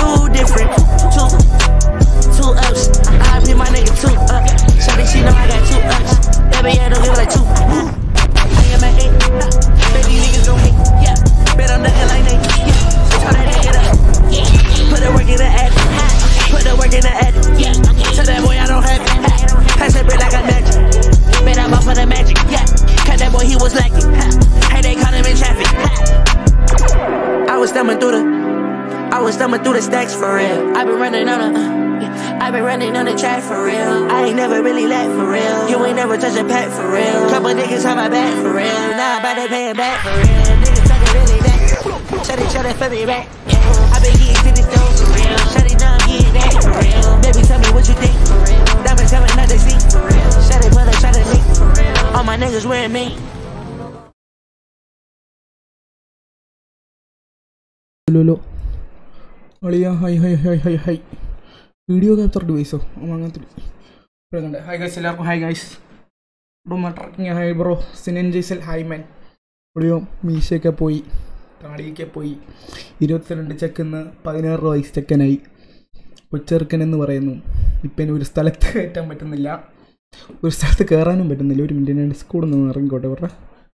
two different. Two, two ups. I put my nigga two up. Shawty, she know I got two ups. Baby, I don't give like two. Woo. I am at eight. Baby, niggas don't hate. Yeah. Bet I'm looking like Nate. Yeah. Try that nigga up. Yeah. Put the work in the ad. Put the work in the ad. Yeah. Tell that boy I don't have it. Pass that bitch like a magic. Bet I'm off for the magic. Yeah. Cut that boy, he was lacking. Hey, they caught him in traffic. I was thumbing through the. I was thumbing through the stacks for real. i been running on the. i been running on the track for real. I ain't never really let for real. You ain't never touch a pack for real. Couple niggas on my back for real. Now I'm about to pay it back for real. Niggas talking really back. Shut it, shut it for me back. i been getting to the stove for real. Shut it down, get that for real. Baby, tell me what you think for real. Diamonds tell me not to see for real. Shut it, brother, shut it, leak for real. All my niggas wearing me. ലോ അളിയ hi hi hi hi hi video capture ഡിവൈസോ അങ്ങനത്തെ ഒരു- hi guys എല്ലാവർക്കും hi guys bro trekking hi bro Sinan Jaisal hi man ഒളിയോ മീശയൊക്കെ പോയി താടിയൊക്കെ പോയി ഇരുപത്തിരണ്ട് ചെക്കന്ന് പതിനാറ് വയസ്സ് ചെക്കനായി കൊച്ചെറുക്കൻ എന്ന് പറയുന്നു ഇപ്പം ഇനി ഒരു സ്ഥലത്ത് കയറ്റാൻ പറ്റുന്നില്ല ഒരു സ്ഥലത്ത് കയറാനും പറ്റുന്നില്ല ഒരു മിനിറ്റ് ഞാൻ സ്കൂളിൽ നിന്ന് ഇറങ്ങിക്കോട്ടെ പറഞ്ഞ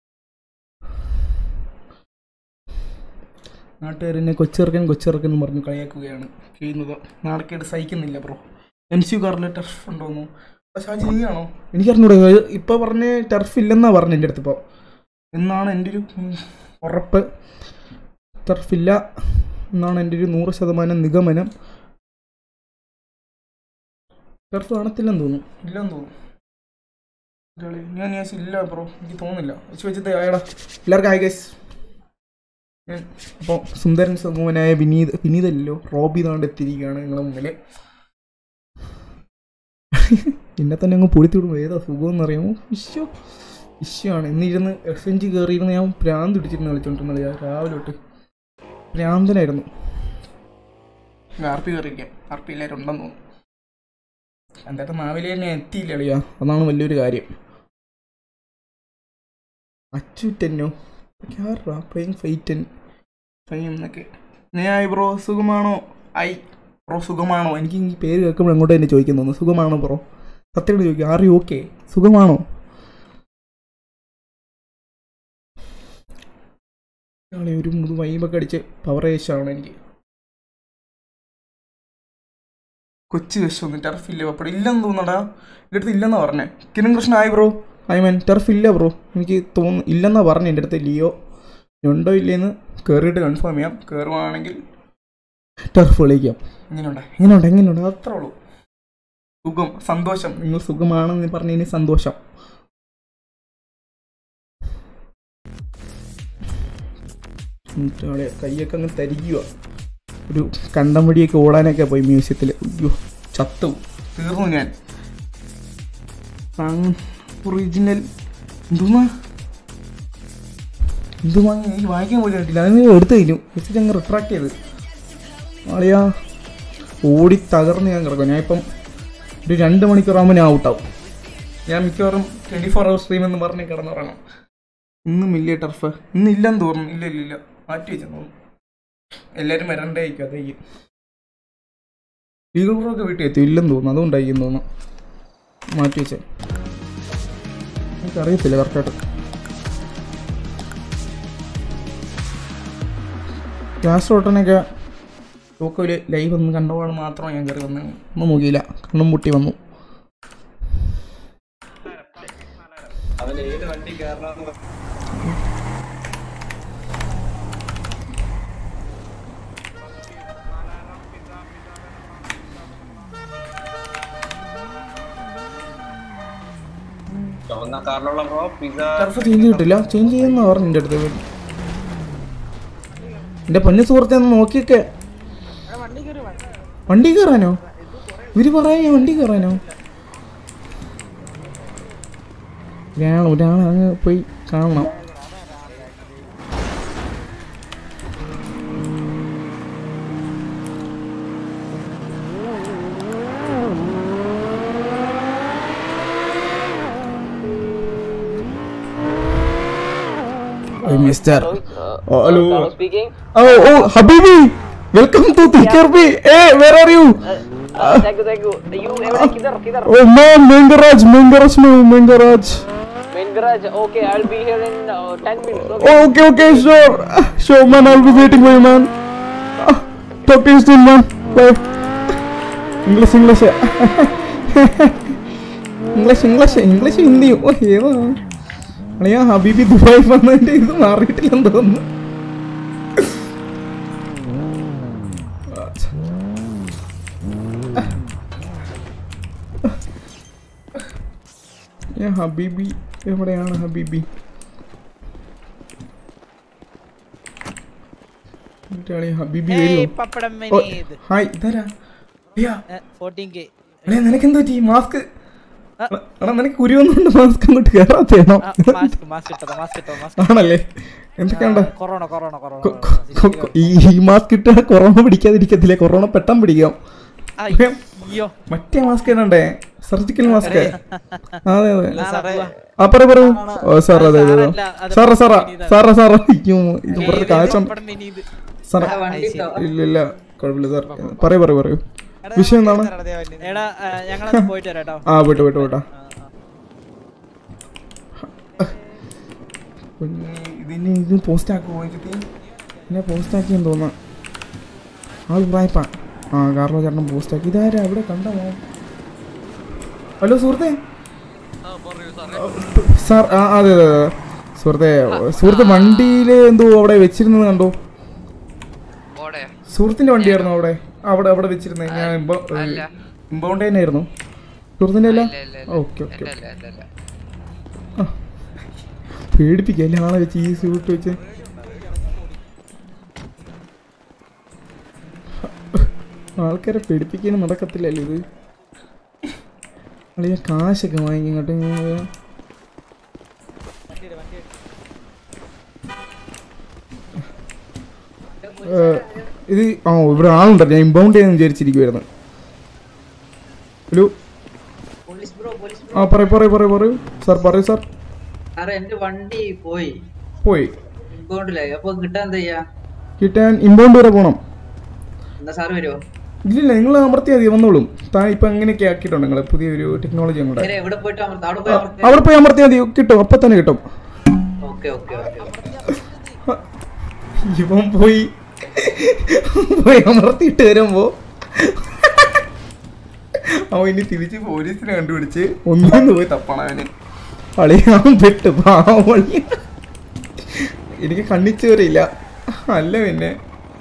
നാട്ടുകാരെന്നെ കൊച്ചിറക്കൻ കൊച്ചിറക്കൻ എന്ന് പറഞ്ഞ് കളിയാക്കുകയാണ് ചെയ്യുന്നത് നാളേക്കായിട്ട് സഹിക്കുന്നില്ല ബ്രോ എം സി യു കാറിൽ ടർഫ് ഉണ്ടോന്നു അപ്പോൾ ഷാജി നീയാണോ എനിക്കറിഞ്ഞൂടെ ഇപ്പോൾ പറഞ്ഞ് ടർഫ് ഇല്ലെന്നാണ് പറഞ്ഞു എൻ്റെ അടുത്ത് ഇപ്പോൾ എന്നാണ് എൻ്റെ ഒരു ഉം, ഉറപ്പ് ടർഫില്ല എന്നാണ് എൻ്റെ ഒരു നൂറ് ശതമാനം നിഗമനം ടർഫ് കാണത്തില്ലെന്ന് തോന്നുന്നു ഇല്ലെന്ന് തോന്നുന്നു ഇല്ലളി, ഞാൻ ഞാൻ ഇല്ല ബ്രോ എനിക്ക് തോന്നുന്നില്ല വെച്ച് വെച്ചിട്ട് ആയടാ എല്ലാവർക്കും ഹായ് ഗൈസ് ഞാൻ അപ്പോൾ സുന്ദരൻ സമൂഹനായ വിനീത് വിനീതല്ലോ റോബി താണ്ട് എത്തിയിരിക്കുകയാണ് നിങ്ങളുടെ മുമ്പിൽ എന്നെ തന്നെ അങ്ങ് പൊടിത്തിവിടും ഏതാ സുഖമെന്ന് അറിയാമോ ഇഷ്യൂ ഇഷ്യൂ ആണ് ഇന്നിരുന്ന് എസ് എൻ ജി കയറിയിരുന്ന് ഞാൻ ഭ്രാന്ത് പിടിച്ചിരുന്ന് കളിച്ചോണ്ടിരുന്നത് ഞാൻ രാവിലെ തൊട്ട് ഭ്രാന്തനായിരുന്നു ആർ പി കയറിയിരിക്കാം ആർ പി എല്ലാവരും ഉണ്ടെന്ന് തോന്നുന്നു എന്തായാലും നാവിലെ തന്നെ എത്തിയില്ല അളിയാ അതാണ് വലിയൊരു കാര്യം അച്ചുറ്റന്നോ ആറാ പ്ലേയിങ് ഫൈറ്റൻ ഫൈൻ എന്നൊക്കെ ഞാൻ ബ്രോ സുഖമാണോ ഐ ബ്രോ സുഖമാണോ എനിക്ക് ഈ പേര് കേൾക്കുമ്പോൾ അങ്ങോട്ട് തന്നെ ചോദിക്കാൻ തോന്നുന്നു സുഖമാണോ ബ്രോ സത്യമായിട്ട് ചോദിക്കും ആർ യു ഓക്കെ സുഖമാണോ ആളെ ഒരു മുതു വൈബൊക്കെ അടിച്ച് പവർ ഏശാണ് എനിക്ക് കൊച്ചു വിഷം ടർഫില്ല പപ്പടം ഇല്ലെന്ന് തോന്നടാ എൻ്റെ അടുത്ത് ഇല്ലെന്നാ പറഞ്ഞേ കിരൺ കൃഷ്ണ ആയി ബ്രോ ഐ മീൻ ടർഫ് ഇല്ല ബ്രോ എനിക്ക് തോന്നുന്നു ഇല്ലെന്നാ പറഞ്ഞു എൻ്റെ അടുത്ത് ലിയോ ഉണ്ടോ ഇല്ലേന്ന് കയറിയിട്ട് കൺഫേം ചെയ്യാം കയറുവാണെങ്കിൽ ടർഫ് കളിക്കാം എങ്ങനെയുണ്ട് എങ്ങനെയുണ്ട് എങ്ങനെയുണ്ട് അത്രേ ഉള്ളൂ സുഖം സന്തോഷം നിങ്ങൾ സുഖമാണെന്ന് പറഞ്ഞതിന് സന്തോഷം എന്നിട്ട് അവിടെ കൈയൊക്കെ അങ്ങ് തരിക്കുക ഒരു കണ്ടം വഴിയൊക്കെ ഓടാനൊക്കെ പോയി മ്യൂസിയത്തിൽ അയ്യോ ചത്തു തീർന്നു ഞാൻ ഒറിജിനൽ എന്തുമാ എന്തുമാ എനിക്ക് വായിക്കാൻ പോലും പറ്റില്ല അത് എടുത്തു കഴിഞ്ഞു വെച്ചിട്ട് അങ്ങ് റിട്രാക്ട് ചെയ്ത് ആളിയാ ഓടി തകർന്ന് ഞാൻ കിടക്കും ഞാൻ ഇപ്പം ഒരു രണ്ട് മണിക്കൂറാകുമ്പോൾ ഞാൻ ഔട്ടാവും ഞാൻ മിക്കവാറും ട്വൻറ്റി ഫോർ അവർ സ്ട്രീം എന്ന് പറഞ്ഞ് കിടന്നുറങ്ങും ഇന്നും ഇല്ലേ ടർഫ് ഇന്ന് ഇല്ലെന്ന് തോന്നുന്നു ഇല്ല ഇല്ല ഇല്ല മാറ്റി വെച്ചെന്ന് തോന്നുന്നു എല്ലാവരും വരണ്ടായിരിക്കും അതായിരിക്കും ലീഗൽ പ്രോ ഒക്കെ വീട്ടിൽ എത്തി ഇല്ലെന്ന് തോന്നുന്നു അതുകൊണ്ടായിരിക്കും തോന്നുന്നു മാറ്റി വെച്ചേ എനിക്കറിയത്തില്ല കറക്റ്റായിട്ട് ക്ലാസ് റോട്ടനൊക്കെ ടോക്കോയിൽ ലൈവ് ഒന്ന് കണ്ടപ്പോൾ മാത്രം ഞാൻ കയറി വന്നു ഒന്നും നോക്കിയില്ല കണ്ണും മുട്ടി വന്നു ചുവന്ന കാറിലുള്ള ബ്രോ പിസ ടർഫ് ചേഞ്ച് കിട്ടില്ല ചേഞ്ച് ചെയ്യുന്ന പറഞ്ഞു എൻ്റെ അടുത്ത് എൻ്റെ പൊന്നു സുഹൃത്തെ ഒന്ന് നോക്കിയൊക്കെ വണ്ടി കയറാനോ ഇവര് പറയാ വണ്ടി കയറാനോ ഒരാൾ ഒരാൾ അങ്ങ് പോയി കാണണം മിസ്റ്റർ ഹലോ speaking. ഓ ഓ ഹബീബി വെൽക്കം ടു തിക്കർബി ഏ where are you Thank you, thank you. You, everything, किधर, किधर? Oh man main garage main garage में main garage Main garage. Okay, I'll be here in uh, 10 minutes. Okay. okay okay sure sure man i'll be waiting for you man Ah, talk to you soon man bye english english English English English Hindi ഓ ഏതാ അളിയാ ഹബീബി Dubai വന്നതിന്റെ ഇത് മാറിയിട്ടില്ലെന്ന് തോന്നുന്നു ഏ, ഹബീബി എവിടെയാണ് ഹബീബി എന്നിട്ട് അളിയാ ഹബീബി Hey, വരുമോ പപ്പടം ഓ, മെനീത് ഹായ് ഇതാരാ അയ്യാ ഫോർട്ടീൻ കെ അളിയാ നിനക്കെന്ത് പറ്റി മാസ്ക് എടാ നിനക്ക് കുരുവൊന്നുകൊണ്ട് മാസ്ക് അങ്ങോട്ട് കയറാത്തേണോ മാസ്ക് മാസ്ക് ഇട്ടതാ മാസ്ക് ഇട്ടോ മാസ്ക് ആണല്ലേ എന്തൊക്കെയുണ്ട് കൊറോണ കൊറോണ കൊറോണ കൊ- കൊ- കൊ- കൊ- ഈ ഈ മാസ്ക് ഇട്ടാ കൊറോണ പിടിക്കാതിരിക്കത്തില്ലേ കൊറോണ പെട്ടെന്ന് പിടിക്കാം അയ്യോ മറ്റേ മാസ്ക് ഇടണ്ടേ സർജിക്കൽ മാസ്ക് അതെ അതെ സാറേ ആ പറ പറയൂ ഓ സാർ അതെ അതെ സാറല്ല, അത് സാറേ സാറാ ഇതാണ്. സാറാ സാറാ അയ്യോ ഇത് വെറുതെ കാഴ്ച പപ്പടം മെനീത് സാറേ ഇല്ല ഇല്ല കുഴപ്പമില്ല സാർ പറയൂ പറയൂ പറയൂ വിഷയം എന്താണ് എടാ ഞങ്ങളത് പോയിട്ട് വരാം കേട്ടോ ആ പോയിട്ട് പോയിട്ട് പോട്ടാ ഇതിന് ഇത് പോസ്റ്റ് ആക്കുമോ എന്നെ പോസ്റ്റ് ആക്കിയെന്ന് തോന്നാം ആൾ പ്രായപ്പാ ആ കാർലോ ചേട്ടൻ പോസ്റ്റ് ആക്കി ഇതാരാ അവിടെ കണ്ടോ ഹലോ സുഹൃത്തെ സാർ ആ അതെ അതെ അതെ സുഹൃത്തെ സുഹൃത്ത് വണ്ടിയിൽ എന്തോ അവിടെ വെച്ചിരുന്നത് കണ്ടോ സുഹൃത്തിന്റെ വണ്ടിയായിരുന്നു അവിടെ അവിടെ അവിടെ വെച്ചിരുന്നത് ഞാൻ ഇമ്പൗണ്ട് തന്നെയായിരുന്നു സുഹൃത്തിന്റെ അല്ല ഓക്കെ ഓക്കെ പേടിപ്പിക്കല്ലേ ആളെ വെച്ച് ഈ സൂട്ട് വെച്ച് ആൾക്കാരെ പേടിപ്പിക്കാനും നടക്കത്തില്ലല്ലോ ഇത് അളിയ കാശൊക്കെ വാങ്ങി ഇങ്ങോട്ട് ഇങ്ങനെ. ഏ, ഇത് ആ ഇവിടെ ആളുണ്ടല്ലോ ഞാൻ ഇമ്പൗണ്ട് ചെയ്യാൻ വിചാരിച്ചിരിക്കുവായിരുന്നു ഒരു പോലീസ് ബ്രോ പോലീസ് ആ പറയൂ പറയൂ പറയൂ പറയൂ സാർ പറയൂ സാർ സാറേ എന്റെ വണ്ടി പോയി പോയി ഇൻകൗണ്ടിലായി അപ്പൊ കിട്ടാൻ എന്താ ചെയ്യാ കിട്ടാൻ ഇമ്പൗണ്ട് വരെ പോകണം എന്താ സാറ് വരുമോ ഇല്ലില്ല നിങ്ങൾ അമർത്തിയാൽ മതി വന്നോളും താൻ ഇപ്പൊ അങ്ങനെയൊക്കെ ആക്കിയിട്ടുണ്ട് നിങ്ങൾ പുതിയൊരു ടെക്നോളജി അങ്ങോട്ട് നേരെ എവിടെ പോയിട്ട് അമർത്ത അവിടെ പോയി അമർത്തി അവിടെ പോയി അമർത്തിയാൽ മതി കിട്ടും അപ്പൊ തന്നെ കിട്ടും ഓക്കെ ഓക്കെ ഓക്കെ ഇവൻ പോയി പോയി അമർത്തിയിട്ട് വരുമ്പോ അവൻ ഇനി തിരിച്ച് പോലീസിനെ കണ്ടുപിടിച്ച് ഒന്നിന്ന് പോയി തപ്പണം അവന് അളിയാൻ പെട്ട് പാവളി എനിക്ക് കണ്ണിച്ചോരില്ല അല്ല പിന്നെ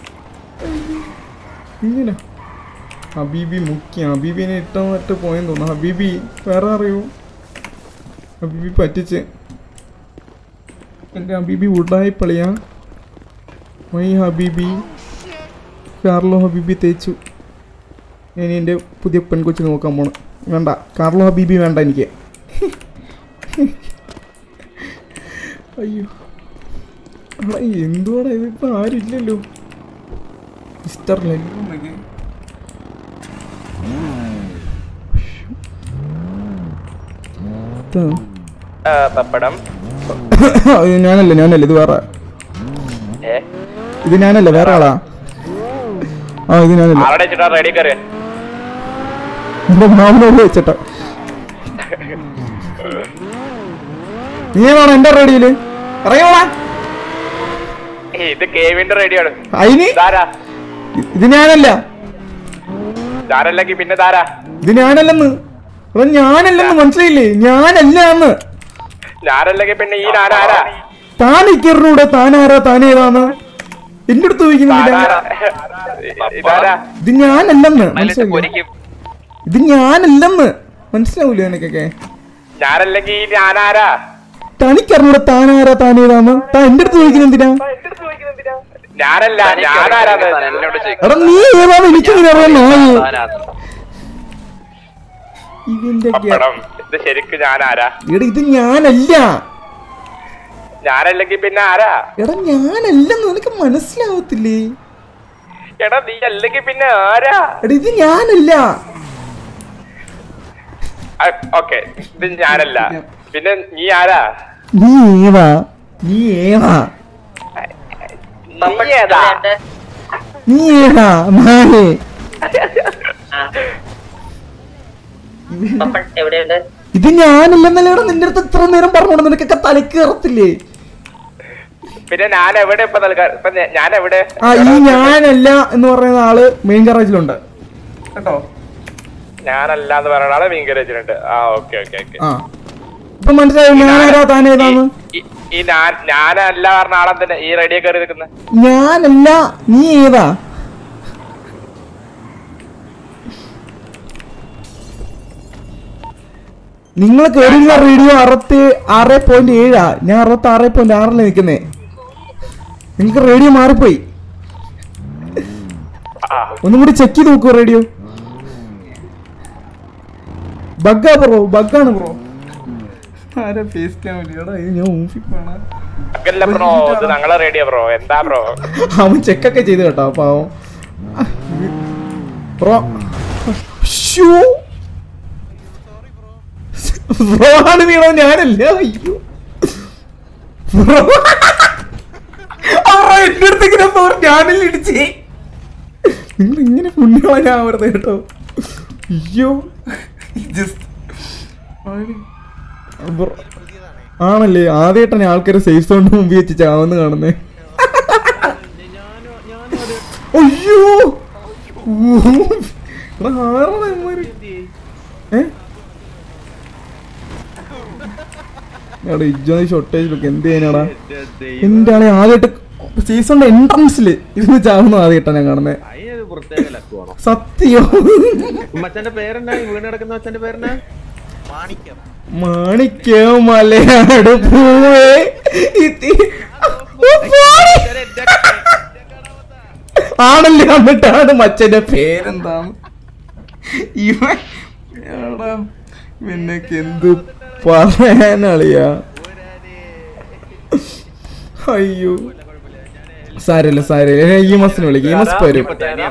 ഇങ്ങനെ ഹബീബി മുഖ്യ ഹബീബിനെ ഇട്ട് പോയെന്ന് തോന്നുന്നു ഹബീബി വേറെ അറിയൂ ഹബീബി പറ്റിച്ച് എൻ്റെ ഹബീബി ഉടായി പളിയാ മൈ ഹബീബി കാർലോ ഹബീബി തേച്ചു ഞാൻ എൻ്റെ പുതിയ പെൺകൊച്ചു നോക്കാൻ പോണം വേണ്ട കാർലോ ഹബീബി വേണ്ട എനിക്ക് അയ്യോ എടാ എന്തുവാടാ ഇതിപ്പോൾ ആരുമില്ലല്ലോ മിസ്റ്റർ ലല്ലു പപ്പടം ഇത് ഞാനല്ല ഞാനല്ല ഇത് വേറെ ഏ ഇത് ഞാനല്ല വേറെ ആളാ ആ ഇത് ഞാനല്ല ആരുടെ വെച്ചിട്ടാ റെഡി കയറി എന്റെ മാമനോട് വെച്ചിട്ട നീ വേണം എന്റെ റേഡിയോയില് ഇറങ്ങിയോളാ ഇത് കേവിന്റെ റെഡിയാണ് അതിന് ധാരാ ഇത് ഞാനല്ല ധാരല്ലെങ്കിൽ പിന്നെ ധാരാ ഇത് ഞാനല്ലെന്ന് എടാ ഞാനല്ലെന്ന് മനസ്സിലായില്ലേ ഞാനല്ല എന്ന് ഞാനല്ലെങ്കിൽ പിന്നെ ഈ നാരാരാ താൻ ഇക്കറിനൂടെ താനാരാ താനേതാന്ന് എന്റെ അടുത്ത് ചോദിക്കുന്നില്ല ഇതാരാ ഇത് ഞാനല്ലെന്ന് മനസ്സിലായില്ലേ ഇത് ഞാനല്ലെന്ന് മനസ്സിലാവൂലേ എനിക്കൊക്കെ ഞാനല്ലെങ്കിൽ ഈ ഞാനാരാ തനിക്കറിഞ്ഞൂടെ താനാരാ താനേതാന്ന് താൻ എന്റെ അടുത്ത് ചോദിക്കുന്ന എന്തിനാ ഞാനല്ല ഞാനാരാന്ന് എന്നോട് എടാ നീ ഏതാന്ന് എനിക്കെങ്ങനെ അറിയാൻ നായി ഇതിന്റെ ഗ്യാ- പപ്പടം ഇത് ശരിക്കും ഞാനാരാ എടാ ഇത് ഞാനല്ല ഞാനല്ലെങ്കിൽ പിന്നെ ആരാ എടാ ഞാനല്ലെന്ന് നിനക്ക് മനസ്സിലാവത്തില്ലേ എടാ നീ അല്ലെങ്കിൽ പിന്നെ ആരാ എടാ ഇത് ഞാനല്ല ഓക്കെ ഇത് ഞാനല്ല പിന്നെ നീ ആരാ നീ ഏവാ നീ ഏവാ നീ ഏതാ നീ ഏടാ നായേ എവിടെയുണ്ട് ഇത് ഞാനില്ലെന്നല്ലേടാ നിന്റെ അടുത്ത് ഇത്ര നേരം പറഞ്ഞോണ്ട് നിനക്കൊക്കെ തലക്ക് കയറത്തില്ലേ പിന്നെ ഞാൻ എവിടെ ഇപ്പൊ നൽകാൻ ഇപ്പൊ ഞാ- ഞാൻ എവിടെ ആ ഈ ഞാനല്ല എന്ന് പറയുന്ന ആള് മെയിൻ ഗാറേജിലുണ്ട് കേട്ടോ ഞാനല്ല എന്ന് പറയുന്ന ആളെ മീൻ ഗരേജിലുണ്ട് ആ ഓക്കെ ഓക്കെ ഓക്കെ ആ ഇപ്പൊ മനസ്സിലായോ ഞാനാരാ താനേതാന്ന് ഈ ഞാൻ ഞാനല്ല പറഞ്ഞ ആളെന്തിനാ ഈ റെഡിയെ കയറി നിൽക്കുന്നത് ഞാനല്ല നീ ഏതാ നിങ്ങൾ കേറിയ റേഡിയോ അറുപത്തി ആറ് പോയിന്റ് ഏഴാ ഞാൻ അറുപത്തി ആറ് പോയിന്റ് ആറില് നിൽക്കുന്നേ നിങ്ങൾക്ക് റേഡിയോ മാറിപ്പോയി ആ ഒന്നും കൂടി ചെക്ക് ചെയ്ത് നോക്കൂ റേഡിയോ ബഗ്ഗാ ബ്രോ ബഗ്ഗാണ് ബ്രോ ആരെ ഫേസ് ക്യാമറ ഞാൻ ഊഫിപ്പാണ് അല്ല ബ്രോ ഇത് ഞങ്ങളെ റേഡിയോ ബ്രോ എന്താ ബ്രോ അവൻ ചെക്കൊക്കെ ചെയ്ത് കേട്ടോ പാവം ബ്രോ ഷൂ ബ്രോ ആണ് വീണോ ഞാനല്ല അയ്യോ ബ്രോ ബ്രോ എന്റെ അടുത്തേക്ക് ബ്രോ ഞാനല്ല ഇടിച്ചേ നിങ്ങൾ ഇങ്ങനെ പുണ്യമാണ് ഞാൻ വെറുതെ കേട്ടോ അയ്യോ ജസ്റ്റ് ബ്രോ ആണല്ലേ ആദ്യമായിട്ടാണ് ആൾക്കാർ സേഫ് സോണിന് മുമ്പിൽ വെച്ച് ചാവന്ന് കാണുന്നേ അയ്യോ ഊ. എടാ, ആരാടാ ഇവന്മാര്? ഏ? എടാ ഇജ്ജോ ഷൊട്ടേജിലൊക്കെ എന്ത് ചെയ്യാനാടാ എന്റെ ആളെ ആദ്യമായിട്ട് സീസണിന്റെ എൻട്രൻസിൽ ഇരുന്ന് ചാവുന്ന ആദ്യമായിട്ടാണ് ഞാൻ കാണുന്നത് അതിനൊരു പ്രത്യേക ലക്കുവാണോ സത്യോ മച്ചന്റെ പേരെന്നാ ഈ വീണ് കിടക്കുന്ന മച്ചന്റെ പേരെന്നാ മാണിക്യോ മലയാട് പൂവേ ഇതി- ആണല്ലേ എന്നിട്ടാണ് മച്ചന്റെ പേരെന്താണ് ഇവൻ എടാ, നിനക്ക് എന്ത് പറയാനളിയാ അയ്യോ സാരല്ല സാരല്ല ഈ മസിന് വിളിക്കും ഈ മസ് വരും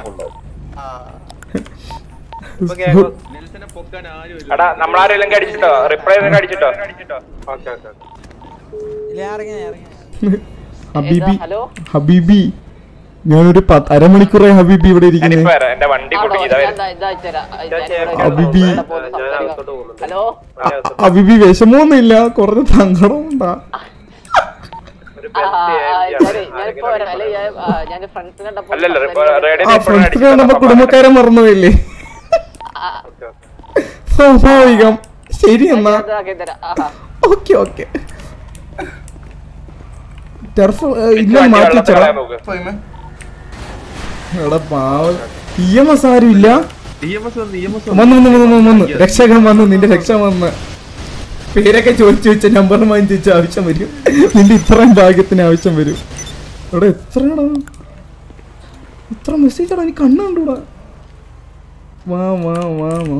നെൽസനെ പൊക്കാൻ ആരും ഇല്ല എടാ നമ്മളാരെല്ലാം കടിച്ചിട്ടോ റിപ്ലൈ കടിച്ചിട്ടോ ഓക്കെ ഓക്കെ ഇല്ല, ഇറങ്ങി, ഇറങ്ങി. ഹബീബി ഹലോ ഹബീബി ഞാനൊരു പത്ത് അരമണിക്കൂറായി ഹബീബി ഇവിടെ ഞാനിപ്പോ ഇരിക്കുന്നത് വരാം എന്റെ വണ്ടി ആണോ പൊട്ടി ഞാൻ ഇതാ ദാ- ഇതാ അയച്ചുതരാം. ഞാൻ ഇവിടെ അബിബി. ഇവിടെ പോകുന്ന സംസാരിക്കാം. ഹലോ ഹബീബി വിഷമമൊന്നുമില്ല കുറച്ച് സങ്കടം ഉണ്ടാ ആ, ആ, ആ, ഞാനേ, ഞാനിപ്പോ വരാം. അല്ലേ, ഞാൻ, ആ, ഞാൻ ഫ്രണ്ട്സിനെ കണ്ടപ്പോ അല്ലല്ല സംസാരിക്കാൻ- റേഡിയോ ആ ഫ്രണ്ട്സ് കണ്ടപ്പോ കുടുംബക്കാരെ മറന്നുപോയില്ലേ ആ, സ്വാഭാവികം ശരി എന്നാ ഞാൻ ഇതാക്കി തരാം. ആഹാ. ഓക്കെ ഓക്കെ ടെർഫ് ഇല്ല മാറ്റി വെച്ചടാ എടാ പാവ ഇ എം എസ് ആരും ഇല്ല ഇ എം എസ് വന്ന് ഇ എം എസ് വന്നു വന്നു വന്നു വന്നു വന്നു രക്ഷകൻ വന്നു നിന്റെ രക്ഷ വന്ന് പേരൊക്കെ ചോദിച്ചു വെച്ച നമ്പർ വാങ്ങിച്ചു വെച്ച ആവശ്യം വരും നിന്റെ ഇത്രയും ഭാഗ്യത്തിന് ആവശ്യം വരും എടാ എത്രയാടാ ഇത്ര മെസ്സേജ് ആടാ എനിക്ക് കണ്ണു കണ്ടൂടാ വാ വാ വാ വാ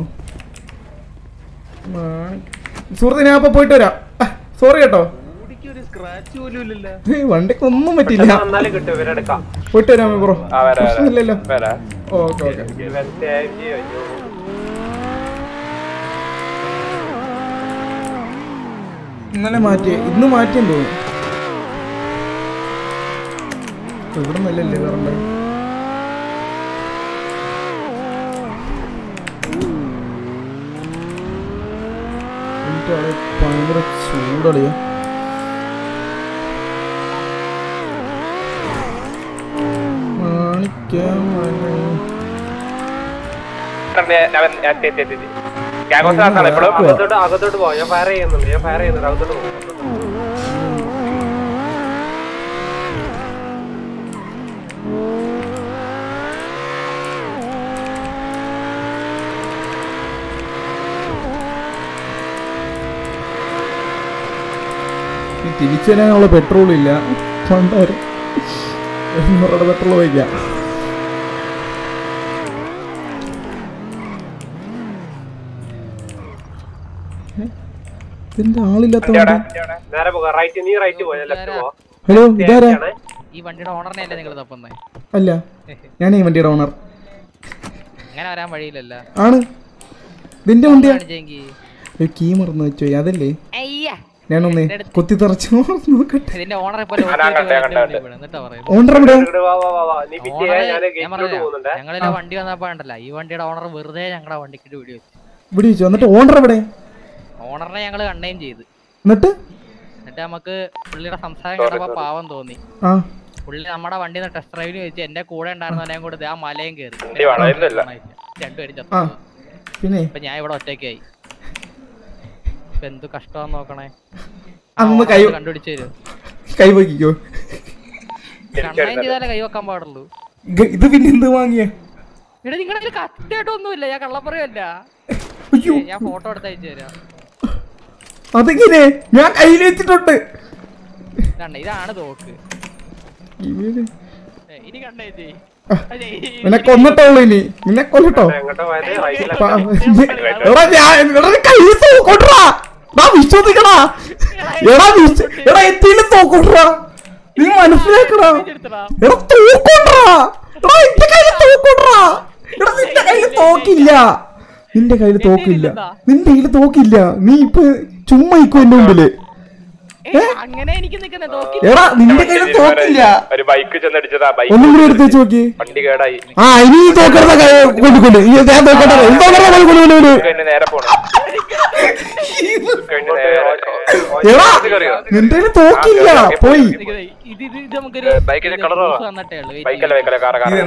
വാ. സുഹൃത്തെ ഞാൻ അപ്പൊ പോയിട്ട് വരാം സോറി കേട്ടോ കൂടിക്ക് ഒരു സ്ക്രാച്ച് പോലും ഇല്ലല്ലോ ഏയ്, വണ്ടിക്ക് ഒന്നും പറ്റില്ല എന്നാലും കിട്ടും ഇവരെടുക്കാം പോയിട്ട് വരാമേ ബ്രോ ആ വരാം പ്രശ്നമില്ലല്ലോ വരാം ഓക്കെ ഓക്കെ ഇന്നലെ മാറ്റിയ ഇന്ന് മാറ്റിയെന്ന് തോന്നുന്നു ഇവിടെ നല്ലല്ലേ കറണ്ട് എനിക്ക് അവിടെ ഭയങ്കര ചൂടളിയ മാണിക്കാൻ ഗ്യാഗോസിനകത്താണ് ഇപ്പോഴും അകത്തോട്ട് അകത്തോട്ട് പോവാം ഞാൻ ഫയർ ചെയ്യുന്നുണ്ട് ഞാൻ ഫയർ ചെയ്യുന്നുണ്ട് അകത്തോട്ട് പോകും തിരിച്ചു വരാനുള്ള പെട്രോൾ ഇല്ല പണ്ടാരും എണ്ണൂറുടെ പെട്രോൾ വയ്ക്കാം ഇതിന്റെ ആളില്ലാത്ത വണ്ടി. നേരെ പോകാം റൈറ്റ് നീ റൈറ്റ് പോയാ ലെഫ്റ്റ് പോവാ ഹലോ ഇതാരാ ഈ വണ്ടിയുടെ ഓണറിനെ അല്ലേ നിങ്ങൾ തപ്പുന്നേ അല്ല ഞാൻ ഈ വണ്ടിയുടെ ഓണർ അങ്ങനെ വരാൻ വഴിയില്ലല്ലോ ആണ് ഇതിന്റെ വണ്ടിയാ കാണിച്ചെങ്കി ഒരു കീ മറന്നു വെച്ചോ അതല്ലേ അയ്യ ഞാനൊന്ന് കുത്തിത്തറച്ചു നോക്കട്ടെ ഇതിന്റെ ഓണർ ഇപ്പൊ ആ, ഞാൻ കണ്ടേ, കണ്ടേ, കണ്ടേ. എന്നിട്ടാ പറയുന്നത് ഓണർ എവിടെ ഞങ്ങളിലെ വണ്ടി വന്നപ്പോ ഉണ്ടല്ലോ ഈ വണ്ടിയുടെ ഓണർ വെറുതെ ഞങ്ങളുടെ വണ്ടിക്ക് വീഡിയോ വെച്ചു ഇവിടെ ചോദിച്ചു എന്നിട്ട് ഓണർ എവിടെ ഓണറിനെ ഞങ്ങള് കണ്ടേം ചെയ്ത് എന്നിട്ട് എന്നിട്ട് നമുക്ക് പുള്ളിയുടെ സംസാരം കേട്ടപ്പോ പാവം തോന്നി ആ പുള്ളി നമ്മുടെ വണ്ടി ടെസ്റ്റ് ഡ്രൈവിന് വെച്ച് എന്റെ കൂടെ ഉണ്ടായിരുന്നവനെയും കൂടെ ദേ ആ മലയും കയറി വണ്ടി വേണം, ഇല്ലല്ല. രണ്ടുപേരും ആ ചത്തു പിന്നെ ഇപ്പൊ ഞാൻ ഇവിടെ ഒറ്റയ്ക്കായി ഇപ്പൊ എന്ത് കഷ്ടമാന്ന് നോക്കണേ അന്ന് കൈ കണ്ടുപിടിച്ചു തരും കൈ വയ്ക്കോ കണ്ണയും ചെയ്താലേ കൈ വെക്കാൻ പാടുള്ളൂ ഇത് പിന്നെ എന്ത് വാങ്ങിയ ഇവിടെ നിങ്ങളുടെ കത്തിയായിട്ടൊന്നുമില്ല ഞാൻ കള്ളപ്പറയല്ല അയ്യോ ഞാൻ ഫോട്ടോ എടുത്ത് അയച്ചു തരാം അതെങ്ങനെ ഞാൻ കയ്യിൽ വെച്ചിട്ടുണ്ട് കണ്ട ഇതാണ് തോക്ക് ഇവന് ഏ, ഇനി കണ്ടേച്ചി നിന്നെ കൊന്നിട്ടുള്ളൂ ഇനി നിന്നെ കൊല്ലട്ടോ പ- എടാ ഞാൻ എടാ നീ കയ്യിൽ തോക്കൊണ്ടാ ഡാ വിശ്വസിക്കടാ എടാ വിശ്വ എടാ എത്തിയില് തോക്കൊണ്ടാ നീ മനസ്സിലാക്കടാ എടാ തോക്കൊണ്ടാ എടാ എന്റെ കയ്യിൽ തോക്കൊണ്ടാ എടാ നിന്റെ കയ്യിൽ തോക്കില്ല നിന്റെ കയ്യിൽ തോക്കില്ല നിന്റെ കയ്യിൽ തോക്കില്ല നീ ഇപ്പൊ ചുമ്മാ ഇക്കോ എന്റെ മുമ്പില് അങ്ങനെ എനിക്ക് നിക്കുന്ന തോക്കി എടാ നിന്റെ കയ്യിൽ തോക്കില്ല ഒരു ബൈക്ക് ചെന്നടിച്ചതാ ബൈക്ക് ഒന്നും കൂടി എടുത്ത് വെച്ച് നോക്കി വണ്ടി കേടായി ആ ഇനി ഈ തോക്കെടുത്ത കൊണ്ട് കൊണ്ട് ഈ ഞാൻ തോക്കട്ടെ തോക്കട്ടെ കൊണ്ട് കൊണ്ട് കൊണ്ട് കഴിഞ്ഞ് നേരെ പോണം കഴിഞ്ഞ് നേരെ എടാ കയറിയോ? നിന്റെ കയ്യിൽ തോക്കില്ല പോയി ഇത് ഇത് ഇത് നമുക്കൊരു ബൈക്കിന്റെ colour proof ഏതാ? തന്നിട്ടേ ഉള്ളൂ. Wait ബൈക്കല്ല ബൈക്കല്ല കാറ കാറ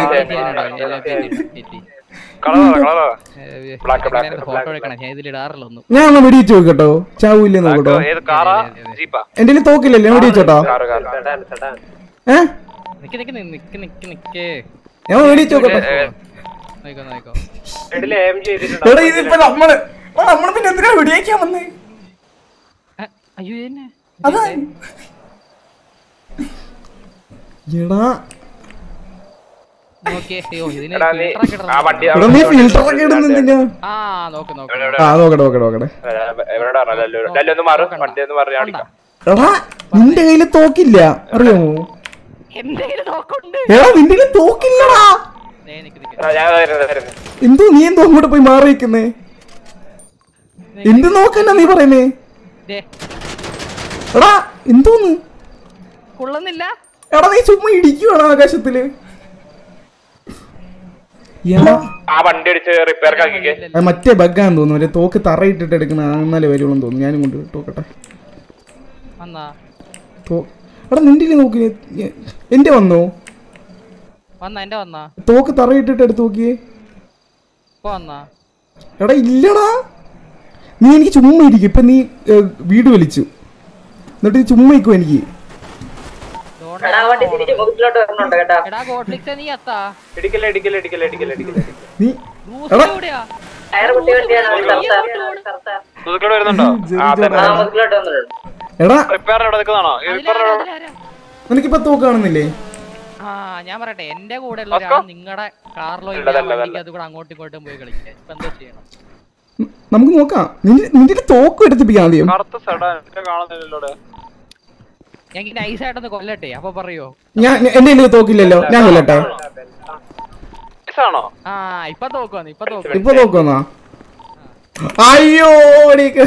കളറാ കളറാ കളറാ ചെയ്യ്. Black, black, photo black. എടുക്കണം ഞാൻ ഇതിൽ ഇടാറില്ല ഒന്നും ഞാൻ ഒന്ന് വെടിവെച്ച് നോക്കട്ടോ ചാവൂല്ലേ നോക്കട്ടോ ഏത് കാറാ ജീപ്പാ എന്റെ കയ്യിൽ തോക്കില്ലല്ലേ ഞാൻ വെടിവെച്ചോട്ടോ കാറ് കാറ് ഏ നിക്ക് നിക്ക് നി- നിക്ക് നിക്ക് നിക്ക് ഞാൻ ഒന്ന് വെടിവെച്ച് നോക്കട്ടോ നോക്കോ നോക്കോ എടാ ഇതിപ്പോ നമ്മള് എടാ, നമ്മള് പിന്നെ എന്തിനാ വെടിവെക്കാൻ വന്നേ ആ, അയ്യോ എന്നെ അതാ എടാ നോക്കിയേ അയ്യോ ഇതിന് എടാ നീ filter ഒക്കെ ഇടണം. ആ വണ്ടി എടാ നീ ഫിൽറ്റർ ഒക്കെ ഇടുന്നെന്തിനാ ആ നോക്ക് നോക്ക് ആ നോക്കട്ടെ നോക്കട്ടെ നോക്കട്ടെ എവിടെ ലല്ലു ഒന്ന് മാറും വണ്ടി ഒന്ന് മാറി കാണിക്കാം എടാ നിന്റെ കയ്യില് തോക്കില്ല അറിയാമോ എന്റെ കയ്യില് നോക്കുണ്ട് എടാ നിന്റെ കയ്യില് തോക്കില്ലടാ ദേ നിക്ക് നിക്ക് ആ, ഞാൻ വരുന്നത് വരുന്നത് എന്തോ നീ എന്തോ അങ്ങോട്ട് പോയി മാറി നിക്കുന്നേ എന്ത് നോക്കന്നാ നീ പറയുന്നേ ദേ എടാ എന്തോന്ന് കൊള്ളുന്നില്ല എടാ നീ ചുമ്മാ ഇടിക്കുവാണ് ആകാശത്തില് എടാ ആ വണ്ടി അടിച്ച് റിപ്പയർ ആക്കിക്കേ അത് മറ്റേ ബഗ്ഗാന്ന് തോന്നുന്നു മറ്റേ തോക്ക് തറയിട്ടിട്ട് എടുക്കുന്ന എന്നാലേ വരുള്ളൂ തോന്നുന്നു ഞാനും കൊണ്ട് തോക്കട്ടെ വന്നാ തോ എടാ നിന്റെ കയ്യില് നോക്കി ഞ- എന്റെ വന്നോ വന്നാ എന്റെ വന്നാ തോക്ക് തറയിട്ടിട്ട് എടുത്ത് നോക്കിയേ ഇപ്പൊ വന്നാ എടാ ഇല്ലടാ നീ എനിക്ക് ചുമ്മാ ഇരിക്കും ഇപ്പൊ നീ ഏ, വീട് വലിച്ചു എന്നിട്ട് നീ ചുമ്മാ ഇരിക്കും എനിക്ക് എടാ ഗോഡ്ലിക്സ് നീ എത്താ ഇടിക്കല്ലേ ഇടിക്കല്ലേ ഇടിക്കല്ലേ ഇടിക്കല്ലേ ഇടിക്കല്ലേ നീ ബ്രൂസ് എടാ. എവിടെയാ സുഹൃത്തുക്കളോട് വരുന്നുണ്ടോ ആ തന്നെ എടാ റിപ്പയർ ഇവിടെ നിൽക്കുന്നതാണോ ഈ റിപ്പയർ നിനക്കിപ്പോ തോക്ക് കാണുന്നില്ലേ ആ ഞാൻ പറയട്ടെ എന്റെ കൂടെ ഉള്ള ഒരാൾ നിങ്ങളുടെ കാറിലോ വണ്ടിക്ക് അത് കൂടെ അങ്ങോട്ടും ഇങ്ങോട്ടും പോയി കളിക്കാൻ ഇപ്പൊ എന്താ ചെയ്യണം ഉം, നമുക്ക് നോക്കാം നിന്റെ നിന്റെ കയ്യില് തോക്ക് എടുത്തിപ്പിക്കാം ആദ്യം കറുത്ത സെഡാൻ കാണുന്നില്ലല്ലോ ഞാൻ നൈസായിട്ടൊന്ന് കൊല്ലട്ടെ അപ്പൊ പറയോ ഞാൻ ഞാൻ- എന്റെ കയ്യില് തോക്കില്ലല്ലോ ഞാൻ കൊല്ലട്ടെ ആണോ ആ ഇപ്പൊ തോക്കുവാന്ന് ഇപ്പൊ തോക്ക് ഇപ്പൊ നോക്കുന്നാ അയ്യോ എടീക്ക്.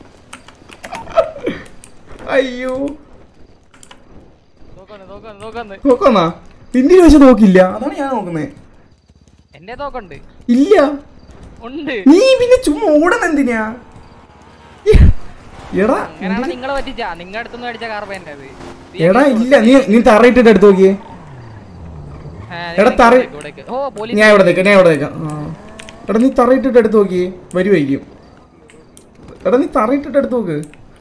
അയ്യോ തോക്കാന്ന് തോക്കാന്ന് തോക്കാന്ന് നോക്കന്നാ നിന്റെ പക്ഷെ നോക്കില്ല അതാണ് ഞാൻ നോക്കുന്നേ എന്റെ തോക്കുണ്ട് ഇല്ല ഉണ്ട് നീ പിന്നെ ചുമ്മാ ഓടണം എന്തിനാ എടാ അങ്ങനെയാണ് നിങ്ങളെ പറ്റിച്ചാ നിങ്ങളുടെ അടുത്തുനിന്ന് മേടിച്ച കാർബൈൻ്റെ അത് എടാ ഇല്ല നീ നീ തറയിട്ടിട്ട് എടുത്ത് നോക്കിയേ ആ, എടാ, നിങ്ങൾ തറ- ഇവിടേക്ക്. ഓ പോലീസ് ഞാൻ ഇവിടെ നിൽക്കാം ഞാൻ ഇവിടെ നിൽക്കാം ആ. എടാ നീ തറയിട്ടിട്ട് എടുത്ത് നോക്കിയേ വരുമായിരിക്കും എടാ നീ തറയിട്ടിട്ട് എടുത്ത് നോക്ക്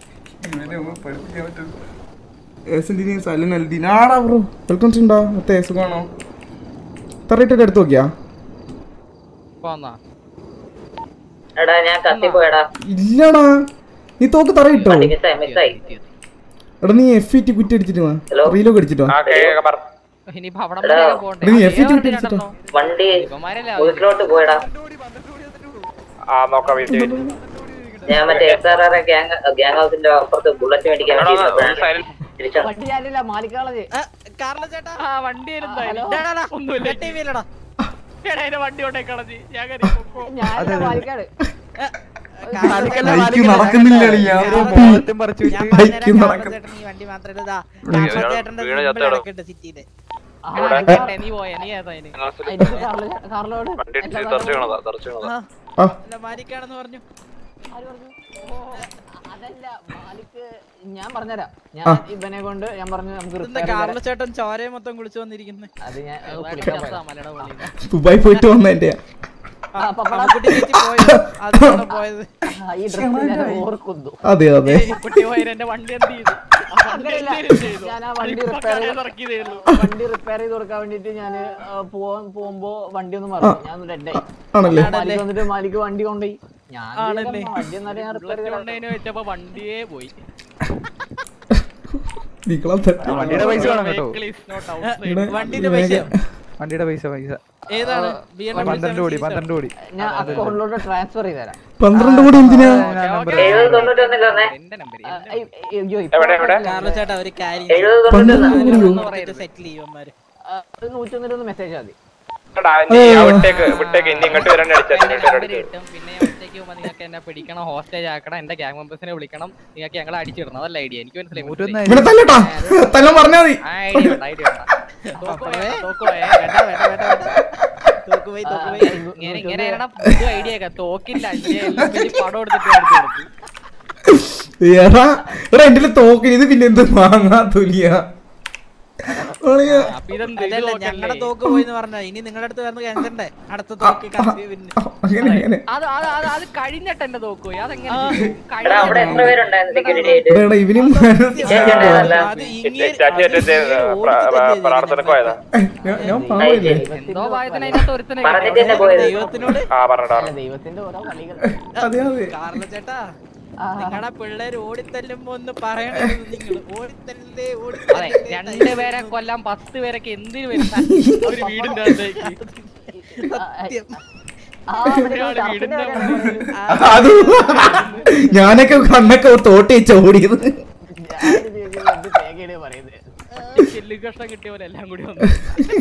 ആടാ ബ്രോ വെൽക്കം ഉണ്ടോ മറ്റേ സുഖമാണോ തറയിട്ടിട്ട് എടുത്ത് നോക്കിയാ ഇപ്പൊ വന്നാ എടാ ഞാൻ കത്തിപ്പോയടാ ഇല്ലടാ നീ തോക്ക് തറയിട്ടോ മിസ്സായി മിസ്സായി എടാ നീ എഫ് ഇ ടി കുറ്റി അടിച്ചിട്ട് വാ റീലോ അടിച്ചിട്ടോ ആ കേൾക്കാം പറ ഇനിയിപ്പോ അവിടെ വരെയൊക്കെ പോകണ്ടേ നീ ആ, എഫ് ഇ ടി ഏതാ കുറ്റി വണ്ടി അടിച്ചിട്ടോ രണ്ടെണ്ണം? വണ്ടി ഇവന്മാരല്ലേ വീട്ടിലോട്ട് പോയടാ ആ നോക്കാം വീട്ടിൽ ഞാൻ മറ്റേ S R R gang gang ഹൗസിന്റെ അപ്പുറത്ത് ബുള്ളറ്റ് മേടിക്കാൻ വേണ്ടി ഇരുന്നപ്പോഴാണ് തിരിച്ചു കാർലോ ചേട്ടാ ആ വണ്ടി ഇരുന്നോ? ഹലോ ഒന്നുമില്ല ടിവിയിലടാ എടാ, എന്റെ വണ്ടി കൊണ്ടേ കളഞ്ഞ് ഞാൻ കയറി പൊക്കോ. ബൈക്ക് നടക്കുന്നില്ല അളിയാ. ഞാൻ ബൈക്ക് പറഞ്ഞുതരാം, നടക്കും ചേട്ടൻ ഈ വണ്ടി മാത്രമല്ല ഇതാ ചേട്ടന്റെ കിടക്കുന്നുണ്ട് സിറ്റിയില് നീ പോയ നീ ഏതാ ഇനി കാർലോട് ആ അല്ല മാലിക്കാണെന്ന് പറഞ്ഞു അതല്ല മാലിക്ക് ഞാൻ പറഞ്ഞുതരാം ഞാൻ ആ. ഇവനെ കൊണ്ട് ഞാൻ പറഞ്ഞു നമുക്ക് ഇതെന്താ repair കാർലോ ചേട്ടൻ ചോരയെ മൊത്തം കുളിച്ചു വന്നിരിക്കുന്നത് അത് ഞാൻ അത് കുളിക്കാൻ പോയതാ. മലയുടെ പള്ളി ദുബായ് പോയിട്ട് വന്നതിന്റെ ആ, പപ്പട. കുട്ടി ചേച്ചി പോയത് അതാണ് പോയത് ആ, ഈ ഡ്രസ് ഞാൻ ഓർക്കുന്നു അതെ അതെ കുട്ടി പോയത് എന്റെ വണ്ടി എന്ത് ചെയ്തു ആ വണ്ടി അങ്ങനെയല്ല. എന്ത് ചെയ്തു? ഞാൻ ആ വണ്ടി ഇപ്പൊ repair കടയിൽ ഇറക്കിയതേ ഉള്ളൂ. വണ്ടി റിപ്പയർ ചെയ്ത് കൊടുക്കാൻ വേണ്ടിട്ട് ഞാൻ പോവാൻ പോകുമ്പോ വണ്ടി ഒന്ന് മറന്നു ഞാൻ റെഡായി ആണല്ലേ മാലിക്ക് വന്നിട്ട് മാലിക്ക് വണ്ടി കൊണ്ടുപോയി ഞാൻ ആണല്ലേ? വിചാരിച്ചു, വണ്ടി എന്നാലും ഞാൻ റിപ്പയർ ബുള്ളറ്റ് കൊണ്ടതിന് വെച്ചപ്പോ വണ്ടിയേ പോയി നിങ്ങളെ തെറ്റാ. വണ്ടിയുടെ പൈസ വേണം കേട്ടോ Vehicle is not outside. ഇവിടെ വണ്ടിന്റെ പൈസ വണ്ടിയുടെ പൈസ പൈസ ഏതാണ് BMW പന്ത്രണ്ട് കോടി പന്ത്രണ്ട് കോടി ഞാൻ അക്കൗണ്ടിലോട്ട് ട്രാൻസ്ഫർ ചെയ്ത് തരാം പന്ത്രണ്ട് കോടി എന്തിനാ ഓക്കേ, ഓക്കേ. എന്റെ നമ്പർ ആ, അയ്യോ, അയ്യോ, എവിടെ, ഇപ്പൊ എവിടെ? കാർലോ ചേട്ടാ ഒരു കാര്യം പന്ത്രണ്ട് കോടിയോ സെറ്റിൽ ചെയ്യുമാര് ആ, ഒരു നൂറ്റൊന്നിലൊന്ന് മെസ്സേജ് മതി എടാ, നീ ആ വിട്ടേക്ക് വിട്ടേക്ക് ഇനി ഇങ്ങോട്ട് വരാൻ അടിച്ചാൽ എന്റെ ഇങ്ങോട്ട് വരാൻ നമ്പർ അടിച്ചു കിട്ടും പിന്നെ ഞാൻ ഒറ്റയ്ക്ക് പോകുമ്പോ നിങ്ങൾക്ക് എന്നെ പിടിക്കണം ഹോസ്റ്റേജ് ആക്കണം എന്റെ ഗ്യാങ് മെമ്പേഴ്സിനെ വിളിക്കണം നിങ്ങൾക്ക് ഞങ്ങളെ അടിച്ചിടണം അതല്ല ഐഡിയ എനിക്ക് മനസ്സിലായി മനസ്സിലായി. ഇവിടെ തല്ലട്ടാ തല്ലം പറഞ്ഞാ മതി ആ ഐഡിയ വേണ്ട ഐഡിയ വേണ്ട തോക്കുപോയെ, തോക്കുപോയെ. വേണ്ട വേണ്ട വേണ്ട വേണ്ട തോക്കുപോയി തോക്കുപോയി ഇങ്ങനെ ഇങ്ങനെയാണ് പുതു ഐഡിയ ഒക്കെ തോക്കില്ല ഇതിനെ എല്ലാം വലിയ പടം എടുത്തിട്ട് കാണിച്ചു കൊടുക്കും എടാ എടാ എന്റെ തോക്കിന് ഇത് പിന്നെ എന്ത് മാങ്ങാ തുലിയ അപ്പൊ ഇതെന്ത് ഇത് അല്ലല്ല തോക്കല്ലേ? ഞങ്ങളുടെ തോക്ക് പോയി എന്ന് പറഞ്ഞാ ഇനി നിങ്ങളുടെ അടുത്ത് വന്ന് കരുതണ്ടേ അടുത്ത തോക്ക് കത്തി പിന്നെ അങ്ങനെ അങ്ങനെ അത് അത് അത് അത് കഴിഞ്ഞിട്ട് എന്റെ തോക്ക് പോയി അതെങ്ങനെ ആ. ചെയ്യും? അവിടെ എത്ര കഴിഞ്ഞിട്ട് പേരുണ്ടായിരുന്നു സെക്യൂരിറ്റി ആയിട്ട് എടാ, എടാ ഇവനും അത് ഇങ്ങനെ ചാച്ചി മറ്റേ പ്രാർത്ഥനക്ക് പോയതാ ഞാൻ ഞാൻ പാവില്ലേ എന്തോ ഭാഗത്തിന് അതിനകത്ത് ഒരുത്തനെ പറഞ്ഞിട്ട് തന്നെ പോയത് ദൈവത്തിനോട് ആ പറഞ്ഞോ അല്ല ദൈവത്തിന്റെ ഓരോ കളികൾ അതെ അതെ കാർലോ ചേട്ടാ നിങ്ങളുടെ പിള്ളേര് ഓടിത്തല്ലുമ്പോ ഒന്ന് പറയണത് നിങ്ങൾ ഓടിത്തല്ലേ അതെ ഓടിത്തല്ലേ രണ്ടുപേരെ കൊല്ലാൻ പത്ത് പേരൊക്കെ എന്തിനു വരുന്ന ഒരു വീടിന്റെ അകത്തേക്ക് സത്യം ആ, മറ്റേ ഒരാള് ഷർട്ടിന്റെ വീടിന്റെ കാര്യമാണ് പറയുന്നത്. അത് ഞാനൊക്കെ കണ്ണൊക്കെ തോട്ടി വെച്ച് ഓടിയത് ഞാനിത് ചോദിക്കുമ്പോ എന്ത് തേങ്ങയാണ് പറയുന്നത് ചെല്ലു കഷ്ണം കിട്ടിയ പോലെ എല്ലാം കൂടി വന്നു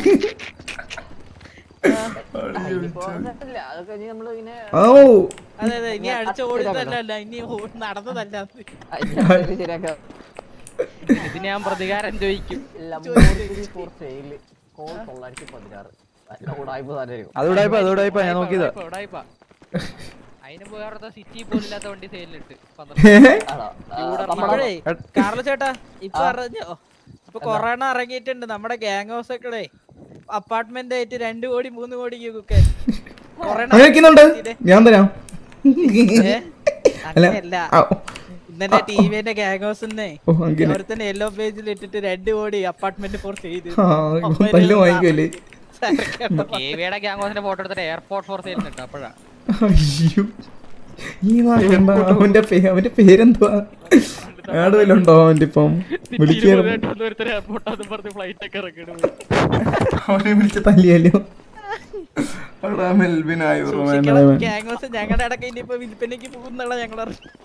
ഇനിയിപ്പോ അതല്ല, അതൊക്കെ ഇനി നമ്മള് ഇങ്ങനെ ഓ അതെ അതെ ഇനി അടിച്ച ഓടിത്തല്ലല്ല ഇനി ഓ- നടന്നതല്ല അയ്യോ, ശരിയാക്കാം ഇതിന് ഞാൻ പ്രതികാരം ചോദിക്കും ലംബോർഗിനി ഫോർ സെയിൽ കോൾ തൊള്ളായിരത്തി പതിനാറ് നല്ല ഉടായ്പ സാധനമായിരിക്കും അതോടായിപ്പോ അതോടായിപ്പോ ഞാൻ നോക്കിയതാ ഉടായിപ്പാ, ഉടായിപ്പാ. അതിന് വേറെ സിറ്റി പോലില്ലാത്ത വണ്ടി സെയിലിട്ട് പന്ത്രണ്ട് ആണോ ആ, ഇവിടെ നമ്മളെ അപ്പോഴേ കാർലോ ചേട്ടാ ഇപ്പൊ അറിഞ്ഞോ ഇപ്പൊ കൊറോണ ഇറങ്ങിയിട്ടുണ്ട് നമ്മുടെ ഗ്യാങ് ഹൗസ് ഒക്കെ അപ്പാർട്ട്മെന്റ് ആയിട്ട് രണ്ടു കോടി മൂന്ന് കോടിക്ക് കുക്കാൻ കൊറോണ അങ്ങനെ വെക്കുന്നുണ്ട് ഞാൻ തരാം ഏ? അല്ല അങ്ങനെയല്ല ആ, ഇന്നലെ ടിവിന്റെ ഗ്യാങ് ഹൗസിനെ ഓ അങ്ങനെ ഓരോരുത്തന്നെ യെല്ലോ പേജിൽ ഇട്ടിട്ട് രണ്ട് കോടി അപ്പാർട്ട്മെന്റ് ഫോർ ചെയ്ത് ആ പല്ല് വാങ്ങിക്കുമല്ലേ കേവിയുടെ ഗ്യാങ് ഫോട്ടോ എടുത്തിട്ട് എയർപോർട്ട് ഫോർ സെയിൽ ഇട്ടു അപ്പോഴാ അയ്യോ ഈ നാട്ടെന്താ അവന്റെ പേ അവന്റെ പേരെന്തുവാ ആട് വല്ലതും ഉണ്ടോ അവന്റെ ഇപ്പം വിളിക്കാൻ എയർപോർട്ട് പറഞ്ഞ് ഫ്ലൈറ്റ് ഒക്കെ ഇറക്കിടും അവനെ വിളിച്ച് തല്ലിയല്ലോ അവിടെ മെൽവിനായി ഗ്യാങ് ഹൗസ് ഞങ്ങളുടെ ഇടയ്ക്ക് ഇനിയിപ്പോ വിൽപ്പനയ്ക്ക് പോകുന്നുള്ള ഞങ്ങൾ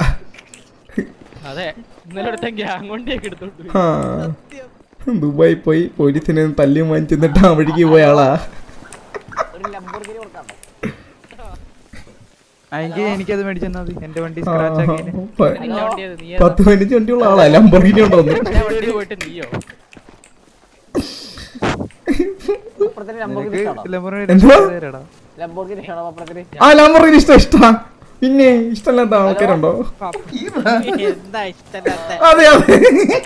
അതെ ഇന്നലെ അടുത്ത ഗ്യാങ് വണ്ടിയൊക്കെ എടുത്തോണ്ട് പോയി. ആ ദുബായി പോയി പോലീസിനെ തല്ലി വാങ്ങിച്ചിട്ട് ആ വഴിക്ക് പോയ ആളാ ഒരു ലംബോർഗിനി കൊടുക്കാം എനിക്ക് എനിക്കത് മേടിച്ചെന്നാ മതി എന്റെ വണ്ടി സ്ക്രാച്ച് ആക്കി പ- നിന്റെ വണ്ടി അത് നീ പത്ത് പതിനഞ്ച് വണ്ടിയുള്ള ആളാ ലംബോർഗിനി ഉണ്ടോന്ന് ഏതാ വണ്ടി പോയിട്ട് നീയോ അപ്പുറത്തിന് ലംബോർഗിനി ഇഷ്ടമാണോ എന്തുവാ? ലംബോർഗിനി ഇഷ്ടമാണോ അപ്പുറത്തിന് ആ ലംബോർഗിനി ഇഷ്ടം ഇഷ്ടാ പിന്നെ ഇഷ്ടമല്ലാത്ത ആൾക്കാരുണ്ടോ എന്താ ഇഷ്ടല്ലാത്ത അതെ അതെ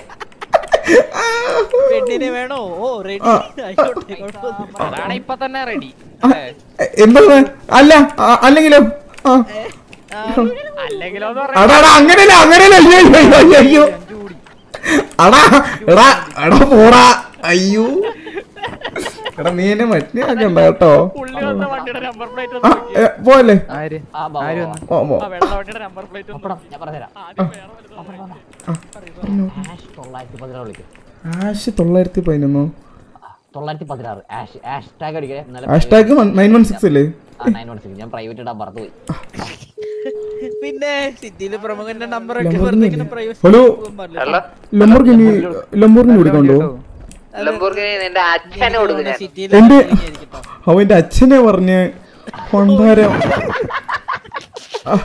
പെണ്ണിനെ വേണോ ഓ റെഡി ആ. ആയിക്കോട്ടെ കുഴപ്പമൊന്നുമില്ല. അതാണ് ഇപ്പൊ തന്നെ റെഡി എ- എന്താണ് അല്ല ആ, അല്ലെങ്കിലോ ആ അല്ലെങ്കിലോ എന്ന് അടാ അടാ, അങ്ങനെയല്ല അങ്ങനെയല്ല അയ്യോ അയ്യോ അയ്യോ അയ്യോ അടാ എടാ എടാ പോടാ അയ്യോ എടാ നീ എന്നെ മറ്റേ ആക്കണ്ട കേട്ടോ പുള്ളി വന്ന വണ്ടിയുടെ നമ്പർ പ്ലേറ്റ് ആ ഏ, പോവല്ലേ ആര് ആ ബാ, ആര് ബാ, വന്നു ഓ പോ ആ വെള്ള വണ്ടിയുടെ നമ്പർ പ്ലേറ്റ് ഒന്ന് പപ്പടം ഞാൻ പറഞ്ഞുതരാം ആദ്യം വേറെ വല്ലതും ആഷ് തൊള്ളായിരത്തി പതിനാറ് വിളിക്കും ആഷ് തൊള്ളായിരത്തി പതിനൊന്നോ തൊള്ളായിരത്തി പതിനാറ് ആഷ് ആഷ് ടാഗ് അടിക്കണേ ഇന്നലെ ഹാഷ്ടാഗ് നയൻ വൺ സിക്സ് അല്ലേ ആ നയൻ വൺ സിക്സ് ഞാൻ പ്രൈവറ്റ് ഇടാൻ മറന്നുപോയി പിന്നെ സിറ്റിയില് പ്രമുഖന്റെ നമ്പർ ഒക്കെ വെറുതെ ഇങ്ങനെ പ്രൈവസി ഹലോ അല്ല ലംബോർഗിനി ലംബോർഗിനി കൊടുക്കണ്ടോ ലംബോർഗിനി നിന്റെ അച്ഛനെ കൊടുക്കും ഞാൻ സിറ്റിയിലെ എന്റെ ആയിരിക്കും അവന്റെ അച്ഛനെ പറഞ്ഞ് കൊണ്ടാരം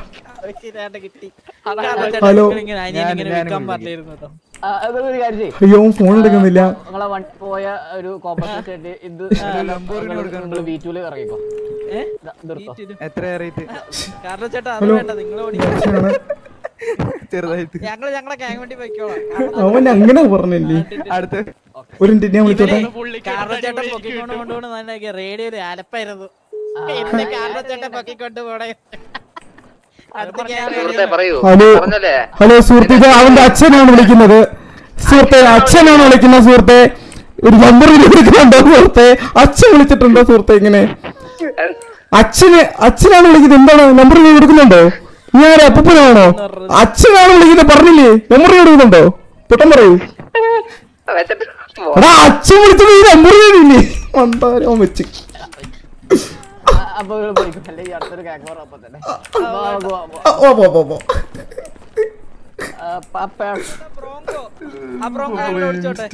ശരിയായിട്ട് കിട്ടി ഹലോ. ഇങ്ങനെ അനിയൻ ഞാൻ- ഇങ്ങനെ ഞാനും വിൽക്കാൻ വിളിക്കാം. പറഞ്ഞിരുന്നു കേട്ടോ ആ, അതൊരു കാര്യം ചെയ്യ്. അയ്യോ ഫോൺ എടുക്കുന്നില്ല നിങ്ങളെ വണ്ടി പോയ ഒരു കോമ്പൻസേറ്റ് ആയിട്ട് ഇത് നിങ്ങൾ വി ടൂല് ഇറങ്ങിക്കോ ഏഹ് ഇതാ, ഇതെടുത്തോ. എത്ര റേറ്റ് കാരണം ചേട്ടാ അത് ഹലോ. വേണ്ട നിങ്ങൾ ഓടി ആണ്. ചെറുതായിട്ട് ഞങ്ങള് ഞങ്ങളെ ഗ്യാങ് വണ്ടി പോയിക്കോളാം അവൻ അങ്ങനെ പറഞ്ഞില്ലേ അടുത്ത് ഒരു മിനിറ്റ് ഞാൻ വിളിച്ചോട്ടെ കാരണം ചേട്ടൻ പൊക്കിക്കൊണ്ട് കൊണ്ടുപോകണം തന്നെ റേഡിയോയില് അലപ്പായിരുന്നു എന്നെ കാരണം ചേട്ടൻ പൊക്കിക്കൊണ്ട് പോണേ അടുത്ത സുഹൃത്തെ പറയൂ ഹലോ പറഞ്ഞല്ലേ ഹലോ സുഹൃത്തെ ഇത് അവന്റെ അച്ഛനാണ് വിളിക്കുന്നത് സുഹൃത്തെ അച്ഛനാണ് വിളിക്കുന്നത് സുഹൃത്തെ ഒരു നമ്പർ വിളിക്കുന്നുണ്ടോ സുഹൃത്തെ അച്ഛൻ വിളിച്ചിട്ടുണ്ടോ സുഹൃത്തെ ഇങ്ങനെ അച്ഛന് അച്ഛനാണ് വിളിക്കുന്നത് എന്താണ് നമ്പർ കൊടുക്കുന്നുണ്ടോ ഞാൻ അപ്പനാണോ അച്ഛനാണ് വിളിക്കുന്നത് പറഞ്ഞില്ലേ നമ്പർ കൊടുക്കുന്നുണ്ടോ പെട്ടെന്ന് പറയൂ വെച്ചിട്ട് പോ. എടാ അച്ഛൻ വിളിച്ചത് ഈ നമ്പർ തരില്ലേ മന്ദാരോ വെച്ച് ആ, അപ്പൊ നിങ്ങൾ പോയിക്കോ അല്ലെങ്കിൽ അടുത്തൊരു കേക്ക് പറ അപ്പൊ തന്നെ വാ, വാ, വാ. ആ, ഓ പോ പോ പോ ആ, പപ്പ ബ്രോങ്കോ ആ ബ്രോങ്കോ ഞങ്ങൾ ഓടിച്ചോട്ടെ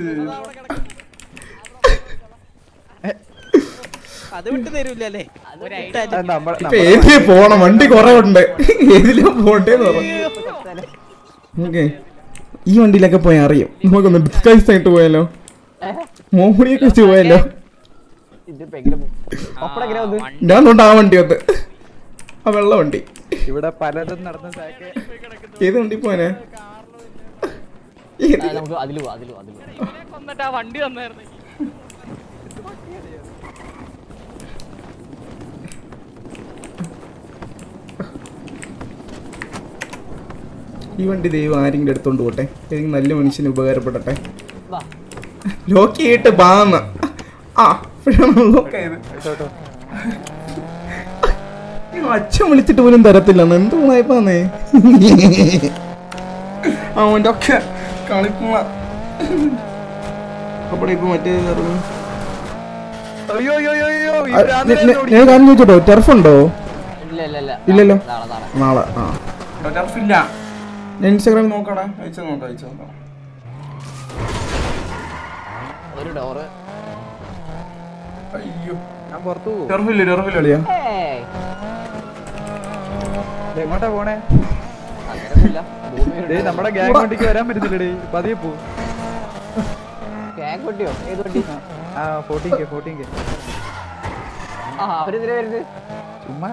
അത് വിട്ട് തരൂലല്ലേ നമ്മളെ ഇപ്പൊ ഏതിലെ പോണം വണ്ടി കൊറേ ഉണ്ട് ഏതിലാ പോണ്ടേന്ന് പറഞ്ഞു ഓക്കെ ഈ വണ്ടിയിലൊക്കെ പോയാൽ അറിയും നമുക്കൊന്ന് ഡിസ്കൈസ് ആയിട്ട് പോയാലോ മോഹനിയൊക്കെ വെച്ച് പോയാലോ ഇത് പെങ്കിലും പപ്പട എങ്ങനെ വന്ന് ഞാൻ തൊണ്ട് ആ വണ്ടി വന്ന് ആ വെള്ള വണ്ടി ഇവിടെ പലതും നടന്ന സാക്ക് ഏത് വണ്ടി പോയാനെ ആ, നമുക്ക് അതില് പോവാം അതില് പോവാം അതില് പോവാം ഇവനെ കൊന്നിട്ട് ആ വണ്ടി തന്നായിരുന്നു ഈ വണ്ടി ദൈവം ആരെങ്കിലും എടുത്തോണ്ട് പോട്ടെ ഏതെങ്കിലും നല്ല മനുഷ്യന് ഉപകാരപ്പെടട്ടെ വാ ലോക്ക് ചെയ്തിട്ട് ബാന്ന് ആ ഇപ്പോഴാണ് ലോക്ക് ആയത് അയ്യോ, അച്ഛൻ വിളിച്ചിട്ട് പോലും തരത്തില്ല എന്തോ വായ്പാന്നേ അവൻ്റെ ഒക്കെ കളിക്കുന്ന അവിടെ ഇപ്പൊ മറ്റേ ഇതായിരുന്നു. അയ്യോ അയ്യോ അയ്യോ അയ്യോ ഈ ആ, ഭ്രാന്തനെ നെ- നെ- ഓടി. ഞാൻ കാര്യം ചോദിച്ചോട്ടോ ടെർഫ് ഉണ്ടോ ഇല്ല ഇല്ല ഇല്ല ഇല്ലല്ലോ. നാളെ നാളെ നാളെ ആ ടെർഫ് ഇല്ല ഞാൻ ഇൻസ്റ്റാഗ്രാമിൽ നോക്കടാ അയച്ചു നോക്കാം അയച്ചു നോക്കാം ഒരു ഡോറ് അയ്യോ ഞാൻ പുറത്തു പോകും ടെർഫില്ല ടെർഫില്ല കളിയാ ഏയ് എങ്ങോട്ടാ പോണേ അങ്ങനെയൊന്നുമില്ല ഭൂമിയുടെ ഡേയ് നമ്മുടെ ഗ്യാങ് വണ്ടിക്ക് വരാൻ പറ്റുന്നില്ല ഡേ പതിയെ പോ കേക്ക് വണ്ടിയോ ഏത് വണ്ടി ആ ഫോർട്ടീൻ കെ ഫോർട്ടീൻ കെ ആ അവരെന്തിനാ വരുന്നത് ചുമ്മാ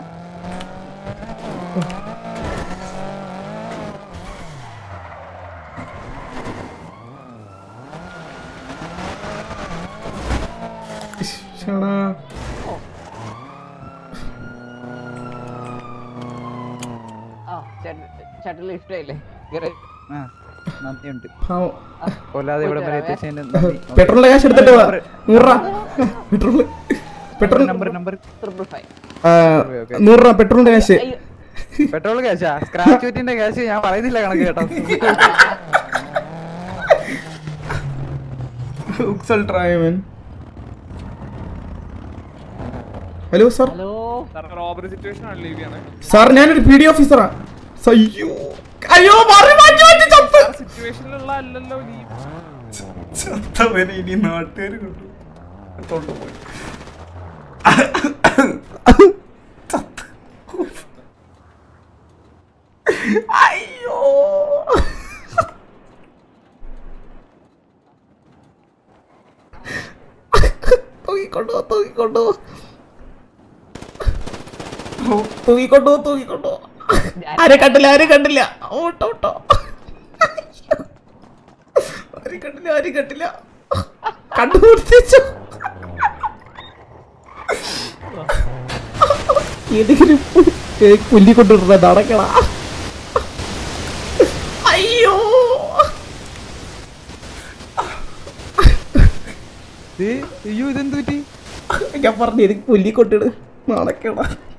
ഷടാ ആ ചേട്ടൻ ചേട്ടൻ ലിഫ്റ്റ് ആയില്ലേ കേറ്. ആ നന്ദിയുണ്ട് പാവം കൊല്ലാതെ ഇവിടെ വരെ എത്തിച്ചതിന് നന്ദി പെട്രോളിന്റെ കാശ് എടുത്തിട്ട് വാ നൂറ് രൂപ petrol petrol number number triple five ആ, നൂറ് രൂപ പെട്രോളിന്റെ കാശ് പെട്രോൾ ക്യാഷാ സ്ക്രാച്ച് വെറ്റിന്റെ ക്യാഷ് ഞാൻ പറയുന്നില്ല കണക്ക് കേട്ടോ ഉക്സൾട്രായവൻ hello sir hello robbery situation ആണ് ലീവ് ചെയ്യണേ സാർ ഞാനൊരു പി ഡി ഓഫീസറാ അയ്യോ അയ്യോ മാറി മാറ്റി മാറ്റി ചത്ത് സിറ്റുവേഷനിലുള്ള അല്ലല്ലോ നീ ചത്തവനെ ഇനി നാട്ടുകാർ കൊണ്ടുപോയി ചത്ത്. അയ്യോ തൂക്കിക്കൊണ്ടോ തൂക്കിക്കൊണ്ടോ ഓ, തൂക്കിക്കൊണ്ടോ തൂക്കിക്കൊണ്ടോ ആരെ കണ്ടില്ല ആരും കണ്ടില്ല ഓട്ടോ ഓട്ടോ ആരും കണ്ടില്ല ആരും കണ്ടില്ല കണ്ടുപിടിച്ചു ഏതെങ്കിലും പുല്ലിക്കൊണ്ടിരുന്ന നടക്കണ അയ്യോ ദേ, അയ്യോ ഇതെന്ത് പറ്റി ഞാൻ പറഞ്ഞു എനിക്ക് പുല്ലിക്കൊണ്ടിട് നടക്കണ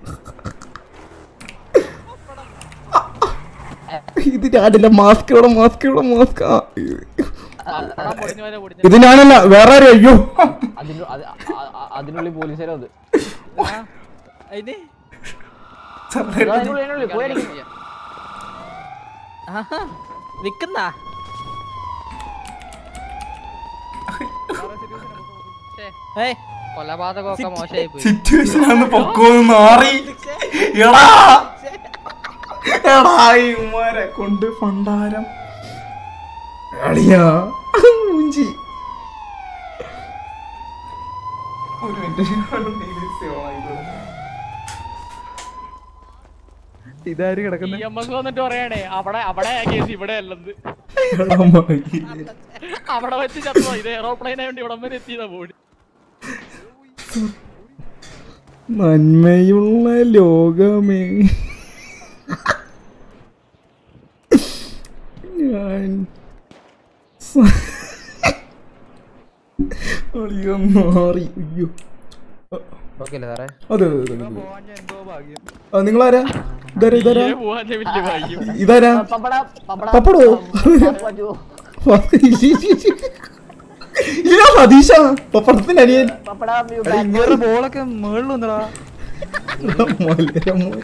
ഇത് ഞാനില്ല മാസ്ക് ഇവിടെ മാസ്ക് ഇവിടെ മാസ്ക് പൊടിഞ്ഞ പോലെ പൊടിഞ്ഞ ഇത് ഞാനല്ല വേറെ ആരും അയ്യോ അതിന് അത് അ- അ- അതിനുള്ളിൽ പോലീസുകാരോ അത് അതിന് അതാ അതിനുള്ളിൽ, അതിനുള്ളിൽ, പോയി അടിക്ക്. ആഹാ വിക്കുന്ന ഏയ് കൊലപാതകമൊക്കെ മോശമായി പോയി സിറ്റുവേഷൻ ആണ് പൊക്കോന്ന് മാറി എടാ എടാ ഇവന്മാരെ കൊണ്ട് പണ്ടാരം അളിയാ മൂഞ്ചി ഒരു മിനിറ്റ് ഇതാര് കിടക്കുന്നത് ഇ എം എസ് വന്നിട്ട് പറയണേ അവിടെ അവിടെ കേസ് ഇവിടെ അല്ലെന്ന് എടാ മയിലേ. അവിടെ വെച്ച് ചത്തോ ഇത് എയറോപ്ലെയിൻ ആയതുകൊണ്ട് ഇവിടം വരെ എത്തിയതാ ബോഡി നന്മയുള്ള ലോകമേ ഞാൻ സ- അളിയോ മാറി അയ്യോ ഓക്കെ അല്ലേ സാറേ അതെ അതെ അതെ, അതെ എന്തോ ഭാഗ്യം ആ നിങ്ങളാരാ ഇതാരാ ഇതാരാ പോവാൻ വലിയ ഭാഗ്യം ഇതാരാ പപ്പട പപ്പട പപ്പടോ പപ്പടോ. ഇല്ല സതീഷ പപ്പടത്തിന്റെ അനിയൻ പപ്പട you എടാ, bad ഇങ്ങേരുടെ ബോളൊക്കെ മേളിൽ വന്നടാ മലര മോൻ.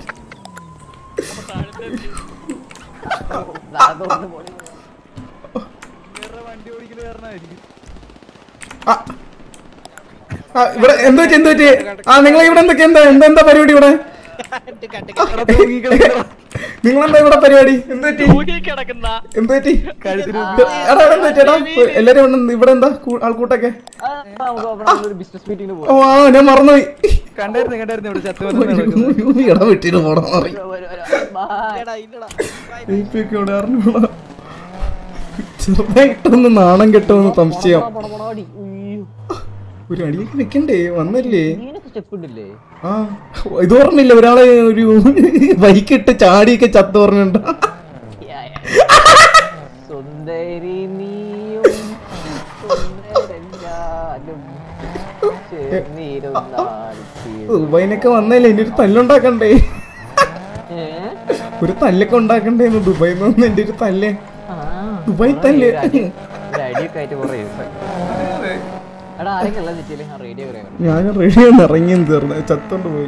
boy. അതുകൊണ്ട് പോയി. ഇങ്ങേരുടെ വണ്ടി ഓടിക്കല് കാരണമായിരിക്കും ആ. ആ, ഇവിടെ എന്ത് പറ്റി എന്ത് പറ്റി ആ നിങ്ങൾ ഇവിടെ എന്തൊക്കെ എന്താ എന്താ എന്താ പരിപാടി ഇവിടെ നിങ്ങളെന്താ ഇവിടെ പരിപാടി എന്ത് പറ്റി തൂങ്ങി കിടക്കുന്ന എന്ത് പറ്റി കഴുത്തിന് എടാ എടാ എന്ത് പറ്റി എടാ എല്ലാരും ഇവിടെ ഇവിടെ എന്താ കൂ- ആൾക്കൂട്ടൊക്കെ ആ, നമുക്ക് അവിടെ ഒരു ബിസിനസ് മീറ്റിംഗിന് പോയി ഓ ആ ഞാൻ മറന്നുപോയി കണ്ടായിരുന്നു കണ്ടായിരുന്നു ഇവിടെ ചത്തുവന്ന് ഇട വിട്ടിട്ട് പോണം മാറി ബൈ ഇല്ലടാ ഇല്ലടാ ഒക്കെ ഇവിടെ അറിഞ്ഞൂടാ ചെറുതായിട്ടൊന്ന് നാണം കെട്ടോന്ന് സംശയം പടപടാടി ഉയ്യോ. ഒരു അടിയൊക്കെ വെക്കണ്ടേ വന്നല്ലേ ഇതിനൊക്കെ സ്റ്റെപ്പ് ഉണ്ടല്ലേ ആ ഇത് പറഞ്ഞില്ല ഒരാളെ ഒരു ബൈക്കിട്ട് ചാടിയൊക്കെ ചത്തു പറഞ്ഞിട്ടുണ്ടോ യാ, യാ. സുന്ദരി നീയും സുന്ദരന്മാരും ചേർന്നിരുന്നാൽ തീരും. ദുബായിനൊക്കെ വന്നല്ലേ ഇനി ഒരു തല്ലുണ്ടാക്കണ്ടേ ഏ? ഒരു തല്ലൊക്കെ ഉണ്ടാക്കണ്ടേന്ന് ദുബായിൽ നിന്ന് വന്ന് എന്റെ ഒരു തല്ലേ ആ, ദുബായ് ഒരു തല്ല് അടി- ഒരു അടിയൊക്കെ ആയിട്ട് കുറേ ദിവസം. എടാ ആരെങ്കിലും ഉള്ള തെറ്റിയില്ലേ ആ റേഡിയോ പറയാം ഞാൻ റേഡിയോ ഒന്ന് ഇറങ്ങി തീർന്നു ചത്തോണ്ട് പോയി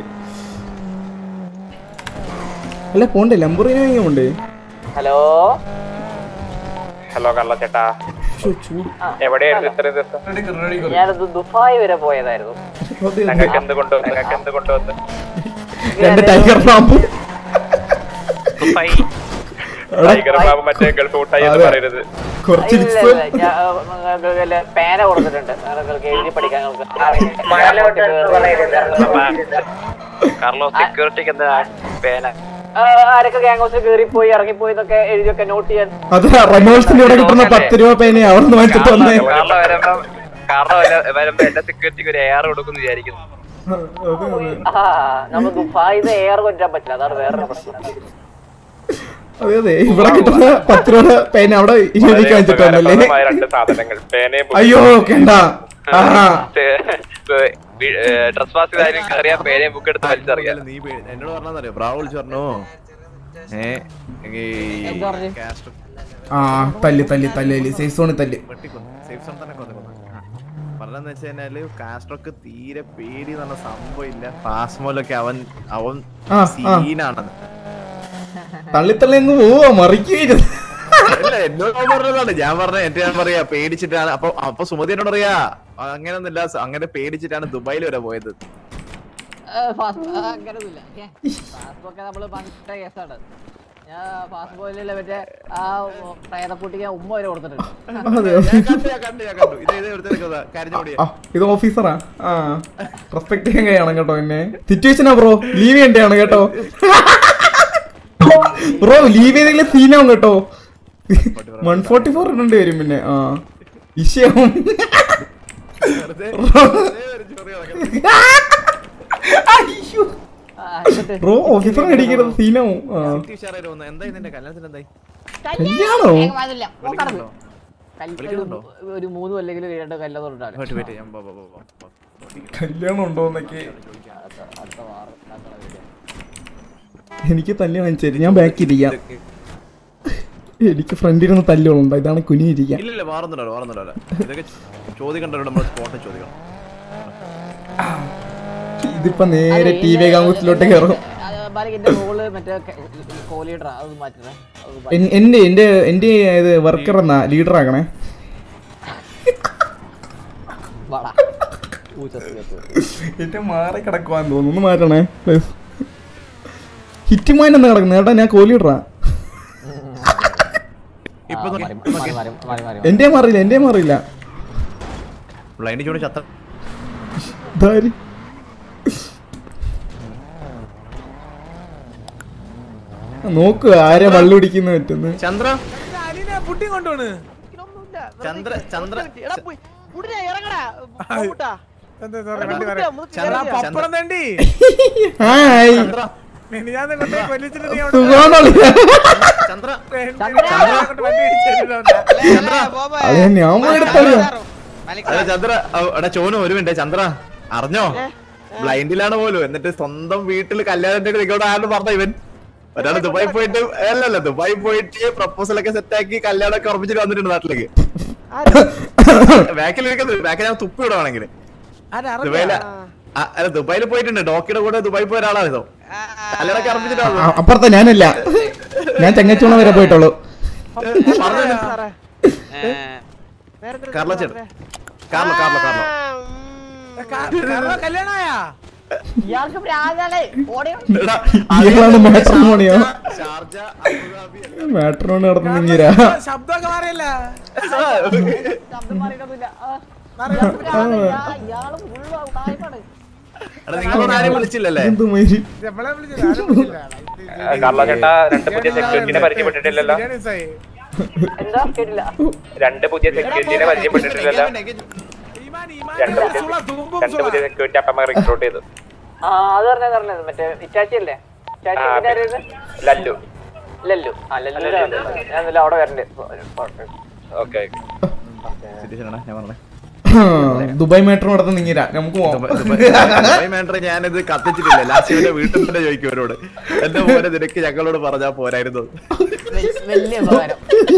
അല്ല പോണ്ടേ ലംബറിന് വാങ്ങിയ പോണ്ടേ ഹലോ ഹലോ കള്ള ചേട്ടാ ശ്ശോ, ചൂട് എവിടെയായിരുന്നു ഇത്രയും ദിവസം ഞാനത് ദുബായ് വരെ പോയതായിരുന്നു അതെ, അതെ. ഞങ്ങൾക്ക് എന്ത് കൊണ്ടുവന്നു ഞങ്ങൾക്ക് എന്ത് കൊണ്ടുവന്ന് രണ്ട് ടൈഗർ പാമ്പും ടൈഗർ ബാബു മറ്റേ ഗൾഫ് ഊട്ടായി എന്ന് അതെ. പറയരുത് കുറച്ച് ഇല്ല, ലിപ്സ് ഇല്ല, ഞാൻ, ആ, നിങ്ങൾക്ക് വല്ല പേന കൊടുത്തിട്ടുണ്ട് നിങ്ങൾക്ക് എഴുതി പഠിക്കാൻ നിങ്ങൾക്ക് കാർലോ സെക്യൂരിറ്റിക്ക് എന്താ പേന ആ, ആരൊക്കെ ഗ്യാങ് ഹൗസിൽ കയറിപ്പോയി ഇറങ്ങിപ്പോയി എന്നൊക്കെ എഴുതിയൊക്കെ നോട്ട് ചെയ്യാൻ അത് റെനോൾസിന്റെ ഇവിടെ കിട്ടുന്ന പത്ത് രൂപ പേന അവിടെ നിന്ന് വാങ്ങിച്ചിട്ട് വന്നേ കാർലോ വരുമ്പോ കാർലോ വരുമ്പോ എന്റെ സെക്യൂരിറ്റിക്ക് ഒരു എയർ കൊടുക്കുന്നു വിചാരിക്കുന്നു അതെ അതെ ആ നമ്മൾ ദുബായിന്ന് എയർ കൊണ്ടുവരാൻ പറ്റില്ല അതാണ് വേറൊരു പ്രശ്നം അതെ അതെ ഇവിടെ കിട്ടുന്ന പത്ത് രൂപ പേന അവിടെ എനിക്ക് വളരെ വാങ്ങിച്ചിട്ട് വന്നല്ലേ ഉപകാരപ്രദമായ രണ്ട് സാധനങ്ങൾ പേനയും ബുക്കും. അയ്യോ കേണ്ട ആ ഡ്രസ് വാസ് ചെയ്താലും കയറിയാ പേനയും ബുക്ക് എടുത്ത് വലിച്ചറിയാം നീ പേ- എന്നോട് പറഞ്ഞറിയോ ബ്രാവ് വിളിച്ചു പറഞ്ഞു ഏ എന്താ പറഞ്ഞു? ആ തല്ല് തല്ല് തല്ല് സേഫ് സോണിൽ തല്ല് സേഫ് സോൺ തന്നെ കൊന്നു പറഞ്ഞെന്ന് വെച്ച് കഴിഞ്ഞാല് കാസ്ട്രോക്ക് തീരെ പേടി എന്ന് പറഞ്ഞ സംഭവം ഇല്ല പാസ്മോലൊക്കെ അവൻ അവൻ ആ, ആ. സീനാണെന്ന് തള്ളി തള്ളി അങ്ങ് പോവാ മറിക്കുകയായിരുന്നു അല്ല എന്നോട് അവൻ പറഞ്ഞതാണ് ഞാൻ പറഞ്ഞ എന്റെ ഞാൻ പറയാ പേടിച്ചിട്ടാണ് അപ്പൊ അപ്പൊ സുമതി എന്നോട് പറയാ അങ്ങനെയൊന്നുമില്ല സ- അങ്ങനെ പേടിച്ചിട്ടാണ് ദുബായിൽ വരെ പോയത് അങ്ങനൊന്നുമില്ല പാസ്പോർട്ട് നമ്മള് പണ്ട കേസാണ് ഞാൻ പാസ്പോർട്ടിലെ മറ്റേ ആ പ്രേതക്കുട്ടിക്ക് ഉമ്മ വരെ കൊടുത്തിട്ടുണ്ട് അതെ ഞാൻ കണ്ടു ഞാൻ കണ്ടു ഞാൻ കണ്ടു ഇത് ഇത് എടുത്തെടുക്കുന്നതാ കരിഞ്ഞോടിയ ആ ഇത് ഓഫീസറാ ആ റെസ്പെക്ട് ചെയ്യാൻ കഴിയണം കേട്ടോ എന്നെ സിറ്റുവേഷനാ ബ്രോ ലീവ് ചെയ്യണ്ടാണ് കേട്ടോ ബ്രോ ലീവ് ചെയ്തെങ്കിലും സീനാവും കേട്ടോ വൺ ഫോർട്ടി ഫോർ ഇടേണ്ടി വരും പിന്നെ ആ വിഷയവും വെറുതെ വെറുതെ ഒരു ചൊറി നടക്കുന്നു. അയ്യോ ആ, എന്നിട്ട് ബ്രോ ഓഫീസർ അടിക്കരുത് സീനാവും ആ സിറ്റി ഉഷാറായിട്ട് വന്നു. എന്തായി നിന്റെ കല്യാണത്തിന് എന്തായി കല്യാണോ അതില്ല. ഓ, കടന്നു. വിളിക്കുന്നുണ്ടോ? കല്ല് വിളിക്കുന്നുണ്ടോ? ഒരു- ഒരു മൂന്നും അല്ലെങ്കിൽ രണ്ട് കല്ല് തൊട്ടാണ് വെയിറ്റ് വെയിറ്റ് ഞാൻ പോ പോ പോ പോ പോ. കല്യാണം ഉണ്ടോന്നൊക്കെ അടുത്ത വാറ് അടുത്ത വീഡിയോ. എനിക്ക് തല്ലി വാങ്ങിച്ചു ഞാൻ ബാക്കി ഇരിക്കാം എനിക്ക് ഫ്രണ്ടിരുന്ന് തല്ലുകളുണ്ടോ ഇതാണ് കുനിയിരിക്കാം ഇല്ല ഇല്ല മാറുന്നുണ്ടോ മാറുന്നുണ്ടോ ഇതൊക്കെ ചോദിക്കണ്ടോ നമ്മൾ സ്പോട്ടിൽ ചോദിക്കണം ഇതിപ്പോ നേരെ ടി വി കൗൺസിലോട്ട് കയറും അത് ബാലിക്ക് എന്റെ റോള് മറ്റേ കോഹ്ലിയുടെ അത് മാറ്റണേ അത് മാറ്റി. എൻ- എന്റെ എന്റെ എന്റെ ഇത് വർക്കർ എന്നാ ലീഡർ ആക്കണേ വാടാ. ഊച്ചത്ത് കയറ്റി. എന്റെ മാറി കിടക്കുവാന്ന് തോന്നുന്നു ഒന്ന് മാറ്റണേ ഹിറ്റുമാൻ എന്ന് കിടക്കുന്നു ഏട്ടാ ഞാൻ കോലിയിടാ ഇപ്പൊ ആ, മാറി, മാറി, മാറി, മാറി, മാറി. എന്റെ മാറിയില്ല എന്റെ മാറിയില്ല ബ്ലൈൻഡ് ചൂട് ചത്ത ഇതാര് നോക്കുക ആരെ വള്ളി പിടിക്കുന്ന പറ്റുന്നു ചന്ദ്ര അനിനെ പുട്ടി കൊണ്ടുപോണ് ഇതിലൊന്നുമില്ല. ചന്ദ്ര ചന്ദ്ര എടാ, പോയി. ഉടനെ ഇറങ്ങടാ മമ്മൂട്ടാ. എന്താ sorry, എടാ, വണ്ടി മുതുക്കില്ല, വരാം. മുതുക്കില്ല, ചന്ദ്ര, ഇറങ്ങിയാ. പപ്പടം തണ്ടി ഹായ് ചന്ദ്ര മിനിഞ്ഞാന്ന് കൊണ്ടുപോയി കൊല്ലിച്ചിട്ട് നീ അവിടെ സുഖമാണല്ലോ ചന്ദ്ര കൊണ്ട് വണ്ടി ഇടിച്ചിട്ടുണ്ട് ചന്ദ്ര അതെ ഞാൻ പോയി എടുത്തറിയാം അതെ ചന്ദ്ര ഔ, എടാ ചോനു ഒരു മിനിറ്റ് ചന്ദ്ര അറിഞ്ഞോ ബ്ലൈൻഡിലാണ് പോലും എന്നിട്ട് സ്വന്തം വീട്ടിൽ കല്യാണത്തിന്റെ നിങ്ങളോട് ആരും പറഞ്ഞ ഇവൻ ഒരാള് ദുബായി പോയിട്ട് അല്ലല്ല ദുബായി പോയിട്ട് പ്രപ്പോസൽ ഒക്കെ സെറ്റ് ആക്കി കല്യാണം ഒക്കെ ഉറപ്പിച്ചിട്ട് വന്നിട്ടുണ്ട് നാട്ടിലേക്ക് ബാക്കിൽ ഇരിക്കുന്നത് ബാക്കിൽ ഞാൻ തുപ്പി വിടുവാണെങ്കിൽ ദുബായില ആ, അല്ല ദുബായിൽ പോയിട്ടുണ്ട് ഡോക്കിയുടെ കൂടെ ദുബായി പോയ ഒരാളാണ് ഇതോ കല്യാണം ഒക്കെ ഉറപ്പിച്ചിട്ട് വന്നത്. അ- അപ്പുറത്തെ ഞാനല്ല ഞാൻ ചെങ്ങച്ചോണം വരെ പോയിട്ടുള്ളൂ പറഞ്ഞില്ല. നേരത്തെ കാർലോ ചേട്ടൻ കാർലോ കാർലോ കാർലോ കല്യാണായാ ഇയാൾക്ക് ഭ്രാന്താണ് ഓടിയോ എടാ, ഇയാളാണ് മാട്രിമോണിയോ ഷാർജ അബുദാബി എല്ലാം മാട്രിമോണി നടന്നു നിങ്ങിരാ ശബ്ദമൊക്കെ മാറിയല്ല ശബ്ദം മാറിയിട്ടൊന്നുമില്ല ആ. ഇയാൾക്ക് ഭ്രാന്ത്. ഇയാ- ഇയാള് full ഉടായിപ്പാണ്. എടാ നിങ്ങളോട് ആരും വിളിച്ചില്ലല്ലേ എന്ത് മയിരി നമ്മളെ വിളിച്ചില്ല ആരും വിളിച്ചില്ല കാർലോ ചേട്ടാ രണ്ട് പുതിയ സെക്യൂരിറ്റിനെ പരിചയപ്പെട്ടിട്ടില്ലല്ലോ ബിരിയാണി ദിവസമായി. എന്താ കേട്ടില്ല രണ്ട് പുതിയ സെക്യൂരിറ്റിനെ പരിചയപ്പെട്ടിട്ടില്ലല്ലോ ഈമാൻ, ഈമാൻ, രണ്ട് പുതിയ സുള, തുമ്പും രണ്ട് സുള. പുതിയ സെക്യൂരിറ്റി അപ്പം റിക്രൂട്ട് ചെയ്തു ആ അത് പറഞ്ഞത് പറഞ്ഞത് മറ്റേ ഇറ്റാച്ചി അല്ലേ ഇറ്റാച്ചി ആ, ആരായിരുന്നു? ലല്ലു ലല്ലു ആ ലല്ലു ഞാൻ ഇന്നലെ അവിടെ വരണ്ടേ ഓക്കെ സിറ്റുവേഷൻ ആണ് ഞാൻ പറഞ്ഞത് ദുബായ് മെട്രോ നടന്ന് നിങ്ങിരാ നമുക്ക് പോവാം ദുബായ് മാൻഡർ ഞാനിത് കത്തിച്ചിട്ടില്ല ലാസ്റ്റ് ഇവന്റെ വീട്ടിൽ തന്നെ ചോദിക്കും ഇവരോട് എന്റെ പോലെ നിനക്ക് ഞങ്ങളോട് പറഞ്ഞാ പോരായിരുന്നു വലിയ ഉപകാരം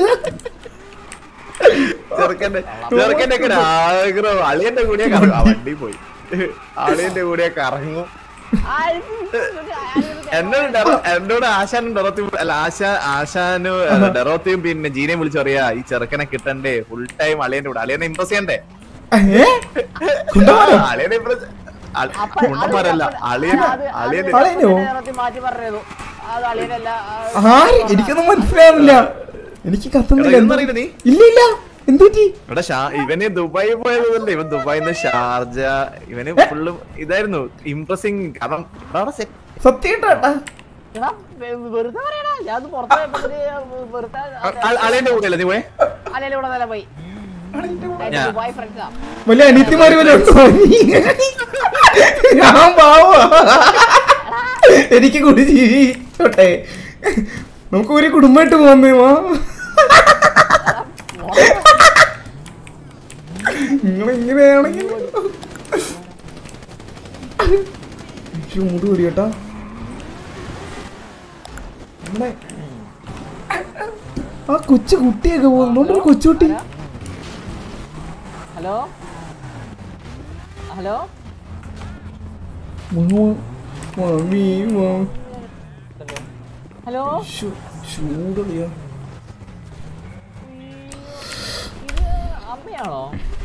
ചെറുക്കന്റെ ചെറുക്കന്റെ ഒക്കെ ഒരു ആഗ്രഹം അളിയന്റെ കൂടിയെ കറങ്ങും ആ വണ്ടി പോയി അളിയന്റെ കൂടിയെ കറങ്ങും എന്നോട് ഡെറോ- എന്നോട് ആശാനും ഡെറോത്തിയും അല്ല ആശ ആശാനും അല്ല, ഡെറോത്തിയും പിന്നെ ജീനയും വിളിച്ചു പറയാ ഈ ചെറുക്കനെ കിട്ടണ്ടേ ഫുൾ ടൈം അളിയന്റെ കൂടെ അളിയനെ ഇമ്പ്രസ് ചെയ്യണ്ടേ ഏ? കുണ്ടന്മാരോ? അളിയനെ ഇമ്പ്രസ് കുണ്ടന്മാരല്ല അളിയന് അളിയന് അളിയനോ? മാറ്റി പറഞ്ഞു അത് അളിയനല്ല ആര് എനിക്കൊന്നും മനസ്സിലാവുന്നില്ല എനിക്ക് കത്തുന്നില്ല എടാ, എന്താ- ഇതൊന്നും അറിയില്ല നീ? ഇല്ല ഇല്ല എന്തുപറ്റി ഇവിടെ ഷാ- ഇവന് ദുബായി പോയതല്ലേ ഇവൻ ദുബായിന്ന് ഷാർജ ഇവന് ഫുള്ള് ഇതായിരുന്നു ഇംപ്രസിങ് കാരണം ഇവിടെ അവിടെ set- സത്യം എടാ, വെ- വെറുതെ പറയടാ ഞാൻ അത് പുറത്ത് പോയപ്പോഴത്തേന് വെറുതെ അ- അ- അളിയന്റെ കൂടെ അല്ലേ നീ പോയെ അളിയന്റെ കൂടെ തന്നെ പോയി ഞാൻ- ദുബായ് ഫ്രണ്ട്സാ വലിയ അനിയത്തിമാര് വല്ല ഉണ്ടോ? ഞാൻ പാവ എനിക്ക് കൂടി ജീവിച്ചോട്ടെ നമുക്ക് ഒരു കുടുംബമായിട്ട് പോന്നേ മാ നിങ്ങൾ ഇങ്ങനെയാണെങ്കിൽ മുടി കൂടി കേട്ടാ നമ്മുടെ ആ കൊച്ചു കുട്ടിയൊക്കെ പോകുന്നുണ്ട് കൊച്ചുകുട്ടി ഹലോ ഹലോ മമ്മി ഹലോ ചൂടറിയാ ഇത് അമ്മയാണോ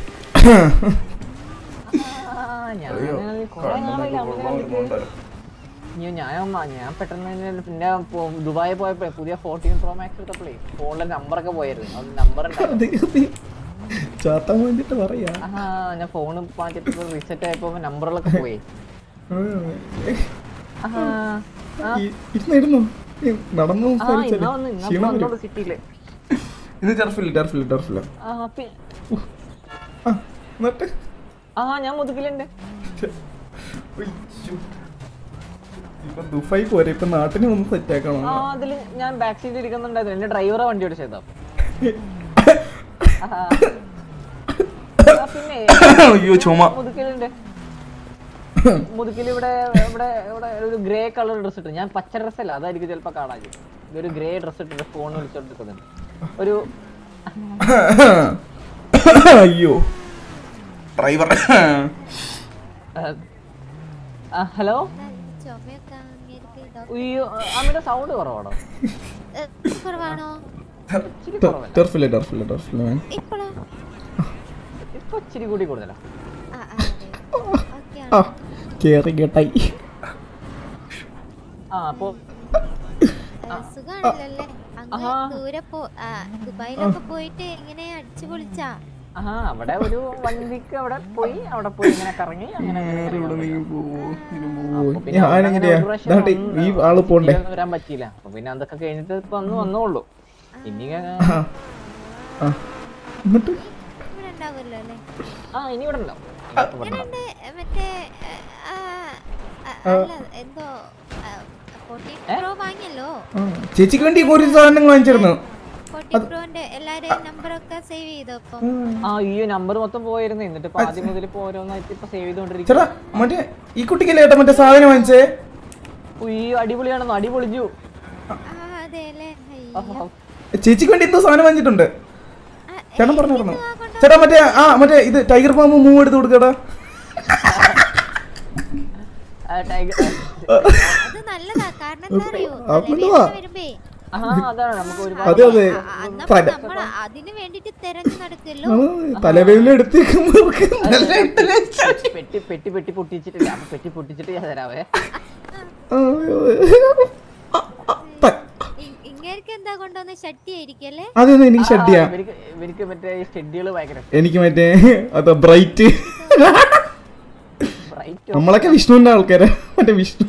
ആ, ഞാൻ കുറേ നാളായില്ലേ അമ്മേനെ കണ്ടിട്ട്. അയ്യോ, ഞാൻ അമ്മ- ഞാൻ പെട്ടെന്ന് തന്നെ പിന്നെ പോ- ദുബായി പോയപ്പോ പുതിയ ഫോർട്ടീൻ പ്രോ മാക്സ് എടുത്തപ്പോഴേ ഫോണിലെ നമ്പറൊക്കെ പോയായിരുന്നു അത് നമ്പർ ചാത്താൻ വേണ്ടിട്ട് പറയാ ആ ഞാൻ ഫോണ് മാറ്റിയപ്പോ റീസെറ്റ് ആയപ്പോ നമ്പറുകളൊക്കെ പോയി ആ, ആ, ഇ- ഇരുന്നിരുന്നോ ഈ നടന്നു ആ സംസാരിച്ചാലേ ഇന്നാ വന്ന് ഇന്നാ ക്ഷീണം വന്നോളൂ വരും സിറ്റിയില് ഇത് ടർഫില്ല ടർഫില്ല ടർഫില്ല ആ പി- ആ എന്നിട്ട് ആ ഞാൻ മുതുകിലുണ്ട് ഉയ്യോ. ഇപ്പൊ ദുബായി പോരെ ഇപ്പൊ നാട്ടിന് ഒന്ന് സെറ്റ് ആക്കണം ആ അതില് ഞാൻ ബാക്ക് സീറ്റിൽ ഇരിക്കുന്നുണ്ടായിരുന്നു എന്റെ ഡ്രൈവറെ വണ്ടി ഓടിച്ചതാ ആ. ആ, പിന്നെ അയ്യോ ചുമ മുതുക്കിലുണ്ട് മുതുക്കിൽ ഇവിടെ ഇവിടെ ഇവിടെ ഒരു ഗ്രേ കളർ ഡ്രസ് ഇട്ടു ഞാൻ പച്ച ഡ്രസ് അല്ല അതായിരിക്കും ചിലപ്പോ കാണാൻ ഇതൊരു ഗ്രേ ഡ്രസ് ഇട്ടിട്ട് ഫോൺ വിളിച്ചോണ്ടിരിക്കുന്നുണ്ട് ഒരു അയ്യോ ഡ്രൈവർ ഹലോ ചുമയൊക്കെ അങ്ങേർക്ക് ഡോക്ടർ അയ്യോ അമ്മയുടെ സൗണ്ട് കുറവാണോ കുറവാണോ ഇച്ചിരി കുറവല്ല ടർഫില്ല ടർഫില്ല ടർഫില്ല മാൻ ഇപ്പോഴോ ഇപ്പൊ ഇച്ചിരി കൂടി കൂടുതലാ ആ ആ അതെ ഓക്കെ ആ കേറി കേട്ടായി ആ അപ്പൊ സുഖാണല്ലേ അങ്ങ് ദൂരെ പോ ആ, ദുബായിലൊക്കെ പോയിട്ട് ഇങ്ങനെ അടിച്ചു പൊളിച്ചാ ആ അവിടെ ഒരു വൺ വീക്ക് അവിടെ പോയി അവിടെ പോയി ഇങ്ങനെ കറങ്ങി അങ്ങനെ നേരെ ഇവിടെ നീ പോവോ ഇനി പോവോ അപ്പൊ പിന്നെ അവിടെ അങ്ങനെ ഞാനെങ്ങനെയാ ഒരു പ്രാവശ്യം ദാണ്ടെ വന്ന് ഈ ആള് പോണ്ടേ തിരികെ വരാൻ പറ്റിയില്ല അപ്പൊ പിന്നെ അതൊക്കെ കഴിഞ്ഞിട്ട് ഇപ്പൊ അന്ന് വന്നോളൂ ഇനി ആ ആ എന്നിട്ട് ഇവിടെ ഉണ്ടാവുമല്ലോ അല്ലേ ആ ഇനി ഇവിടെ ഉണ്ടാവും എങ്ങനെയുണ്ട് മറ്റേ ആ, ആ, അല്ല എന്തോ ഫോർട്ടി പ്രോ വാങ്ങിയല്ലോ ആ, ചേച്ചിക്ക് വേണ്ടി കുറച്ച് സാധനങ്ങൾ വാങ്ങിച്ചിരുന്നു ഫോർട്ടി പ്രോന്റെ എല്ലാരെയും നമ്പറൊക്കെ സേവ് ചെയ്തോ ഇപ്പം ആ ഈ നമ്പർ മൊത്തം പോയിരുന്നു എന്നിട്ട് ഇപ്പൊ ആദ്യം മുതൽ ഇപ്പൊ ഓരോന്നായിട്ട് ഇപ്പൊ സേവ് ചേട്ടാ ചെയ്തോണ്ടിരിക്കും മറ്റേ ഈ കുട്ടിക്കല്ലേ ഏട്ടാ മറ്റേ സാധനം വാങ്ങിച്ചേ ഈ അടിപൊളിയാണെന്നോ അടിപൊളിച്ചു ആ അതെ അല്ലേ അയ്യോ. ചേച്ചിക്ക് വേണ്ടി എന്തോ സാധനം വാങ്ങിച്ചിട്ടുണ്ട് ചേട്ടൻ പറഞ്ഞിരുന്നു ചേട്ടാ മറ്റേ ആ മറ്റേ ഇത് ടൈഗർ പാമ്പ് മൂവ് എടുത്ത് കൊടുക്കടാ ടൈഗർ അത് നല്ലതാ കാരണം എന്താ അറിയോ അത് തലവേദന നല്ലതാ. വരുമ്പേ ആ അതാണ് നമുക്ക് ഒരുപാട് അതെ അതെ അന്ന് തല നമ്മൾ അതിന് വേണ്ടിട്ട് തെരഞ്ഞു നടക്കല്ലോ ആ, തലവേദന എടുത്തേക്കുമ്പോ നല്ല പെട്ടി പെട്ടി പെട്ടി പൊട്ടിച്ചിട്ടില്ല അപ്പൊ പെട്ടി പൊട്ടിച്ചിട്ട് ഞാൻ തരാവേ ഇ- ഇങ്ങേർക്ക് എന്താ കൊണ്ടുവന്ന ഷട്ടി ആയിരിക്കും അല്ലേ അതൊന്നും എനിക്ക് ഷട്ടിയാ ആ, ഇവർക്ക് ഇവർക്ക് മറ്റേ ഷെഡ്യൂള് ഭയങ്കര എനിക്ക് മറ്റേ അത് ബ്രൈറ്റ് ബ്രൈറ്റ് നമ്മളൊക്കെ വിഷ്ണുവിന്റെ ആൾക്കാരാ മറ്റേ വിഷ്ണു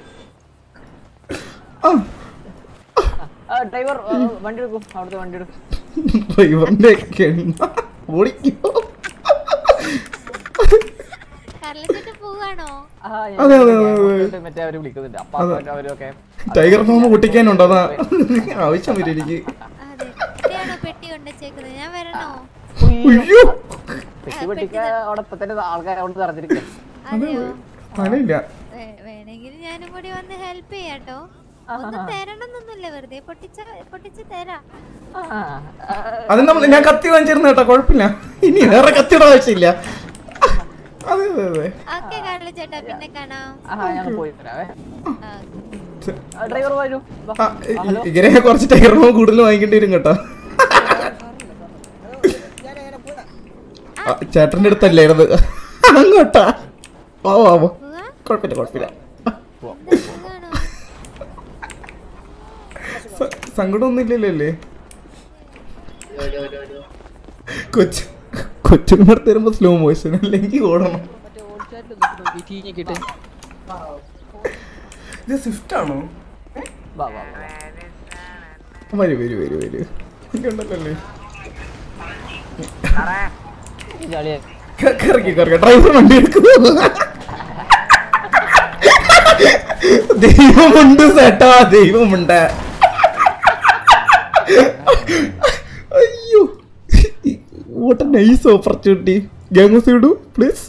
ആ ഡ്രൈവർ വണ്ടി എടുക്കും അവിടുത്തെ വണ്ടി എടുക്കും ഡ്രൈവറിന്റെ ഒക്കെ എണ്ണ ഓടിക്കോ കരളിച്ചിട്ട് പോവാണോ ആ, ഞാൻ അതെ, അതെ, ഞാൻ അതെ, അങ്ങോട്ട് മറ്റേ അവര് വിളിക്കുന്നുണ്ട് അപ്പൊ അതെ. അവര് അവരൊക്കെ ടൈഗർ ഫാം പൊട്ടിക്കാനുണ്ടോ അതാ ആവശ്യം വരും എനിക്ക് അതെ ഇവിടെയാണോ പെട്ടി കൊണ്ടുവച്ചേക്കുന്നത് ഞാൻ വരണോ അയ്യോ പെട്ടി പൊട്ടിക്ക അവിടെ ഇപ്പൊ തന്നെ ആൾക്കാർ അവിടെ നിറഞ്ഞിരിക്കുക അതെയോ സ്ഥലമില്ല വേ- വേണമെങ്കിൽ ഞാനും കൂടി വന്ന് ഹെൽപ്പ് ചെയ്യാട്ടോ ഒന്നും തരണമെന്നൊന്നുമില്ല വെറുതെ പൊട്ടിച്ച പൊട്ടിച്ച് തരാം അത് നമ്മൾ ഞാൻ കത്തി വാങ്ങിച്ചിരുന്നു കേട്ടോ കുഴപ്പമില്ല ഇനി വേറെ കത്തിയുടെ ആവശ്യമില്ല അതെ അതെ അതെ ഓക്കെ കാർലോ ചേട്ടാ പിന്നെ കാണാം ആ ഞാൻ പോയി തരാവേ ആ, ഡ്രൈവർ വരൂ വാ. ആ, ഇ- ഇങ്ങനെ കുറച്ച് ടൈഗർ ഫാം കൂടുതൽ വാങ്ങിക്കേണ്ടി വരും കേട്ടോ ആ, ചേട്ടന്റെ അടുത്തല്ലായിരുന്നു അങ്ങോട്ടാ ഓ ആവോ കുഴപ്പമില്ല കുഴപ്പമില്ല സുഖാണോ സ- സങ്കടമൊന്നും ഇല്ലല്ലോ അല്ലേ കൊച്ചു കൊച്ചുമ്മടുത്ത് വരുമ്പോ സ്ലോ മോഷൻ അല്ലെങ്കിൽ ഓടണം ഇത് സ്വിഫ്റ്റ് ആണോ വാ വാ വാ. വരൂ വരൂ വരൂ വരൂ ഇതുണ്ടല്ലോ അല്ലേ ജാളിയാ കറക്കി കറക്കി ഡ്രൈവർ വണ്ടി എടുക്കുന്നു ദൈവമുണ്ട് ചേട്ടാ ദൈവമുണ്ട് അയ്യോ വാട്ട് നൈസ് ഓപ്പർച്യൂണിറ്റി ഗ്യാങ് ഇടൂ പ്ലീസ്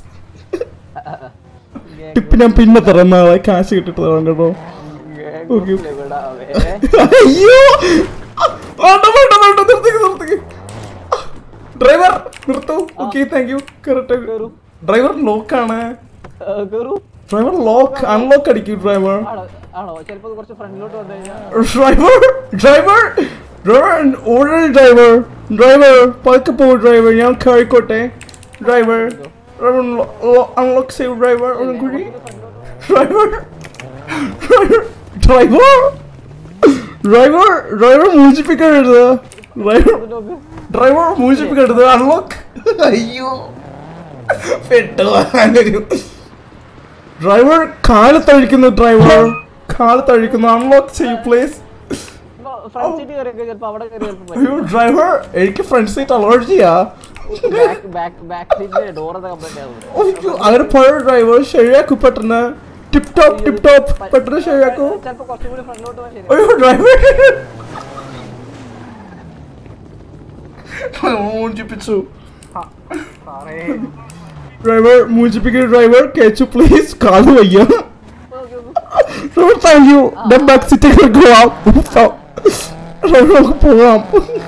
ടിപ്പ് ഞാൻ പിന്നെ തരാം നാളെ കാശ് കിട്ടിട്ട് തരാം കേട്ടോ ഓക്കെ വിടാവേ അയ്യോ വേണ്ട വേണ്ട വേണ്ട നിർത്തിക്ക് നിർത്തിക്ക് ഡ്രൈവർ നിർത്തൂ okay thank you correct driver ലോക്കാണ് കേറൂ ഡ്രൈവർ ലോക്ക് അൺലോക്ക് അടിക്കും ഡ്രൈവർ ആണോ ആണോ ചിലപ്പോ കുറച്ച് ഫ്രണ്ടിലോട്ട് വന്നു കഴിഞ്ഞാൽ driver driver driver order driver driver പതുക്കെ പോ ഡ്രൈവർ ഞാൻ കയറിക്കോട്ടെ ഡ്രൈവർ ഡ്രൈവർ അൺലോക്ക് ചെയ്യൂ ഡ്രൈവർ ഒന്നും കൂടി ഡ്രൈവർ ഡ്രൈവർ ഡ്രൈവർ ഡ്രൈവർ മൂജിപ്പിക്കരുത് ഡ്രൈവർ ഡ്രൈവർ മൂജിപ്പിക്കരുത് അൺലോക്ക് അയ്യോ പെട്ടു അങ്ങനെയൊരു ഡ്രൈവർ കാല് തഴിക്കുന്നു ഡ്രൈവർ കാല് തഴിക്കുന്നു അൺലോക്ക് ചെയ്യൂ പ്ലീസ് ഫ്രണ്ട് സീറ്റ് കയറി ചിലപ്പോ അവിടെ കയറി അയ്യോ ഡ്രൈവർ എനിക്ക് ഫ്രണ്ട് സീറ്റ് അലർജിയാ ബാക്ക് ബാക്ക് ബാക്ക് സീറ്റിന്റെ ഡോറൊക്കെ കംപ്ലൈന്റ് ആകും അയ്യോ അങ്ങനെ പഴയ ഡ്രൈവർ ശരിയാക്കൂ പെട്ടെന്ന് ടിപ് ടോപ്പ് ടിപ് ടോപ്പ് പെട്ടെന്ന് ശരിയാക്കൂ ചിലപ്പോ കുറച്ചും കൂടി ഫ്രണ്ടിലോട്ട് പോകാൻ ശരി അയ്യോ ഡ്രൈവർ മൂഞ്ചിപ്പിച്ചു ഡ്രൈവർ മൂഞ്ചിപ്പിക്കുന്ന ഡ്രൈവർ കേച്ചു പ്ലീസ് കാല് വയ്യ ഡ്രൈവർ താങ്ക് യു ഡം ബാക്ക് സീറ്റ് പോവാം ഡ്രൈവർ നമുക്ക് പോവാം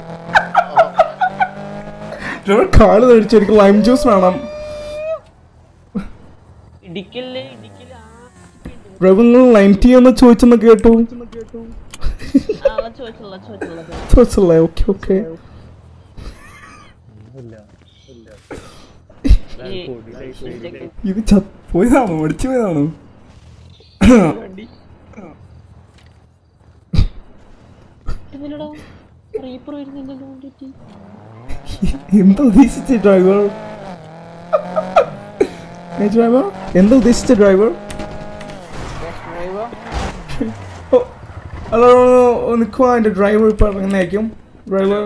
ഡ്രൈവർ കാല് കഴിച്ചു എനിക്ക് ലൈം ജ്യൂസ് വേണം ഇടിക്കല്ലേ ഇടിക്കല്ലേ ഡ്രൈവർ നിങ്ങൾ ലൈം ടീ എന്ന് ചോദിച്ചെന്ന് കേട്ടു ആ ചോദിച്ചുള്ള ചോദിച്ചുള്ള ചോദിച്ചല്ലേ ഓക്കെ ഓക്കെ ഇത് ചത്ത് പോയതാണോ മടിച്ചു പോയതാണോ കിട്ടുന്നില്ലടാ റീപ്പർ വരുന്നില്ലല്ലോ വണ്ടിക്ക് എന്താ ഉദ്ദേശിച്ച ഡ്രൈവർ ഡ്രൈവർ എന്താ ഉദ്ദേശിച്ച ഡ്രൈവർ ഓ, ഹലോ നിൽക്കുവാ എൻ്റെ ഡ്രൈവർ ഇപ്പം ഇറങ്ങുന്നതായിരിക്കും ഡ്രൈവർ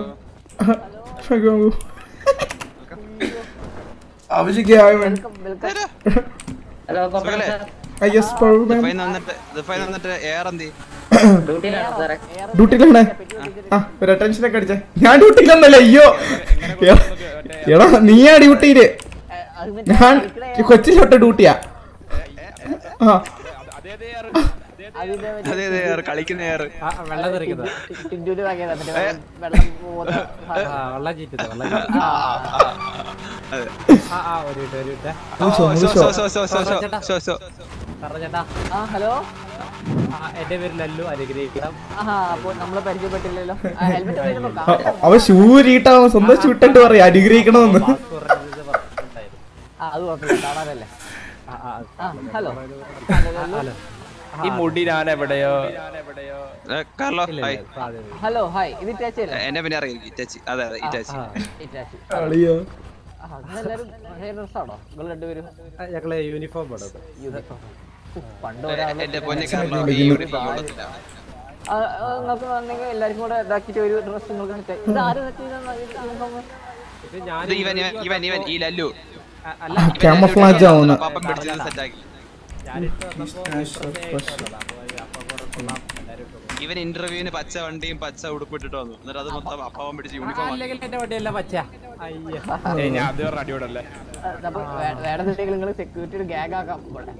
ആവശ്യക്കായവൻ ഹലോ യെസ് പറയൂ വന്നിട്ട് എയർ എന്തി ഡ്യൂട്ടിയിലാണ് ആ ഒരു അറ്റൻഷനൊക്കെ അടിച്ചേ ഞാൻ ഡ്യൂട്ടിയിലൊന്നല്ല അയ്യോ എടാ, എടാ നീയാ ഡ്യൂട്ടിയില് ഞാൻ കൊച്ചിലോട്ട് ഡ്യൂട്ടിയാ ആ അതെ അതെ എയർ കളിക്കുന്ന എയർ വെള്ളം തെറിക്കുന്നത് ടിൻഡുല് വാങ്ങിയതാ മറ്റേ വെള്ളം പോകുന്ന വെള്ളം ചീറ്റത് വെള്ളം ആ, ആ ആ ഒരു മിനിറ്റ് ഒരു മിനിറ്റ് ഓ, so, so, so. So, so, so, so, so, so. പറഞ്ഞേട്ടാ ആ ഹലോ ആ, എന്റെ പേര് ലല്ലു അനുഗ്രഹിക്കണം ആഹാ അപ്പൊ നമ്മള് പരിചയപ്പെട്ടില്ലല്ലോ ഹെൽമെറ്റ് വെച്ചിട്ട് നോക്കാം അ- അവൻ ഷൂരിട്ടാ അവൻ സ്വന്തം ഷൂട്ടിട്ട് പറയാ അനുഗ്രഹിക്കണമെന്ന് ആ അത് കുഴപ്പമില്ല കാണാനല്ലേ ആ, ആ, ആ ഹലോ ഹലോ ഈ മുടി ഞാൻ എവിടെയോ ഏ, കാർലോ ഹായ് ഹലോ ഹായ് ഇത് ഇറ്റാച്ചി അല്ലേ എന്നെ പിന്നെ അറിയാം ഇറ്റാച്ചി അതെ അതെ ഇറ്റാച്ചി ഇറ്റാച്ചി അളിയോ ആ, നിങ്ങളെല്ലാരും ഹെയർ ഡ്രസ് ആണോ നിങ്ങൾ രണ്ടുപേരും ഞങ്ങള് യൂണിഫോം ഇടുന്നത് യൂണിഫോം പണ്ട് എ- ഒരാള് എന്റെ പൊന്നെ കാർലോ ഈ യൂണിഫോം കൊള്ളത്തില്ല ആ, ആ, നിങ്ങൾക്ക് വന്നെങ്കിൽ എല്ലാവർക്കും കൂടെ ഇതാക്കിയിട്ട് ഒരു ഡ്രസ് നിങ്ങൾക്ക് സെറ്റ് ഇത് ആര് സെറ്റ് ചെയ്ത യൂണിഫോം ഇത് ഞാൻ ഇത് ഇവൻ ഇവൻ ഇവൻ ഇവൻ ഈ ലല്ലു അല്ല ക്യാമഫ്ലാജ് ആവുന്നു പാപ്പ പിടിച്ചത് സെറ്റാക്കി ഞാനിട്ട് വന്നപ്പോ ഇവൻ ഇന്റർവ്യൂവിന് പച്ച വണ്ടിയും പച്ച ഉടുപ്പിട്ടിട്ട് വന്നു എന്നിട്ട് അത് മൊത്തം അപ്പാവൻ പിടിച്ച് യൂണിഫോം ആക്കി അല്ലെങ്കിൽ എന്റെ വണ്ടിയല്ല പച്ച അയ്യോ ഏയ് ഞാൻ അത് പറഞ്ഞ അടിയോടല്ലേ അപ്പൊ വേണമെന്നുണ്ടെങ്കിൽ നിങ്ങൾ സെക്യൂരിറ്റി ഗ്യാങ് ആക്കാം ഇവിടെ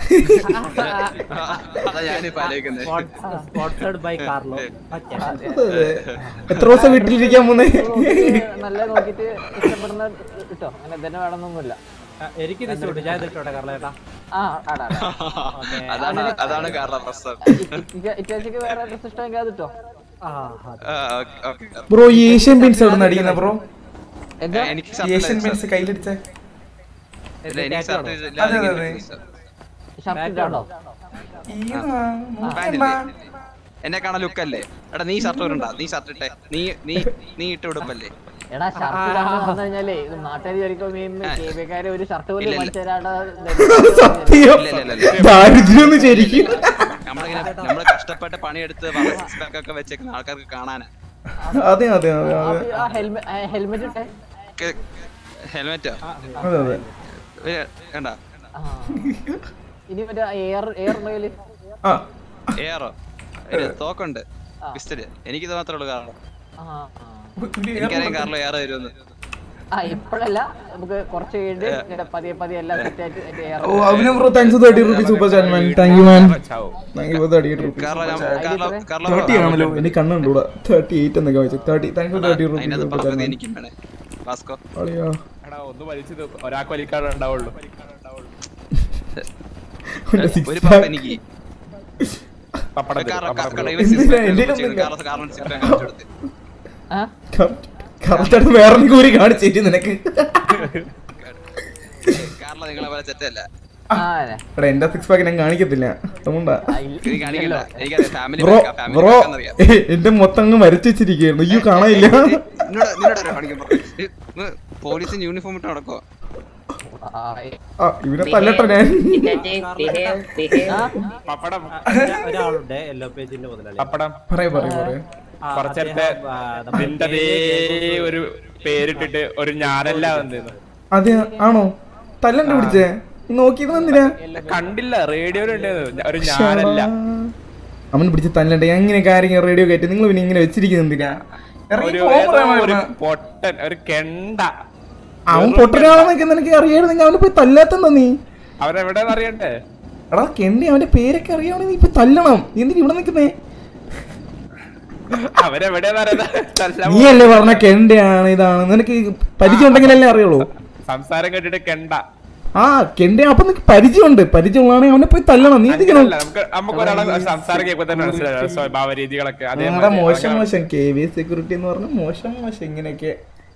അതാ ഞാനിപ്പോ ആലോചിക്കുന്നത് സ്പോൺസേഡ് ബൈ കാർലോ പച്ച എത്ര ദിവസം വീട്ടിലിരിക്കാൻ പോന്നേ നല്ല നോക്കിയിട്ട് ഇഷ്ടപ്പെടുന്ന കിട്ടോ അങ്ങനെ തന്നെ വേണമെന്നൊന്നുമില്ല ആ, എനിക്ക് ഇത് ഇഷ്ടപ്പെട്ടു ഞാൻ ഇത് ഇഷ്ടപ്പെട്ടെ കാർലോ ചേട്ടാ ആ ആടാ ആടാ. അതാണ് അതാണ് കാരണം പ്രശ്നം ഇക്ക- ഇറ്റാച്ചിക്ക് വേറെ ഡ്രസ് ഇഷ്ടമെങ്കിൽ അത് കിട്ടോ ആ ആ, ഓക്കേ, ഓക്കേ. ബ്രോ ഈ ഏഷ്യൻ പെയിന്റ്സ് എവിടെ നിന്ന് അടിക്കുന്ന ബ്രോ എന്താ എനിക്ക് ഈ ഷർട്ട് ഏഷ്യൻ ഇല്ല, പെയിന്റ്സ് കയ്യിലടിച്ച ഇല്ല, എനിക്ക് ഷർട്ട് ഇല്ല, അതെ, അതെ, എനിക്ക് അതെ. ഷർട്ട് ഇട്ടാണോ പാന്റില്ലേ? എന്നെ കാണാൻ ലുക്കല്ലേ എടാ നീ ഷർട്ട് ഇടണ്ട നീ ഷർട്ട് ഇട്ടെ നീ നീ നീ ഇട്ട് ഉടുപ്പല്ലേ എടാ ഷർട്ട് ഇടാന്ന് പറഞ്ഞു കഴിഞ്ഞാലേ ഇത് നാട്ടുകാർ ചോദിക്കുമ്പോ മീൻ കേബിക്കാര് ഒരു ഷർട്ട് പോലും ഇല്ല, ഇല്ല. മേടിച്ചു തരാണ്ട സത്യം ഇല്ല, ഇല്ല, ഇല്ല. ദാരിദ്ര്യം ശരിക്കും നമ്മളിങ്ങനെ നമ്മള് കഷ്ടപ്പെട്ട് പണിയെടുത്ത് സിക്സ് പാക്ക് ഒക്കെ വെച്ചേക്കുന്ന ആൾക്കാർക്ക് കാണാനാ അതെ അതെ അതെ അതെ ആ ഹെൽമെറ്റ് ഹെൽമെറ്റ് ഇട്ടെ ഹെൽമെറ്റോ അതെ അതെ കണ്ട ആ. ഇനി മറ്റേ എയർ എയർ ഉണ്ടെങ്കിൽ ആ എയറോ ഒരു തോക്കുണ്ട് പിസ്റ്റല് എനിക്കിത് മാത്രമേ ഉള്ളൂ കാരണം എനിക്കറിയാം കാറിലോ എയർ വരുമെന്ന് ആ ഇപ്പോഴല്ല നമുക്ക് കുറച്ച് കഴിഞ്ഞ് ഇങ്ങനെ പതിയെ പതിയെ എല്ലാം സെറ്റ് ആയിട്ട് അതിന്റെ എയർ ഓ അവന് bro thanks thirty rupees super chat man thank you man thank you thirty eight rupees Carlo ഞാൻ- കാർലോ കാർലോ തേർട്ടി ആണല്ലോ എനിക്ക് കണ്ണുണ്ട് ഇവിടെ തേർട്ടി എയ്റ്റ് എന്നൊക്കെ വായിച്ചു തേർട്ടി താങ്ക്സ് തേർട്ടി റുപ്പീസ് അതിനകത്ത് സൂപ്പർ ചാറ്റ് പറഞ്ഞത് മാൻ എനിക്കും വേണേ വാസ്കോ അളിയോ എടാ ഒന്ന് വലിച്ചത് ഒരാൾക്ക് വലിക്കാതെ ഉണ്ടാവുള്ളൂ അവന്റെ six ഒരു pack. പാപ്പ എനിക്ക് പപ്പടം തരും, കാർലോ- പപ്പടം കാർലോ തരും. ഇവൻ six എന്തിനാ? pack എന്റെ ചെയ്തു. ഒന്നുമില്ല. കാർലോ- കാർലോ six pack കാണിച്ചു കൊടുത്ത്. കറക്റ്റായിട്ട് വേറെ കൂരി കാണിച്ചേരി നിനക്ക് കാർലോ നിങ്ങളെ പോലെ ചെറ്റല്ല ആ അതെ എടാ എന്റെ സിക്സ് പാക്ക് ഞാൻ കാണിക്കത്തില്ല അതുകൊണ്ടാ എനിക്ക് കാണിക്കണ്ട എനിക്കറിയാം ഫാമിലി ബ്രോ ഫാമിലി ബ്രോ അറിയാം എന്റെ മൊത്തം അങ്ങ് വരച്ചു വെച്ചിരിക്കുകയായിരുന്നു അയ്യോ കാണാനില്ല നിന്നോട് നിന്നോട് ആരാ കാണിക്കാൻ പറഞ്ഞത്? പോലീസിന് യൂണിഫോം ഇട്ട് നടക്കോ ആ ഇവനെ തല്ലട്ടെ ഞാൻ പപ്പടം ഒരാളുണ്ട് യെല്ലോ പേജിന്റെ മുതലാളി പപ്പടം പറയാ പറയാ പറയാ ആ, കുറച്ചേരത്തെ അദ്ദേഹം, ആ, നമ്മുടെ നിന്റെ അതേ ഒരു പേരിട്ടിട്ട് ഒരു ഞാനല്ല വന്നിരുന്നു അതെ ആണോ തല്ലണ്ട് പിടിച്ചേ നോക്കിയത് എന്തിനാ കണ്ടില്ല റേഡിയോയിലുണ്ടായിരുന്നു ഒരു ഞാനല്ല അവൻ പിടിച്ച് തല്ലണ്ടേ എങ്ങനെ കാര്യങ്ങൾ റേഡിയോ കയറ്റി നിങ്ങൾ പിന്നെ ഇങ്ങനെ വെച്ചിരിക്കുന്നത് എന്തിനാ ഇറങ്ങി ഒരു പോകാൻ ഏതോ പറയണോ ഒരു ഇവിടുന്ന്? പൊട്ടൻ ഒരു കെണ്ട അവൻ പൊട്ടനാണെന്നൊക്കെ നിനക്ക് അറിയായിരുന്നെങ്കിൽ അവനെ പോയി തല്ലാത്തെന്താ നീ അവരെവിടെന്ന് അറിയണ്ടേ എടാ കെണ്ടി അവന്റെ പേരൊക്കെ അറിയാണെങ്കിൽ നീ ഇപ്പൊ തല്ലണം നീ എന്തിനാ ഇവിടെ നിൽക്കുന്നേ അവരെവിടെന്ന് അറിയാതെ നീ അല്ലേ പറഞ്ഞ കെണ്ടയാണ് ഇതാണ് നിനക്ക് പരിചയം ഉണ്ടെങ്കിലല്ലേ അറിയുള്ളൂ സംസാരം കേട്ടിട്ട് കെണ്ട ആ കെണ്ട അപ്പൊ നിനക്ക് പരിചയമുണ്ട് പരിചയമുള്ളതാണെങ്കിൽ അവനെ പോയി തല്ലണം നീ എന്തിനാ അങ്ങനെയല്ല, നമുക്ക് നമുക്ക് ഒരാളെ സംസാരം കേൾക്കുമ്പോൾ തന്നെ മനസ്സിലാവും സ്വഭാവ രീതികളൊക്കെ നിങ്ങളുടെ മോശം മോശം കെ വി സെക്യൂരിറ്റി എന്ന് പറഞ്ഞ മോശം മോശം ഇങ്ങനെയൊക്കെ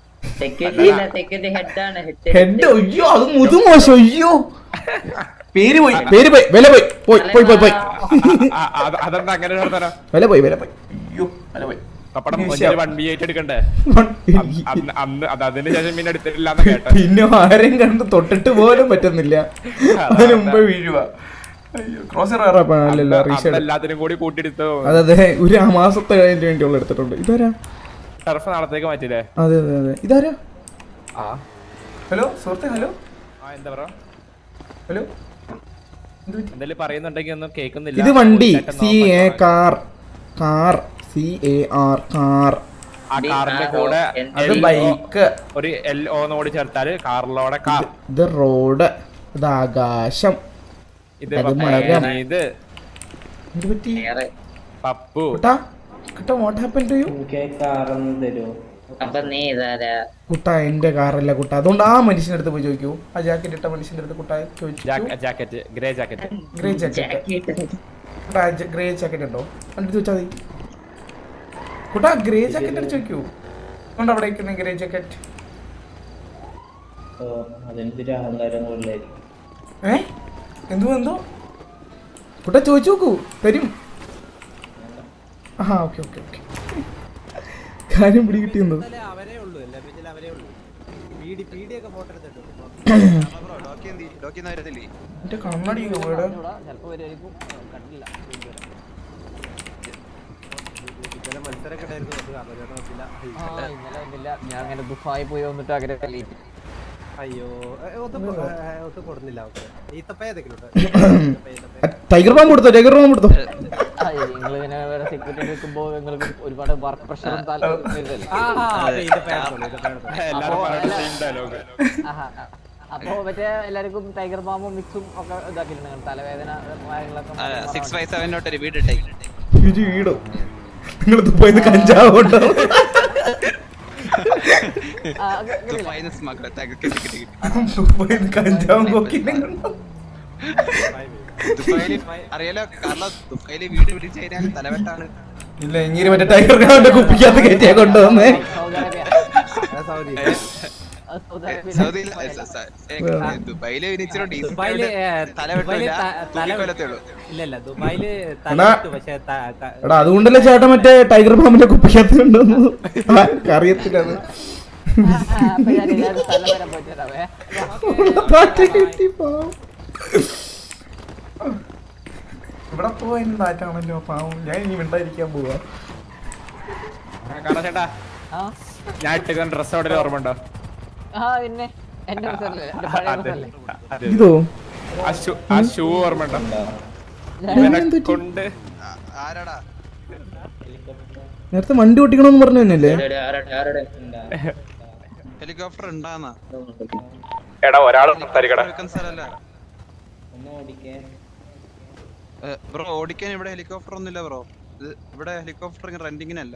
ഹെഡ് അയ്യോ അത് മുതു മോശം അയ്യോ പേര് പോയി പേര് പോയി വില പോയി പോയി പോയി പോയി പോയി അതെന്താ അങ്ങനെ ഒരു വർത്തമാനം? വില പോയി വില പോയി അയ്യോ വില പോയി പപ്പടം മീശ. ഒരു വൺ ബി ആയിട്ട് എടുക്കണ്ടേ One അന്ന് അന്ന് അന്ന് അത് അതിന് ശേഷം പിന്നെ എടുത്തിട്ടില്ല എന്ന് കേട്ടെ പിന്നെ ആരെയും കണ്ട് തൊട്ടിട്ട് പോലും പറ്റുന്നില്ല അതിന് മുമ്പേ വീഴുക അയ്യോ ക്രോസർ അല്ലല്ലോ അന്ന് റീഷേഡ് എല്ലാത്തിനും കൂടി കൂട്ടിയെടുത്ത് അതെ അതെ ഒരു ആ മാസത്തെ കഴിഞ്ഞിട്ട് വേണ്ടിയുള്ള എടുത്തിട്ടുണ്ട് ഇതാരാ ടർഫ് നാളത്തേക്ക് മാറ്റില്ലേ അതെ അതെ അതെ ഇതാരാ ഹലോ സുഹൃത്തെ ഹലോ ആ എന്താ പറയാ ഹലോ എന്തെങ്കിലും പറയുന്നുണ്ടെങ്കിൽ ഒന്നും കേൾക്കുന്നില്ല ഇത് വണ്ടി കേട്ടെന്ന് സി ഓഫ് എ ആക്കണം. Car car C A R car ആ കാറിന്റെ കൂടെ അത് LO ബൈക്ക് ഒരു എൽ ഓ കൂടി ചേർത്താല് കാറിലോടെ കാർ ഇത് റോഡ് ഇത് ആകാശം ഇത് അത് പപ്പ- മരം ഇത് എന്ത് പറ്റി പപ്പു കുട്ടാ കുട്ടാ വാട്ട് ഹാപ്പൻ ടു യു അപ്പൊ നീ ഇതാരാ കുട്ടാ എന്റെ കാറല്ല കുട്ടാ അതുകൊണ്ട് ആ മനുഷ്യന്റെ അടുത്ത് പോയി ചോദിക്കൂ ആ ജാക്കറ്റ് ഇട്ട മനുഷ്യന്റെ അടുത്ത് കുട്ടാ ചോദിച്ചു jacket grey jacket grey jacket കുട്ടാ ഗ്രേ ജാക്കറ്റ് ഉണ്ടോ എന്നിട്ട് ചോദിച്ചാൽ മതി കുട്ടാ ഗ്രേ ജാക്കറ്റ് എടുത്ത് ചോദിക്കൂ അതുകൊണ്ട് അവിടെ ഇരിക്കുന്ന ഗ്രേ ജാക്കറ്റ് അതെന്തൊരു അഹങ്കാരം കൊള്ളായിരിക്കും ഏ എന്തോ എന്തോ കുട്ടാ ചോദിച്ചു നോക്കൂ തരും ആ ഓക്കെ ഓക്കെ ഓക്കെ കാര്യം പിടി കിട്ടിയെന്തോ അവരേ ഉള്ളൂ എല്ലാ പേജിൽ അവരേ ഉള്ളൂ പീഡി പീഡിയൊക്കെ ഫോട്ടോ എടുത്തിട്ടുണ്ട് എന്റെ കണ്ണടി ഇവിടെ ചിലപ്പോ വരുമായിരിക്കും കണ്ടില്ല ഇന്നലെ മത്സരമൊക്കെ ഉണ്ടായിരുന്നു അത് കാരണം ചേട്ടൻ വന്നില്ല. ആ ഇന്നലെ വന്നില്ല ഞാൻ അങ്ങനെ ദുബായി പോയി വന്നിട്ട് അങ്ങനെ ലേറ്റ് അയ്യോ ഏ, ഒത്തും കൊ- ഏ, ഏ, ഒത്തും കൊടുന്നില്ല അവർക്ക് ഈത്തപ്പയ എന്തെങ്കിലും ടൈഗർ ബാം കൊടുത്തോ ടൈഗർ ബാം കൊടുത്തോ നിങ്ങൾ ഇങ്ങനെ സെക്യൂരിറ്റി നിൽക്കുമ്പോ നിങ്ങൾക്ക് ഒരുപാട് വർക്ക് പ്രഷറും താല്പര്യം ആ, ആ, അതെ, ഈത്തപ്പയ എടുത്തോളൂ, ഈത്തപ്പയ എടുത്തോളൂ. എല്ലാരും പറയുന്ന സെയിം ഡയലോഗ് അപ്പൊ മറ്റേ എല്ലാവർക്കും ടൈഗർ ബാമും മിക്സും ഒക്കെ ഇതാക്കിയിട്ടുണ്ട് തലവേദന കാര്യങ്ങളൊക്കെ സിക്സ് ഫൈവ് സെവനോട്ട് ഒരു വീട് ഇട്ടേ ഒരു വീടോ നിങ്ങൾ ദുബായിന്ന് കഞ്ചാവ് ഉണ്ടോ ദുബായിന്ന് സ്മഗ്ലർ കിട്ടി കിട്ടി കിട്ടി ദുബായിന്ന് കഞ്ചാവും കൊക്കിനും ദുബായില് അറിയാലോ കാരണം ദുബായില് വീട് പിടിച്ചു കഴിഞ്ഞാൽ തലവെട്ടാണ് ഇല്ല ഇങ്ങനെ മറ്റേ ടൈഗർ ബാമിന്റെ കുപ്പിക്കകത്ത് കയറ്റിയാ കൊണ്ടുവന്നേ സൗദിയിൽ ദുബായില് ഇച്ചിരി ദുബായില് ഏ, തലവെട്ടില്ല ദുബായില് ത- തല തൂക്കിക്കൊല്ലത്തേ ഉള്ളൂ ഇല്ല ഇല്ല ദുബായില് എടാ. തലവെട്ടു പക്ഷെ ത- ക- എടാ അതുകൊണ്ടല്ലേ ചേട്ടൻ മറ്റേ ടൈഗർ ബാമിന്റെ കുപ്പിക്കകത്ത് കൊണ്ടുവന്നു ആർക്കും അറിയത്തില്ല അത് അപ്പൊ ഞാൻ എല്ലാവരും സ്ഥലം വരെ പോയിട്ട് വരാവേ പാട്ട് കിട്ടി പാവം. ഇവിടെ പോവാൻ താറ്റാണല്ലോ പാവം ഞാൻ ഇനി മിണ്ടായിരിക്കാൻ പോവാ കാണാ ചേട്ടാ ഞാൻ ഇട്ടുന്ന ഡ്രസ് അവിടെ ഒരു ഓർമ്മ ഉണ്ടോ ആ പിന്നെ എന്റെ ഡ്രസ്സല്ലേ എന്റെ പഴയ ഡ്രസ്സല്ലേ ഇതോ ആ ഷൂ ആ ഷൂ ഓർമ്മ ഉണ്ടോ ഇവനെ കൊണ്ട് ആരാടാ നേരത്തെ വണ്ടി ഓട്ടിക്കണമെന്ന് പറഞ്ഞു തന്നെയല്ലേ ഹെലികോപ്റ്റർ ഉണ്ടാന്നാ എടാ ഒരാൾ സംസാരിക്കടാ ബ്രോ ഓടിക്കാൻ ഇവിടെ ഹെലികോപ്റ്റർ ഒന്നുമില്ല ബ്രോ ഇത് ഇവിടെ ഹെലികോപ്റ്റർ റെന്റിങ്ങിനല്ല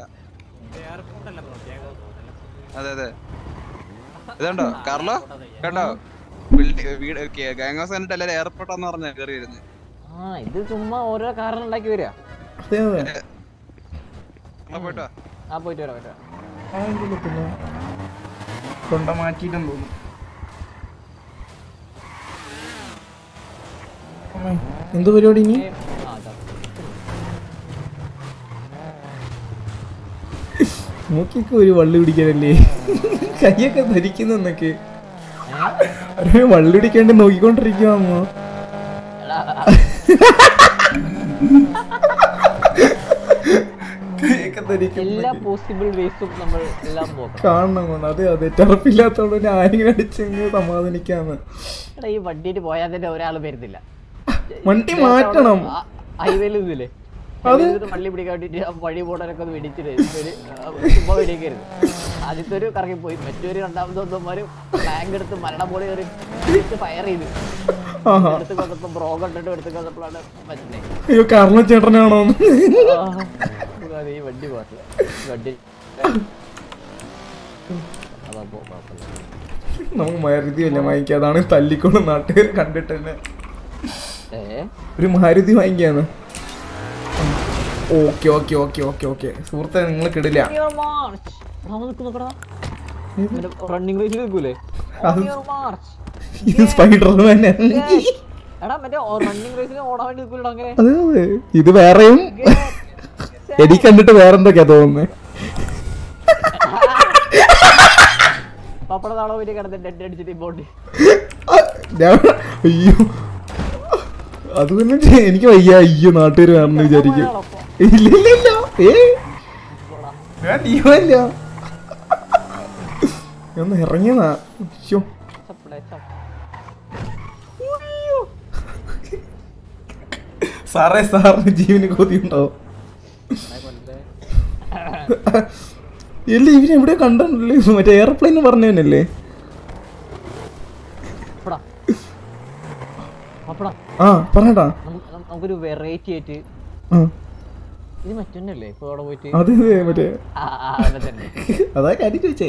അതെ അതെ ഇതുണ്ടോ കാർലോ കേട്ടോ വീട് ഗാങ് ഹൗസ് കണ്ടിട്ട് എല്ലാവരും എയർപോർട്ടാന്ന് പറഞ്ഞ കയറി വരുന്നത് ആ ഇത് ചുമ്മാ ഓരോ കാരണം ഉണ്ടാക്കി വരിക അതെ അതെ പോയിട്ടോ ആ പോയിട്ട് വരാം പോയിട്ട് വരാം ആ, ഇതില്ല പിന്നെ. തൊണ്ട മാറ്റിയിട്ടെന്ന് തോന്നുന്നു അമ്മേ, എന്ത് പരിപാടി ഇനി ആ അതാ മൂക്കൊക്കെ ഒരു വള്ളി പിടിക്കാനല്ലേ കൈയൊക്കെ ധരിക്കുന്നൊക്കെ ഒരു വള്ളി പിടിക്കാണ്ട് നോക്കിക്കൊണ്ടിരിക്കുവാമ്മോ കൈയൊക്കെ ധരിക്കും എല്ലാ പോസിബിൾ വേസും നമ്മൾ എല്ലാം നോക്കണം കാണണം കൊണ്ട് അതെ അതെ ടെറപ്പില്ലാത്തോണ്ട് ഞാൻ ആരെങ്കിലും അടിച്ചെങ്കിൽ സമാധാനിക്കാന്ന് എടാ ഈ വണ്ടിയിട്ട് പോയാൽ തന്നെ ഒരാൾ വരുന്നില്ല വണ്ടി മാറ്റണം ഹൈവേയിൽ ഇതില്ലേ അത് വള്ളി പിടിക്കാൻ വേണ്ടിട്ട് ആ വഴി പോണവരൊക്കെ ഒന്ന് വെടിച്ചിട്ട് ഇവര് ചുമ്മാ വെടിക്കരുത് ആദ്യത്തെ ഒരു കറങ്ങി പോയി മറ്റൊരു രണ്ടാമത്തെ ഒന്നമാര് ടാങ്ക് എടുത്ത് മരണം പോലെ കയറി ഫയർ ചെയ്ത് ആഹാ. എടുത്ത് കൊന്നപ്പോ ബ്രോ കണ്ടിട്ട് എടുത്ത് കൊന്നപ്പോഴാണ് പറ്റുന്നേ അയ്യോ കാരണം ചേട്ടനാണോ ഈ വണ്ടി പോകത്തില്ല വണ്ടി അതാ പോ കുഴപ്പമില്ല നമുക്ക് മാരുതിയല്ല വാങ്ങിക്കുക അതാണ് തല്ലിക്കൊണ്ട് നാട്ടുകാർ കണ്ടിട്ട് തന്നെ ഏ ഒരു മാരുതി വാങ്ങിക്കാന്ന് okay okay okay okay okay സുഹൃത്തെ നിങ്ങൾ കിടില്ല റണ്ണിങ് റേസിൽ നിൽക്കൂലേ അത് മാർച്ച് ഇത് സ്പൈഡർമാൻ എടാ മറ്റേ റണ്ണിങ് റേസിൽ ഓടാൻ വേണ്ടി നിൽക്കൂലോ അങ്ങനെ അതെ അതെ ഇത് വേറെയും എനിക്ക് കണ്ടിട്ട് വേറെന്തൊക്കെയാ തോന്നുന്നത് പപ്പട നാളെ പോയിട്ട് കിടന്ന് ഡെഡ് അടിച്ചിട്ട് ബോണ്ടി ഞാൻ അയ്യോ അത് പിന്നെ എനിക്ക് വയ്യ അയ്യോ നാട്ടുകാർ വേണമെന്ന് വിചാരിക്കും ഇല്ല ഇല്ല ഇല്ല ഏ ഞാൻ ടീമല്ല ഞാൻ ഒന്ന് ഇറങ്ങിയതാ അയ്യോ സാറേ സാറിന് ജീവന് കൊതിയുണ്ടാവും ഇല്ല ഇവനെ എവിടെ കണ്ടല്ലേ മറ്റേ എയർപ്ലെയിൻ പറഞ്ഞവനല്ലേ പപ്പട ആ പറയടാ നമുക്ക് നം- നമുക്കൊരു വെറൈറ്റി ആയിട്ട് ആ ഇത് മറ്റൊന്നല്ലേ ഇപ്പൊ അവിടെ പോയിട്ട് അത് ഇത് മറ്റേ ആ, ആ, അതന്നെ തന്നെ. അതാ കാര്യം ചോദിച്ചേ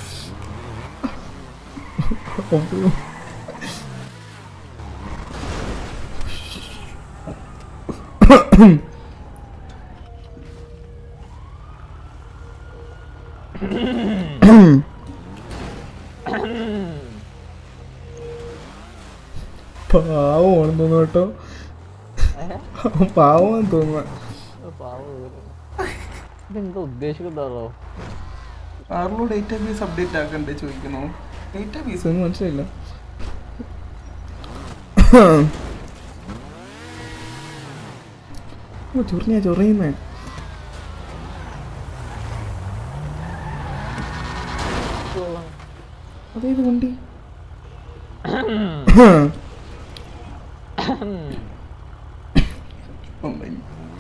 പാവമാണെന്ന് തോന്നുന്നു കേട്ടോ അവൻ പാവമാണെന്ന് തോന്നുന്നു പാവം ഇവര്. ഇതെന്താ ഉദ്ദേശിക്കുന്നതാണോ ആറിലോ ഡേറ്റാബേസ് അപ്ഡേറ്റ് ആക്കണ്ടേ ചോദിക്കണോ ഡേറ്റാബേസ് ഒന്നും മനസ്സിലായില്ല ഓ ചൊറിഞ്ഞാ ചൊറിയുന്നേ അതേത് വണ്ടി ഒന്നില്ല.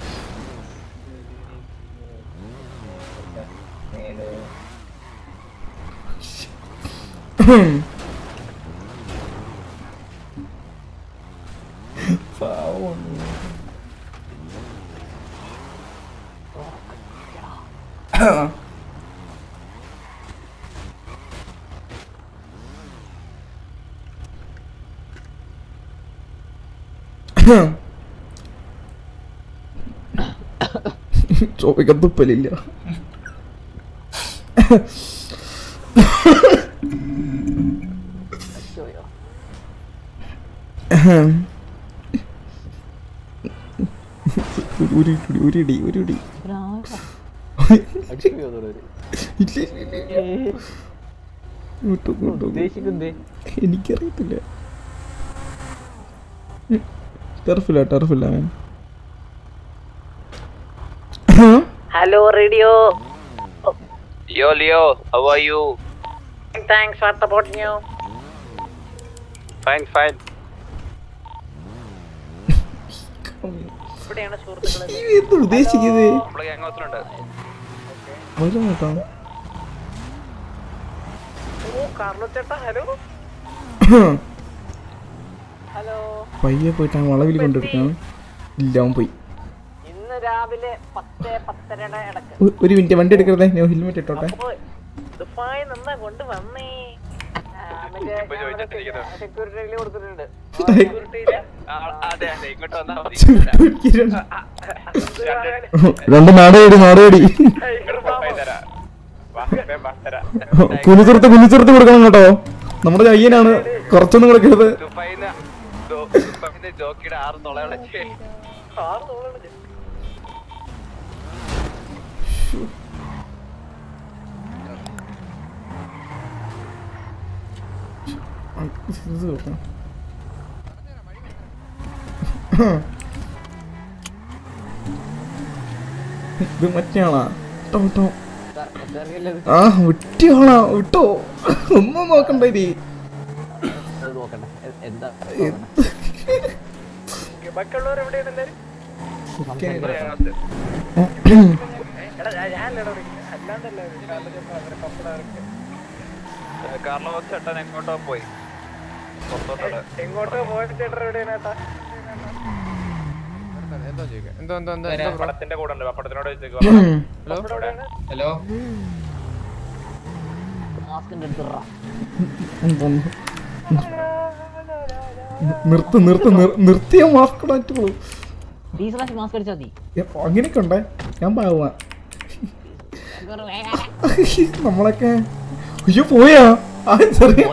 പാവം ചോദിക്കാൻ തുപ്പലില്ല ഒരു ഇടി ഒരു ഇടി ഒരു ഇടി ഇല്ല, ഇല്ല, ഇല്ല. വിട്ടു, വിട്ടു. ഉദ്ദേശിക്കുന്നേ എനിക്കറിയത്തില്ല ടെർഫില്ല ടെർഫില്ല അവൻ Hello, radio. Yo, Leo, how are you? Thanks. What about you? Fine, fine. ഇവിടെയാണ് സുഹൃത്തുക്കളെ ഈ എന്ത് ഉദ്ദേശിക്കുന്നത് നമ്മള് gang house ലുണ്ട്. വരും കേട്ടോ ഓ കാർലോ ചേട്ടാ ഹലോ ഹലോ പയ്യെ പോയിട്ട് ആ വളവിൽ കൊണ്ടെടുക്കണം ഇല്ല അവൻ പോയി ഇന്ന് രാവിലെ പത്ത് പത്തരയുടെ ഇടക്ക് ഒ- ഒരു മിനിറ്റ് വണ്ടി എടുക്കരുതേ ഞാൻ ഹെൽമെറ്റ് ഇട്ടോട്ടെ അപ്പൊ ദുബായി നിന്നാ കൊണ്ട് വന്നേ സെക്യൂരിറ്റിയിൽ കൊടുത്തിട്ടുണ്ട് ആ, അതെ, അതെ, ഇങ്ങോട്ട് വന്നാ മതി. രണ്ട് നാടേടി നാടേടി പോയി തരാം. വാ, വേഗം വാ, തരാം. കുനിച്ചുറത്ത് കുനിച്ചുറത്ത് കൊടുക്കണം കേട്ടോ നമ്മുടെ അയ്യനാണ് കുറച്ചൊന്നും കൊടുക്കരുത് ദുബായിന്ന് ദു- ദുബായിന്ന് ജോക്കിയുടെ ആറ് തൊളകളെ ആറ് തോളാണ് ഇത് നോക്കാം. ഇത് മറ്റേ ആളാ വിട്ടോ വിട്ടോ ആ വിട്ടിയാളാ വിട്ടോ ഒന്നും നോക്കണ്ട ഇനി അത് നോക്കട്ടെ എ- എന്താ ബാക്കിയുള്ളവർ എവിടെയാണ് എല്ലാരും എടാ ഞാൻ- ഞാനല്ലടാ വിളിക്കുന്നത്. അല്ലാണ്ടല്ല കാർലോ ചേട്ടാ അവരെ പപ്പടാർക്ക് കാർലോസ് ചേട്ടൻ എങ്ങോട്ടോ പോയി പുറത്തോട്ടോടെ എങ്ങോട്ടോ പോയിട്ട് ചേട്ടൻ എവിടെയാണ് ഏട്ടാ എന്തോ ചോദിക്കാം എന്തോ എന്തോ എന്തോ എന്തോ ബ്രോ പടത്തിന്റെ കൂടെ ഉണ്ട് പടത്തിനോട് ചോദിച്ചേക്ക് ഹലോ ഹലോ മാസ്കിന്റെ അടുത്ത് എന്തോന്ന്? നിർത്ത് നിർത്ത് നിർ- നിർത്തിയ മാസ്ക് മാറ്റി പോകും ഡീസലാക്കി മാസ്ക് അടിച്ചാൽ മതി അങ്ങനെയൊക്കെ ഉണ്ടേ ഞാൻ പാവാ നമ്മളൊക്കെ അയ്യോ പോയാ ആ ചെറിയ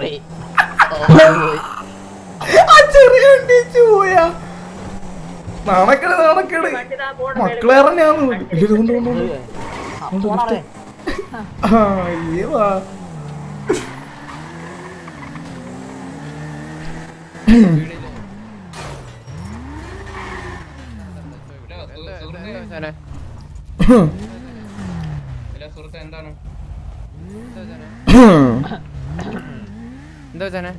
ആ ചെറിയ വണ്ടി വെച്ച് പോയാ നാണക്കേട് നാണക്കേട് മക്കളെ ഇറങ്ങിയാന്ന് ഇല്ല, ഇത് കൊണ്ട് കൊണ്ട് കൊണ്ട്. കൊണ്ട് നിർത്ത്. ആ, ഏതാ എന്താണ് എന്താ വെച്ചാനെ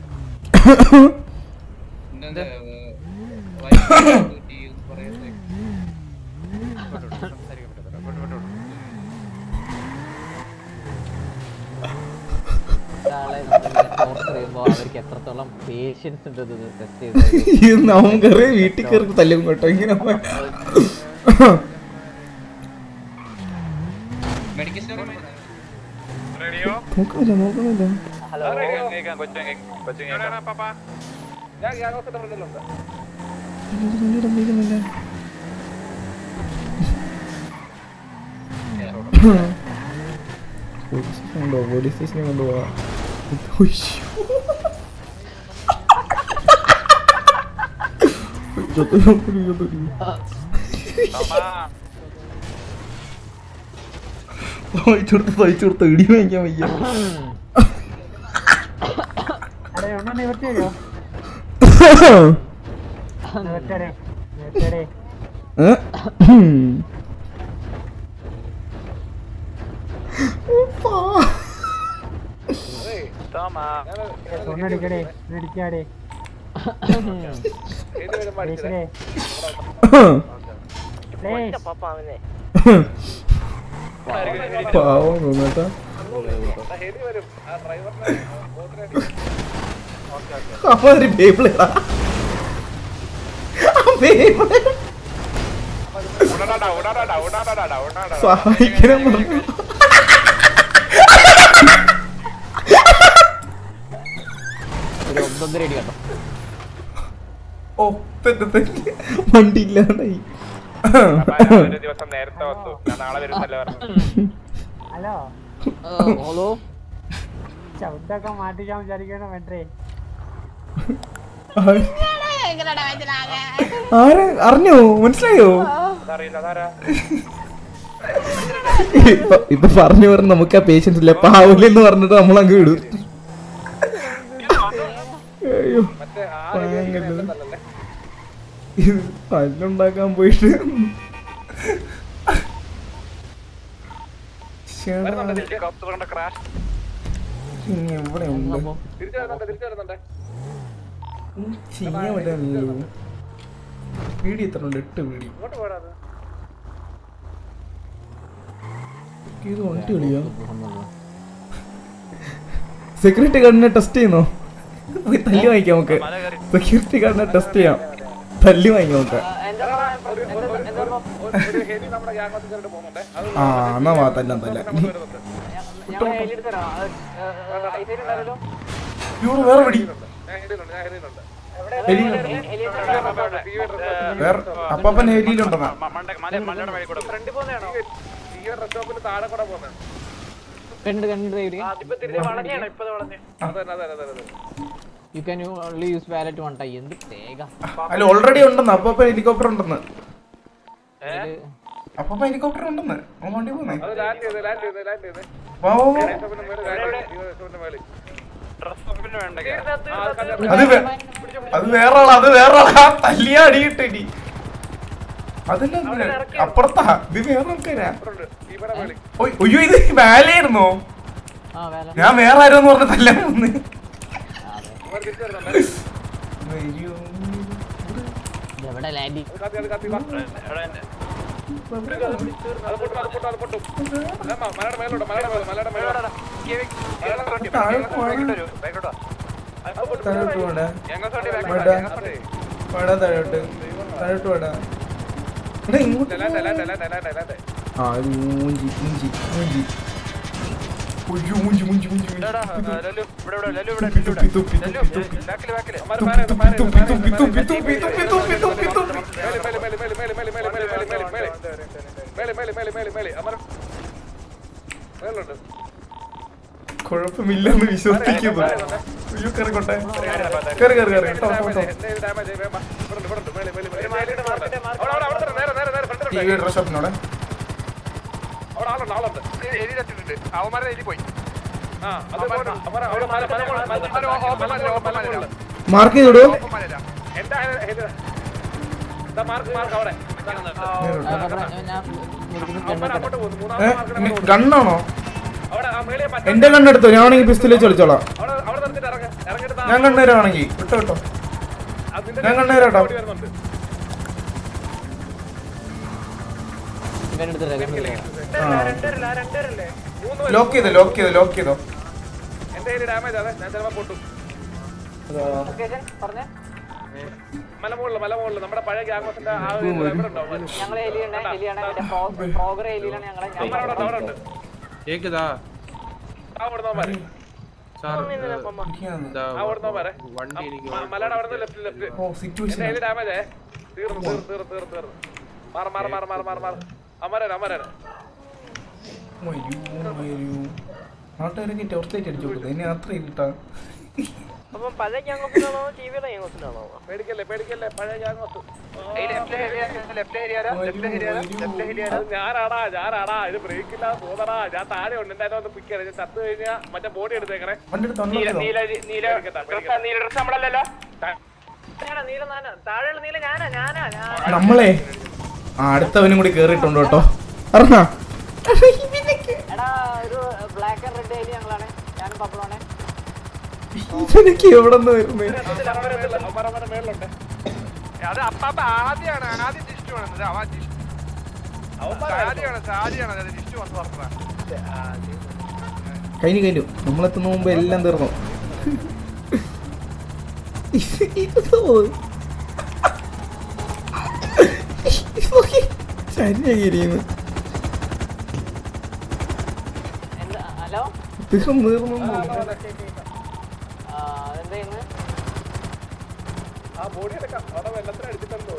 എന്താ ഒരാളെ നമ്മളിങ്ങനെ torture ചെയ്യുമ്പോ അവർക്ക് എത്രത്തോളം പേഷ്യൻസ് ഉണ്ട് ടെസ്റ്റ് ചെയ്ത് ഇത് നമുക്കറിയാം വീട്ടിൽ കയറി തല്ലും കേട്ടോ ഇങ്ങനെ പോയി. മെഡിക്കൽ സ്റ്റോർ നോക്കുന്നില്ല നോക്കുന്നില്ല ഞാൻ ഗ്യാങ് ഹൗസിന്റെ ഫ്രണ്ടിലുണ്ട് തല്ലിട, തല്ലിടുന്നില്ല. പോലീസ് സ്റ്റേഷൻ കൊണ്ടുപോവാ പോലീസ് സ്റ്റേഷനിൽ കൊണ്ടുപോവാ ഉയ്യോ. ഇരുപത്തൊരു, ഇരുപത്തൊരു. തയ്ച്ചു കൊടുത്ത് തയ്ച്ചു കൊടുത്ത് ഇടി വാങ്ങിക്കാൻ വയ്യ അടേ ഒന്നും നിവർത്തി തരുമോ നിവർത്തടേ നിവർത്തടേ ഏ? ഉം. ഉപ്പാ. ഒന്നടിക്കടേ ഒന്നടിക്കാടേ പ്ലീസിലേ പ്ലീസ് പാവം തോന്നട്ടാ ഹെലി വരും ആ ഡ്രൈവറിനെ ബോട്ടിനെ അപ്പൊ ഒരു ബേബിളാ സഹായിക്കണം പറഞ്ഞു ഒരു ഒന്നൊന്നര അടി കണ്ടോ ഓ തെറ്റ് തെറ്റ് വണ്ടി ഇല്ലാണ്ടായി ഒരു ദിവസം നേരത്തെ വന്നു ഞാൻ നാളെ വരുന്നല്ലേ പറഞ്ഞു ഹലോ ഹലോ ശബ്ദമൊക്കെ മാറ്റിക്കാൻ വിചാരിക്കണം വേണ്ടേ ആരാ അറിഞ്ഞോ മനസ്സിലായോ അതറിയില്ല അതാരാ ഇപ്പൊ ഇപ്പൊ പറഞ്ഞു പറഞ്ഞു നമുക്ക് ആ പേഷ്യൻസ് ഇല്ല പാവലെന്ന് പറഞ്ഞിട്ട് നമ്മൾ അങ്ങ് വിടും അയ്യോ പാവങ്ങള്. ഇത് പല്ലുണ്ടാക്കാൻ പോയിട്ട് ശ്ശെടാ. ക്രാഷ് ഇനി എവിടെ ഉണ്ട് തിരിച്ചു വരുന്നുണ്ട് തിരിച്ചു വരുന്നുണ്ട് ചെയ്യാൻ പറ്റാനില്ലല്ലോ വീടി എത്ര ഉണ്ട് എട്ട് വീടി ഇങ്ങോട്ട് പോടാ അത് ഇത് വണ്ടി കളിയാ സെക്യൂരിറ്റി ഗാർഡിനെ ടെസ്റ്റ് ചെയ്യുന്നോ പോയി തല്ലി വാങ്ങിക്കാം നമുക്ക് സെക്യൂരിറ്റി ഗാർഡിനെ ടെസ്റ്റ് ചെയ്യാം തല്ലി വാങ്ങിക്കാം നമുക്ക് ഒരു ഹെലി നമ്മുടെ ഗ്യാങ് ഹൗസിൽ കയറിട്ട് പോകുന്നുണ്ട് അത് ആ എന്നാ വാ തല്ലാം തല്ലാം ഇവിടെ വേറെ പിടി ഞാൻ ഹെലിയിലുണ്ട് ഞാൻ ഹെലിയിലുണ്ട് വേറെ അപ്പപ്പൻ ഹെലിയിലുണ്ടെന്നാ ഫ്രണ്ടിൽ പോകുന്നതാണോ ഈ റെസ്റ്റ് സ്റ്റോപ്പിൽ താഴെ കൂടെ പോകുന്നത് കണ്ടിട്ട് കണ്ടിട്ട് ഇപ്പൊ തിരിച്ച് വളഞ്ഞാണ് ഇപ്പൊ വളഞ്ഞ് അതെ അതെ അതെ അതെ you can only use wallet one time എന്ത് തേക അല്ല ഓൾറെഡി ഉണ്ടെന്ന് അപ്പപ്പൻ ഹെലികോപ്റ്റർ ഉണ്ടെന്ന് അപ്പപ്പൻ ഹെലികോപ്റ്റർ ഉണ്ടെന്ന് അവൻ വണ്ടി പോന്നേ അത് ലാൻഡ് ചെയ്ത് ലാൻഡ് ചെയ്ത് ലാൻഡ് ചെയ്ത് വാ, വാ, വാ. സ്റ്റോപ്പിന്റെ മേലെ ലാൻഡ് ചെയ്ത് സ്റ്റോപ്പിന്റെ മേലെ അത് വേ- അത് വേറെ ആളാ അത് വേറെ ആളാ തല്ലിയ അടിയിട്ടി അതല്ല ഇതില്. അപ്പുറത്താ ഇത് വേറെ ആൾക്കാരാ ഇവിടെ മേലെ ഒയ്- ഒയ്യോ ഇത് വേലയായിരുന്നോ ആ വേല ഞാൻ വേറെ ആരോന്ന് പറഞ്ഞ തല്ലാൻ വന്ന് തിരിച്ചു വരുന്നുണ്ട് അയ്യോ. എവിടെ ലാൻഡി അത് കത്തി അത് കത്തി വാ. അത് പൊട്ടും അത് പൊട്ടും അത് പൊട്ടും അല്ല, മലയുടെ മേലോട്ട് മലയുടെ മേലെ മലയുടെ മേലോട്ട് താഴെ പോവാൻ- താഴോട്ട് പോടാ വേടാ വേടാ താഴോട്ട് താഴോട്ട് വേടാ എടാ ഇങ്ങോട്ട് land land land land land ആ ഇത് മൂഞ്ചി മൂഞ്ചി മൂഞ്ചി ഒയ്യോ മൂഞ്ചി മൂഞ്ചി മൂഞ്ചി മൂഞ്ചി. തുപ്പി, തുപ്പി, തുപ്പി, തുപ്പി. കുഴപ്പമില്ലെന്ന് വിശ്വസിക്കുന്നു അയ്യോ കയറിക്കോട്ടെ കയറി കയറി കയറി കേട്ടോ കേട്ടോ ടി വി ഡ്രസ് ഷോപ്പിനോടെ അവിടെ ആളുണ്ട് ആളുണ്ട് എലി തട്ടിട്ടുണ്ട് അവന്മാരെ എലി പോയി ആ അത് പോട്ടെ. അവന്മാരെ- അവരെ മല- മല- മല- മല- മല- മല- മല- മല- മല- മാർക്ക് ചെയ്തിടൂ എന്താ ഇത്? ഇതാ മാർക്ക് മാർക്ക് അവിടെ അങ്ങോട്ട് പോകുന്നു മൂന്നാമത്തെ ഗണ്ണാണോ അവിടെ ആ മേളിയെ മറ്റേ എന്റെ കണ്ണെടുത്തോ ഞാൻ ആണെങ്കിൽ പിസ്റ്റൽ വെച്ച് കളിച്ചോളാം അവിടെ അവിടെ നിർത്തിട്ട് ഇറങ്ങ ഇറങ്ങിട്ട് താ. ഞാൻ കണ്ണുതരാണെങ്കിൽ വിട്ടോ വിട്ടോ അതിന്റെ ഞാൻ കണ്ണുതരാട്ടോ ഓടി വരുന്നുണ്ട്. രണ്ടരല്ല, രണ്ടരല്ലേ? മൂന്ന് പേര്. ലോക്ക് ചെയ്തോ ലോക്ക് ചെയ്തോ ലോക്ക് ചെയ്തോ എന്റെ കയ്യിൽ ഡാമേജ് അതെ ഞാൻ ചിലപ്പോ പൊട്ടും മലമുകളില് മലമുകളില് നമ്മുടെ പഴയ ഗ്യാങ്സിന്റെ ആ ഒരു എവിടെ ഉണ്ടാവും ഞങ്ങളെ എലിയാണ് എലിയാണ് മറ്റേ പ്രോഗ്ര എലിയാണ് ഞങ്ങളെ അവിടെ അവിടെ അവിടെ ഉണ്ട് കേക്കുതാ ആ ഓടുന്നവന്മാര് സാർ ആ ഓടുന്നവന്മാരെ വണ്ടി എനിക്ക് മ- മലയുടെ അവിടെ നിന്ന് ലെഫ്റ്റ് ലെഫ്റ്റ് ഓ സിറ്റുവേഷൻ എന്റെ കയ്യിൽ ഡാമേജ് തീർന്നു തീർന്നു തീർന്നു തീർന്നു തീർന്നു മാറ് മാറ് മാറ് മാറ് മാറ് മാറ് അമരൻ അമരൻ നാട്ടുകാരൊക്കെ ടോർച്ച് ലൈറ്റ് അടിച്ചു കൊടുത്തത് ഇനി അത്ര ഇട്ടാ അപ്പം പഴയ ഗ്യാങ്സിനാണോ ടി വിയുടെ ഗ്യാങ്സിനാണോ പേടിക്കല്ലേ പേടിക്കല്ലേ പഴയ ഗ്യാങ്സ് ഞാനാടാ ഞാനാടാ ഇത് ബ്രേക്ക് ഇല്ലാതെ തോന്നടാ ഞാൻ താഴെ ഉണ്ട് എന്റെ ഒന്ന് പിക്ക് ഞാൻ ചത്ത് കഴിഞ്ഞാ മറ്റേ ബോഡി എടുത്തേക്കണേ വണ്ടി എടുത്ത് നീല അണ്ണാ നീല നീല ഡ്രസ് നീല ഡ്രസ് നമ്മളല്ലല്ലോ നീല നാന താഴെയുള്ള നീല ഞാനാ ഞാനാ ഞാൻ നമ്മളെ ആ അടുത്തവനും കൂടി കേറിയിട്ടുണ്ട് കേട്ടോ അറിഞ്ഞാ എടാ ഒരു ബ്ലാക്ക് ആൻഡ് റെഡ് എലി ഞങ്ങളാണ് ഞാനും പപ്പളാണ് ഇവനൊക്കെ എവിടെ നിന്ന് വരുന്നേ മേളിലുണ്ട് അത് അപ്പാപ്പ ആദ്യമാണ് ആദ്യം ജിഷ്ടു ആണെന്നത് അവൻ ആദ്യമാണ് ആദ്യമാണ് അത് ജിഷ്ടു വന്ന് പറഞ്ഞത് കഴിഞ്ഞു കഴിഞ്ഞു നമ്മളെത്തുന്ന മുമ്പ് എല്ലാം തീർന്നു ശരിയായിരിക്കുന്നു എന്താ ഹലോ തീർന്നു തീർന്നു ആ അതെന്താ ചെയ്യുന്നത് ആ ബോഡി എടുക്കാം അവിടെ വെള്ളത്തിന് അടിച്ചിട്ടുണ്ടോ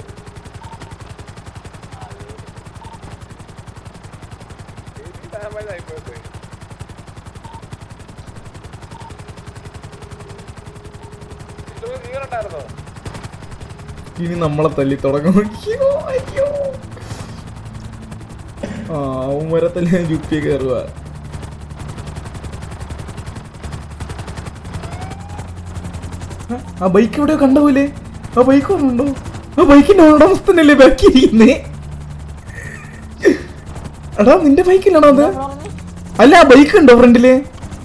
ഡാമേജ് ആയിപ്പോയി ഇത് നീറുണ്ടായിരുന്നോ ഇനി നമ്മളെ തല്ലി തുടങ്ങും അയ്യോ അയ്യോ ആ മരത്തല്ല ജുപ്പി കയറുക ആ ബൈക്ക് എവിടെയോ കണ്ടപോലെ ആ ബൈക്ക് ഉണ്ടോ ആ ബൈക്കിന്റെ ഉടമസ്ഥനല്ലേ ബാക്കി ഇരിക്കുന്നേ എടാ നിന്റെ ബൈക്കിലാണോ അത് അല്ല ആ ബൈക്ക് ഉണ്ടോ ഫ്രണ്ടില്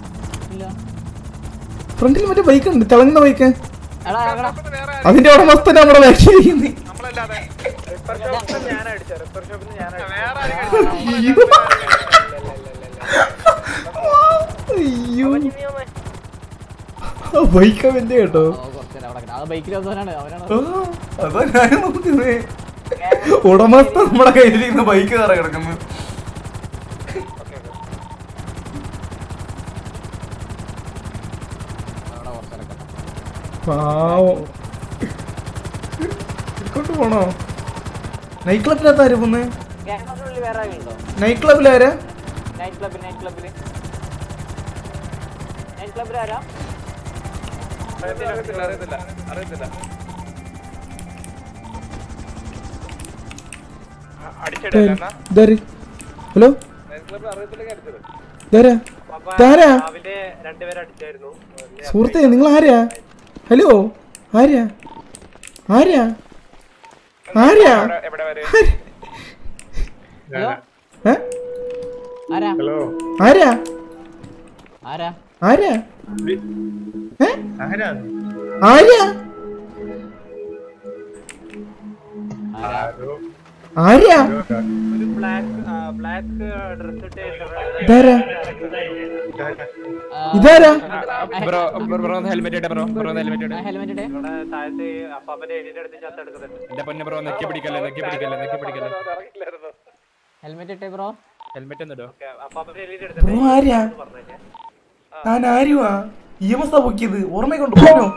ഫ്രണ്ടിൽ മറ്റേ ബൈക്ക് ഉണ്ട് തിളങ്ങുന്ന ബൈക്ക് എടാ എടാ അതിന്റെ ഉടമസ്ഥൻ നമ്മുടെ ബാക്കി ഇരിക്കുന്നേ ഞാൻ അടിച്ച റിപ്പർ ഷോപ്പിൽ ഞാൻ അയ്യോ ആ ബൈക്ക് അവന്റെ കേട്ടോ കുറച്ചേരം അവിടെ കിടന്നു. അത് ബൈക്കിൽ വന്നവനാണ് അവനാണ് ആ, അതാ ഞാൻ നോക്കുന്നത് ഉടമസ്ഥ നമ്മുടെ കയ്യിലിരുന്ന് ബൈക്ക് കയറി കിടക്കുന്നു പാവം ഇങ്ങോട്ട് പോണോ നൈറ്റ് ക്ലബിനകത്ത് ആര് പോന്ന് ഗ്യാങ്സിനുള്ളിൽ വേറെ ആരും ഉണ്ടോ നൈറ്റ് ക്ലബിലാരാ നൈറ്റ് ക്ലബിൽ നൈറ്റ് ക്ലബിൽ നൈറ്റ് ക്ലബിൽ ആരാ അറിയത്തില്ല അറിയത്തില്ല അറിയത്തില്ല ഇതാര് ഹലോ അറിയത്തില്ലെങ്കിൽ അടിച്ചത് ഇതാരാ ഇതാരാ രാവിലെ രണ്ടുപേരെ അടിച്ചായിരുന്നു സുഹൃത്തെ നിങ്ങൾ ആരാ ഹലോ ആരാ ആരാ ആരാ എവിടെ വരെ ഹലോ ഏ? ആരാ ആരാ ആരാ ആരാ ഏ? ആരാ ആരാ ഒരു ബ്ലാക്ക് ബ്ലാക്ക് ഡ്രസ് ഇട്ട് ഇതാരാ ഇതാരാ ബ്രോ ബ്രോ ഹെൽമെറ്റ് ഇട്ടെ ബ്രോ ബ്രോ ഹെൽമെറ്റ് ഇട്ടെ ഹെൽമെറ്റ് ഇട്ടേ ഇവിടെ താഴത്ത് അപ്പാപ്പന്റെ എഴുതിന്റെ അടുത്ത് ചത്തെടുക്കുന്നുണ്ട് എന്റെ പൊന്നെ ബ്രോ നെക്കി പിടിക്കല്ലേ നെക്കി പിടിക്കല്ലേ നെക്കി പിടിക്കല്ലേ ഇറങ്ങില്ലായിരുന്നു ഹെൽമെറ്റ് ഇട്ടേ ബ്രോ ഹെൽമെറ്റ് ഒന്നിടോ അപ്പാപ്പന്റെ എഴുതിന്റെ ബ്രോ ആരാ താൻ ആരുവാ ഇ എം എസ് പൊക്കിയത് ഓർമ്മ കൊണ്ട് പറഞ്ഞോ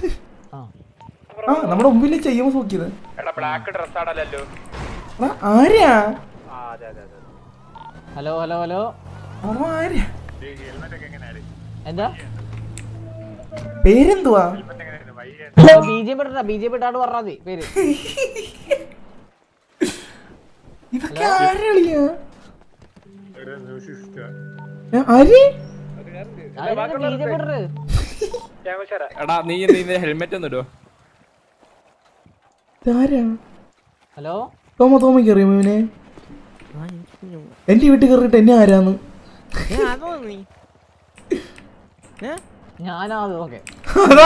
ആ നമ്മുടെ മുമ്പിൽ ഇ എം എസ് പൊക്കിയത് എടാ ബ്ലാക്ക് ഡ്രസ് ആണല്ലോ എടാ, ആരാ ആ അതെ അതെ അതെ ഹലോ ഹലോ ഹലോ ബ്രോ ആരാ എന്താ പേരെന്തുവാ ബി ജെ പി ഇട്ടാ ബി ജെ പി ഇട്ടാണ്ട് പറഞ്ഞാ മതി പേര് ഇതൊക്കെ ആരാളിയാ ഏ, ആര് ബി ജെ പി ഇട്ടത് എടാ നീ നീ ഹെൽമെറ്റ് ഒന്ന് ഇടുവോ ഇതാരാ ഹലോ തോമ തോമയ്ക്ക് അറിയാമോ ഇവനെ എന്റെ വീട്ടിൽ കയറിയിട്ട് എന്നെ ആരാന്ന് ഞാനാ അത് ഓക്കെ അതാ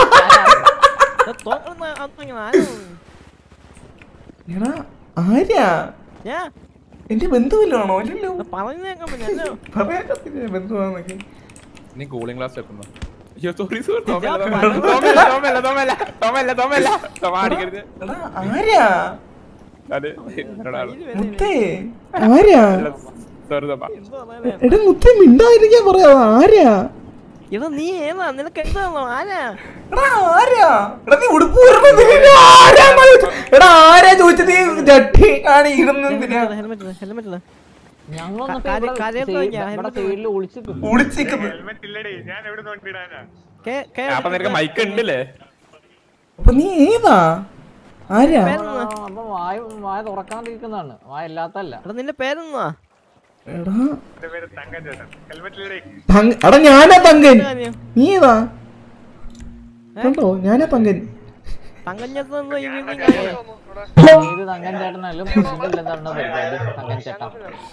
എടാ ആരാ എന്റെ ബന്ധുവല്ലാണോ അല്ലല്ലോ പറയാൻ പറ്റില്ല ബന്ധുവാന്നൊക്കെ നീ കൂളിംഗ് ഗ്ലാസ് വെക്കുന്നു അയ്യോ സോറി സോറി തോമല്ല തോമല്ല തോമല്ല തോമല്ല തോമല്ല തോമ അടിക്കരുത് ആരാ അതെ എന്നോടാണ് മുത്തേ ആരാ സോറി തോമ എടാ മുത്തേ മിണ്ടാതിരിക്കാൻ പറയാ ആരാ എടാ നീ ഏതാ നിനക്ക് എന്താണോ ആരാ എടാ ആരാ എടാ നീ ഉടുപ്പ് ഊരണത് നിന്നെ ആരാന്നാ ചോദിച്ചത്? എടാ ആരാ ചോദിച്ചത് നീ ജട്ടി കാണി ഇരുന്നെന്തിനാ ഹെൽമെറ്റ് ഹെൽമെറ്റ് ഞങ്ങളൊന്നും ക- ഇവിടെ കരയിൽ സൈ- തുടങ്ങിയാ, ഇവിടെ helmet സൈഡിൽ ഒളിച്ചിട്ട് ഒളിച്ചിക്കുന്നു അപ്പൊ നിനക്ക് മൈക്ക് ഉണ്ടല്ലേ അപ്പൊ നീ ഏതാ ആരാ അപ്പൊ വായ വായ തുറക്കാണ്ടിരിക്കുന്നതാണ് വായ ഇല്ലാത്തല്ല എടാ നിന്റെ പേരെന്താ എടാ തങ്ക- എടാ ഞാനാ തങ്കൻ നീ ഏതാ കണ്ടോ ഞാനാ തങ്കൻ തങ്കഞ്ഞത്ത് ഇത് തങ്കൻ ചേട്ടനായാലും എന്താണ് പരിപാടി തങ്കൻ ചേട്ടാ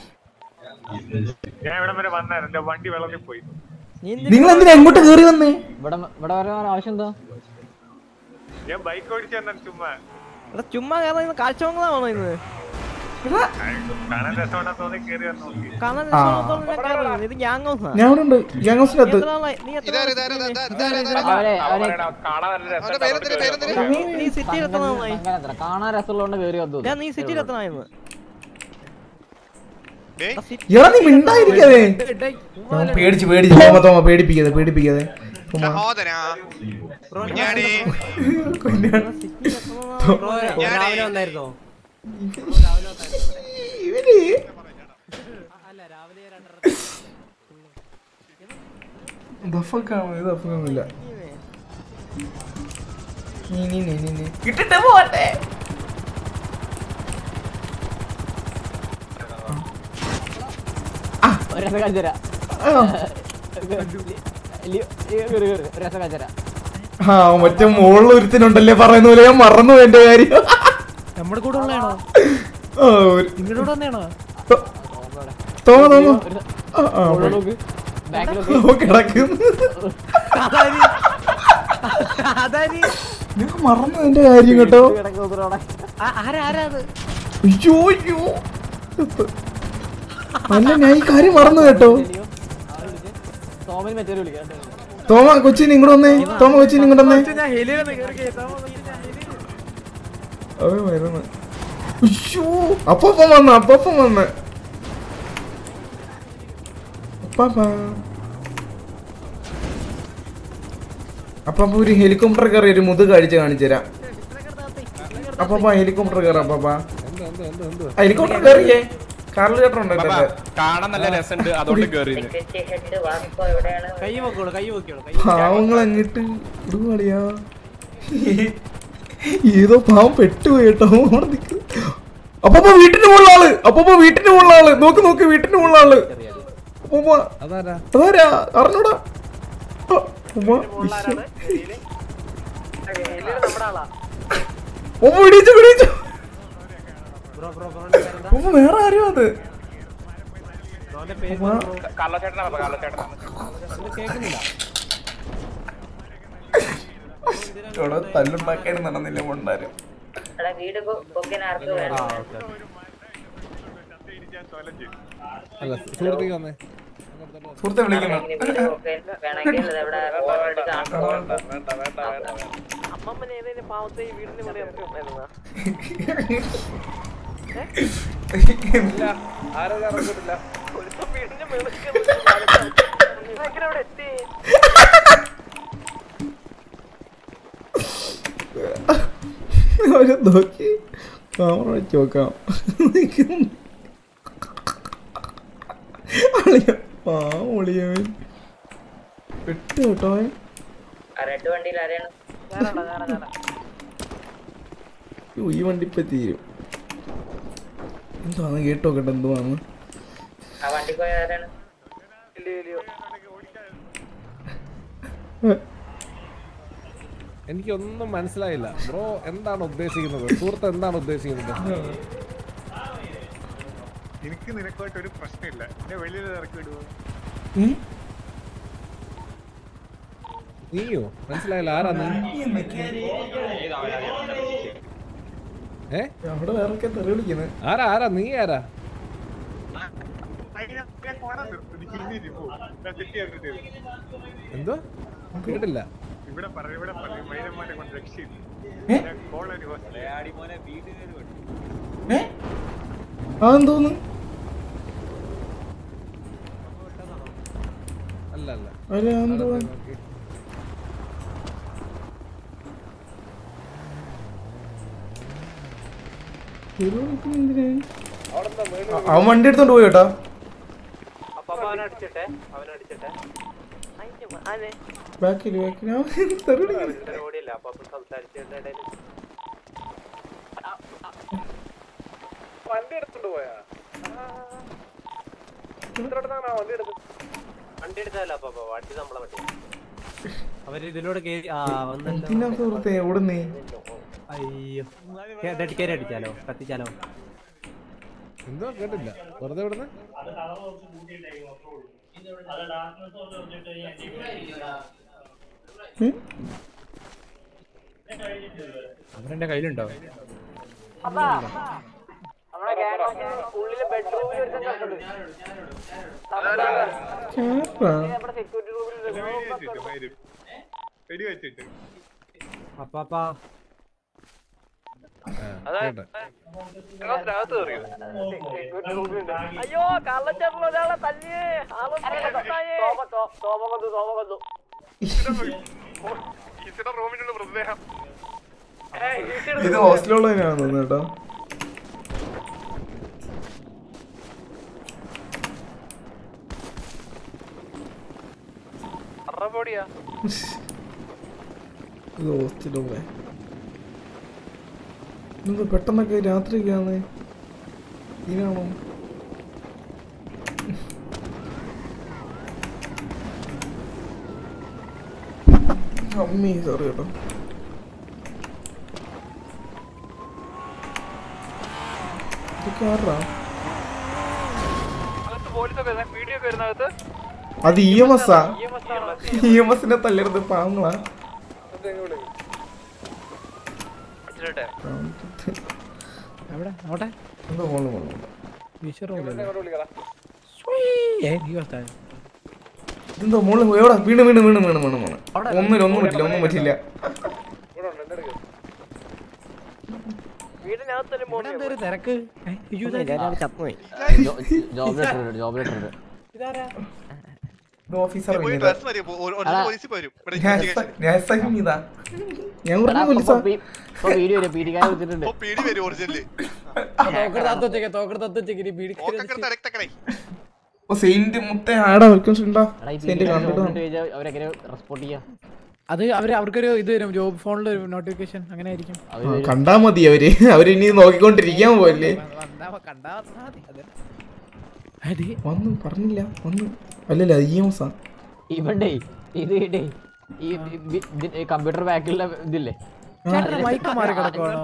ഞാൻ ഇവിടെ വരെ വന്നായിരുന്നു എന്റെ വണ്ടി വെള്ളത്തിൽ പോയി നിങ്ങൾ എന്തിനാ എങ്ങോട്ട് കേറി വന്നേ ഇവിടെ ഇവിടെ വരാൻ ആവശ്യം എന്താ ഞാൻ ബൈക്ക് ഓടിച്ചു തന്നെ ചുമ്മാ എടാ ചുമ്മാ കയറാൻ ഇന്ന് കാഴ്ചമംഗലാണോ ഇന്ന് കാണാൻ രസമുണ്ടെന്ന് തോന്നി കയറി വന്നു നോക്കി കാണാൻ ആ. രസമുള്ളത്തോളം ഞാൻ കയറുന്നത്. ഇത് ഗ്യാങ്ങോസാ ഞാൻ ഇവിടെ ഉണ്ട് ഗ്യാങ്സിനകത്ത് എത്ര നാളായി? നീ എത്ര നാളായി അവരെ അവരെ നീ- നീ സിറ്റിയിൽ എത്ര നാളായി തങ്കൻ എത്ര കാണാൻ രസമുള്ളതുകൊണ്ട് കയറി വന്നു ഞാൻ നീ സിറ്റിയിൽ എത്ര നാളായിരുന്നു എടാ നീ മിണ്ടായിരിക്കാതെ ഞാൻ പേടിച്ച് പേടിച്ച് തോമ തോമ പേടിപ്പിക്കാതെ പേടിപ്പിക്കാതെ തോമ കുഞ്ഞാടി രാവിലെ വന്നായിരുന്നോ ഇവര് ദഫക്കാണ് ഇത് ദഫക്കൊന്നുമില്ല നീ നീ നീ നീ നീ കിട്ടിട്ട് പോട്ടെ രസം കാണിച്ചുതരാം രസം കാണിച്ചുതരാം ആ മറ്റേ മുകളിൽ ഒരുത്തിനുണ്ടല്ലേ പറയുന്ന പോലെ ഞാൻ മറന്നു പോയി എന്റെ കാര്യം നമ്മുടെ കൂടെ ഉള്ളതാണോ ആ, ഒരു- നിങ്ങളുടെ കൂടെ വന്നേണോ തോമ തോമ ആ, ആ, നോക്ക്. ബാക്കിലൊക്കെ ഓ, കിടക്കുന്നു ഞാൻ മറന്നു എന്റെ കാര്യം കേട്ടോ ആരാ ആരാ അത് അയ്യോ അയ്യോ അല്ല ഞാൻ ഈ കാര്യം മറന്നു കേട്ടോ സോമന് മറ്റേ വിളിക്കാം തോമ കൊച്ചിന് ഇങ്ങോട്ട് വന്നേ തോമ കൊച്ചിന് ഇങ്ങോട്ട് വന്നേ അവൻ വരുന്നു അയ്യോ അപ്പം വന്ന് അപ്പം വന്ന് അപ്പാപ്പ അപ്പാപ്പ ഒരു ഹെലികോപ്റ്റർ കയറി ഒരു മുത് കാഴ്ച കാണിച്ചു തരാം അപ്പാപ്പ ഹെലികോപ്റ്റർ കയറാം അപ്പാപ്പ ഹെലികോപ്റ്റർ കയറിയേ കാറിൽ ചേട്ടനുണ്ടോ ബാബാ, കാണാൻ നല്ല രസമുണ്ട് അതുകൊണ്ട് കേറി കൈ വെക്കോളൂ കൈ വെക്കോളൂ കൈ പാവങ്ങൾ അങ്ങോട്ട് ഇടുവാളിയാ ഏതോ പാവം പെട്ടുപോയി കേട്ടോ അവിടെ നിക്ക്. അപ്പപ്പോ വീട്ടിന്റെ മുകളിൽ ആള് അപ്പപ്പോ വീട്ടിന്റെ മുകളിൽ ആള് നോക്ക് നോക്ക് വീട്ടിന്റെ മുകളിൽ ആള് അപ്പൂപ്പ അതാരാ അറിഞ്ഞൂടാ ആ, ഉമ്മ, ഈശ്വ. ഉമ്മ പിടിച്ചു പിടിച്ചു ഉമ്മ വേറെ ആരും അത് ഉമ്മ കള്ളച്ചേട്ടനാ കള്ളച്ചേട്ടനാ ഇവിടെ തല്ലുണ്ടാക്കാനും നടന്നില്ല കൊണ്ടാരും വീട് പൊക്കിന് ആർക്ക് വേണം അല്ല സുഹൃത്തേക്ക് വന്നേ സുഹൃത്തെ വിളിക്കുന്നു വേണമെങ്കിൽ ഇവിടെ ഓൾറെഡി കാണുന്നു അമ്മമ്മനെ ഏതേലും പാവത്തെ ഈ വീടിന്റെ ഇവിടെ ഇറക്കിയിട്ടുണ്ടായിരുന്നോ? ഇല്ല ആരും ഇറങ്ങിയിട്ടില്ല ഒരുത്തൻ വീടിന്റെ മുകളിൽ കയറി ഭയങ്കര അവിടെ എത്തി അവര് നോക്കി ക്യാമറ വെച്ച് നോക്കാം അളിയ പാവം ഒളിയവൻ പെട്ട് കേട്ടോ അവൻ. റെഡ് വണ്ടിയിൽ ആരെയാണ് അയ്യോ, ഈ വണ്ടി ഇപ്പൊ തീരും എന്താണ് കേട്ടോ കേട്ടോ എന്തുവാന്ന് ആ വണ്ടി പോയ ആരാണ് എനിക്കൊന്നും മനസ്സിലായില്ല ബ്രോ എന്താണ് ഉദ്ദേശിക്കുന്നത് സുഹൃത്ത് എന്താണ് ഉദ്ദേശിക്കുന്നത് എനിക്ക് നിനക്കുമായിട്ട് ഒരു പ്രശ്നമില്ല എന്നെ വെളിയിൽ ഇറക്കി വിടുവോ നീയോ മനസ്സിലായില്ല ആരാ നീ ഏ അവിടെ വേറെ തെറി വിളിക്കുന്നത് ആരാ ആരാ നീ ആരാ എന്തോ കേട്ടില്ല ഇവിടെ പറ ഇവിടെ പറ മൈനന്മാരെ കൊണ്ട് രക്ഷയില്ല കോളനി മോനെ വീട്ടുകാർ അതെന്തോന്ന് അല്ല അല്ല അല്ല എന്തോ തെറി വിളിക്കുന്നത് എന്തിനാ? അ- അവൻ വണ്ടി എടുത്തോണ്ട് പോയി കേട്ടോ അവനടിച്ചിട്ടെ അവനടിച്ചിട്ടെ ബാക്കിൽ ബാക്കിൽ അവൻ തെറി വിളിക്കുന്നത് ഓടിയില്ല അപ്പൊ സംസാരിച്ചതിന്റെ ഇടയിൽ വണ്ടി എടുത്തോണ്ട് പോയാ വണ്ടി എടുത്ത് വണ്ടി എടുത്തല്ല അപ്പൊ വണ്ടി നമ്മളെ വണ്ടി അവര് ഇതിലൂടെ കേറി ആ എന്തിനാ സുഹൃത്തെ എവിടുന്നേ അയ്യോ കേ- കയറി അടിച്ചാലോ കത്തിച്ചാലോ എന്തോ കേട്ടില്ല വെറുതെ ഇവിടുന്ന് അവരെന്റെ കയ്യിലുണ്ടോ നമ്മുടെ ഗ്യാങ് ഉള്ളില് ബെഡ്റൂമിൽ ഒരുത്തൻ കിടക്കുന്നുണ്ട് കേറാ. നമ്മുടെ സെക്യൂരിറ്റി റൂമിൽ വെടി വെച്ചിട്ട് അപ്പാപ്പാ കേട്ടെ അയ്യോ കള്ളച്ചേട്ടൻ ഒരാളെ തല്ലിയേ ആളെ തോമ കൊന്നു തോമ കൊന്നു ഈസിയുടെ റൂമിനുള്ള മൃതദേഹം ഇത് ഹോസ്റ്റലുള്ളതിനാണ് തോന്നുന്നു കേട്ടോ അറബോടിയാ ഇത് ഹോസ്റ്റലുള്ള ഇതെന്താ പെട്ടെന്നൊക്കെ രാത്രിയൊക്കെയാണ് ഇതിനാണോ അമ്മി സോറി കേട്ടോ ഇതൊക്കെ ആരാ അകത്ത് പോലീസൊക്കെ വീഡിയോ ഒക്കെ വരുന്നകത്ത് അത് ഇ എം എസ് ആ ഇ എം എസിനെ തല്ലരുത് പാങ്ങളാ എവിടെ അവിടെ എന്താ മോള് മോള് ഇതെന്തോ മോള് എവിടെ വീണ് വീണ് വീണ് വീണ് വീണ് വീണ് ഒന്നില്ല ഒന്നും പറ്റില്ല ഒന്നും പറ്റില്ല വീടിനകത്തൊരു തിരക്ക് ജോബ് ലെറ്റർ ജോബ് ലെറ്റർ ഇത് ഓഫീസർ പോയി വിനീത. ഡ്രസ് വരും ഒറിജിനൽ പോലീസ് വരും ഇവിടെ ഞാൻ investigation. ഞാൻ എസ് ഐ വിനീത. ഞാൻ പറഞ്ഞ പോലീസാ വീഡിയോ വരും പീഡിക്കാൻ വെച്ചിട്ടുണ്ട് ഇപ്പൊ പേടി വരും ഒറിജിനല് ഓ സെയിന്റ് മുത്ത ആടാ വെൽക്കം ഉണ്ടാ സെയിന്റ് കണ്ടിട്ട് അവരെങ്ങനെ റെസ്പോണ്ട് ചെയ്യാ അത് അവര് അവർക്കൊരു ഇത് വരും ജോബ് ഫോണിൽ ഒരു നോട്ടിഫിക്കേഷൻ അങ്ങനെ ആയിരിക്കും ആ, കണ്ടാ മതി അവര് അവരിനി നോക്കിക്കൊണ്ടിരിക്കാൻ പോവല്ലേ കണ്ടാ മതി അതെ വന്നു പറഞ്ഞില്ല വന്നു അല്ലല്ല ഇ എം എസ് ആ ഇവണ്ടേ ഇത് ഇടേ ഈ കമ്പ്യൂട്ടർ ബാക്കിലുള്ള ഇതില്ലേ ചേട്ടന് മൈക്ക് മാറി കിടക്കുവാണോ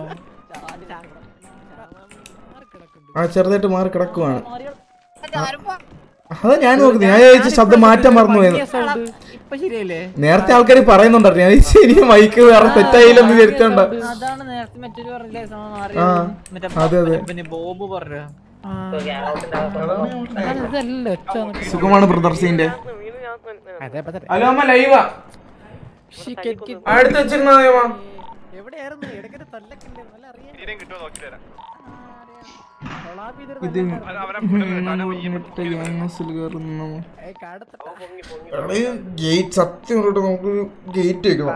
ആ ചെറുതായിട്ട് മാറി കിടക്കുവാണ് അതാ ഞാൻ നോക്കുന്നത് ഞാൻ വിചാരിച്ച ശബ്ദം മാറ്റാൻ മറന്നു പോയത് ഇപ്പൊ ശരിയല്ലേ നേരത്തെ ആൾക്കാർ പറയുന്നുണ്ടായിരുന്നു ഞാൻ ശരി മൈക്ക് വേറെ സെറ്റായില്ലെന്ന് വിചാരിച്ചോണ്ട അതാണ് നേരത്തെ മറ്റൊരു പറഞ്ഞില്ലേ സമയം മാറി ആ, മറ്റേ അതെ, അതെ. പിന്നെ ബോബ് പറഞ്ഞു അതല്ല ഒച്ച വന്നിട്ട്. സുഖമാണ് ബ്രദർസിന്റെ അതെ, അതെ, അതെ. ഹലോ അമ്മ ലൈവാ ശ്ശി, കെ- കെ- അടുത്ത് വെച്ചിരുന്ന എവിടെയായിരുന്നു ഇടയ്ക്കൊരു തല്ലൊക്കെ ഉണ്ട്. നല്ല അറിയാം. ഇനിയും കിട്ടുമോ നോക്കി തരാം കൊളാബ് ചെയ്തൊരു ഇത് ഏയ് കാടത്തട്ട. ഗേറ്റ് സത്യം പറഞ്ഞിട്ട് നമുക്ക് ഗേറ്റ് വെക്കണം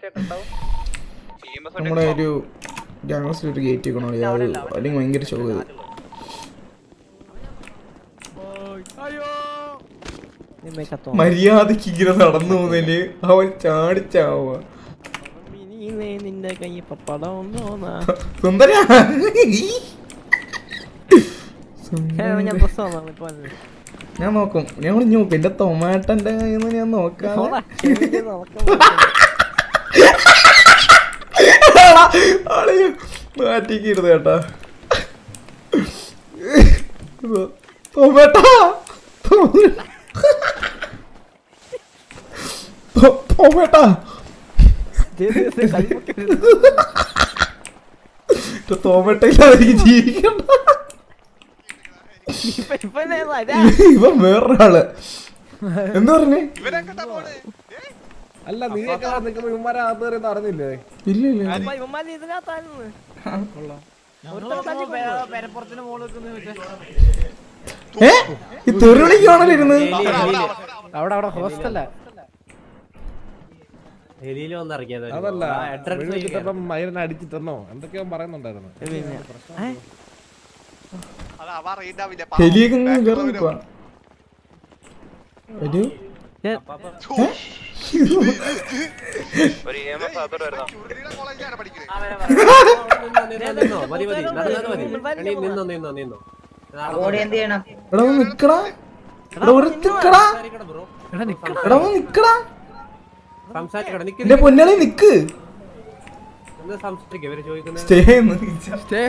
നമ്മുടെ ഒരു ഗ്യാങ്സിൽ ഒരു ഗേറ്റ് വെക്കണം അത് അല്ലെങ്കിൽ ഭയങ്കര ഷോ ഇത് മര്യാദക്ക് ഇങ്ങനെ നടന്നു പോകുന്നതില് അവൻ ചാടിച്ചാവുക നിന്റെ കൈ പപ്പടം ഒന്നോന്നാ സുന്ദര ഞാൻ പ്രശ്നമാണ് ഇപ്പൊ ഞാൻ നോക്കും ഞാൻ വിളിഞ്ഞു നോക്കും എന്റെ ടൊമാറ്റോന്റെ കയ്യിൽ നിന്ന് ഞാൻ നോക്കാം മാറ്റിക്കടാ അളിയ മാറ്റിക്കരുത് കേട്ടാ തോമേട്ടാ തോമേട്ടാ തോമേട്ട ഇല്ലാതെ എനിക്ക് ജീവിക്കണ്ട ഇവൻ വേറൊരാള് എന്താ പറഞ്ഞേ അല്ല നീയൊക്കെ അവിടെ നിൽക്കുമ്പോ ഇവന്മാരെ അകത്ത് കയറിയെന്ന് അറിഞ്ഞില്ലേ ഇല്ല ഇല്ല അപ്പൊ ഇവന്മാര് ഇതിനകത്തായിരുന്നു പെരപ്പുറത്തിന് മോള് ഏ ഈ തെറി വിളിക്കുവാണല്ലോ ഇരുന്ന് അവിടെ അവിടെ ഹോസ്റ്റലാ ഹെലിയിൽ വന്ന് ഇറക്കിയത് അതല്ല വെടിവെച്ചിട്ടപ്പം മയിലിനെ അടിച്ചു തന്നോ എന്തൊക്കെയോ പറയുന്നുണ്ടായിരുന്നു ഹെലിയൊക്കെ ഇങ്ങനെ കയറി നിൽക്കുവാ ഒരു ഒരു ഇ എം എസ് അതോടെ വരുന്നോ നിന്നോ മതി മതി നടന്നാലും മതി എണീ നിന്നോ നിന്നോ നിന്നോ ബോഡി എന്ത് ചെയ്യണം എടാ ഒന്ന് നിക്കടാ എടാ ഒരു നിക്കടാ എടാ ഒന്ന് നിക്കടാ സംസാരിക്കട്ടെ നിക്ക് എന്റെ പൊന്നാളെ നിക്ക് എന്താ സംസാരിക്കുക ഇവര് ചോദിക്കുന്നത് സ്റ്റേ സ്റ്റേ